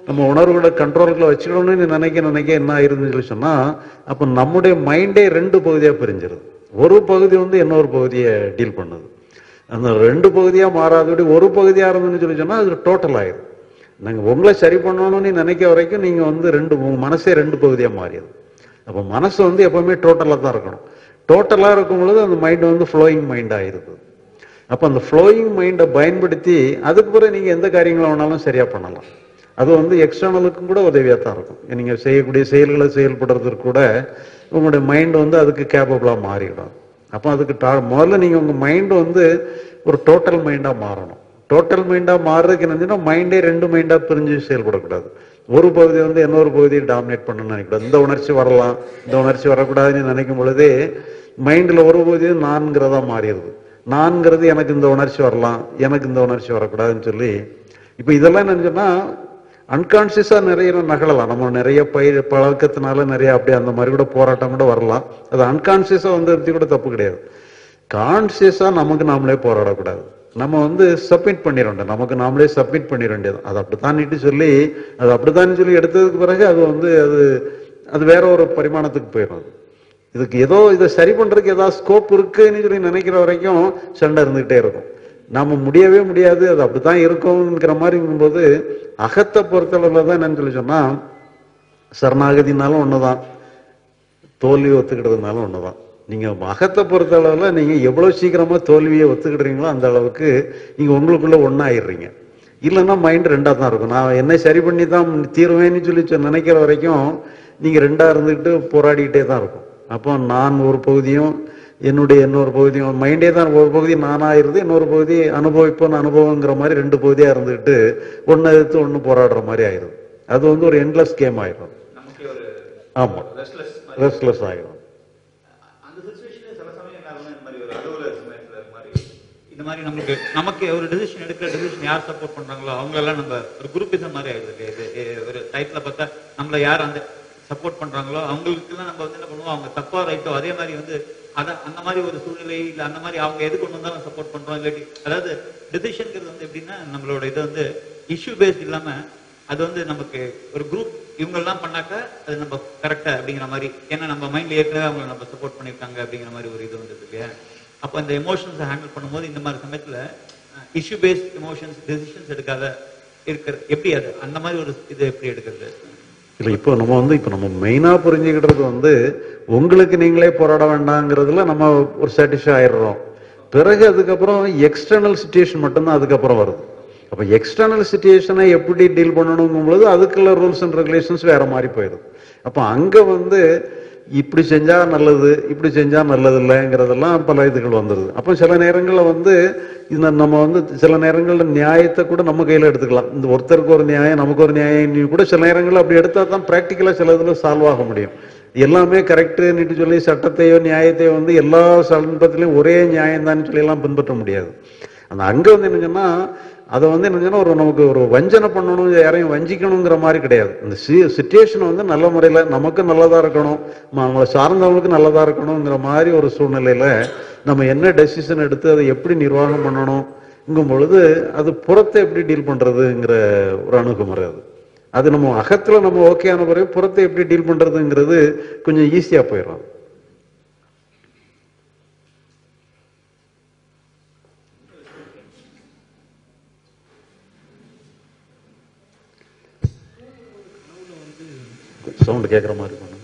நம்ம உணர்வுகளை கண்ட்ரோலுக்குள்ள வச்சுக்கணும்னு நீ நினைக்க நினைக்க என்ன ஆயிருதுன்னு சொல்லி சொன்னா அப்ப நம்முடைய மைண்டே ரெண்டு பகுதியா பிரிஞ்சிருது ஒரு பகுதி வந்து இன்னொரு பகுதியை டீல் பண்ணுது அந்த ரெண்டு பகுதியா மாறாதபடி ஒரு பகுதியா இருந்துன்னு சொல்லி சொன்னா அது டோட்டல் ஆயிரும் நாங்க உங்களை சரி பண்ணணும்னு நினைக்க வரைக்கும் நீங்க வந்து ரெண்டு உங்க மனசே ரெண்டு பகுதியா மாறிடுது அப்ப மனசு வந்து எப்பவுமே டோட்டலா தான் இருக்கணும் டோட்டலா இருக்கும் பொழுது அந்த மைண்ட் வந்து ஃப்ளோயிங் மைண்ட் ஆயிருது அப்ப அந்த ஃப்ளோயிங் மைண்டை பயன்படுத்தி அதுக்கு பிறகு நீங்க எந்த காரியங்களை வேணாலும் சரியா பண்ணலாம் அது வந்து எக்ஸ்டர்னலுக்கும் கூட உதவியா தான் இருக்கும் நீங்க செய்யக்கூடிய செயல்களை செயல்படுறதுக்கு கூட உங்களுடைய மைண்ட் வந்து அதுக்கு கேப்பபிளா மாறிடும் அப்போ அதுக்கு டா- முதல்ல நீங்க உங்க மைண்ட் வந்து ஒரு டோட்டல் மைண்டா மாறணும் டோட்டல் மைண்டா மாறுறதுக்கு என்னச்சுன்னா மைண்டே ரெண்டு மைண்டா பிரிஞ்சு செயல்படக்கூடாது ஒரு பகுதி வந்து இன்னொரு பகுதியை டாமினேட் பண்ணணும்னு நினைக்கக்கூடாது இந்த உணர்ச்சி வரலாம் இந்த உணர்ச்சி வரக்கூடாதுன்னு நினைக்கும் பொழுதே மைண்டில் ஒரு பகுதி நான்கிறதா மாறிடுது நான்கிறது எனக்கு இந்த உணர்ச்சி வரலாம் எனக்கு இந்த உணர்ச்சி வரக்கூடாதுன்னு சொல்லி இப்போ இதெல்லாம் நினைச்சோன்னா அன்கான்சியஸா நிறைய நகலலாம் நம்ம நிறைய பயிர் பழக்கத்தினால நிறைய அப்படியே அந்த மாதிரி கூட போராட்டம் கூட வரலாம் அது அன்கான்சியஸா வந்து கூட தப்பு கிடையாது கான்சியஸா நமக்கு நாமளே போராடக்கூடாது நம்ம வந்து சப்மிட் பண்ணிட வேண்டாம் நமக்கு நாமளே சப்மிட் பண்ணிட வேண்டியது அது அப்படித்தான்ட்டு சொல்லி அது அப்படித்தான் சொல்லி எடுத்ததுக்கு பிறகு அது வந்து அது அது வேற ஒரு பரிமாணத்துக்கு போயிடும் அது. இதுக்கு ஏதோ இதை சரி பண்றதுக்கு ஏதாவது ஸ்கோப் இருக்குன்னு சொல்லி நினைக்கிற வரைக்கும் சண்டை இருந்துகிட்டே இருக்கும் நாம முடியவே முடியாது அது அப்படித்தான் இருக்கும்ங்கிற மாதிரி இருக்கும்போது அகத்தை பொறுத்தளவுல தான் என்னன்னு சொல்லி சொன்னா சரணாகதினாலும் ஒண்ணுதான் தோல்வி ஒத்துக்கிட்டதுனாலும் ஒண்ணுதான் நீங்க அகத்தை பொறுத்த அளவுல நீங்க எவ்வளவு சீக்கிரமா தோல்வியை ஒத்துக்கிடுறீங்களோ அந்த அளவுக்கு நீங்க உங்களுக்குள்ள ஒன்னாயிடுறீங்க இல்லைன்னா மைண்ட் ரெண்டா தான் இருக்கும் நான் என்ன சரி பண்ணி தான் தீருவேன்னு சொல்லி சொ- நினைக்கிற வரைக்கும் நீங்க ரெண்டா இருந்துக்கிட்டு போராடிக்கிட்டே தான் இருக்கும் அப்போ நான் ஒரு பகுதியும் என்னுடைய இன்னொரு பகுதியும் மைண்டே தான் ஒரு பகுதி நானாயிருது இன்னொரு பகுதி அனுபவிப்போன்னு அனுபவங்கிற மாதிரி ரெண்டு பகுதியா இருந்துக்கிட்டு ஒன்னு எதிர்த்து ஒன்னு போராடுற மாதிரி ஆயிரும் அது வந்து ஒரு எண்ட்லெஸ் கேம் ஆயிரும் ஆமா ரெஸ்ட்லெஸ் ஆயிரும் அந்த சுச்சுவேஷன்ல சில சமயம் என்ன ஆகும்னா, இந்த மாதிரி ஒரு அலுவலக சமயத்துல இது மாதிரி இந்த மாதிரி நமக்கு நமக்கு ஒரு டெசிஷன் எடுக்கிற டெசிஷன் யார் சப்போர்ட் பண்றாங்களோ அவங்க எல்லாம் நம்ம ஒரு குரூப்பிசம் மாதிரி ஆயிடுது இல்லையா? இது இது ஒரு டைப்ல பார்த்தா நம்மள யார் அந்த சப்போர்ட் பண்றாங்களோ அவங்களுக்கு எல்லாம் நம்ம வந்து என்ன பண்ணுவோம் அவங்க தப்பா ரைட்டோ அதே மாதிரி வந்து அத அந்த மாதிரி ஒரு சூழ்நிலை இல்ல அந்த மாதிரி அவங்க எது கொண்டு வந்தாலும் சப்போர்ட் பண்றோம் இல்லாட்டி அதாவது டெசிஷன்ங்கிறது வந்து எப்படின்னா நம்மளோட இது வந்து இஷ்யூ பேஸ்ட் இல்லாம அது வந்து நமக்கு ஒரு குரூப் இவங்க எல்லாம் பண்ணாக்க அது நம்ம கரெக்டா அப்படிங்கிற மாதிரி ஏன்னா நம்ம மைண்ட்ல ஏற்கனவே அவங்க நம்ம சப்போர்ட் பண்ணிருக்காங்க அப்படிங்கிற மாதிரி ஒரு இது வந்தது இல்லையா அப்போ இந்த எமோஷன்ஸை ஹேண்டில் பண்ணும்போது இந்த மாதிரி சமயத்துல இஷ்யூ பேஸ்ட் எமோஷன்ஸ் டெசிஷன்ஸ் எடுக்காத இருக்கிற எப்படி அது அந்த மாதிரி ஒரு இது எப்படி எடுக்கிறது இல்ல இப்போ நம்ம வந்து இப்போ நம்ம மெயினா புரிஞ்சுக்கிட்டது வந்து உங்களுக்கு நீங்களே போராட வேண்டாங்கிறதுல நம்ம ஒரு சாட்டிஸ்ஃபை ஆயிடுறோம் பிறகு அதுக்கப்புறம் எக்ஸ்டர்னல் சுச்சுவேஷன் மட்டும்தான் அதுக்கப்புறம் வருது அப்ப எக்ஸ்டர்னல் சுச்சுவேஷனை எப்படி டீல் பண்ணணுங்கும் பொழுது அதுக்குள்ள ரூல்ஸ் அண்ட் ரெகுலேஷன்ஸ் வேற மாதிரி போயிடுது அப்ப அங்க வந்து இப்படி செஞ்சா நல்லது இப்படி செஞ்சா நல்லது இல்லைங்கிறதெல்லாம் பல இதுகள் வந்துருது அப்போ சில நேரங்கள்ல வந்து இந்த நம்ம வந்து சில நேரங்கள்ல நியாயத்தை கூட நம்ம கையில எடுத்துக்கலாம் இந்த ஒருத்தருக்கு ஒரு நியாயம் நமக்கு ஒரு நியாயம் கூட சில நேரங்கள்ல அப்படி எடுத்தா தான் பிராக்டிக்கலா சில இதுல சால்வ் ஆக முடியும் எல்லாமே கரெக்டுன்னு சொல்லி சட்டத்தையோ நியாயத்தையோ வந்து எல்லா சந்தர்ப்பத்திலையும் ஒரே நியாயம் தான் சொல்லி எல்லாம் பின்பற்ற முடியாது அந்த அங்க வந்து என்ன சொன்னா அதை வந்து என்ன சொன்னா ஒரு நமக்கு ஒரு வஞ்சனை பண்ணணும் யாரையும் வஞ்சிக்கணுங்கிற மாதிரி கிடையாது இந்த சுச்சுவேஷன் வந்து நல்ல முறையில நமக்கு நல்லதா இருக்கணும் ம- நம்மளை சார்ந்தவங்களுக்கு நல்லதா இருக்கணுங்கிற மாதிரி ஒரு சூழ்நிலையில நம்ம என்ன டெசிஷன் எடுத்து அதை எப்படி நிர்வாகம் பண்ணணும்ங்கும் பொழுது அது புறத்தை எப்படி டீல் பண்றதுங்கிற ஒரு அணுகுமுறை அது அது நம்ம அகத்துல நம்ம ஓகே ஆன பிறகு புறத்தை எப்படி டீல் பண்றதுங்கிறது கொஞ்சம் ஈஸியா போயிடும் சவுண்ட் கேட்குற மாதிரி பண்ணுங்க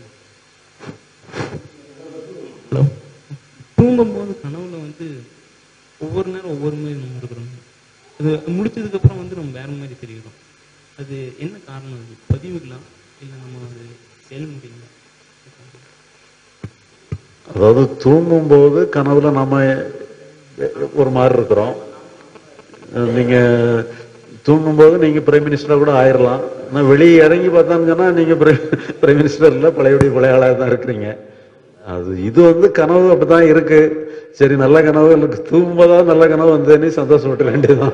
ஹலோ தூங்கும்போது கனவுல வந்து ஒவ்வொரு நேரம் ஒவ்வொரு மாதிரி நம்ம இருக்கிறோம் அது முடிச்சதுக்கு அப்புறம் வந்து நம்ம வேற மாதிரி தெரியுறோம் அது என்ன காரணம் அது பதிவுகளா இல்லை நம்ம அது செயல்முறைங்களா அதாவது தூங்கும்போது கனவுல நம்ம ஒரு மாதிரி இருக்கிறோம் அஹ் நீங்க தூங்கும்போது நீங்க பிரைம் மினிஸ்டரா கூட ஆயிரலாம் ஆனா வெளியே இறங்கி பார்த்தான்னு சொன்னா நீங்க பிரைம் மினிஸ்டர் இல்ல பழையபடி பழைய ஆளா தான் இருக்கிறீங்க அது இது வந்து கனவு அப்படிதான் இருக்கு சரி நல்ல கனவு எனக்கு தூங்கும்போதாவது நல்ல கனவு வந்தேன்னு சந்தோஷப்பட வேண்டியதுதான்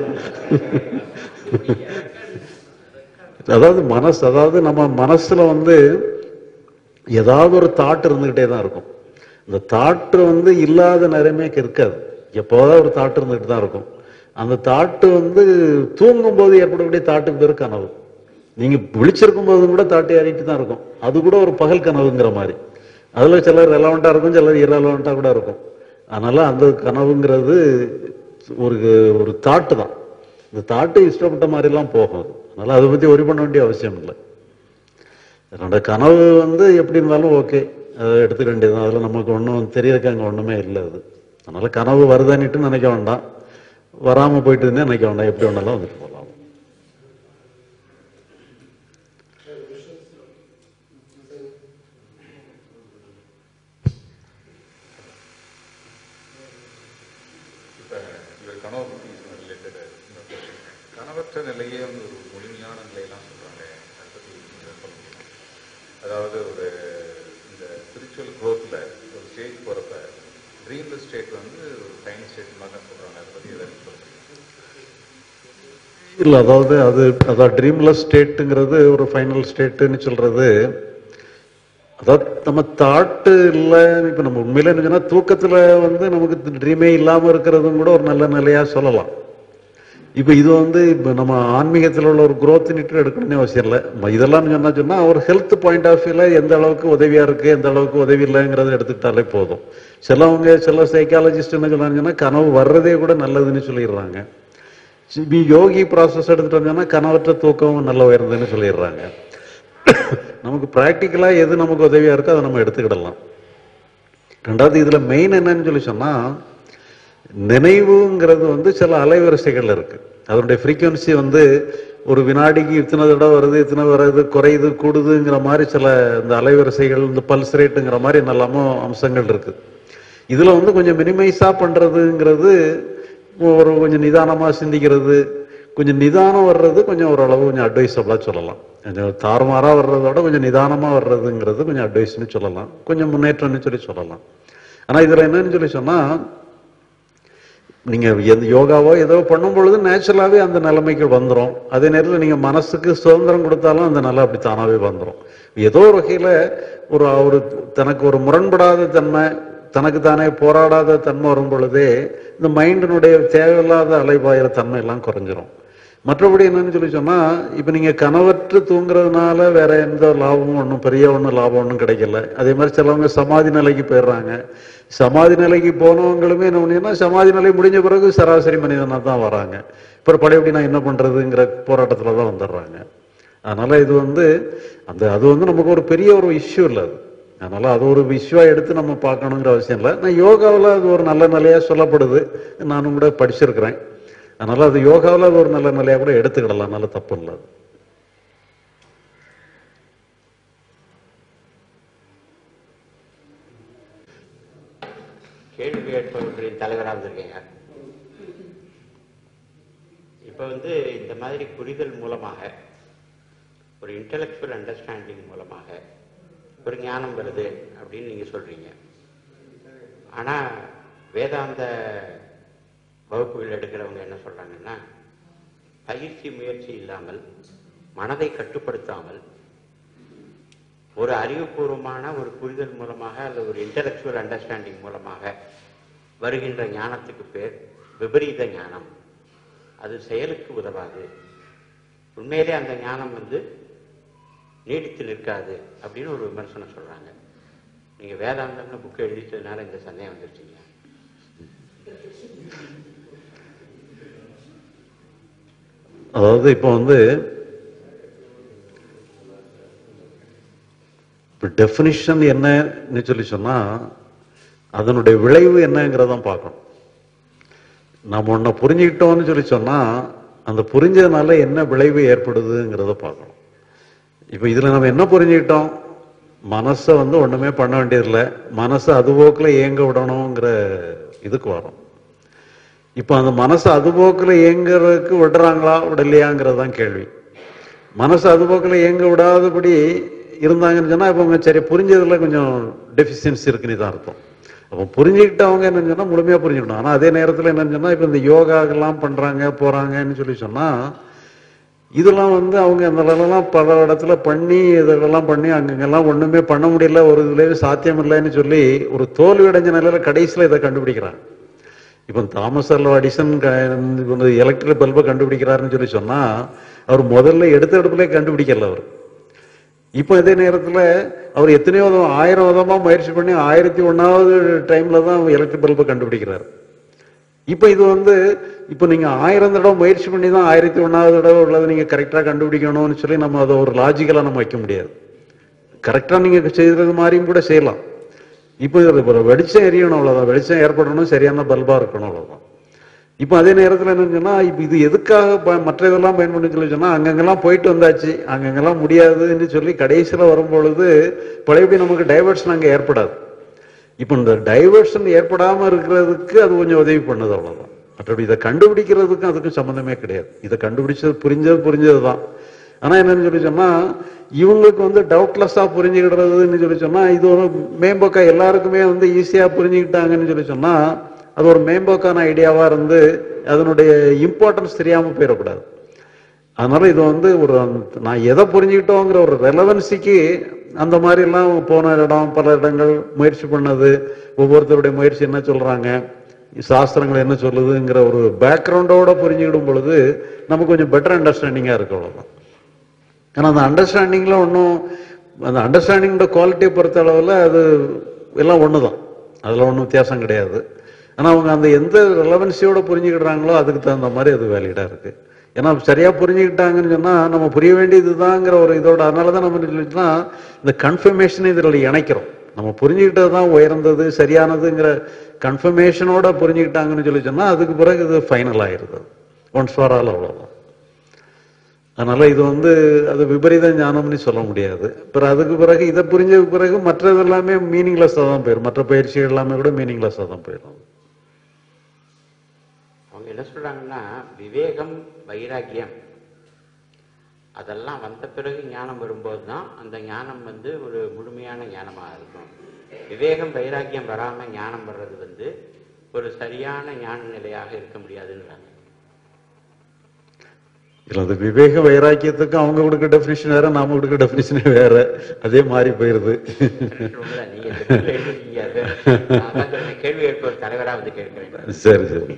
அதாவது மனசு அதாவது நம்ம மனசுல வந்து ஏதாவது ஒரு தாட் இருந்துகிட்டே தான் இருக்கும் இந்த தாட்டு வந்து இல்லாத நேரமே இருக்காது எப்போதாவது ஒரு தாட் இருந்துகிட்டு தான் இருக்கும் அந்த தாட்டு வந்து தூங்கும் போது ஏற்படக்கூடிய தாட்டுக்கு பேர் கனவு நீங்க விழிச்சிருக்கும் போதும் கூட தாட்டி ஆடிட்டு தான் இருக்கும் அது கூட ஒரு பகல் கனவுங்கிற மாதிரி அதுல சிலர் ரெலவெண்டா இருக்கும் சிலர் இரலவெண்டா கூட இருக்கும் அதனால அந்த கனவுங்கிறது ஒரு ஒரு தாட்டு தான் இந்த தாட்டு இஷ்டப்பட்ட மாதிரிலாம் போகும் அது. அதனால அதை பத்தி ஒரி பண்ண வேண்டிய அவசியம் இல்லை என்னோட கனவு வந்து எப்படி இருந்தாலும் ஓகே அதை எடுத்துக்க வேண்டியது அதில் நமக்கு ஒன்றும் தெரியறதுக்கு அங்கே ஒன்றுமே இல்லை அது அதனால கனவு வருதானிட்டு நினைக்க வேண்டாம் வராமல் போயிட்டு இருந்தே நினைக்க வேண்டாம் எப்படி வேணாலும் வந்துட்டு போகலாம் இப்போ இவர் கனவு பற்றி ரிலேட்டட் கனவற்ற நிலையே வந்து ஒரு முழுமையான நிலையெல்லாம் சொல்றாங்க அதை பற்றி நீங்க சொல்ல முடியுமா அதாவது ஒரு இந்த ஸ்பிரிச்சுவல் க்ரோத்தில் ஒரு ஸ்டேஜ் போகிறப்ப ட்ரீம்லெஸ் ஸ்டேட் வந்து ஒரு டைம் ஸ்டேட் மாதிரி தான் சொல்றாங்க அதை பற்றி எதாவது சொல்ல முடியுமா இல்லை அதாவது அது அதான் ட்ரீம்லெஸ் ஸ்டேட்டுங்கிறது ஒரு ஃபைனல் ஸ்டேட்டுன்னு சொல்றது அதாவது நம்ம தாட்டு இல்லை இப்போ நம்ம உண்மையில என்னச்சுன்னா தூக்கத்தில் வந்து நமக்கு ட்ரீமே இல்லாமல் இருக்கிறதும் கூட ஒரு நல்ல நிலையாக சொல்லலாம் இப்போ இது வந்து இப்போ நம்ம ஆன்மீகத்தில் உள்ள ஒரு growth நிட்டு எடுக்கணும்னு அவசியம் இல்லை ம- இதெல்லாம் சொன்னா சொன்னா ஒரு ஹெல்த் பாயிண்ட் ஆஃப் வியூல எந்த அளவுக்கு உதவியா இருக்கு எந்த அளவுக்கு உதவி இல்லைங்கிறத எடுத்துக்கிட்டாலே போதும் சிலவங்க சில சைக்காலஜிஸ்ட் என்ன சொன்னாங்கன்னா கனவு வர்றதே கூட நல்லதுன்னு சொல்லிடுறாங்க இப்போ யோகி ப்ராசஸ் எடுத்துட்டு வந்தோம்னா கனவற்ற தூக்கம் நல்ல உயர்ந்ததுன்னு சொல்லிடுறாங்க நமக்கு ப்ராக்டிக்கலா எது நமக்கு உதவியா இருக்கோ அதை நம்ம எடுத்துக்கிடலாம் ரெண்டாவது இதுல மெயின் என்னன்னு சொல்லி சொன்னா நினைவுங்கிறது வந்து சில அலைவரிசைகள் இருக்கு அதனுடைய ஃப்ரீக்குவன்சி வந்து ஒரு வினாடிக்கு இத்தனை தடவை வருது இத்தனை வருது குறையுது கூடுதுங்கிற மாதிரி சில இந்த அலைவரிசைகள் இந்த பல்ஸ் ரேட்டுங்கிற மாதிரி நல்லாமோ அம்சங்கள் இருக்கு இதுல வந்து கொஞ்சம் மினிமைஸா பண்றதுங்கிறது ஒரு கொஞ்சம் நிதானமா சிந்திக்கிறது கொஞ்சம் நிதானம் வர்றது கொஞ்சம் ஓரளவு கொஞ்சம் அட்வைஸபிளா சொல்லலாம் கொஞ்சம் தாறுமாறா வர்றதோட கொஞ்சம் நிதானமா வர்றதுங்கிறது கொஞ்சம் அட்வைஸ்னு சொல்லலாம் கொஞ்சம் முன்னேற்றம்னு சொல்லி சொல்லலாம் ஆனா இதுல என்னன்னு சொல்லி சொன்னா நீங்க எந்த யோகாவோ ஏதோ பண்ணும் பொழுது நேச்சுரலாவே அந்த நிலைமைக்கு வந்துரும் அதே நேரத்தில் நீங்க மனசுக்கு சுதந்திரம் கொடுத்தாலும் அந்த நிலை அப்படி தானாவே வந்துரும் ஏதோ ஒரு வகையில ஒரு ஒரு தனக்கு ஒரு முரண்படாத தன்மை தனக்கு தானே போராடாத தன்மை வரும் பொழுதே இந்த மைண்டினுடைய தேவையில்லாத அலைபாயிற தன்மை எல்லாம் குறைஞ்சிரும் மற்றபடி என்னன்னு சொல்லி சொன்னா இப்ப நீங்க கனவற்று தூங்குறதுனால வேற எந்த லாபமும் ஒன்றும் பெரிய ஒன்றும் லாபம் ஒன்றும் கிடைக்கல அதே மாதிரி சிலவங்க சமாதி நிலைக்கு போயிடுறாங்க சமாதி நிலைக்கு போனவங்களுமே என்ன பண்ணீங்கன்னா சமாதி நிலை முடிஞ்ச பிறகு சராசரி மனிதனா தான் வராங்க அப்புறம் பழையபடி நான் என்ன பண்றதுங்கிற போராட்டத்துல தான் வந்துடுறாங்க அதனால இது வந்து அந்த அது வந்து நமக்கு ஒரு பெரிய ஒரு இஷ்யூ இல்லை அது அதனால அது ஒரு இஷ்யூவா எடுத்து நம்ம பார்க்கணுங்கிற அவசியம் இல்லை நான் யோகாவில் அது ஒரு நல்ல நிலையா சொல்லப்படுது நானும் கூட படிச்சிருக்கிறேன் அதனால அது யோகாவில் அது ஒரு நல்ல நிலையா கூட எடுத்துக்கிடலாம் நல்ல தப்பு இல்லை அது. கேள்வி கேட்பவர்களின் தலைவராக வந்திருக்கீங்க இப்போ வந்து இந்த மாதிரி புரிதல் மூலமாக ஒரு இன்டலெக்சுவல் அண்டர்ஸ்டாண்டிங் மூலமாக ஒரு ஞானம் வருது அப்படின்னு நீங்கள் சொல்றீங்க ஆனால் வேதாந்த வகுப்புகள் எடுக்கிறவங்க என்ன சொல்றாங்கன்னா பயிற்சி முயற்சி இல்லாமல் மனதை கட்டுப்படுத்தாமல் ஒரு அறிவுபூர்வமான ஒரு புரிதல் மூலமாக அல்லது ஒரு இன்டலெக்சுவல் அண்டர்ஸ்டாண்டிங் மூலமாக வருகின்ற ஞானத்துக்கு பேர் விபரீத ஞானம் அது செயலுக்கு உதவாது உண்மையிலே அந்த ஞானம் வந்து நீடித்து நிற்காது அப்படின்னு ஒரு விமர்சனம் சொல்றாங்க நீங்க வேதாந்தம்னு புக் எழுதிட்டதுனால இந்த சந்தேகம் வந்துருச்சீங்க அதாவது இப்போ வந்து இப்போ டெஃபினிஷன் என்னன்னு சொல்லி சொன்னா அதனுடைய விளைவு என்னங்கிறதான் பார்க்கணும் நம்ம ஒன்றை புரிஞ்சுக்கிட்டோம்னு சொல்லி சொன்னா அந்த புரிஞ்சதுனால என்ன விளைவு ஏற்படுதுங்கிறத பார்க்கணும் இப்போ இதுல நம்ம என்ன புரிஞ்சுக்கிட்டோம் மனசை வந்து ஒண்ணுமே பண்ண வேண்டியதில்லை மனசை அதுபோக்கில் இயங்க விடணுங்கிற இதுக்கு வரும் இப்போ அந்த மனசு அதுபோக்கில் இயங்குறதுக்கு விடுறாங்களா விடலையாங்கிறது தான் கேள்வி மனசு அதுபோக்கில் இயங்க விடாதபடி இருந்தாங்கன்னு சொன்னா இப்போ அவங்க சரி புரிஞ்சதுல கொஞ்சம் டெஃபிஷியன்சி இருக்குன்னு தான் அர்த்தம் அப்போ புரிஞ்சுக்கிட்டவங்க என்னன்னு சொன்னா முழுமையா புரிஞ்சுக்கணும் ஆனா அதே நேரத்தில் என்னன்னு சொன்னா இப்போ இந்த யோகாக்கெல்லாம் பண்றாங்க போறாங்கன்னு சொல்லி சொன்னா இதெல்லாம் வந்து அவங்க அந்த லெவலெல்லாம் பல இடத்துல பண்ணி இதெல்லாம் பண்ணி அங்கங்கெல்லாம் ஒண்ணுமே பண்ண முடியல ஒரு இதுலயே சாத்தியம் இல்லைன்னு சொல்லி ஒரு தோல்வி அடைஞ்ச நிலையில கடைசியில இதை கண்டுபிடிக்கிறாங்க இப்போ தாமஸ் அல்வா அடிசன் எலக்ட்ரிக் பல்பை கண்டுபிடிக்கிறாருன்னு சொல்லி சொன்னா அவர் முதல்ல எடுத்த எடுப்புல கண்டுபிடிக்கல அவர் இப்போ இதே நேரத்தில் அவர் எத்தனையோ விதம் ஆயிரம் விதமாக முயற்சி பண்ணி ஆயிரத்தி ஒன்றாவது டைமில் தான் எலக்ட்ரிக் பல்பை கண்டுபிடிக்கிறார் இப்போ இது வந்து இப்போ நீங்கள் ஆயிரம் தடவை முயற்சி பண்ணி தான் ஆயிரத்தி ஒன்றாவது தடவை உள்ளதை நீங்கள் கரெக்டாக கண்டுபிடிக்கணும்னு சொல்லி நம்ம அதை ஒரு லாஜிக்கலாக நம்ம வைக்க முடியாது கரெக்டாக நீங்கள் செய்கிறது மாதிரியும் கூட செய்யலாம் இப்போ இது ஒரு வெளிச்சம் எரியணும் அவ்வளோதான் வெளிச்சம் ஏற்படணும் சரியான பல்பாக இருக்கணும் அவ்வளோதான் இப்போ அதே நேரத்தில் என்ன சொன்னா இப்போ இது எதுக்காக ப- மற்ற இதெல்லாம் பயன்படுத்தி சொல்லி சொன்னா அங்கங்கெல்லாம் போயிட்டு வந்தாச்சு அங்கங்கெல்லாம் முடியாதுன்னு சொல்லி கடைசியில் வரும்பொழுது பழையபடி நமக்கு டைவர்ஷன் அங்கே ஏற்படாது இப்போ இந்த டைவர்ஷன் ஏற்படாமல் இருக்கிறதுக்கு அது கொஞ்சம் உதவி பண்ணுது அவ்வளோதான் மற்றபடி இதை கண்டுபிடிக்கிறதுக்கும் அதுக்கும் சம்மந்தமே கிடையாது இதை கண்டுபிடிச்சது புரிஞ்சது புரிஞ்சது தான் ஆனால் என்னன்னு சொல்லி சொன்னா இவங்களுக்கு வந்து டவுட்லெஸ்ஸாக புரிஞ்சுக்கிடுறதுன்னு சொல்லி சொன்னா இது ஒரு மேம்போக்கா எல்லாருக்குமே வந்து ஈஸியாக புரிஞ்சுக்கிட்டாங்கன்னு சொல்லி சொன்னா அது ஒரு மேம்போக்கான ஐடியாவா இருந்து அதனுடைய இம்பார்ட்டன்ஸ் தெரியாம போயிடக்கூடாது அதனால இது வந்து ஒரு அந்த- நான் எதை புரிஞ்சுக்கிட்டோங்கிற ஒரு ரெலவன்சிக்கு அந்த மாதிரி எல்லாம் போன இடம் பல இடங்கள் முயற்சி பண்ணது ஒவ்வொருத்தருடைய முயற்சி என்ன சொல்றாங்க சாஸ்திரங்கள் என்ன சொல்லுதுங்கிற ஒரு பேக்ரவுண்டோட புரிஞ்சுக்கிடும் பொழுது நமக்கு கொஞ்சம் பெட்டர் அண்டர்ஸ்டாண்டிங்கா இருக்கு அவ்வளவுதான் ஏன்னா அந்த அண்டர்ஸ்டாண்டிங்ல ஒன்றும் அந்த அண்டர்ஸ்டாண்டிங்கோட குவாலிட்டியை பொறுத்த அளவில் அது எல்லாம் ஒன்று தான் அதில் ஒன்றும் வித்தியாசம் கிடையாது ஆனால் அவங்க அந்த எந்த ரெலவன்சியோட புரிஞ்சுக்கிடுறாங்களோ அதுக்கு தகுந்த மாதிரி அது வேலிடாக இருக்கு ஏன்னா சரியா புரிஞ்சுக்கிட்டாங்கன்னு சொன்னால் நம்ம புரிய வேண்டியதுதாங்கிற ஒரு இதோட அதனால தான் நம்ம சொல்லிட்டுனா இந்த கன்ஃபர்மேஷன் இதில் இணைக்கிறோம் நம்ம புரிஞ்சுக்கிட்டது தான் உயர்ந்தது சரியானதுங்கிற கன்ஃபர்மேஷனோட புரிஞ்சுக்கிட்டாங்கன்னு சொல்லி சொன்னால் அதுக்கு பிறகு இது ஃபைனல் ஆயிருது ஒன்ஸ் ஃபார் ஆல் அவ்வளோதான் அதனால இது வந்து அது விபரீத ஞானம்னு சொல்ல முடியாது பிறகு அதுக்கு பிறகு இதை புரிஞ்ச பிறகு மற்றது எல்லாமே மீனிங்லெஸ்ஸாக தான் போயிடும் மற்ற பயிற்சிகள் எல்லாமே கூட மீனிங்லெஸ்ஸாக தான் போயிடும் அவங்க என்ன சொல்றாங்கன்னா விவேகம் வைராக்கியம் அதெல்லாம் வந்த பிறகு ஞானம் வரும்போது தான் அந்த ஞானம் வந்து ஒரு முழுமையான ஞானமாக இருக்கும் விவேகம் வைராக்கியம் வராம ஞானம் வர்றது வந்து ஒரு சரியான ஞான நிலையாக இருக்க முடியாதுன்றாங்க இல்லை அது விவேக வைராக்கியத்துக்கு அவங்க கொடுக்க டெஃபினிஷன் வேற நாம கொடுக்க டெஃபினிஷன் வேற அதே மாறி போயிருது உண்மைதான். நீங்க இந்த book ல எழுதிருக்கீங்க அது. நான் தான் சொன்னேன், கேள்வி கேட்பவர் தலைவரா வந்து கேட்கிறேன் சரி சரி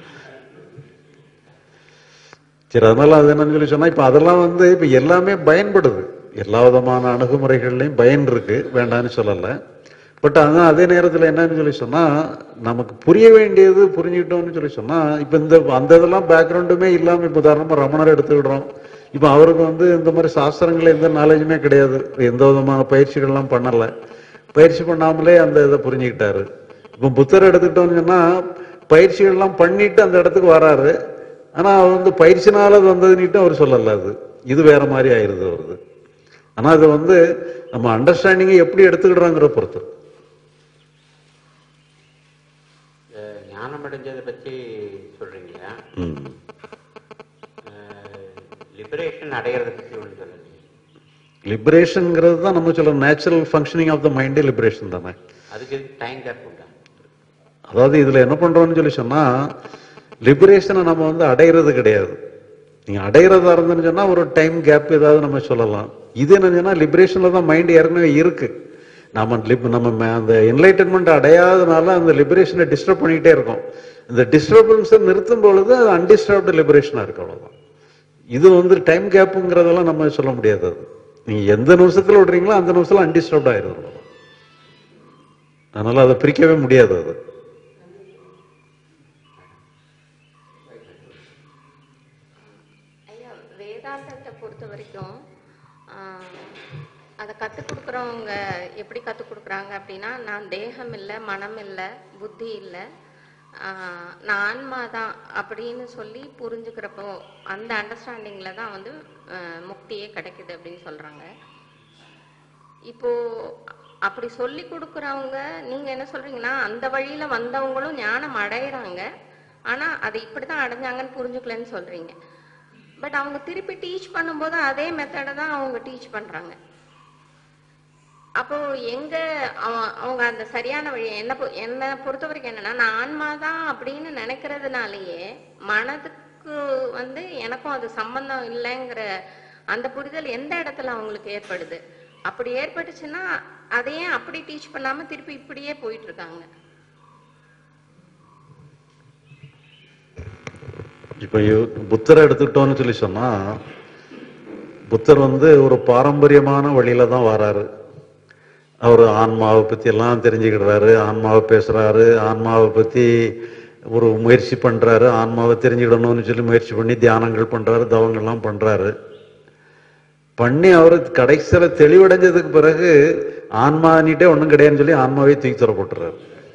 சரி அதனால அது என்னன்னு சொல்லி சொன்னா இப்ப அதெல்லாம் வந்து இப்ப எல்லாமே பயன்படுது எல்லா விதமான அணுகுமுறைகள்லையும் பயன் இருக்கு வேண்டாம்னு சொல்லல பட் அதான் அதே நேரத்துல என்னன்னு சொல்லி சொன்னா நமக்கு புரிய வேண்டியது புரிஞ்சுக்கிட்டோம்னு சொல்லி சொன்னா இப்ப இந்த அந்த இதெல்லாம் பேக்ரவுண்டுமே இல்லாம இப்ப உதாரணமா ரமணர் எடுத்துக்கிடுறோம் இப்ப அவருக்கு வந்து இந்த மாதிரி சாஸ்திரங்கள் எந்த நாலேஜுமே கிடையாது எந்த விதமான பயிற்சிகள்லாம் பண்ணல பயிற்சி பண்ணாமலே அந்த இதை புரிஞ்சுக்கிட்டாரு இப்போ புத்தர் எடுத்துக்கிட்டோம்னு சொன்னா பயிற்சிகள்லாம் பண்ணிட்டு அந்த இடத்துக்கு வராரு ஆனா அவர் வந்து பயிற்சினால அது வந்ததுன்னுட்டு அவர் சொல்லல அது இது வேற மாதிரி ஆயிருது வருது ஆனா அது வந்து நம்ம அண்டர்ஸ்டாண்டிங்கை எப்படி எடுத்துக்கிடுறோங்கிற பொறுத்து இந்த ஞானம் அடைஞ்சதை பத்தி சொல்றீங்களா ம். லிபரேஷன் அடையிறத பத்தி ஒன்று சொல்லுங்க லிபரேஷன்ங்கிறது தான் நம்ம சொல்ல நேச்சுரல் ஃபங்க்ஷனிங் ஆஃப் த மைண்டே லிபரேஷன் தானே அதுக்கு டைம் கேப் உண்டா அதாவது இதுல என்ன பண்றோம்னு சொல்லி சொன்னா லிபரேஷனை நம்ம வந்து அடையிறது கிடையாது நீங்க அடையிறதா இருந்துன்னு சொன்னா ஒரு டைம் கேப் ஏதாவது நம்ம சொல்லலாம் இது என்னன்னா லிபரேஷன்ல தான் மைண்ட் ஏற்கனவே இருக்கு நம்ம lib- நம்ம ம- அந்த என்லைட்டன்மெண்ட் அடையாதனால அந்த லிபரேஷனை டிஸ்டர்ப் பண்ணிக்கிட்டே இருக்கோம் இந்த டிஸ்டர்பன்ஸை நிறுத்தும் பொழுது அது அன்டிஸ்டர்ப்டு லிபரேஷனா இருக்கு அவ்வளவுதான் இது வந்து டைம் கேப்புங்கிறதெல்லாம் நம்ம சொல்ல முடியாது அது நீங்க எந்த நிமிஷத்துல விடுறீங்களோ அந்த நிமிஷத்துல அன்டிஸ்டர்ப்ட் ஆயிருது அவ்வளவுதான். அதனால அதை பிரிக்கவே முடியாது அது ஐயா வேதாந்தத்தை பொறுத்த வரைக்கும் ஆஹ், அதை கற்றுக் கொடுக்குறவங்க எப்படி கற்றுக் கொடுக்குறாங்க அப்படின்னா நான் தேகம் இல்லை மனம் இல்லை புத்தி இல்லை ஆஹ், நான் ஆன்மா தான் அப்படின்னு சொல்லி புரிஞ்சுக்கிறப்போ அந்த அண்டர்ஸ்டாண்டிங்கில் தான் வந்து ஆஹ், முக்தியே கிடைக்குது அப்படின்னு சொல்கிறாங்க இப்போ அப்படி சொல்லி கொடுக்குறவங்க நீங்க என்ன சொல்றீங்கன்னா அந்த வழியில வந்தவங்களும் ஞானம் அடையிறாங்க ஆனா அதை இப்படிதான் அடைஞ்சாங்கன்னு புரிஞ்சுக்கலன்னு சொல்றீங்க பட் அவங்க திருப்பி டீச் பண்ணும்போது அதே மெத்தடை தான் அவங்க டீச் பண்றாங்க அப்போ எங்க அவ- அவங்க அந்த சரியான வழி என்ன பொ- என்னை பொறுத்த வரைக்கும் என்னன்னா நான் ஆன்மா தான் அப்படின்னு நினைக்கிறதுனாலயே மனதுக்கு வந்து எனக்கும் அது சம்பந்தம் இல்லைங்கிற அந்த புரிதல் எந்த இடத்துல அவங்களுக்கு ஏற்படுது அப்படி ஏற்பட்டுச்சுன்னா அதையே அப்படி டீச் பண்ணாம திருப்பி இப்படியே போயிட்டு இருக்காங்க இப்போ யோ- புத்தரை எடுத்துக்கிட்டோம்னு சொல்லி சொன்னா புத்தர் வந்து ஒரு பாரம்பரியமான வழியில தான் வராரு அவர் ஆன்மாவை பத்தி எல்லாம் தெரிஞ்சுக்கிடுறாரு ஆன்மாவை பேசுறாரு ஆன்மாவை பத்தி ஒரு முயற்சி பண்றாரு ஆன்மாவை தெரிஞ்சுக்கிடணும்னு சொல்லி முயற்சி பண்ணி தியானங்கள் பண்றாரு தவங்கள்லாம் பண்றாரு பண்ணி அவர் கடைசியில தெளிவடைஞ்சதுக்கு பிறகு ஆன்மானிட்டே ஒண்ணும் கிடையாதுன்னு சொல்லி ஆன்மாவே தூக்கி தர போட்டுறாரு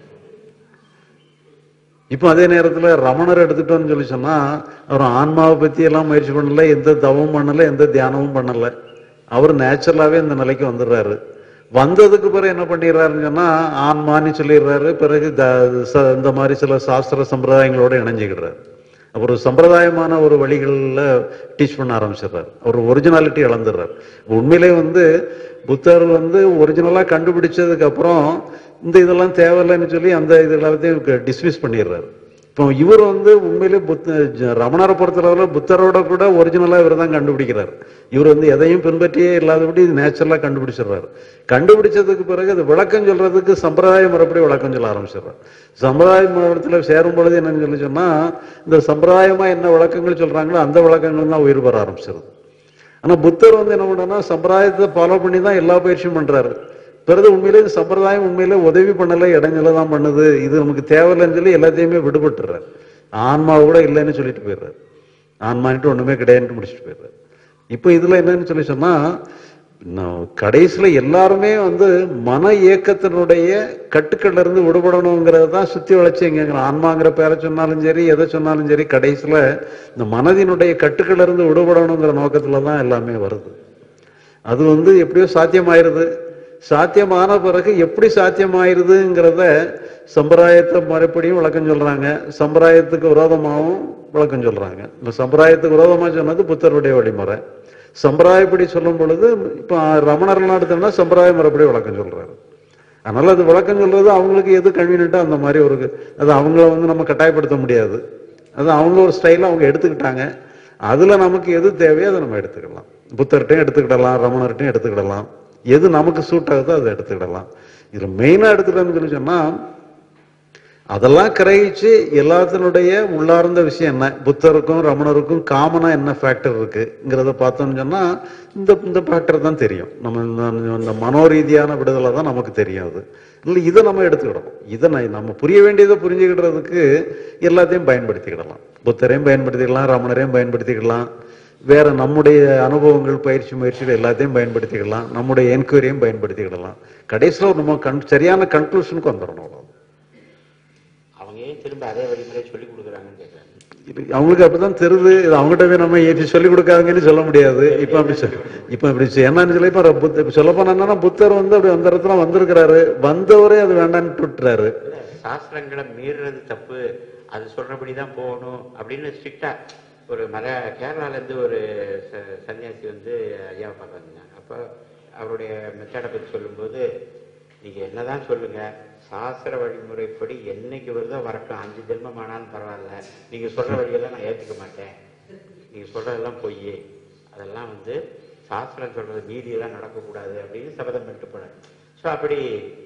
இப்போ அதே நேரத்துல ரமணர் எடுத்துட்டோம்னு சொல்லி சொன்னா அவர் ஆன்மாவை பத்தி எல்லாம் முயற்சி பண்ணல எந்த தவமும் பண்ணல எந்த தியானமும் பண்ணல அவர் நேச்சுரலாவே இந்த நிலைக்கு வந்துடுறாரு வந்ததுக்கு பிறகு என்ன பண்ணிடுறாருன்னு சொன்னா ஆன்மான்னு சொல்லிடுறாரு பிறகு த- ச- இந்த மாதிரி சில சாஸ்திர சம்பிரதாயங்களோட இணைஞ்சுக்கிடுறாரு அப்புறம் சம்பிரதாயமான ஒரு வழிகளில் டீச் பண்ண ஆரம்பிச்சிடுறாரு அவர் ஒரிஜினாலிட்டி இழந்துடுறாரு உண்மையிலே வந்து புத்தர் வந்து ஒரிஜினலாக கண்டுபிடிச்சதுக்கு அப்புறம் இந்த இதெல்லாம் தேவையில்லைன்னு சொல்லி அந்த இது எல்லாத்தையும் டிஸ்மிஸ் பண்ணிடுறாரு இப்போ இவர் வந்து உண்மையிலே புத்த ஜ- ரமணரை பொறுத்தளவில் புத்தரோட கூட ஒரிஜினலாக இவர் தான் கண்டுபிடிக்கிறார் இவர் வந்து எதையும் பின்பற்றியே இல்லாதபடி நேச்சுரலாக கண்டுபிடிச்சிடுறாரு கண்டுபிடிச்சதுக்கு பிறகு அது விளக்கம் சொல்றதுக்கு சம்பிரதாய முறைப்படி விளக்கம் சொல்ல ஆரம்பிச்சிடுறாரு சம்பிரதாய மரத்தில் சேரும் பொழுது என்னன்னு சொல்லி சொன்னா இந்த சம்பிரதாயமா என்ன விளக்கங்கள் சொல்றாங்களோ அந்த விளக்கங்கள் தான் உயிர் பெற ஆரம்பிச்சிருது ஆனா புத்தர் வந்து என்ன பண்ணா சம்பிரதாயத்தை ஃபாலோ பண்ணி தான் எல்லா பயிற்சியும் பண்றாரு பிறகு உண்மையிலே இந்த சம்பிரதாயம் உண்மையிலே உதவி பண்ணல இடைஞ்சல தான் பண்ணுது இது நமக்கு தேவையில்லைன்னு சொல்லி எல்லாத்தையுமே விடுபட்டுறாரு ஆன்மா கூட இல்லைன்னு சொல்லிட்டு போயிடுறாரு ஆன்மான்ட்டு ஒண்ணுமே கிடையாதுன்னு முடிச்சுட்டு போயிடுறாரு இப்போ இதுல என்னன்னு சொல்லி சொன்னா நான் கடைசியில எல்லாருமே வந்து மன இயக்கத்தினுடைய கட்டுக்கள்ல இருந்து விடுபடணுங்கிறது தான் சுத்தி வளைச்சு எங்க ஆன்மாங்கிற பேரை சொன்னாலும் சரி எதை சொன்னாலும் சரி கடைசியில இந்த மனதினுடைய கட்டுக்கள்ல இருந்து விடுபடணுங்கிற நோக்கத்துல தான் எல்லாமே வருது அது வந்து எப்படியோ சாத்தியமாயிருது சாத்தியமான பிறகு எப்படி சாத்தியமாயிருதுங்கிறத சம்பிரதாயத்தை மறுபடியும் விளக்கம் சொல்றாங்க சம்பிரதாயத்துக்கு விரோதமாகவும் விளக்கம் சொல்றாங்க இந்த சம்பிரதாயத்துக்கு விரோதமா சொன்னது புத்தருடைய வழிமுறை சம்பிரதாயப்படி சொல்லும் பொழுது இப்போ ரமணர்லாம் எடுத்தோம்னா சம்பிரதாய முறைப்படி விளக்கம் சொல்றாரு அதனால அது விளக்கம் சொல்றது அவங்களுக்கு எது கன்வீனியன்ட்டோ அந்த மாதிரி ஒரு அது அவங்கள வந்து நம்ம கட்டாயப்படுத்த முடியாது அது அவங்க ஒரு ஸ்டைல அவங்க எடுத்துக்கிட்டாங்க அதுல நமக்கு எது தேவையோ அதை நம்ம எடுத்துக்கலாம் புத்தர்கிட்டையும் எடுத்துக்கிடலாம் ரமணர்கிட்டையும் எடுத்துக்கிடலாம் எது நமக்கு சூட் ஆகுதோ அதை எடுத்துக்கிடலாம் இதுல மெயினா எடுத்துக்கிட்டோம்னு சொல்லி சொன்னா அதெல்லாம் கிரகிச்சு எல்லாத்தினுடைய உள்ளார்ந்த விஷயம் என்ன புத்தருக்கும் ரமணருக்கும் காமனா என்ன ஃபேக்டர் இருக்குங்கிறத பார்த்தோம்னு சொன்னா இந்த இந்த ஃபேக்டர் தான் தெரியும் நம்ம இந்த- இந்த மனோரீதியான விடுதலை தான் நமக்கு தெரியும் அது இல்லை இதை நம்ம எடுத்துக்கிடணும் இதை நான் நம்ம புரிய வேண்டியதை புரிஞ்சுக்கிடுறதுக்கு எல்லாத்தையும் பயன்படுத்திக்கிடலாம் புத்தரையும் பயன்படுத்திக்கலாம் ரமணரையும் பயன்படுத்திக்கலாம் வேற நம்முடைய அனுபவங்கள் பயிற்சி முயற்சிகள் எல்லாத்தையும் பயன்படுத்திக்கலாம் நம்முடைய என்கொயரியும் பயன்படுத்திக்கிடலாம் கடைசியில் ஒரு நம்ம கண் சரியான கன்க்ளூஷனுக்கு வந்துடணும் அவ்வளவுதான். அவங்க ஏன் திரும்ப அதே வழிமுறை சொல்லி கொடுக்குறாங்கன்னு கேட்குறாங்க இது அவங்களுக்கு அப்படிதான் தெரியுது இது அவங்ககிட்ட போய் நம்ம ஏற்றி சொல்லி கொடுக்காதீங்கன்னு சொல்ல முடியாது இப்ப அப்படி சொல்லி இப்ப இப்படி சொ- என்னன்னு சொல்லி இப்ப புத்த சொல்ல போனா என்னன்னா புத்தர் வந்து அப்படி அந்த இடத்துல வந்திருக்கிறாரு வந்தவரே அது வேண்டான்னு விட்டுறாரு சாஸ்திரங்களை மீறுறது தப்பு அது சொல்றபடி தான் போகணும் அப்படின்னு ஸ்ட்ரிக்டா ஒரு மத கேரளால இருந்து ஒரு ச- சன்னியாசி வந்து ஐயாவை பார்க்க வந்தாங்க அப்போ அவருடைய மெத்தடை பற்றி சொல்லும்போது நீங்க என்னதான் சொல்லுங்க சாஸ்திர வழிமுறைப்படி என்னைக்கு வருதோ வரட்டும் அஞ்சு ஜென்மம் ஆனாலும் பரவாயில்ல நீங்க சொல்ற வழியெல்லாம் நான் ஏத்துக்க மாட்டேன் நீங்க சொல்றதெல்லாம் பொய் அதெல்லாம் வந்து சாஸ்திரம் சொல்றது மீறியெல்லாம் நடக்கக்கூடாது அப்படின்னு சபதம் பண்ணிட்டு போனார் ஸோ அப்படி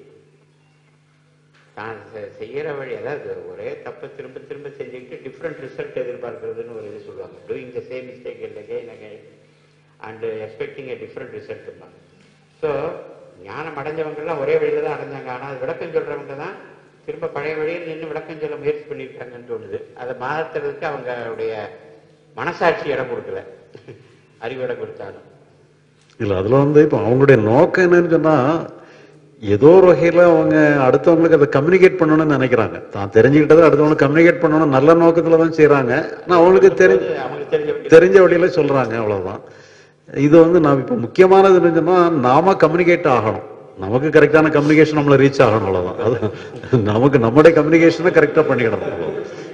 தான் செ- செய்யற வழி அதாவது ஒரே தப்பை திரும்ப திரும்ப செஞ்சுக்கிட்டு டிஃப்ரெண்ட் ரிசல்ட் எதிர்பார்க்கறதுன்னு ஒரு இது சொல்லுவாங்க doing the same mistake again again and expecting a different result so ஞானம் அடைஞ்சவங்கெல்லாம் ஒரே வழியில தான் அடைஞ்சாங்க ஆனால் அது விளக்கம் சொல்றவங்க தான் திரும்ப பழைய வழியில் நின்று விளக்கம் சொல்ல முயற்சி பண்ணியிருக்காங்கன்னு தோணுது அதை மாத்துறதுக்கு அவங்களுடைய மனசாட்சி இடம் கொடுக்கல அறிவு இடம் கொடுத்தாலும் இல்ல அதுல வந்து இப்ப அவங்களுடைய நோக்கம் என்னன்னு சொன்னா ஏதோ ஒரு வகையில அவங்க அடுத்தவங்களுக்கு அதை கம்யூனிகேட் பண்ணணும்னு நினைக்கிறாங்க தான் தெரிஞ்சுக்கிட்டதை அடுத்தவங்களுக்கு கம்யூனிகேட் பண்ணணும் நல்ல நோக்கத்துல தான் செய்யறாங்க ஆனா அவங்களுக்கு தெரிஞ்ச அவங்களுக்கு தெரிஞ்ச வழி தெரிஞ்ச வழியில சொல்றாங்க அவ்வளவுதான் இது வந்து நான் இப்ப முக்கியமானது என்னன்னு சொன்னா நாம கம்யூனிகேட் ஆகணும் நமக்கு கரெக்டான கம்யூனிகேஷன் நம்மள ரீச் ஆகணும் அவ்வளவுதான் அது நமக்கு நம்முடைய கம்யூனிகேஷனை கரெக்டா பண்ணிக்கிடணும் அவ்வளவுதான்.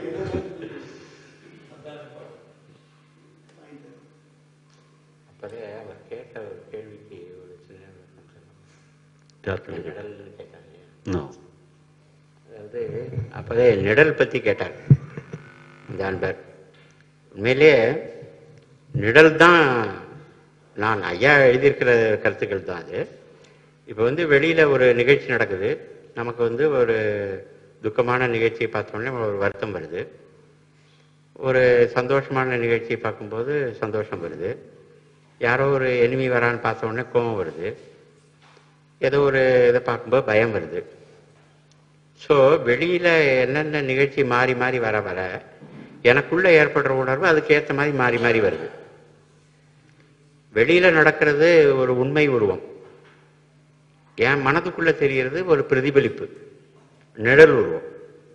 அப்போதே அவர் கேட்ட ஒரு கேள்விக்கு ஒரு சின்ன விளக்கம் சொல்லணும். யார் கேள்வி? நிழல்னு கேட்டாங்க No. அதாவது அப்போதே நிழல் பத்தி கேட்டார் ஜான்பர் உண்மையிலேயே நிழல் தான் நான் ஐயா எழுதியிருக்கிற கருத்துக்கள் தான் அது இப்போ வந்து வெளியில ஒரு நிகழ்ச்சி நடக்குது நமக்கு வந்து ஒரு துக்கமான நிகழ்ச்சியை பார்த்தோன்னே ஒரு வருத்தம் வருது ஒரு சந்தோஷமான நிகழ்ச்சியை பார்க்கும்போது சந்தோஷம் வருது யாரோ ஒரு எனிமி வரான்னு பார்த்த உடனே கோவம் வருது ஏதோ ஒரு இதை பார்க்கும்போது பயம் வருது ஸோ வெளியில் என்னென்ன நிகழ்ச்சி மாறி மாறி வர வர எனக்குள்ள ஏற்படுற உணர்வு அதுக்கு ஏற்ற மாதிரி மாறி மாறி வருது வெளியில நடக்கிறது ஒரு உண்மை உருவம் என் மனதுக்குள்ள தெரியறது ஒரு பிரதிபலிப்பு நிழல் உருவம்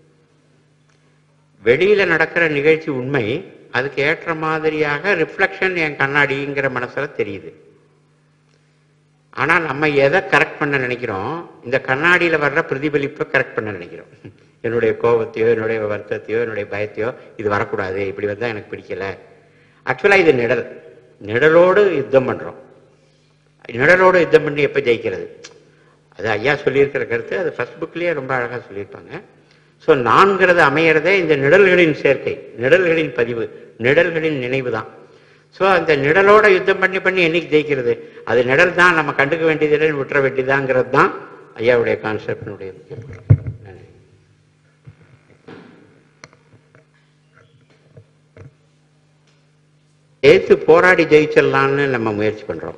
வெளியில நடக்கிற நிகழ்ச்சி உண்மை அதுக்கு ஏற்ற மாதிரியாக ரிஃப்ளெக்ஷன் என் கண்ணாடிங்கிற மனசுல தெரியுது ஆனா நம்ம எதை கரெக்ட் பண்ண நினைக்கிறோம் இந்த கண்ணாடியில வர்ற பிரதிபலிப்பை கரெக்ட் பண்ண நினைக்கிறோம் என்னுடைய கோபத்தையோ என்னுடைய வருத்தத்தையோ என்னுடைய பயத்தையோ இது வரக்கூடாது இப்படி வந்தா எனக்கு பிடிக்கல ஆக்சுவலா இது நிழல் நிழலோடு யுத்தம் பண்றோம் நிழலோடு யுத்தம் பண்ணி எப்ப ஜெயிக்கிறது அது ஐயா சொல்லியிருக்கிற கருத்து அது ஃபர்ஸ்ட் புக்லயே ரொம்ப அழகா சொல்லியிருப்பாங்க ஸோ நான்கிறது அமையறதே இந்த நிழல்களின் சேர்க்கை நிழல்களின் பதிவு நிழல்களின் நினைவு தான் ஸோ அந்த நிழலோட யுத்தம் பண்ணி பண்ணி என்னைக்கு ஜெயிக்கிறது அது நிழல் தான் நம்ம கண்டுக்க வேண்டியதில்லை விட்டுற வேண்டியதாங்கிறது தான் ஐயாவுடைய கான்செப்டினுடைய முக்கியம் நன்றி. எதிர்த்து போராடி ஜெயிச்சிடலான்னு நம்ம முயற்சி பண்றோம்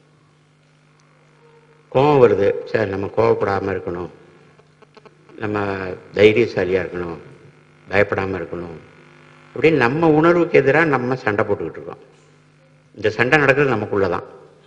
கோபம் வருது சரி நம்ம கோவப்படாம இருக்கணும் நம்ம தைரியசாலியா இருக்கணும் பயப்படாம இருக்கணும் அப்படின்னு நம்ம உணர்வுக்கு எதிராக நம்ம சண்டை போட்டுக்கிட்டு இருக்கோம் இந்த சண்டை நடக்கிறது நமக்குள்ள தான்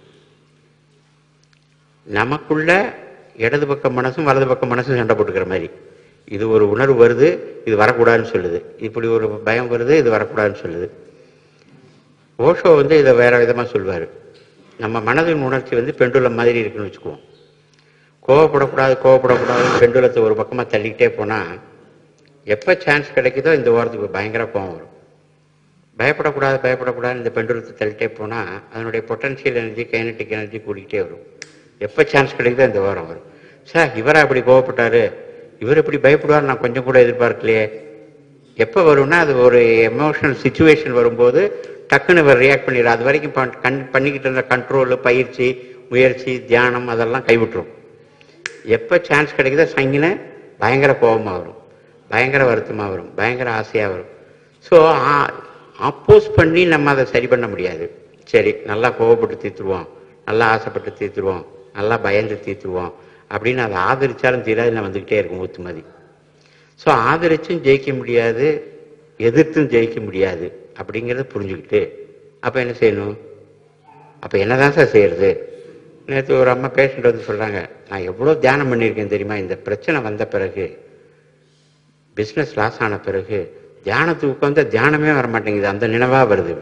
நமக்குள்ள இடது பக்க மனசும் வலது பக்க மனசும் சண்டை போட்டுக்கிற மாதிரி இது ஒரு உணர்வு வருது இது வரக்கூடாதுன்னு சொல்லுது இப்படி ஒரு பயம் வருது இது வரக்கூடாதுன்னு சொல்லுது ஓஷோ வந்து இதை வேற விதமா சொல்வாரு நம்ம மனதின் உணர்ச்சி வந்து பெண்டுலம் மாதிரி இருக்குன்னு வச்சுக்குவோம் கோவப்படக்கூடாது கோவப்படக்கூடாது பெண்டுலத்தை ஒரு பக்கமா தள்ளிக்கிட்டே போனா எப்ப சான்ஸ் கிடைக்குதோ இந்த ஓரத்துக்கு பயங்கர கோவம் வரும் பயப்படக்கூடாது பயப்படக்கூடாது இந்த பெண்டுலத்தை தள்ளிட்டே போனா அதனுடைய பொட்டன்ஷியல் எனர்ஜி கைனட்டிக் எனர்ஜி கூடிக்கிட்டே வரும் எப்ப சான்ஸ் கிடைக்குதோ இந்த ஓரம் வரும் சார் இவரா அப்படி கோவப்பட்டாரு இவர் இப்படி பயப்படுவார் நான் கொஞ்சம் கூட எதிர்பார்க்கலையே எப்போ வரும்னா அது ஒரு எமோஷனல் சுச்சுவேஷன் வரும்போது டக்குன்னு இவர் ரியாக்ட் பண்ணிடுறார் அது வரைக்கும் பண்- கண் பண்ணிக்கிட்டு இருந்த கண்ட்ரோல் பயிற்சி முயற்சி தியானம் அதெல்லாம் கைவிட்டுரும் எப்போ சான்ஸ் கிடைக்குதோ சங்கின பயங்கர கோபமாக வரும் பயங்கர வருத்தமாக வரும் பயங்கர ஆசையாக வரும் ஸோ அப்போஸ் பண்ணி நம்ம அதை சரி பண்ண முடியாது சரி நல்லா கோவப்பட்டு தீர்த்துருவோம் நல்லா ஆசைப்பட்டு தீர்த்துருவோம் நல்லா பயந்து தீர்த்துருவோம் அப்படின்னு அதை ஆதரிச்சாலும் தீராது நான் வந்துக்கிட்டே இருக்கும் ஊத்துமதி ஸோ ஆதரிச்சும் ஜெயிக்க முடியாது எதிர்த்தும் ஜெயிக்க முடியாது அப்படிங்கிறத புரிஞ்சுக்கிட்டு அப்போ என்ன செய்யணும் அப்போ என்னதான் சார் செய்யறது நேற்று ஒரு அம்மா பேஷண்ட் வந்து சொல்றாங்க நான் எவ்வளோ தியானம் பண்ணியிருக்கேன் தெரியுமா இந்த பிரச்சனை வந்த பிறகு பிஸ்னஸ் லாஸ் ஆன பிறகு தியானத்துக்கு உட்காந்து தியானமே வர மாட்டேங்குது அந்த நினைவா வருது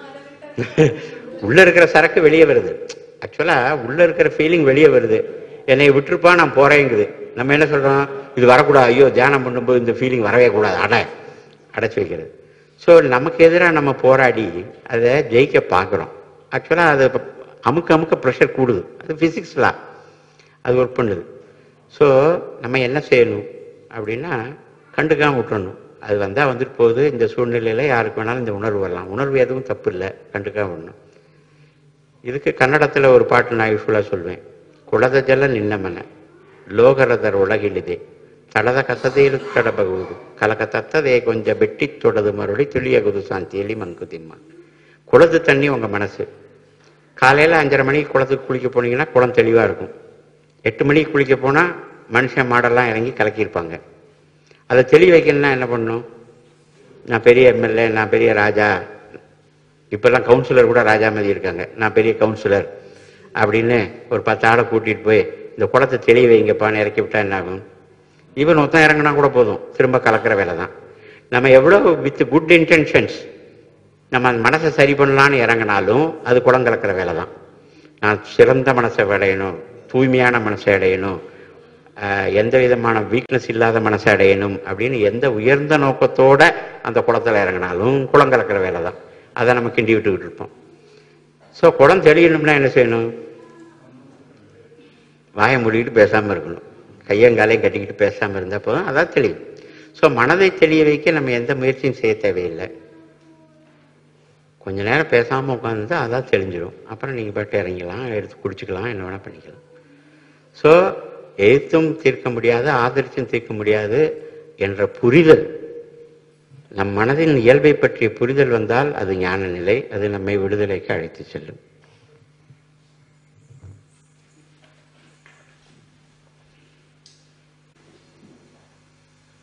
உள்ள இருக்கிற சரக்கு வெளியே வருது ஆக்சுவலா உள்ள இருக்கிற ஃபீலிங் வெளியே வருது என்னை விட்டுருப்பா நான் போறேங்குது நம்ம என்ன சொல்றோம் இது வரக்கூடாது ஐயோ தியானம் பண்ணும்போது இந்த ஃபீலிங் வரவே கூடாது அட அடைச்சி வைக்கிறது ஸோ நமக்கு எதிராக நம்ம போராடி அதை ஜெயிக்க பார்க்குறோம் ஆக்சுவலாக அது அமுக்க அமுக்க ப்ரெஷர் கூடுது அது ஃபிசிக்ஸ்லா அது ஒர்க் பண்ணுது ஸோ நம்ம என்ன செய்யணும் அப்படின்னா கண்டுக்காம விட்டுறணும் அது வந்தால் வந்துட்டு போகுது இந்த சூழ்நிலையில் யாருக்கு வேணாலும் இந்த உணர்வு வரலாம் உணர்வு எதுவும் தப்பு இல்லை கண்டுக்காம விடணும் இதுக்கு கன்னடத்தில் ஒரு பாட்டு நான் யூஸ்ஃபுல்லாக சொல்வேன் ಕುಳದ ಜಲ ನಿನ್ನ ಮನ ಲೋಗರದ ಒಳಗಿಳಿದೆ ತಳದ ಕಸದೇರು ತಡಬಗುವುದು ಕಲಕ ತತ್ತದೇ ಕೊಂಚ ಬೆಟ್ಟಿ ತೊಡದು ಮರುಳಿ ತಿಳಿಯಗುದು சாந்தியலி மண்குதிம்மா குளத்து தண்ணி உங்க மனசு காலையில் அஞ்சரை மணிக்கு குளத்துக்கு குளிக்க போனீங்கன்னா குளம் தெளிவாக இருக்கும் எட்டு மணிக்கு குளிக்க போனால் மனுஷன் மாடெல்லாம் இறங்கி கலக்கியிருப்பாங்க அதை தெளி வைக்கணும்னா என்ன பண்ணணும் நான் பெரிய எம்எல்ஏ நான் பெரிய ராஜா இப்பெல்லாம் கவுன்சிலர் கூட ராஜா மாதிரி இருக்காங்க நான் பெரிய கவுன்சிலர் அப்படின்னு ஒரு பத்து ஆளை கூட்டிட்டு போய் இந்த குளத்தை தெளிய வைங்கப்பான்னு இறக்கி விட்டா என்ன ஆகும் இவன் மொத்தம் இறங்கினா கூட போதும் திரும்ப கலக்கிற வேலை தான் நம்ம எவ்வளோ வித் குட் இன்டென்ஷன்ஸ் நம்ம அந்த மனசை சரி பண்ணலான்னு இறங்கினாலும் அது குளம் கலக்கிற வேலை தான் நான் சிறந்த மனசை அடையணும் தூய்மையான மனசை அடையணும் ஆஹ் எந்த விதமான வீக்னஸ் இல்லாத மனசை அடையணும் அப்படின்னு எந்த உயர்ந்த நோக்கத்தோட அந்த குளத்துல இறங்கினாலும் குளம் கலக்கிற வேலை தான் அதை நம்ம கிண்டி விட்டுக்கிட்டு இருப்போம் ஸோ குளம் தெளியணும்னா என்ன செய்யணும் வாயை மூடிக்கிட்டு பேசாமல் இருக்கணும் கையங்காலையும் கட்டிக்கிட்டு பேசாமல் இருந்தால் போதும் அதான் தெளியும் ஸோ மனதை தெளிய வைக்க நம்ம எந்த முயற்சியும் செய்ய தேவையில்லை கொஞ்ச நேரம் பேசாமல் உட்காந்துருந்தா அதான் தெளிஞ்சிடும் அப்புறம் நீங்கள் பாட்டு இறங்கிக்கலாம் எடுத்து குடிச்சுக்கலாம் என்ன வேணால் பண்ணிக்கலாம் ஸோ எழுத்தும் தீர்க்க முடியாது ஆதரிச்சும் தீர்க்க முடியாது என்ற புரிதல் நம் மனதின் இயல்பை பற்றிய புரிதல் வந்தால் அது ஞான நிலை அது நம்மை விடுதலைக்கு அழைத்து செல்லும்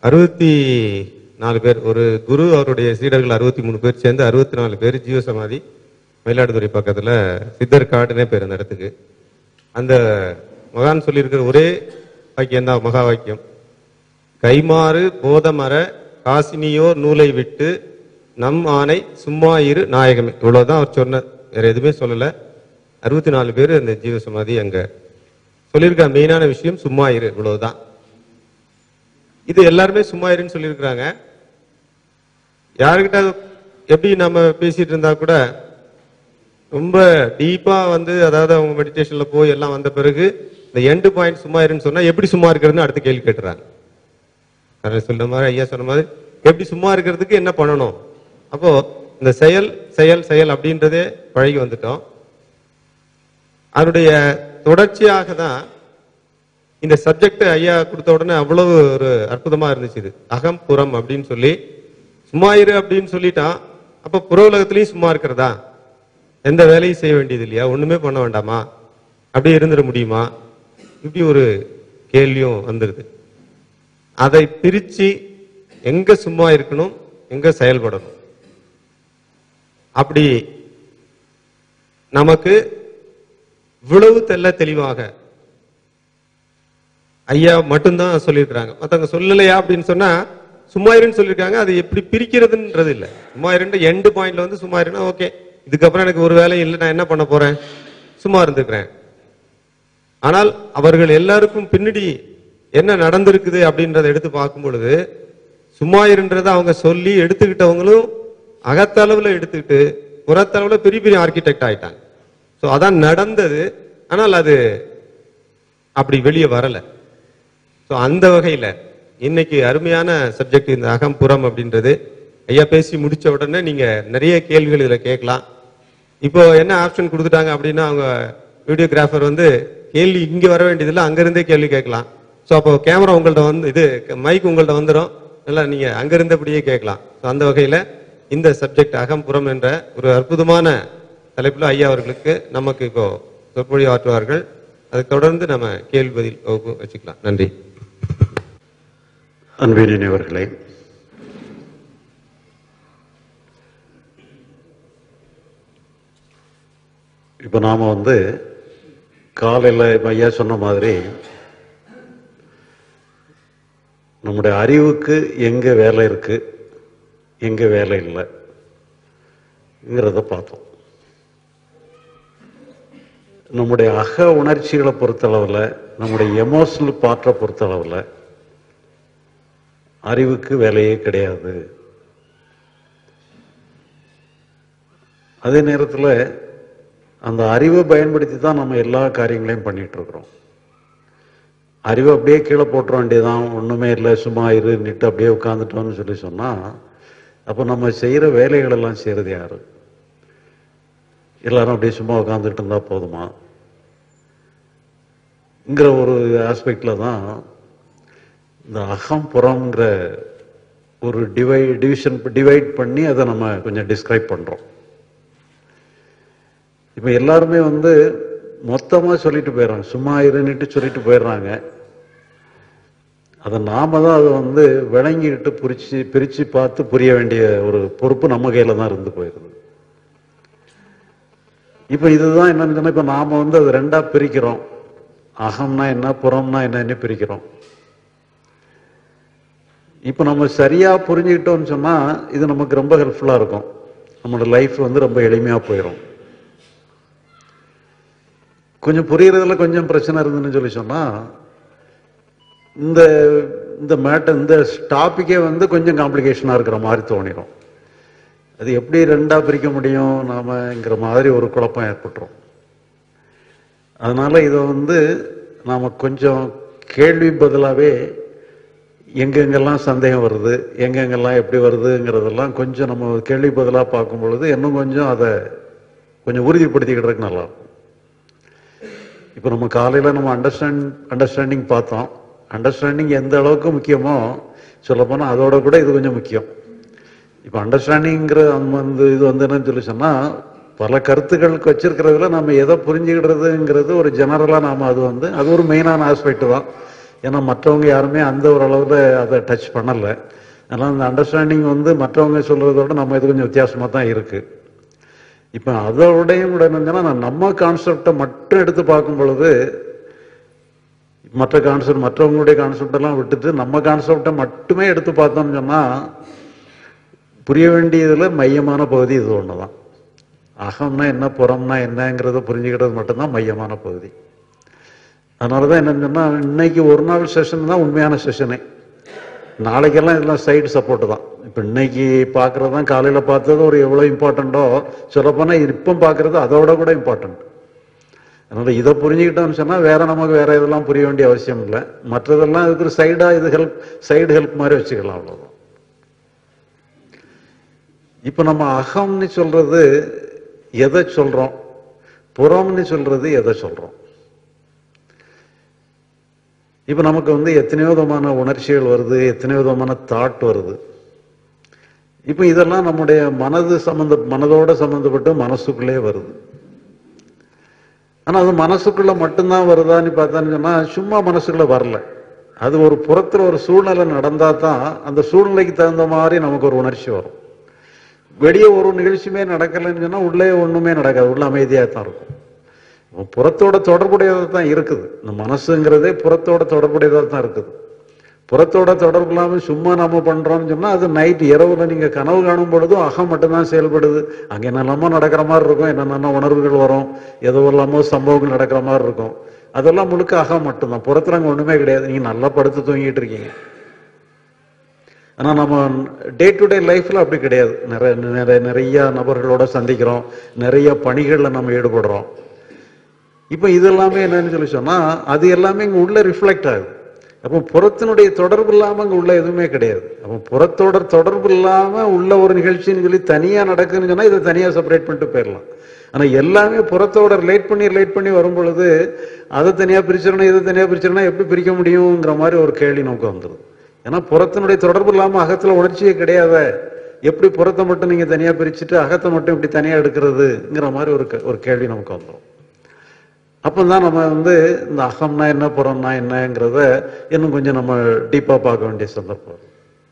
அறுபத்தி நாலு பேர் ஒரு குரு அவருடைய சீடர்கள் அறுபத்தி மூணு பேர் சேர்ந்து அறுபத்தி நாலு பேர் ஜீவசமாதி மயிலாடுதுறை பக்கத்துல சித்தர் காடுனே பேர் அந்த இடத்துக்கு அந்த மகான் சொல்லியிருக்கிற ஒரே வாக்கியம் தான் மகா வாக்கியம் கைமாறு போதமர காசினியோர் நூலை விட்டு நம் ஆணை சும்மா இரு நாயகமே இவ்வளவுதான் அவர் சொன்ன வேற எதுவுமே சொல்லல அறுபத்தி நாலு பேர் அந்த ஜீவசமாதி அங்க சொல்லியிருக்க மெயினான விஷயம் சும்மா இரு இவ்வளவுதான் இது எல்லாருமே சும்மா இருன்னு சொல்லியிருக்கிறாங்க யாருக்கிட்ட எப்படி நம்ம பேசிட்டு இருந்தா கூட ரொம்ப டீப்பா வந்து அதாவது அவங்க மெடிடேஷன்ல போய் எல்லாம் வந்த பிறகு இந்த எண்டு பாயிண்ட் சும்மா இருன்னு சொன்னா எப்படி சும்மா இருக்கிறதுன்னு அடுத்த கேள்வி கேட்டுறாங்க கரண் சொன்ன மாதிரி ஐயா சொன்ன மாதிரி எப்படி சும்மா இருக்கிறதுக்கு என்ன பண்ணணும் அப்போ இந்த செயல் செயல் செயல் அப்படின்றதே பழகி வந்துட்டோம் அதனுடைய தொடர்ச்சியாக தான் இந்த சப்ஜெக்ட் ஐயா கொடுத்த உடனே அவ்வளவு ஒரு அற்புதமா இருந்துச்சு இது அகம் புறம் அப்படின்னு சொல்லி சும்மா இரு அப்படின்னு சொல்லிட்டான் அப்ப புற உலகத்திலயும் சும்மா இருக்கிறதா எந்த வேலையும் செய்ய வேண்டியது இல்லையா ஒண்ணுமே பண்ண வேண்டாமா அப்படியே இருந்துட முடியுமா இப்படி ஒரு கேள்வியும் வந்துருது அதை பிரிச்சு எங்க சும்மா இருக்கணும் எங்க செயல்படணும் அப்படி நமக்கு இவ்வளவு தெல்ல தெளிவாக ஐயா மட்டும்தான் சொல்லியிருக்கிறாங்க மத்தவங்க சொல்லலையா அப்படின்னு சொன்னா சும்மா இருன்னு சொல்லியிருக்காங்க அது எப்படி பிரிக்கிறதுன்றது இல்ல சும்மா இருன்ற எண்டு பாயிண்ட்ல வந்து சும்மா இருன்னா ஓகே இதுக்கப்புறம் எனக்கு ஒரு வேலையும் இல்லை நான் என்ன பண்ண போறேன் சும்மா இருந்துக்கிறேன் ஆனால் அவர்கள் எல்லாருக்கும் பின்னாடி என்ன நடந்திருக்குது அப்படின்றத எடுத்து பார்க்கும் பொழுது சும்மா இருன்றதை அவங்க சொல்லி எடுத்துக்கிட்டவங்களும் அகத்தளவுல எடுத்துக்கிட்டு புறத்தளவுல பெரிய பெரிய ஆர்கிடெக்ட் ஆயிட்டாங்க ஸோ அதான் நடந்தது ஆனால் அது அப்படி வெளியே வரல ஸோ அந்த வகையில இன்னைக்கு அருமையான சப்ஜெக்ட் இந்த அகம் புறம் அப்படின்றது ஐயா பேசி முடிச்ச உடனே நீங்க நிறைய கேள்விகள் இதுல கேட்கலாம் இப்போ என்ன ஆப்ஷன் கொடுத்துட்டாங்க அப்படின்னா அவங்க வீடியோகிராஃபர் வந்து கேள்வி இங்க வர வேண்டியதில்லை அங்கிருந்தே கேள்வி கேட்கலாம் ஸோ அப்போ கேமரா உங்கள்ட்ட வந்து இது மைக் உங்கள்ட்ட வந்துடும் நல்லா நீங்க அங்கிருந்தபடியே கேட்கலாம் ஸோ அந்த வகையில இந்த சப்ஜெக்ட் அகம் புறம் என்ற ஒரு அற்புதமான தலைப்புல ஐயா அவர்களுக்கு நமக்கு இப்போ சொற்பொழி ஆற்றுவார்கள் அதை தொடர்ந்து நம்ம கேள்வி பதில் வகுப்பு வச்சுக்கலாம் நன்றி அன்பினியவர்களே இப்போ நாம் வந்து காலையில் இப்போ ஐயா சொன்ன மாதிரி நம்முடைய அறிவுக்கு எங்கே வேலை இருக்கு எங்கே வேலை இல்லைங்கிறத பார்த்தோம் நம்முடைய அக உணர்ச்சிகளை பொறுத்தளவில் நம்முடைய எமோஷனல் பார்ட்டை பொறுத்தளவில் அறிவுக்கு வேலையே கிடையாது அதே நேரத்தில் அந்த அறிவை பயன்படுத்தி தான் நம்ம எல்லா காரியங்களையும் பண்ணிட்டு இருக்கிறோம் அறிவை அப்படியே கீழே போட்டுற வேண்டியதான் ஒன்றுமே இல்லை சும்மா இருந்துட்டு அப்படியே உட்காந்துட்டோம்னு சொல்லி சொன்னால் அப்போ நம்ம செய்கிற வேலைகள் எல்லாம் செய்கிறது யாரு எல்லாரும் அப்படியே சும்மா உட்காந்துட்டு இருந்தா போதுமா ங்கிற ஒரு ஆஸ்பெக்ட்ல தான் இந்த அகம் புறம்ங்கிற ஒரு டிவை டிவிஷன் டிவைட் பண்ணி அதை நம்ம கொஞ்சம் டிஸ்கிரைப் பண்றோம் இப்போ எல்லாருமே வந்து மொத்தமாக சொல்லிட்டு போயிடுறாங்க சும்மா இருந்துட்டு சொல்லிட்டு போயிடுறாங்க அதை நாம தான் அதை வந்து விளங்கிட்டு பிரிச்சு பிரிச்சு பார்த்து புரிய வேண்டிய ஒரு பொறுப்பு நம்ம கையில தான் இருந்து போயிருது இப்போ இதுதான் என்னன்னு சொன்னா இப்போ நாம வந்து அதை ரெண்டா பிரிக்கிறோம் அகம்னா என்ன புறம்னா என்னன்னு பிரிக்கிறோம் இப்போ நம்ம சரியா புரிஞ்சுக்கிட்டோம்னு சொன்னா இது நமக்கு ரொம்ப ஹெல்ப்ஃபுல்லா இருக்கும் நம்மளோட லைஃப் வந்து ரொம்ப எளிமையா போயிடும் கொஞ்சம் புரியறதுல கொஞ்சம் பிரச்சனை இருந்துன்னு சொல்லி சொன்னா இந்த இந்த மேட்டர் இந்த டாபிக்கே வந்து கொஞ்சம் காம்ப்ளிகேஷனா இருக்கிற மாதிரி தோணிடும் அது எப்படி ரெண்டா பிரிக்க முடியும் நாமங்கிற மாதிரி ஒரு குழப்பம் ஏற்பட்டுரும் அதனால இதை வந்து நாம கொஞ்சம் கேள்வி பதிலாவே எங்கெங்கெல்லாம் சந்தேகம் வருது எங்கெங்கெல்லாம் எப்படி வருதுங்கிறதெல்லாம் கொஞ்சம் நம்ம கேள்வி பதிலாக பார்க்கும் பொழுது இன்னும் கொஞ்சம் அதை கொஞ்சம் உறுதிப்படுத்திக்கிட்டு நல்லா இருக்கும் இப்போ நம்ம காலையில் நம்ம அண்டர்ஸ்டாண்ட் அண்டர்ஸ்டாண்டிங் பார்த்தோம் அண்டர்ஸ்டாண்டிங் எந்த அளவுக்கு முக்கியமோ சொல்லப்போனால் அதோட கூட இது கொஞ்சம் முக்கியம் இப்போ அண்டர்ஸ்டாண்டிங்கிற வந்து இது வந்து என்னன்னு சொல்லி சொன்னால் பல கருத்துக்களுக்கு வச்சிருக்கிறதுல நம்ம எதை புரிஞ்சுக்கிடுறதுங்கிறது ஒரு ஜெனரலாக நாம் அது வந்து அது ஒரு மெயினான ஆஸ்பெக்ட் தான் ஏன்னா மற்றவங்க யாருமே அந்த ஒரு அளவில் அதை டச் பண்ணலை அதனால் அந்த அண்டர்ஸ்டாண்டிங் வந்து மற்றவங்க சொல்கிறதோட நம்ம இது கொஞ்சம் வித்தியாசமாக தான் இருக்குது இப்போ அதோடையும் கூட என்னன்னா நான் நம்ம கான்செப்டை மட்டும் எடுத்து பார்க்கும் பொழுது மற்ற கான்செப்ட் மற்றவங்களுடைய கான்செப்ட் எல்லாம் விட்டுட்டு நம்ம கான்செப்டை மட்டுமே எடுத்து பார்த்தோம்னு சொன்னால் புரிய வேண்டியதுல மையமான பகுதி இது ஒன்று தான் அகம்னா என்ன புறம்னா என்னங்கிறத புரிஞ்சுக்கிறது மட்டும்தான் மையமான பகுதி அதனால தான் என்னன்னு சொன்னால் இன்னைக்கு ஒரு நாள் செஷன் தான் உண்மையான செஷனே நாளைக்கெல்லாம் இதெல்லாம் சைடு சப்போர்ட் தான் இப்போ இன்னைக்கு பார்க்குறது தான் காலையில் பார்த்தது ஒரு எவ்வளோ இம்பார்ட்டண்ட்டோ சொல்லப்போனால் இப்போ பார்க்குறது அதோட கூட இம்பார்ட்டண்ட் அதனால் இதை புரிஞ்சுக்கிட்டோம்னு சொன்னால் வேற நமக்கு வேற இதெல்லாம் புரிய வேண்டிய அவசியம் இல்லை மற்றதெல்லாம் இதுக்கு சைடாக இது ஹெல்ப் சைடு ஹெல்ப் மாதிரி வச்சுக்கலாம் அவ்வளோதான் இப்போ நம்ம அகம்னு சொல்றது எதை சொல்றோம் புறம்னு சொல்றது எதை சொல்றோம் இப்போ நமக்கு வந்து எத்தனையோ விதமான உணர்ச்சிகள் வருது எத்தனையோ விதமான தாட் வருது இப்போ இதெல்லாம் நம்முடைய மனது சம்பந்த மனதோட சம்பந்தப்பட்டு மனசுக்குள்ளே வருது ஆனா அது மனசுக்குள்ள மட்டும்தான் வருதான்னு பார்த்தான்னு சொன்னா சும்மா மனசுக்குள்ள வரல அது ஒரு புறத்துல ஒரு சூழ்நிலை நடந்தா தான் அந்த சூழ்நிலைக்கு தகுந்த மாதிரி நமக்கு ஒரு உணர்ச்சி வரும் வெளியே ஒரு நிகழ்ச்சியுமே நடக்கலைன்னு சொன்னா உள்ளே ஒண்ணுமே நடக்காது உள்ள அமைதியாக தான் இருக்கும் அப்ப புறத்தோட தொடர்புடையதாக தான் இருக்குது இந்த மனசுங்கிறதே புறத்தோட தொடர்புடையதாக தான் இருக்குது புறத்தோட தொடர்பு இல்லாமல் சும்மா நம்ம பண்றோம்னு சொன்னா அது நைட் இரவுல நீங்க கனவு காணும் பொழுதும் அகம் மட்டும்தான் செயல்படுது அங்க என்னெல்லாமோ நடக்கிற மாதிரி இருக்கும் என்னென்ன உணர்வுகள் வரும் ஏதோ இல்லாமோ சம்பவங்கள் நடக்கிற மாதிரி இருக்கும் அதெல்லாம் முழுக்க அகம் மட்டும்தான் புறத்துல அங்க ஒண்ணுமே கிடையாது நீங்க நல்லா படுத்து தூங்கிட்டு இருக்கீங்க ஆனா நம்ம டே டு டே லைஃப்ல அப்படி கிடையாது நிறைய நிறைய நிறைய நபர்களோட சந்திக்கிறோம் நிறைய பணிகள்ல நம்ம ஈடுபடுறோம் இப்ப இது எல்லாமே என்னன்னு சொல்லி சொன்னா அது எல்லாமே இங்க உள்ள ரிஃப்ளெக்ட் ஆகுது அப்போ புறத்தினுடைய தொடர்பு இல்லாம அங்க உள்ள எதுவுமே கிடையாது அப்போ புறத்தோட தொடர்பு இல்லாம உள்ள ஒரு நிகழ்ச்சின்னு சொல்லி தனியா நடக்குதுன்னு சொன்னா இதை தனியா செப்பரேட் பண்ணிட்டு போயிடலாம் ஆனா எல்லாமே புறத்தோட ரிலேட் பண்ணி ரிலேட் பண்ணி வரும் பொழுது அதை தனியா பிரிச்சிடணும் இதை தனியா பிரிச்சிடணும் எப்படி பிரிக்க முடியுங்கிற மாதிரி ஒரு கேள்வி நமக்கு வந்துடும் ஏன்னா புறத்தினுடைய தொடர்பு இல்லாம அகத்துல உணர்ச்சியே கிடையாத எப்படி புறத்தை மட்டும் நீங்க தனியா பிரிச்சுட்டு அகத்தை மட்டும் இப்படி தனியா எடுக்கிறதுங்கிற மாதிரி ஒரு கே- ஒரு கேள்வி நமக்கு வந்துடும் அப்பதான் நம்ம வந்து இந்த அகம்னா என்ன புறம்னா என்னங்கிறத இன்னும் கொஞ்சம் நம்ம டீப்பா பார்க்க வேண்டிய சந்தர்ப்பம் வரும்.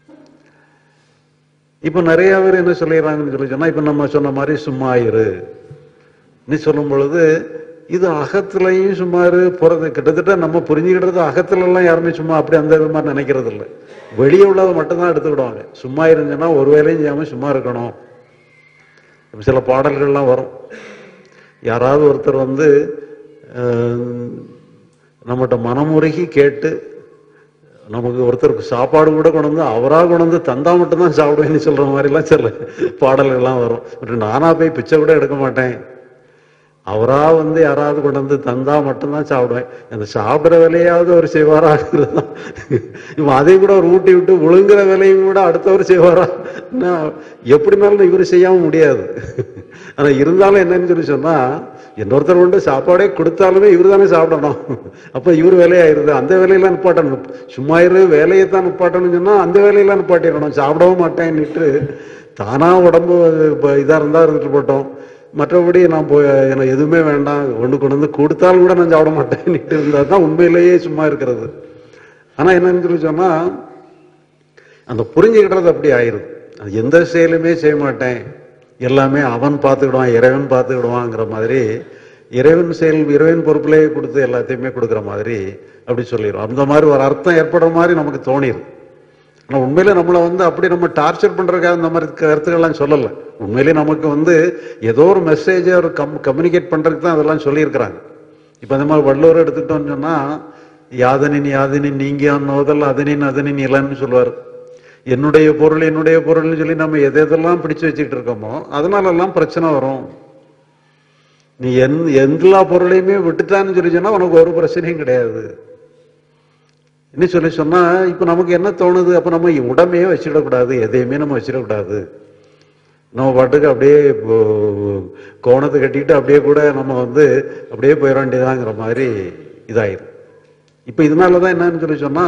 இப்ப நிறைய பேர் என்ன சொல்லிடுறாங்கன்னு சொல்லி சொன்னா இப்ப நம்ம சொன்ன மாதிரி சும்மா இரு நீ சொல்லும் பொழுது இது அகத்திலையும் சும்மா இரு புறது கிட்டத்தட்ட நம்ம புரிஞ்சுக்கிட்டது அகத்துல எல்லாம் யாருமே சும்மா அப்படி அந்த இது மாதிரி நினைக்கிறது இல்லை வெளியே உள்ளதை மட்டும்தான் எடுத்துக்கிடுவாங்க சும்மா இருந்துச்சுன்னா ஒரு வேலையும் செய்யாம சும்மா இருக்கணும் இப்ப சில பாடல்கள்லாம் வரும் யாராவது ஒருத்தர் வந்து அஹ், நம்மகிட்ட மனமுருகி கேட்டு நமக்கு ஒருத்தருக்கு சாப்பாடு கூட கொண்டு வந்து அவராக கொண்டு வந்து தந்தா மட்டும்தான் சாப்பிடுவேன்னு சொல்ற மாதிரிலாம் சில பாடல்கள்லாம் வரும் மற்றும் நானா போய் பிச்சை கூட எடுக்க மாட்டேன் அவரா வந்து யாராவது கொண்டு வந்து தந்தா மட்டும்தான் சாப்பிடுவேன் அந்த சாப்பிடுற வேலையாவது அவர் செய்வாராங்கிறது தான் இவன் அதையும் கூட அவர் ஊட்டி விட்டு ஒழுங்குற வேலையும் கூட அடுத்தவர் செய்வாரா நான் எப்படினாலும் இவர் செய்யாம முடியாது ஆனா இருந்தாலும் என்னன்னு சொல்லி சொன்னா இன்னொருத்தர் கொண்டு சாப்பாடே கொடுத்தாலுமே இவர் தானே சாப்பிடணும் அப்ப இவர் வேலையாயிருது அந்த வேலையெல்லாம் நிப்பாட்டணும் சும்மா இரு வேலையை தான் நிப்பாட்டணும்னு சொன்னா அந்த வேலையெல்லாம் நிப்பாட்டிடணும் சாப்பிடவும் மாட்டேன்னுட்டு தானா உடம்பு இப்ப இதா இருந்தா இருந்துட்டு போட்டோம் மற்றபடி நான் போய் எனக்கு எதுவுமே வேண்டாம் ஒண்ணு கொண்டு வந்து கொடுத்தாலும் கூட நான் சாப்பிட மாட்டேன்னுட்டு இருந்தா தான் உண்மையிலேயே சும்மா இருக்கிறது ஆனா என்னன்னு சொல்லி சொன்னா அந்த புரிஞ்சுக்கிட்டது அப்படி ஆயிருது அது எந்த செயலுமே செய்ய மாட்டேன் எல்லாமே அவன் பார்த்துக்கிடுவான் இறைவன் பார்த்துக்கிடுவாங்கிற மாதிரி இறைவன் செயல் இறைவன் பொறுப்புலேயே கொடுத்து எல்லாத்தையுமே கொடுக்குற மாதிரி அப்படி சொல்லிடும் அந்த மாதிரி ஒரு அர்த்தம் ஏற்படுற மாதிரி நமக்கு தோணிடும் ஆனா உண்மையில நம்மளை வந்து அப்படி நம்ம டார்ச்சர் பண்றதுக்காக இந்த மாதிரி கருத்துக்கள்லாம் சொல்லல உண்மையிலே நமக்கு வந்து ஏதோ ஒரு மெசேஜை ஒரு கம் கம்யூனிகேட் பண்றதுக்கு தான் அதெல்லாம் சொல்லியிருக்கிறாங்க இப்ப அந்த மாதிரி வள்ளுவர் எடுத்துட்டோம்னு சொன்னா யாதனின் யாதனின் நீங்க நோதல் அதனின் அதனின் இலன்னு சொல்லுவார் என்னுடைய பொருள் என்னுடைய பொருள்னு சொல்லி நம்ம எது எதெல்லாம் பிடிச்சு வச்சுக்கிட்டு இருக்கோமோ அதனால எல்லாம் பிரச்சனை வரும் நீ எந் எல்லா பொருளையுமே விட்டுட்டான்னு சொல்லி சொன்னா உனக்கு ஒரு பிரச்சனையும் கிடையாது என்ன சொல்லி சொன்னா இப்ப நமக்கு என்ன தோணுது அப்ப நம்ம உடமையே வச்சிடக்கூடாது எதையுமே நம்ம வச்சிடக்கூடாது நம்ம பாட்டுக்கு அப்படியே இப்போ கோணத்தை கட்டிட்டு அப்படியே கூட நம்ம வந்து அப்படியே போயிட வேண்டியதாங்கிற மாதிரி இதாயிரும் இப்ப இதனாலதான் என்னன்னு சொல்லி சொன்னா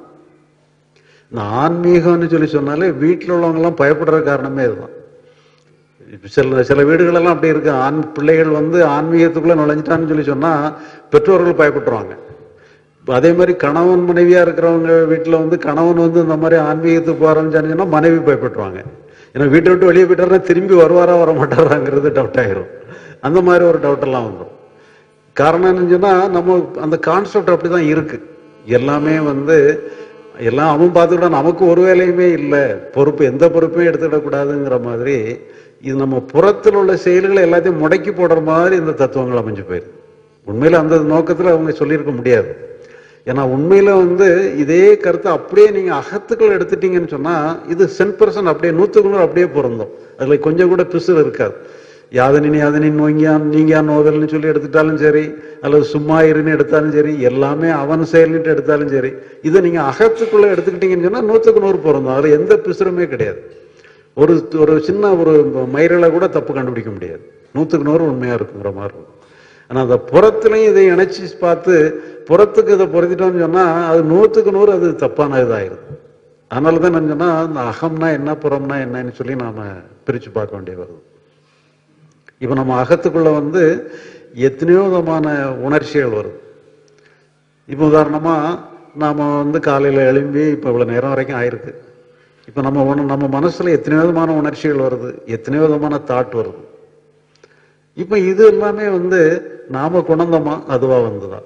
இந்த ஆன்மீகம்னு சொல்லி சொன்னாலே வீட்டில் உள்ளவங்க எல்லாம் பயப்படுற காரணமே இதுதான் இப்ப சில சில வீடுகளெல்லாம் அப்படி இருக்கு ஆண் பிள்ளைகள் வந்து ஆன்மீகத்துக்குள்ள நுழைஞ்சிட்டான்னு சொல்லி சொன்னா பெற்றோர்கள் பயப்பட்டுருவாங்க அதே மாதிரி கணவன் மனைவியா இருக்கிறவங்க வீட்டில் வந்து கணவன் வந்து இந்த மாதிரி ஆன்மீகத்துக்கு போறான்னு மனைவி பயப்பட்டுருவாங்க ஏன்னா வீட்டை விட்டு வெளியே போயிட்டாருன்னா திரும்பி வருவாரா வர மாட்டாராங்கிறது டவுட் ஆயிரும் அந்த மாதிரி ஒரு டவுட் எல்லாம் வந்துடும் காரணம் என்னன்னு சொன்னா நம்ம அந்த கான்செப்ட் அப்படிதான் இருக்கு எல்லாமே வந்து எல்லாம் அவன் பார்த்துக்கிட்டா நமக்கு ஒரு வேலையுமே இல்லை பொறுப்பு எந்த பொறுப்பையும் எடுத்துக்கிடக்கூடாதுங்கிற மாதிரி இது நம்ம புறத்தில் உள்ள செயல்களை எல்லாத்தையும் முடக்கி போடுற மாதிரி இந்த தத்துவங்கள் அமைஞ்சு போயிருக்கு உண்மையில அந்த நோக்கத்தில் அவங்க சொல்லியிருக்க முடியாது ஏன்னா உண்மையில வந்து இதே கருத்தை அப்படியே நீங்க அகத்துக்கள் எடுத்துட்டீங்கன்னு சொன்னா இது சென் பர்சன்ட் அப்படியே நூத்துக்கு நூறு அப்படியே பொருந்தும் அதுல கொஞ்சம் கூட பிசுறு இருக்காது யாதனின் யாதனின் நோங்கியான் நீங்கியான் நோதல்னு சொல்லி எடுத்துட்டாலும் சரி அல்லது சும்மா இருன்னு எடுத்தாலும் சரி எல்லாமே அவன் செயல்னுட்டு எடுத்தாலும் சரி இதை நீங்க அகத்துக்குள்ள எடுத்துக்கிட்டீங்கன்னு சொன்னா நூத்துக்கு நூறு பொருந்தும் அதுல எந்த பிசுறுமே கிடையாது ஒரு ஒரு சின்ன ஒரு மயிரில கூட தப்பு கண்டுபிடிக்க முடியாது நூத்துக்கு நூறு உண்மையா இருக்குங்கிற மாதிரி இருக்கும் ஆனா அந்த புறத்துலையும் இதை இணைச்சி பார்த்து புறத்துக்கு இதை பொருத்திட்டோம்னு சொன்னா அது நூற்றுக்கு நூறு அது தப்பான இதாயிருது அதனால தான் நான் சொன்னா அந்த அகம்னா என்ன புறம்னா என்னன்னு சொல்லி நாம பிரிச்சு பார்க்க வேண்டிய வருது இப்ப நம்ம அகத்துக்குள்ள வந்து எத்தனையோ விதமான உணர்ச்சிகள் வருது இப்போ உதாரணமா நாம வந்து காலையில எழும்பி இப்ப இவ்வளவு நேரம் வரைக்கும் ஆயிருக்கு இப்ப நம்ம உண- நம்ம மனசுல எத்தனையோ விதமான உணர்ச்சிகள் வருது எத்தனையோ விதமான தாட் வருது இப்ப இது எல்லாமே வந்து நாம குணந்தமா அதுவா வந்ததா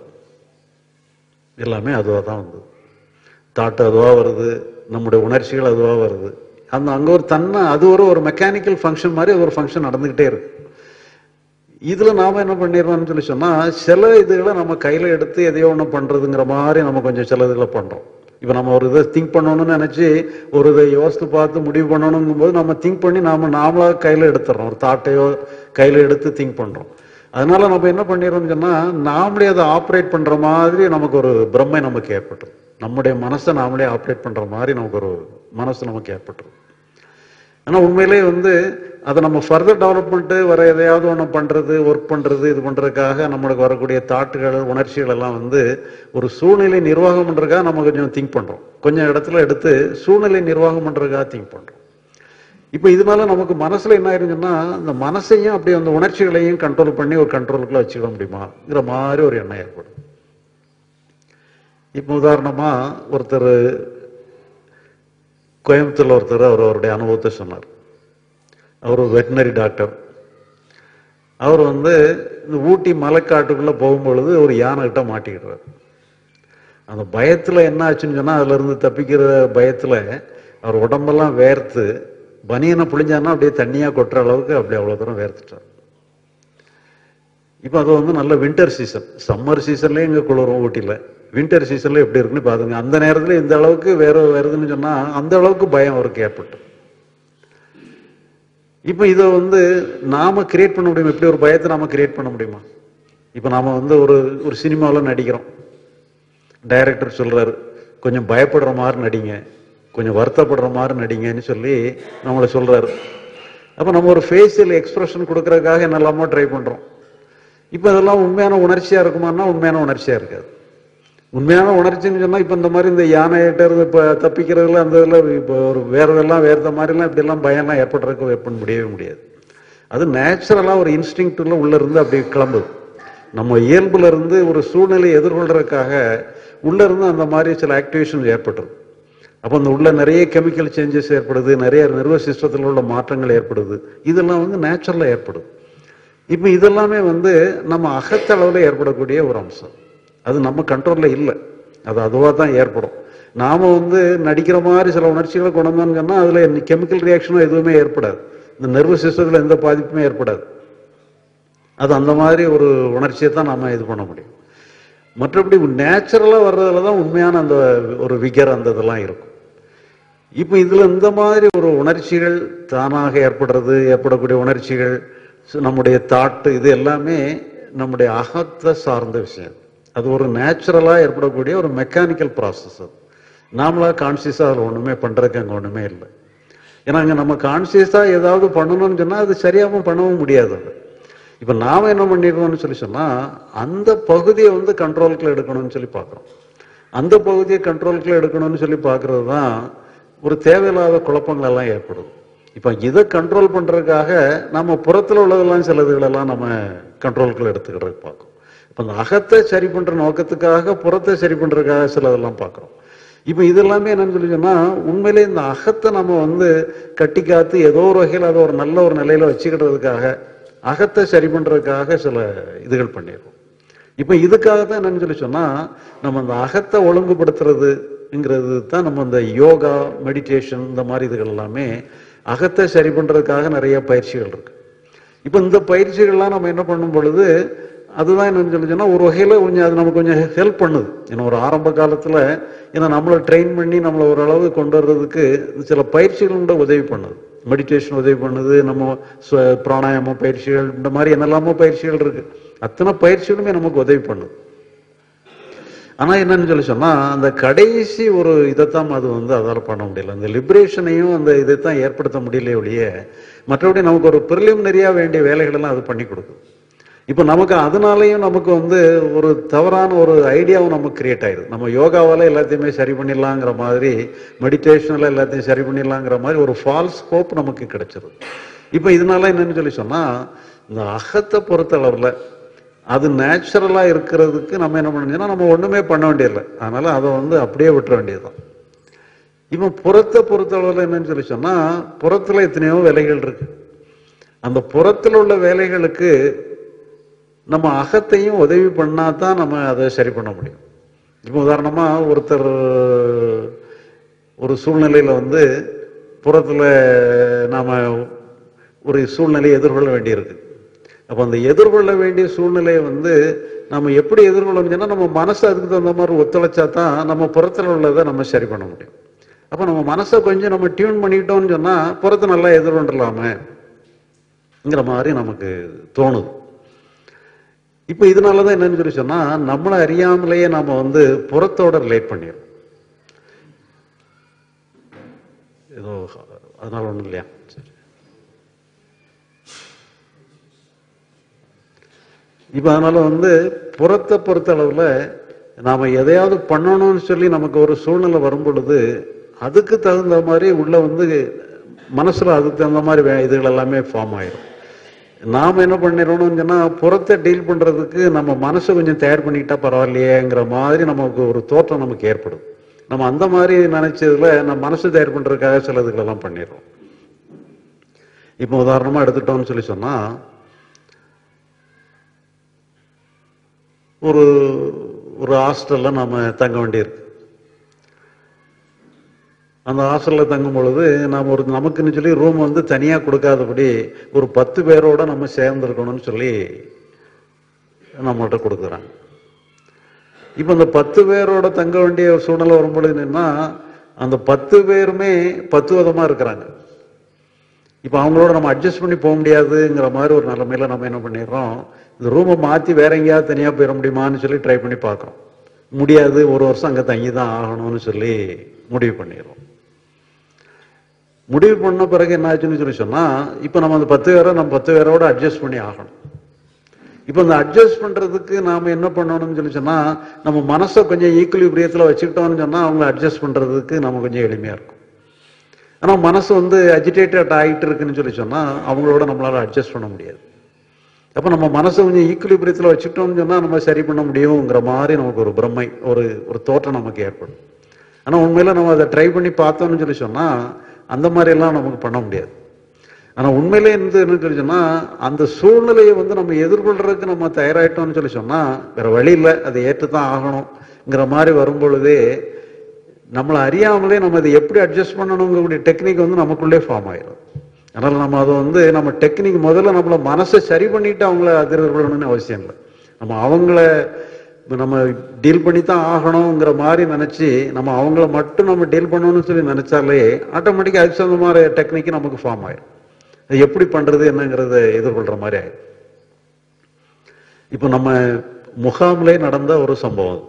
எல்லாமே அதுவா தான் வந்தது தாட்டு அதுவா வருது நம்முடைய உணர்ச்சிகள் அதுவா வருது அந்த அங்க ஒரு தன்னை அது ஒரு ஒரு மெக்கானிக்கல் ஃபங்க்ஷன் மாதிரி அது ஒரு ஃபங்க்ஷன் நடந்துகிட்டே இருக்கு இதுல நாம என்ன பண்ணிடுறோம்னு சொல்லி சொன்னா சில இதுகளை நம்ம கையில எடுத்து எதையோ ஒண்ணு பண்றதுங்கிற மாதிரி நம்ம கொஞ்சம் சில இதுகளை பண்றோம் இப்ப நம்ம ஒரு இதை திங்க் பண்ணணும்னு நினைச்சு ஒரு இதை யோசித்து பார்த்து முடிவு பண்ணணுங்கும் போது நம்ம திங்க் பண்ணி நாம நாமளா கையில எடுத்துடுறோம் ஒரு தாட்டையோ கையில எடுத்து திங்க் பண்றோம் அதனால நம்ம என்ன பண்ணிடுறோம்னு சொன்னா நாமளே அதை ஆப்ரேட் பண்ற மாதிரி நமக்கு ஒரு பிரம்மை நமக்கு ஏற்பட்டுரும் நம்முடைய மனசை நாமளே ஆப்ரேட் பண்ற மாதிரி நமக்கு ஒரு மனசு நமக்கு ஏற்பட்டுரும் ஆனா உண்மையிலேயே வந்து அதை நம்ம ஃபர்தர் டெவலப்மெண்ட் வர எதையாவது ஒன்று பண்றது ஒர்க் பண்றது இது பண்றதுக்காக நம்மளுக்கு வரக்கூடிய தாட்டுகள் உணர்ச்சிகள் எல்லாம் வந்து ஒரு சூழ்நிலை நிர்வாகம் பண்றதுக்காக நம்ம கொஞ்சம் திங்க் பண்றோம் கொஞ்சம் இடத்துல எடுத்து சூழ்நிலை நிர்வாகம் பண்றதுக்காக திங்க் பண்றோம் இப்போ இதனால நமக்கு மனசுல என்ன ஆயிருந்துன்னா இந்த மனசையும் அப்படி அந்த உணர்ச்சிகளையும் கண்ட்ரோல் பண்ணி ஒரு கண்ட்ரோலுக்குள்ள வச்சுக்க முடியுமாங்கிற மாதிரி ஒரு எண்ணம் ஏற்படும் இப்போ உதாரணமா ஒருத்தர் கோயம்புத்தூர்ல ஒருத்தர் அவர் அவருடைய அனுபவத்தை சொன்னார் அவர் ஒரு வெட்டினரி டாக்டர் அவர் வந்து இந்த ஊட்டி மலைக்காட்டுக்குள்ள போகும்பொழுது ஒரு யானை கிட்ட மாட்டிக்கிடுறாரு அந்த பயத்துல என்ன ஆச்சுன்னு சொன்னா அதுல இருந்து தப்பிக்கிற பயத்துல அவர் உடம்பெல்லாம் வேர்த்து பனியனை புழிஞ்சான்னா அப்படியே தண்ணியா கொட்டுற அளவுக்கு அப்படி அவ்வளவு தூரம் வேர்த்துட்டார் இப்போ அது வந்து நல்ல வின்டர் சீசன் சம்மர் சீசன்லயும் இங்க குளிரும் ஊட்டில வின்டர் சீசன்ல எப்படி இருக்குன்னு பாருங்க அந்த நேரத்துல இந்த அளவுக்கு வேற வருதுன்னு சொன்னா அந்த அளவுக்கு பயம் அவருக்கு ஏற்பட்டு இப்போ இதை வந்து நாம கிரியேட் பண்ண முடியுமா இப்படி ஒரு பயத்தை நாம கிரியேட் பண்ண முடியுமா இப்போ நாம வந்து ஒரு ஒரு சினிமாவில் நடிக்கிறோம் டைரக்டர் சொல்றாரு கொஞ்சம் பயப்படுற மாதிரி நடிங்க கொஞ்சம் வருத்தப்படுற மாதிரி நடிங்கன்னு சொல்லி நம்மளை சொல்றாரு அப்போ நம்ம ஒரு ஃபேஷியல் எக்ஸ்பிரஷன் கொடுக்கறதுக்காக என்னெல்லாமோ ட்ரை பண்றோம் இப்போ இதெல்லாம் உண்மையான உணர்ச்சியா இருக்குமான்னா உண்மையான உணர்ச்சியா இருக்காது உண்மையான உணர்ச்சின்னு சொன்னா இப்ப இந்த மாதிரி இந்த யானைகிட்ட இருந்து இப்ப தப்பிக்கிறதுல அந்த இதுல இப்போ ஒரு வேறதெல்லாம் வேற மாதிரிலாம் இப்படி எல்லாம் பயம்லாம் ஏற்படுறதுக்கு ஏற்பட முடியவே முடியாது அது நேச்சுரலா ஒரு இன்ஸ்டிங்க்ட்ல உள்ள இருந்து அப்படி கிளம்புது நம்ம இயல்புல இருந்து ஒரு சூழ்நிலையை எதிர்கொள்றதுக்காக உள்ள இருந்து அந்த மாதிரி சில ஆக்டிவேஷன் ஏற்பட்டுரும் அப்போ அந்த உள்ள நிறைய கெமிக்கல் சேஞ்சஸ் ஏற்படுது நிறைய நர்வஸ் சிஸ்டத்தில் உள்ள மாற்றங்கள் ஏற்படுது இதெல்லாம் வந்து நேச்சுரலா ஏற்படுது இப்போ இதெல்லாமே வந்து நம்ம அகத்தளவில் ஏற்படக்கூடிய ஒரு அம்சம் அது நம்ம கண்ட்ரோல்ல இல்லை அது அதுவாக தான் ஏற்படும் நாம வந்து நடிக்கிற மாதிரி சில உணர்ச்சிகளை கொண்டு வந்தோம்னு சொன்னா அதுல கெமிக்கல் ரியாக்ஷனும் எதுவுமே ஏற்படாது இந்த நர்வஸ் சிஸ்டத்தில் எந்த பாதிப்புமே ஏற்படாது அது அந்த மாதிரி ஒரு உணர்ச்சியை தான் நாம இது பண்ண முடியும் மற்றபடி நேச்சுரலா வர்றதுல தான் உண்மையான அந்த ஒரு விகர் அந்த இதெல்லாம் இருக்கும் இப்போ இதுல இந்த மாதிரி ஒரு உணர்ச்சிகள் தானாக ஏற்படுறது ஏற்படக்கூடிய உணர்ச்சிகள் சு- நம்முடைய தாட்டு இது எல்லாமே நம்முடைய அகத்தை சார்ந்த விஷயம் அது ஒரு நேச்சுரலா ஏற்படக்கூடிய ஒரு மெக்கானிக்கல் ப்ராசஸ் அது நாமளா கான்சியஸா அதில் ஒண்ணுமே பண்றதுக்கு அங்க ஒண்ணுமே இல்லை ஏன்னா அங்க நம்ம கான்சியஸா ஏதாவது பண்ணணும்னு சொன்னா அது சரியாம பண்ணவும் முடியாது அது இப்ப நாம என்ன பண்ணிடுறோம்னு சொல்லி சொன்னா அந்த பகுதியை வந்து கண்ட்ரோலுக்குள்ள எடுக்கணும்னு சொல்லி பார்க்கிறோம் அந்த பகுதியை கண்ட்ரோலுக்குள்ள எடுக்கணும்னு சொல்லி பார்க்கிறது தான் ஒரு தேவையில்லாத குழப்பங்கள் எல்லாம் ஏற்படுது இப்ப இதை கண்ட்ரோல் பண்றதுக்காக நம்ம புறத்துல உள்ளதெல்லாம் சில இதுகளெல்லாம் நம்ம கண்ட்ரோலுக்குள்ள எடுத்துக்கிறதுக்கு பார்க்கும் அப்ப அந்த அகத்தை சரி பண்ற நோக்கத்துக்காக புறத்தை சரி பண்றதுக்காக சிலதெல்லாம் பார்க்குறோம் இப்போ இதெல்லாமே என்னன்னு சொல்லி சொன்னா உண்மையிலே இந்த அகத்தை நம்ம வந்து கட்டி காத்து ஏதோ ஒரு வகையில் அதை ஒரு நல்ல ஒரு நிலையில வச்சுக்கிடுறதுக்காக அகத்தை சரி பண்றதுக்காக சில இதுகள் பண்ணிடுறோம் இப்போ இதுக்காக தான் என்னன்னு சொல்லி சொன்னா நம்ம அந்த அகத்தை ஒழுங்குபடுத்துறதுங்கிறது தான் நம்ம இந்த யோகா மெடிடேஷன் இந்த மாதிரி இதுகள் எல்லாமே அகத்தை சரி பண்றதுக்காக நிறைய பயிற்சிகள் இருக்கு இப்போ இந்த பயிற்சிகள்லாம் நம்ம என்ன பண்ணும் பொழுது அதுதான் என்னன்னு சொல்லி சொன்னா ஒரு வகையில கொஞ்சம் அது நமக்கு கொஞ்சம் ஹெல்ப் பண்ணுது ஏன்னா ஒரு ஆரம்ப காலத்துல ஏன்னா நம்மளை ட்ரெயின் பண்ணி நம்மளை ஓரளவு கொண்டு வர்றதுக்கு சில பயிற்சிகள் கூட உதவி பண்ணுது மெடிடேஷன் உதவி பண்ணுது நம்ம ஸ்வ- பிராணாயாம பயிற்சிகள் இந்த மாதிரி என்னெல்லாமோ பயிற்சிகள் இருக்கு அத்தனை பயிற்சிகளுமே நமக்கு உதவி பண்ணுது ஆனா என்னன்னு சொல்லி சொன்னா அந்த கடைசி ஒரு இதைத்தான் அது வந்து அதால பண்ண முடியல அந்த லிபரேஷனையும் அந்த இதைத்தான் ஏற்படுத்த முடியல ஒழிய மற்றபடி நமக்கு ஒரு ப்ரிலிமினரியா வேண்டிய வேலைகள் எல்லாம் அது பண்ணி கொடுக்கும் இப்போ நமக்கு அதனாலேயும் நமக்கு வந்து ஒரு தவறான ஒரு ஐடியாவும் நமக்கு கிரியேட் ஆயிடுது நம்ம யோகாவால எல்லாத்தையுமே சரி பண்ணிடலாங்கிற மாதிரி மெடிடேஷனில் எல்லாத்தையும் சரி பண்ணிடலாங்கிற மாதிரி ஒரு ஃபால்ஸ் ஹோப் நமக்கு கிடைச்சிருது இப்போ இதனால என்னன்னு சொல்லி சொன்னா இந்த அகத்தை பொறுத்தளவில் அது நேச்சுரலா இருக்கிறதுக்கு நம்ம என்ன பண்ணணும்னா நம்ம ஒண்ணுமே பண்ண வேண்டியதில்லை அதனால அதை வந்து அப்படியே விட்டுற வேண்டியதுதான் இப்போ புறத்தை பொறுத்தளவில் என்னன்னு சொல்லி சொன்னா புறத்துல எத்தனையோ வேலைகள் இருக்கு அந்த புறத்துல உள்ள வேலைகளுக்கு நம்ம அகத்தையும் உதவி பண்ணா தான் நம்ம அதை சரி பண்ண முடியும் இப்போ உதாரணமா ஒருத்தர் ஒரு சூழ்நிலையில வந்து புறத்துல நாம ஒரு சூழ்நிலையை எதிர்கொள்ள வேண்டியிருக்கு அப்போ அந்த எதிர்கொள்ள வேண்டிய சூழ்நிலையை வந்து நம்ம எப்படி எதிர்கொள்ளணும் சொன்னா நம்ம மனசு அதுக்கு தகுந்த மாதிரி ஒத்துழைச்சா தான் நம்ம புறத்துல உள்ளதை நம்ம சரி பண்ண முடியும் அப்போ நம்ம மனசை கொஞ்சம் நம்ம டியூன் பண்ணிக்கிட்டோம்னு சொன்னா புறத்தை நல்லா எதிர்கொண்டலாமேங்கிற மாதிரி நமக்கு தோணுது இப்போ இதனால தான் என்னன்னு சொல்லி சொன்னா நம்மளை அறியாமலேயே நாம வந்து புறத்தோட ரிலேட் பண்ணிடுறோம் ஏதோ அதனால ஒண்ணும் இல்லையா சரி இப்போ அதனால வந்து புறத்தை பொறுத்த அளவுல நாம எதையாவது பண்ணணும்னு சொல்லி நமக்கு ஒரு சூழ்நிலை வரும் பொழுது அதுக்கு தகுந்த மாதிரி உள்ள வந்து மனசுல அதுக்கு தகுந்த மாதிரி வே- இதுகள் எல்லாமே ஃபார்ம் ஆயிடும் நாம என்ன பண்ணிடணும்னு சொன்னா புறத்தை டீல் பண்றதுக்கு நம்ம மனசை கொஞ்சம் தயார் பண்ணிக்கிட்டா பரவாயில்லையேங்கிற மாதிரி நமக்கு ஒரு தோற்றம் நமக்கு ஏற்படும் நம்ம அந்த மாதிரி நினைச்சதுல நம்ம மனசு தயார் பண்றதுக்காக சில இதுகளெல்லாம் பண்ணிடுறோம் இப்போ உதாரணமா எடுத்துட்டோம்னு சொல்லி சொன்னா ஒரு ஒரு ஹாஸ்டல்ல நாம தங்க வேண்டியிருக்கு அந்த ஹாஸ்டல்ல தங்கும் பொழுது நாம ஒரு நமக்குன்னு சொல்லி ரூம் வந்து தனியா கொடுக்காதபடி ஒரு பத்து பேரோட நம்ம சேர்ந்துருக்கணும்னு சொல்லி நம்மள்ட்ட கொடுக்குறாங்க இப்போ அந்த பத்து பேரோட தங்க வேண்டிய ஒரு சூழ்நிலை வரும்பொழுது என்னன்னா அந்த பத்து பேருமே பத்து விதமா இருக்கிறாங்க இப்போ அவங்களோட நம்ம அட்ஜஸ்ட் பண்ணி போக முடியாதுங்கிற மாதிரி ஒரு நிலைமையில நம்ம என்ன பண்ணிடுறோம் இந்த ரூமை மாத்தி வேற எங்கேயாவது தனியா போயிட முடியுமான்னு சொல்லி ட்ரை பண்ணி பார்க்குறோம் முடியாது ஒரு வருஷம் அங்க தங்கி தான் ஆகணும்னு சொல்லி முடிவு பண்ணிடுறோம் முடிவு பண்ண பிறகு என்ன ஆச்சுன்னு சொல்லி சொன்னா இப்போ நம்ம அந்த பத்து பேரை நம்ம பத்து பேரோட அட்ஜஸ்ட் பண்ணி ஆகணும் இப்போ இந்த அட்ஜஸ்ட் பண்றதுக்கு நாம என்ன பண்ணணும்னு சொல்லி சொன்னா நம்ம மனசை கொஞ்சம் ஈக்குலிபிரியத்துல வச்சுக்கிட்டோம்னு சொன்னா அவங்கள அட்ஜஸ்ட் பண்றதுக்கு நம்ம கொஞ்சம் எளிமையா இருக்கும் ஆனா மனசு வந்து அஜிடேட்டட் ஆகிட்டு இருக்குன்னு சொல்லி சொன்னா அவங்களோட நம்மளால அட்ஜஸ்ட் பண்ண முடியாது அப்ப நம்ம மனசை கொஞ்சம் ஈக்குலிபிரியத்துல வச்சுக்கிட்டோம்னு சொன்னா நம்ம சரி பண்ண முடியுங்கிற மாதிரி நமக்கு ஒரு பிரமை ஒரு ஒரு தோற்றம் நமக்கு ஏற்படும் ஆனா உண்மையில நம்ம அதை ட்ரை பண்ணி பார்த்தோம்னு சொல்லி சொன்னா அந்த மாதிரி எல்லாம் நமக்கு பண்ண முடியாது ஆனா உண்மையிலே இருந்து என்ன சொல்லி சொன்னா அந்த சூழ்நிலையை வந்து நம்ம எதிர்கொள்றதுக்கு நம்ம தயாராயிட்டோம்னு சொல்லி சொன்னா வேற வழி இல்லை அதை ஏற்றுதான் ஆகணுங்கிற மாதிரி வரும் பொழுதே நம்மளை அறியாமலே நம்ம இதை எப்படி அட்ஜஸ்ட் பண்ணணுங்கக்கூடிய டெக்னிக் வந்து நமக்குள்ளே ஃபார்ம் ஆயிடும் அதனால நம்ம அதை வந்து நம்ம டெக்னிக் முதல்ல நம்மள மனசை சரி பண்ணிட்டு அவங்கள எதிர்கொள்ளணும்னு அவசியம் இல்லை நம்ம அவங்கள நம்ம டீல் பண்ணி தான் ஆகணுங்கிற மாதிரி நினைச்சு நம்ம அவங்கள மட்டும் நம்ம டீல் பண்ணணும்னு சொல்லி நினைச்சாலே ஆட்டோமேட்டிக்காக அதுக்கு தகுந்த மாதிரி டெக்னிக் நமக்கு ஃபார்ம் ஆயிடும் அது எப்படி பண்றது என்னங்கிறத எதிர்கொள்ற மாதிரி ஆயிடும் இப்போ நம்ம முகாம்லே நடந்த ஒரு சம்பவம்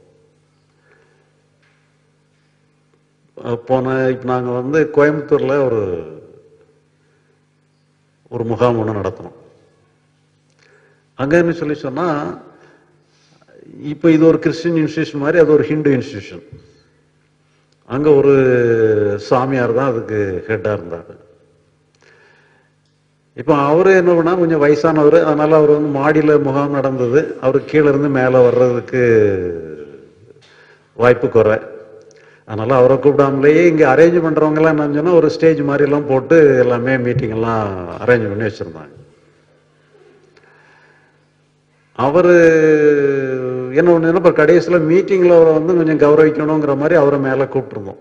அஹ் போன இப்போ நாங்கள் வந்து கோயம்புத்தூர்ல ஒரு ஒரு முகாம் ஒன்று நடத்தினோம் அங்கன்னு சொல்லி சொன்னா இப்போ இது ஒரு கிறிஸ்டின் இன்ஸ்டியூஷன் மாதிரி அது ஒரு ஹிந்து இன்ஸ்டியூஷன் அங்க ஒரு சாமியார் தான் அதுக்கு ஹெட்டா இருந்தாரு இப்போ அவரு என்ன பண்ணா கொஞ்சம் வயசானவர் அதனால அவர் வந்து மாடியில் முகாம் நடந்தது அவர் கீழே இருந்து மேலே வர்றதுக்கு வாய்ப்பு குறை அதனால அவரை கூப்பிடாமலேயே இங்கே அரேஞ்ச் பண்ணுறவங்கலாம் என்ன சொன்னா ஒரு ஸ்டேஜ் மாதிரி எல்லாம் போட்டு எல்லாமே மீட்டிங் எல்லாம் அரேஞ்ச் பண்ணி வச்சிருந்தாங்க அவர் என்ன ஒன்று இப்போ கடைசியில் மீட்டிங்கில் அவரை வந்து கொஞ்சம் கௌரவிக்கணுங்கிற மாதிரி அவரை மேலே கூப்பிட்டுருந்தோம்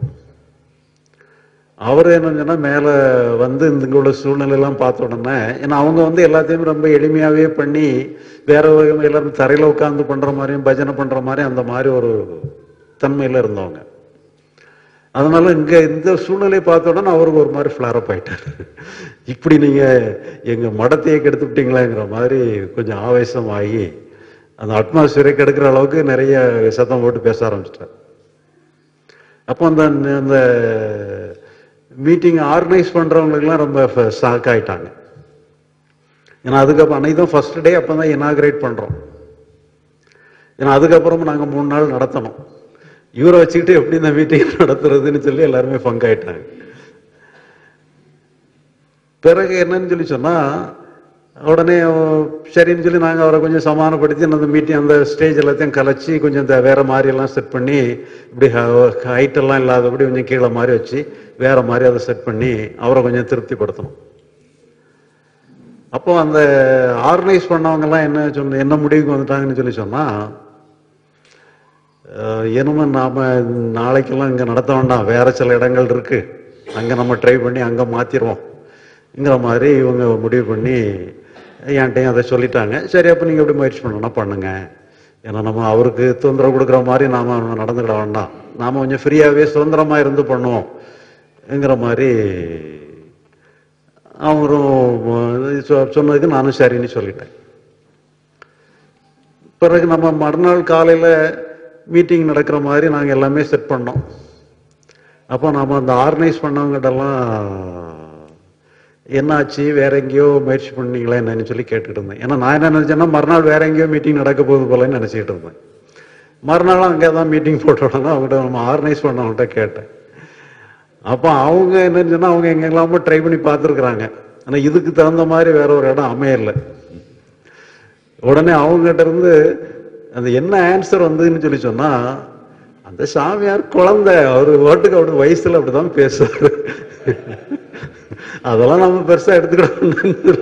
அவர் என்ன சொன்னா மேலே வந்து இங்க உள்ள சூழ்நிலையெல்லாம் பார்த்த உடனே ஏன்னா அவங்க வந்து எல்லாத்தையும் ரொம்ப எளிமையாகவே பண்ணி வேற வகை எல்லாரும் தரையில் உட்காந்து பண்ணுற மாதிரியும் பஜனை பண்ணுற மாதிரி அந்த மாதிரி ஒரு தன்மையில் இருந்தவங்க அதனால இங்க இந்த சூழ்நிலையை பார்த்த உடனே அவருக்கு ஒரு மாதிரி ஃபிளாரப் ஆயிட்டாரு இப்படி நீங்க எங்க மடத்தையே கெடுத்து விட்டீங்களேங்கிற மாதிரி கொஞ்சம் ஆவேசமாகி அந்த அட்மாஸ்பியரை கெடுக்கிற அளவுக்கு நிறைய சத்தம் போட்டு பேச ஆரம்பிச்சிட்டார் அப்போ அந்த அந்த மீட்டிங் ஆர்கனைஸ் பண்றவங்களுக்குலாம் ரொம்ப ஷாக் ஆயிட்டாங்க ஏன்னா அதுக்கப்புறம் அன்னைக்கு தான் ஃபர்ஸ்ட் டே அப்போ தான் இனாகிரேட் பண்றோம் ஏன்னா அதுக்கப்புறமும் நாங்கள் மூணு நாள் நடத்தணும் இவரை வச்சுக்கிட்டு எப்படி இந்த மீட்டிங் நடத்துறதுன்னு சொல்லி எல்லாருமே பங்காயிட்டாங்க பிறகு என்னன்னு சொல்லி சொன்னா உடனே சரின்னு சொல்லி நாங்கள் அவரை கொஞ்சம் சமாதானப்படுத்தி அந்த மீட்டிங் அந்த ஸ்டேஜ் எல்லாத்தையும் கலைச்சி கொஞ்சம் இந்த வேற மாதிரி எல்லாம் செட் பண்ணி இப்படி ஹைட் எல்லாம் இல்லாதபடி கொஞ்சம் கீழே மாதிரி வச்சு வேற மாதிரி அதை செட் பண்ணி அவரை கொஞ்சம் திருப்திப்படுத்தணும் அப்போ அந்த ஆர்கனைஸ் பண்ணவங்க எல்லாம் என்ன சொன்ன என்ன முடிவுக்கு வந்துட்டாங்கன்னு சொல்லி சொன்னா என்னமோ நாம நாளைக்கெல்லாம் இங்க நடத்த வேண்டாம் வேற சில இடங்கள் இருக்கு அங்க நம்ம ட்ரை பண்ணி அங்க மாத்திருவோம்ங்கிற மாதிரி இவங்க முடிவு பண்ணி என்கிட்டையும் அதை சொல்லிட்டாங்க சரி அப்போ நீங்க எப்படி முயற்சி பண்ணணும்னா பண்ணுங்க ஏன்னா நம்ம அவருக்கு தொந்தரவு கொடுக்குற மாதிரி நாம நடந்துக்கிட வேண்டாம் நாம கொஞ்சம் ஃப்ரீயாவே சுதந்திரமா இருந்து பண்ணுவோம்ங்கிற மாதிரி அவரும் சொ- சொன்னதுக்கு நானும் சரின்னு சொல்லிட்டேன் பிறகு நம்ம மறுநாள் காலையில மீட்டிங் நடக்கிற மாதிரி நாங்க எல்லாமே செட் பண்ணோம் அப்போ நாம அந்த ஆர்கனைஸ் பண்ணவங்ககிட்டலாம் என்னாச்சு வேற எங்கேயோ முயற்சி பண்ணீங்களா என்னன்னு சொல்லி கேட்டுட்டு இருந்தேன் ஏன்னா நான் என்ன நினைச்சேன்னா மறுநாள் வேற எங்கேயோ மீட்டிங் நடக்க போகுது போலன்னு நினைச்சிட்டு இருந்தேன் மறுநாள் அங்கே தான் மீட்டிங் போட்ட உடனே அவங்ககிட்ட நம்ம ஆர்கனைஸ் பண்ணவங்ககிட்ட கேட்டேன் அப்போ அவங்க என்னன்னு சொன்னா அவங்க எங்கெல்லாமோ ட்ரை பண்ணி பார்த்துருக்குறாங்க ஆனா இதுக்கு தகுந்த மாதிரி வேற ஒரு இடம் அமையல உடனே அவங்ககிட்ட இருந்து அந்த என்ன ஆன்சர் வந்ததுன்னு சொல்லி சொன்னா அந்த சாமியார் குழந்தை அவரு ஓட்டுக்கு அவரு வயசுல அப்படிதான் பேசுவாரு அதெல்லாம் நம்ம பெருசா எடுத்துக்கிடணும்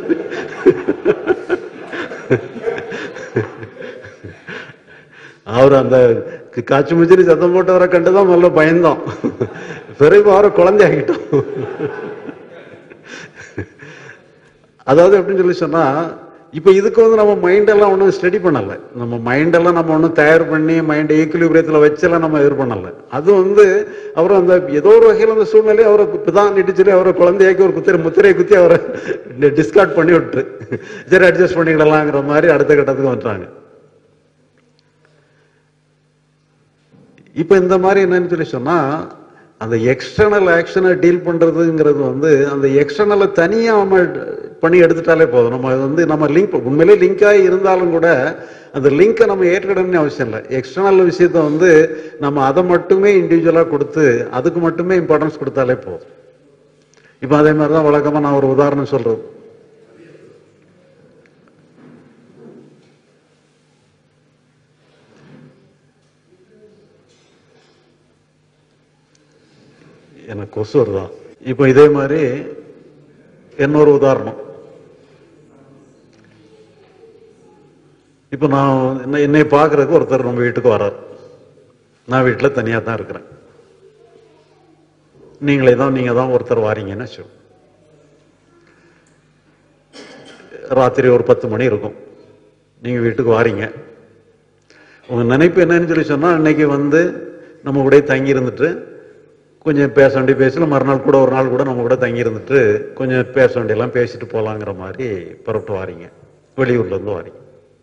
அவர் அந்த க- காய்ச்சி முச்சிரி சத்தம் போட்டவரை கண்டுதான் முதல்ல பயந்தோம் பிறகு அவரை குழந்தை ஆகிட்டோம் அதாவது எப்படின்னு சொல்லி சொன்னா இப்ப இதுக்கு வந்து நம்ம மைண்ட் எல்லாம் ஒன்றும் ஸ்டடி பண்ணல நம்ம மைண்ட் எல்லாம் நம்ம ஒன்றும் தயார் பண்ணி மைண்ட் ஈக்குலிபிரியத்துல வச்செல்லாம் நம்ம இது பண்ணல அது வந்து அவர் அந்த ஏதோ ஒரு வகையில் அந்த சூழ்நிலை அவரை இப்பதான் நிட்டுச்சு அவரை குழந்தையாக்கி ஒரு குத்திரை முத்திரையை குத்தி அவரை டிஸ்கார்ட் பண்ணி விட்டு சரி அட்ஜஸ்ட் பண்ணிக்கிடலாங்கிற மாதிரி அடுத்த கட்டத்துக்கு வந்துட்டாங்க இப்ப இந்த மாதிரி என்னன்னு சொல்லி சொன்னா அந்த எக்ஸ்டர்னல் ஆக்ஷனை டீல் பண்றதுங்கிறது வந்து அந்த எக்ஸ்டர்னலை தனியா நம்ம பண்ணி எடுத்துட்டாலே போதும் நம்ம அது வந்து நம்ம லிங்க் உண்மையிலே லிங்காகி இருந்தாலும் கூட அந்த லிங்கை நம்ம ஏற்கனவே அவசியம் இல்லை எக்ஸ்டர்னல் விஷயத்த வந்து நம்ம அதை மட்டுமே இண்டிவிஜுவலா கொடுத்து அதுக்கு மட்டுமே இம்பார்ட்டன்ஸ் கொடுத்தாலே போதும் இப்போ அதே மாதிரி தான் வழக்கமா நான் ஒரு உதாரணம் சொல்றது எனக்கு கொசு வருதா இப்போ இதே மாதிரி இன்னொரு உதாரணம் இப்போ நான் என்ன- என்னை பார்க்கறதுக்கு ஒருத்தர் நம்ம வீட்டுக்கு வரார் நான் வீட்டில் தனியாக தான் இருக்கிறேன் நீங்களே தான் நீங்கள் தான் ஒருத்தர் வாரீங்கன்னு வச்சு ராத்திரி ஒரு பத்து மணி இருக்கும் நீங்கள் வீட்டுக்கு வாரீங்க உங்கள் நினைப்பு என்னன்னு சொல்லி சொன்னால் இன்னைக்கு வந்து நம்ம கூட தங்கி இருந்துட்டு கொஞ்சம் பேச வேண்டிய பேசல மறுநாள் கூட ஒரு நாள் கூட நம்ம கூட தங்கி இருந்துட்டு கொஞ்சம் பேச வேண்டியெல்லாம் பேசிட்டு போகலாங்கிற மாதிரி புறப்பட்டு வாரீங்க வெளியூர்ல இருந்து வாரீங்க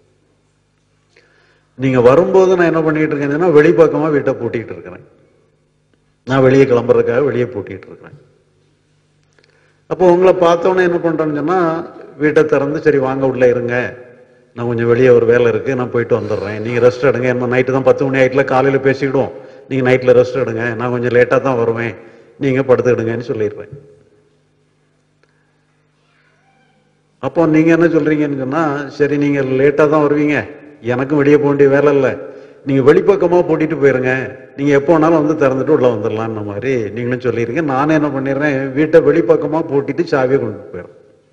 நீங்க வரும்போது நான் என்ன பண்ணிட்டு இருக்கேன்னா வெளிப்பக்கமா வீட்டை பூட்டிட்டு இருக்கிறேன் நான் வெளியே கிளம்புறதுக்காக வெளியே பூட்டிட்டு இருக்கிறேன் அப்போ உங்களை பார்த்தோன்னே என்ன பண்றேன்னு சொன்னா வீட்டை திறந்து சரி வாங்க உள்ள இருங்க நான் கொஞ்சம் வெளியே ஒரு வேலை இருக்கு நான் போயிட்டு வந்துடுறேன் நீங்க ரெஸ்ட் எடுங்க என்ன நைட்டு தான் பத்து மணி ஆயிட்டுல காலையில பேசிக்கிடுவோம் நீங்க நைட்ல ரெஸ்ட் எடுங்க நான் கொஞ்சம் லேட்டா தான் வருவேன் நீங்க படுத்துக்கிடுங்கன்னு சொல்லிடுறேன் அப்போ நீங்க என்ன சொல்றீங்கன்னு சொன்னா சரி நீங்க லேட்டா தான் வருவீங்க எனக்கும் வெளியே போக வேண்டிய வேலை இல்லை நீங்க வெளிப்பக்கமா பூட்டிட்டு போயிருங்க நீங்க எப்போ வேணாலும் வந்து திறந்துட்டு உள்ள வந்துடலாம்னு மாதிரி நீங்களும் சொல்லிடுங்க நானே என்ன பண்ணிடுறேன் வீட்டை வெளிப்பக்கமா பூட்டிட்டு சாவியை கொண்டு போயிடுறேன்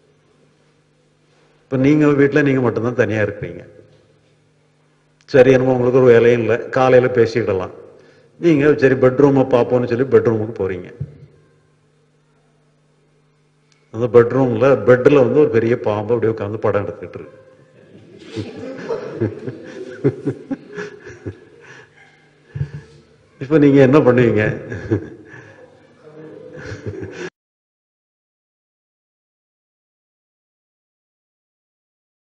இப்போ நீங்க வீட்டுல நீங்க மட்டும்தான் தனியா இருக்கிறீங்க சரி என்னமோ உங்களுக்கு ஒரு வேலையும் இல்லை காலையில பேசிக்கிடலாம் நீங்க சரி பெட்ரூமை பார்ப்போம்னு சொல்லி பெட்ரூமுக்கு போறீங்க அந்த பெட்ரூம்ல பெட்ல வந்து ஒரு பெரிய பாம்பு அப்படியே உட்காந்து படம் எடுத்துக்கிட்டு இருக்கு இப்ப நீங்க என்ன பண்ணுவீங்க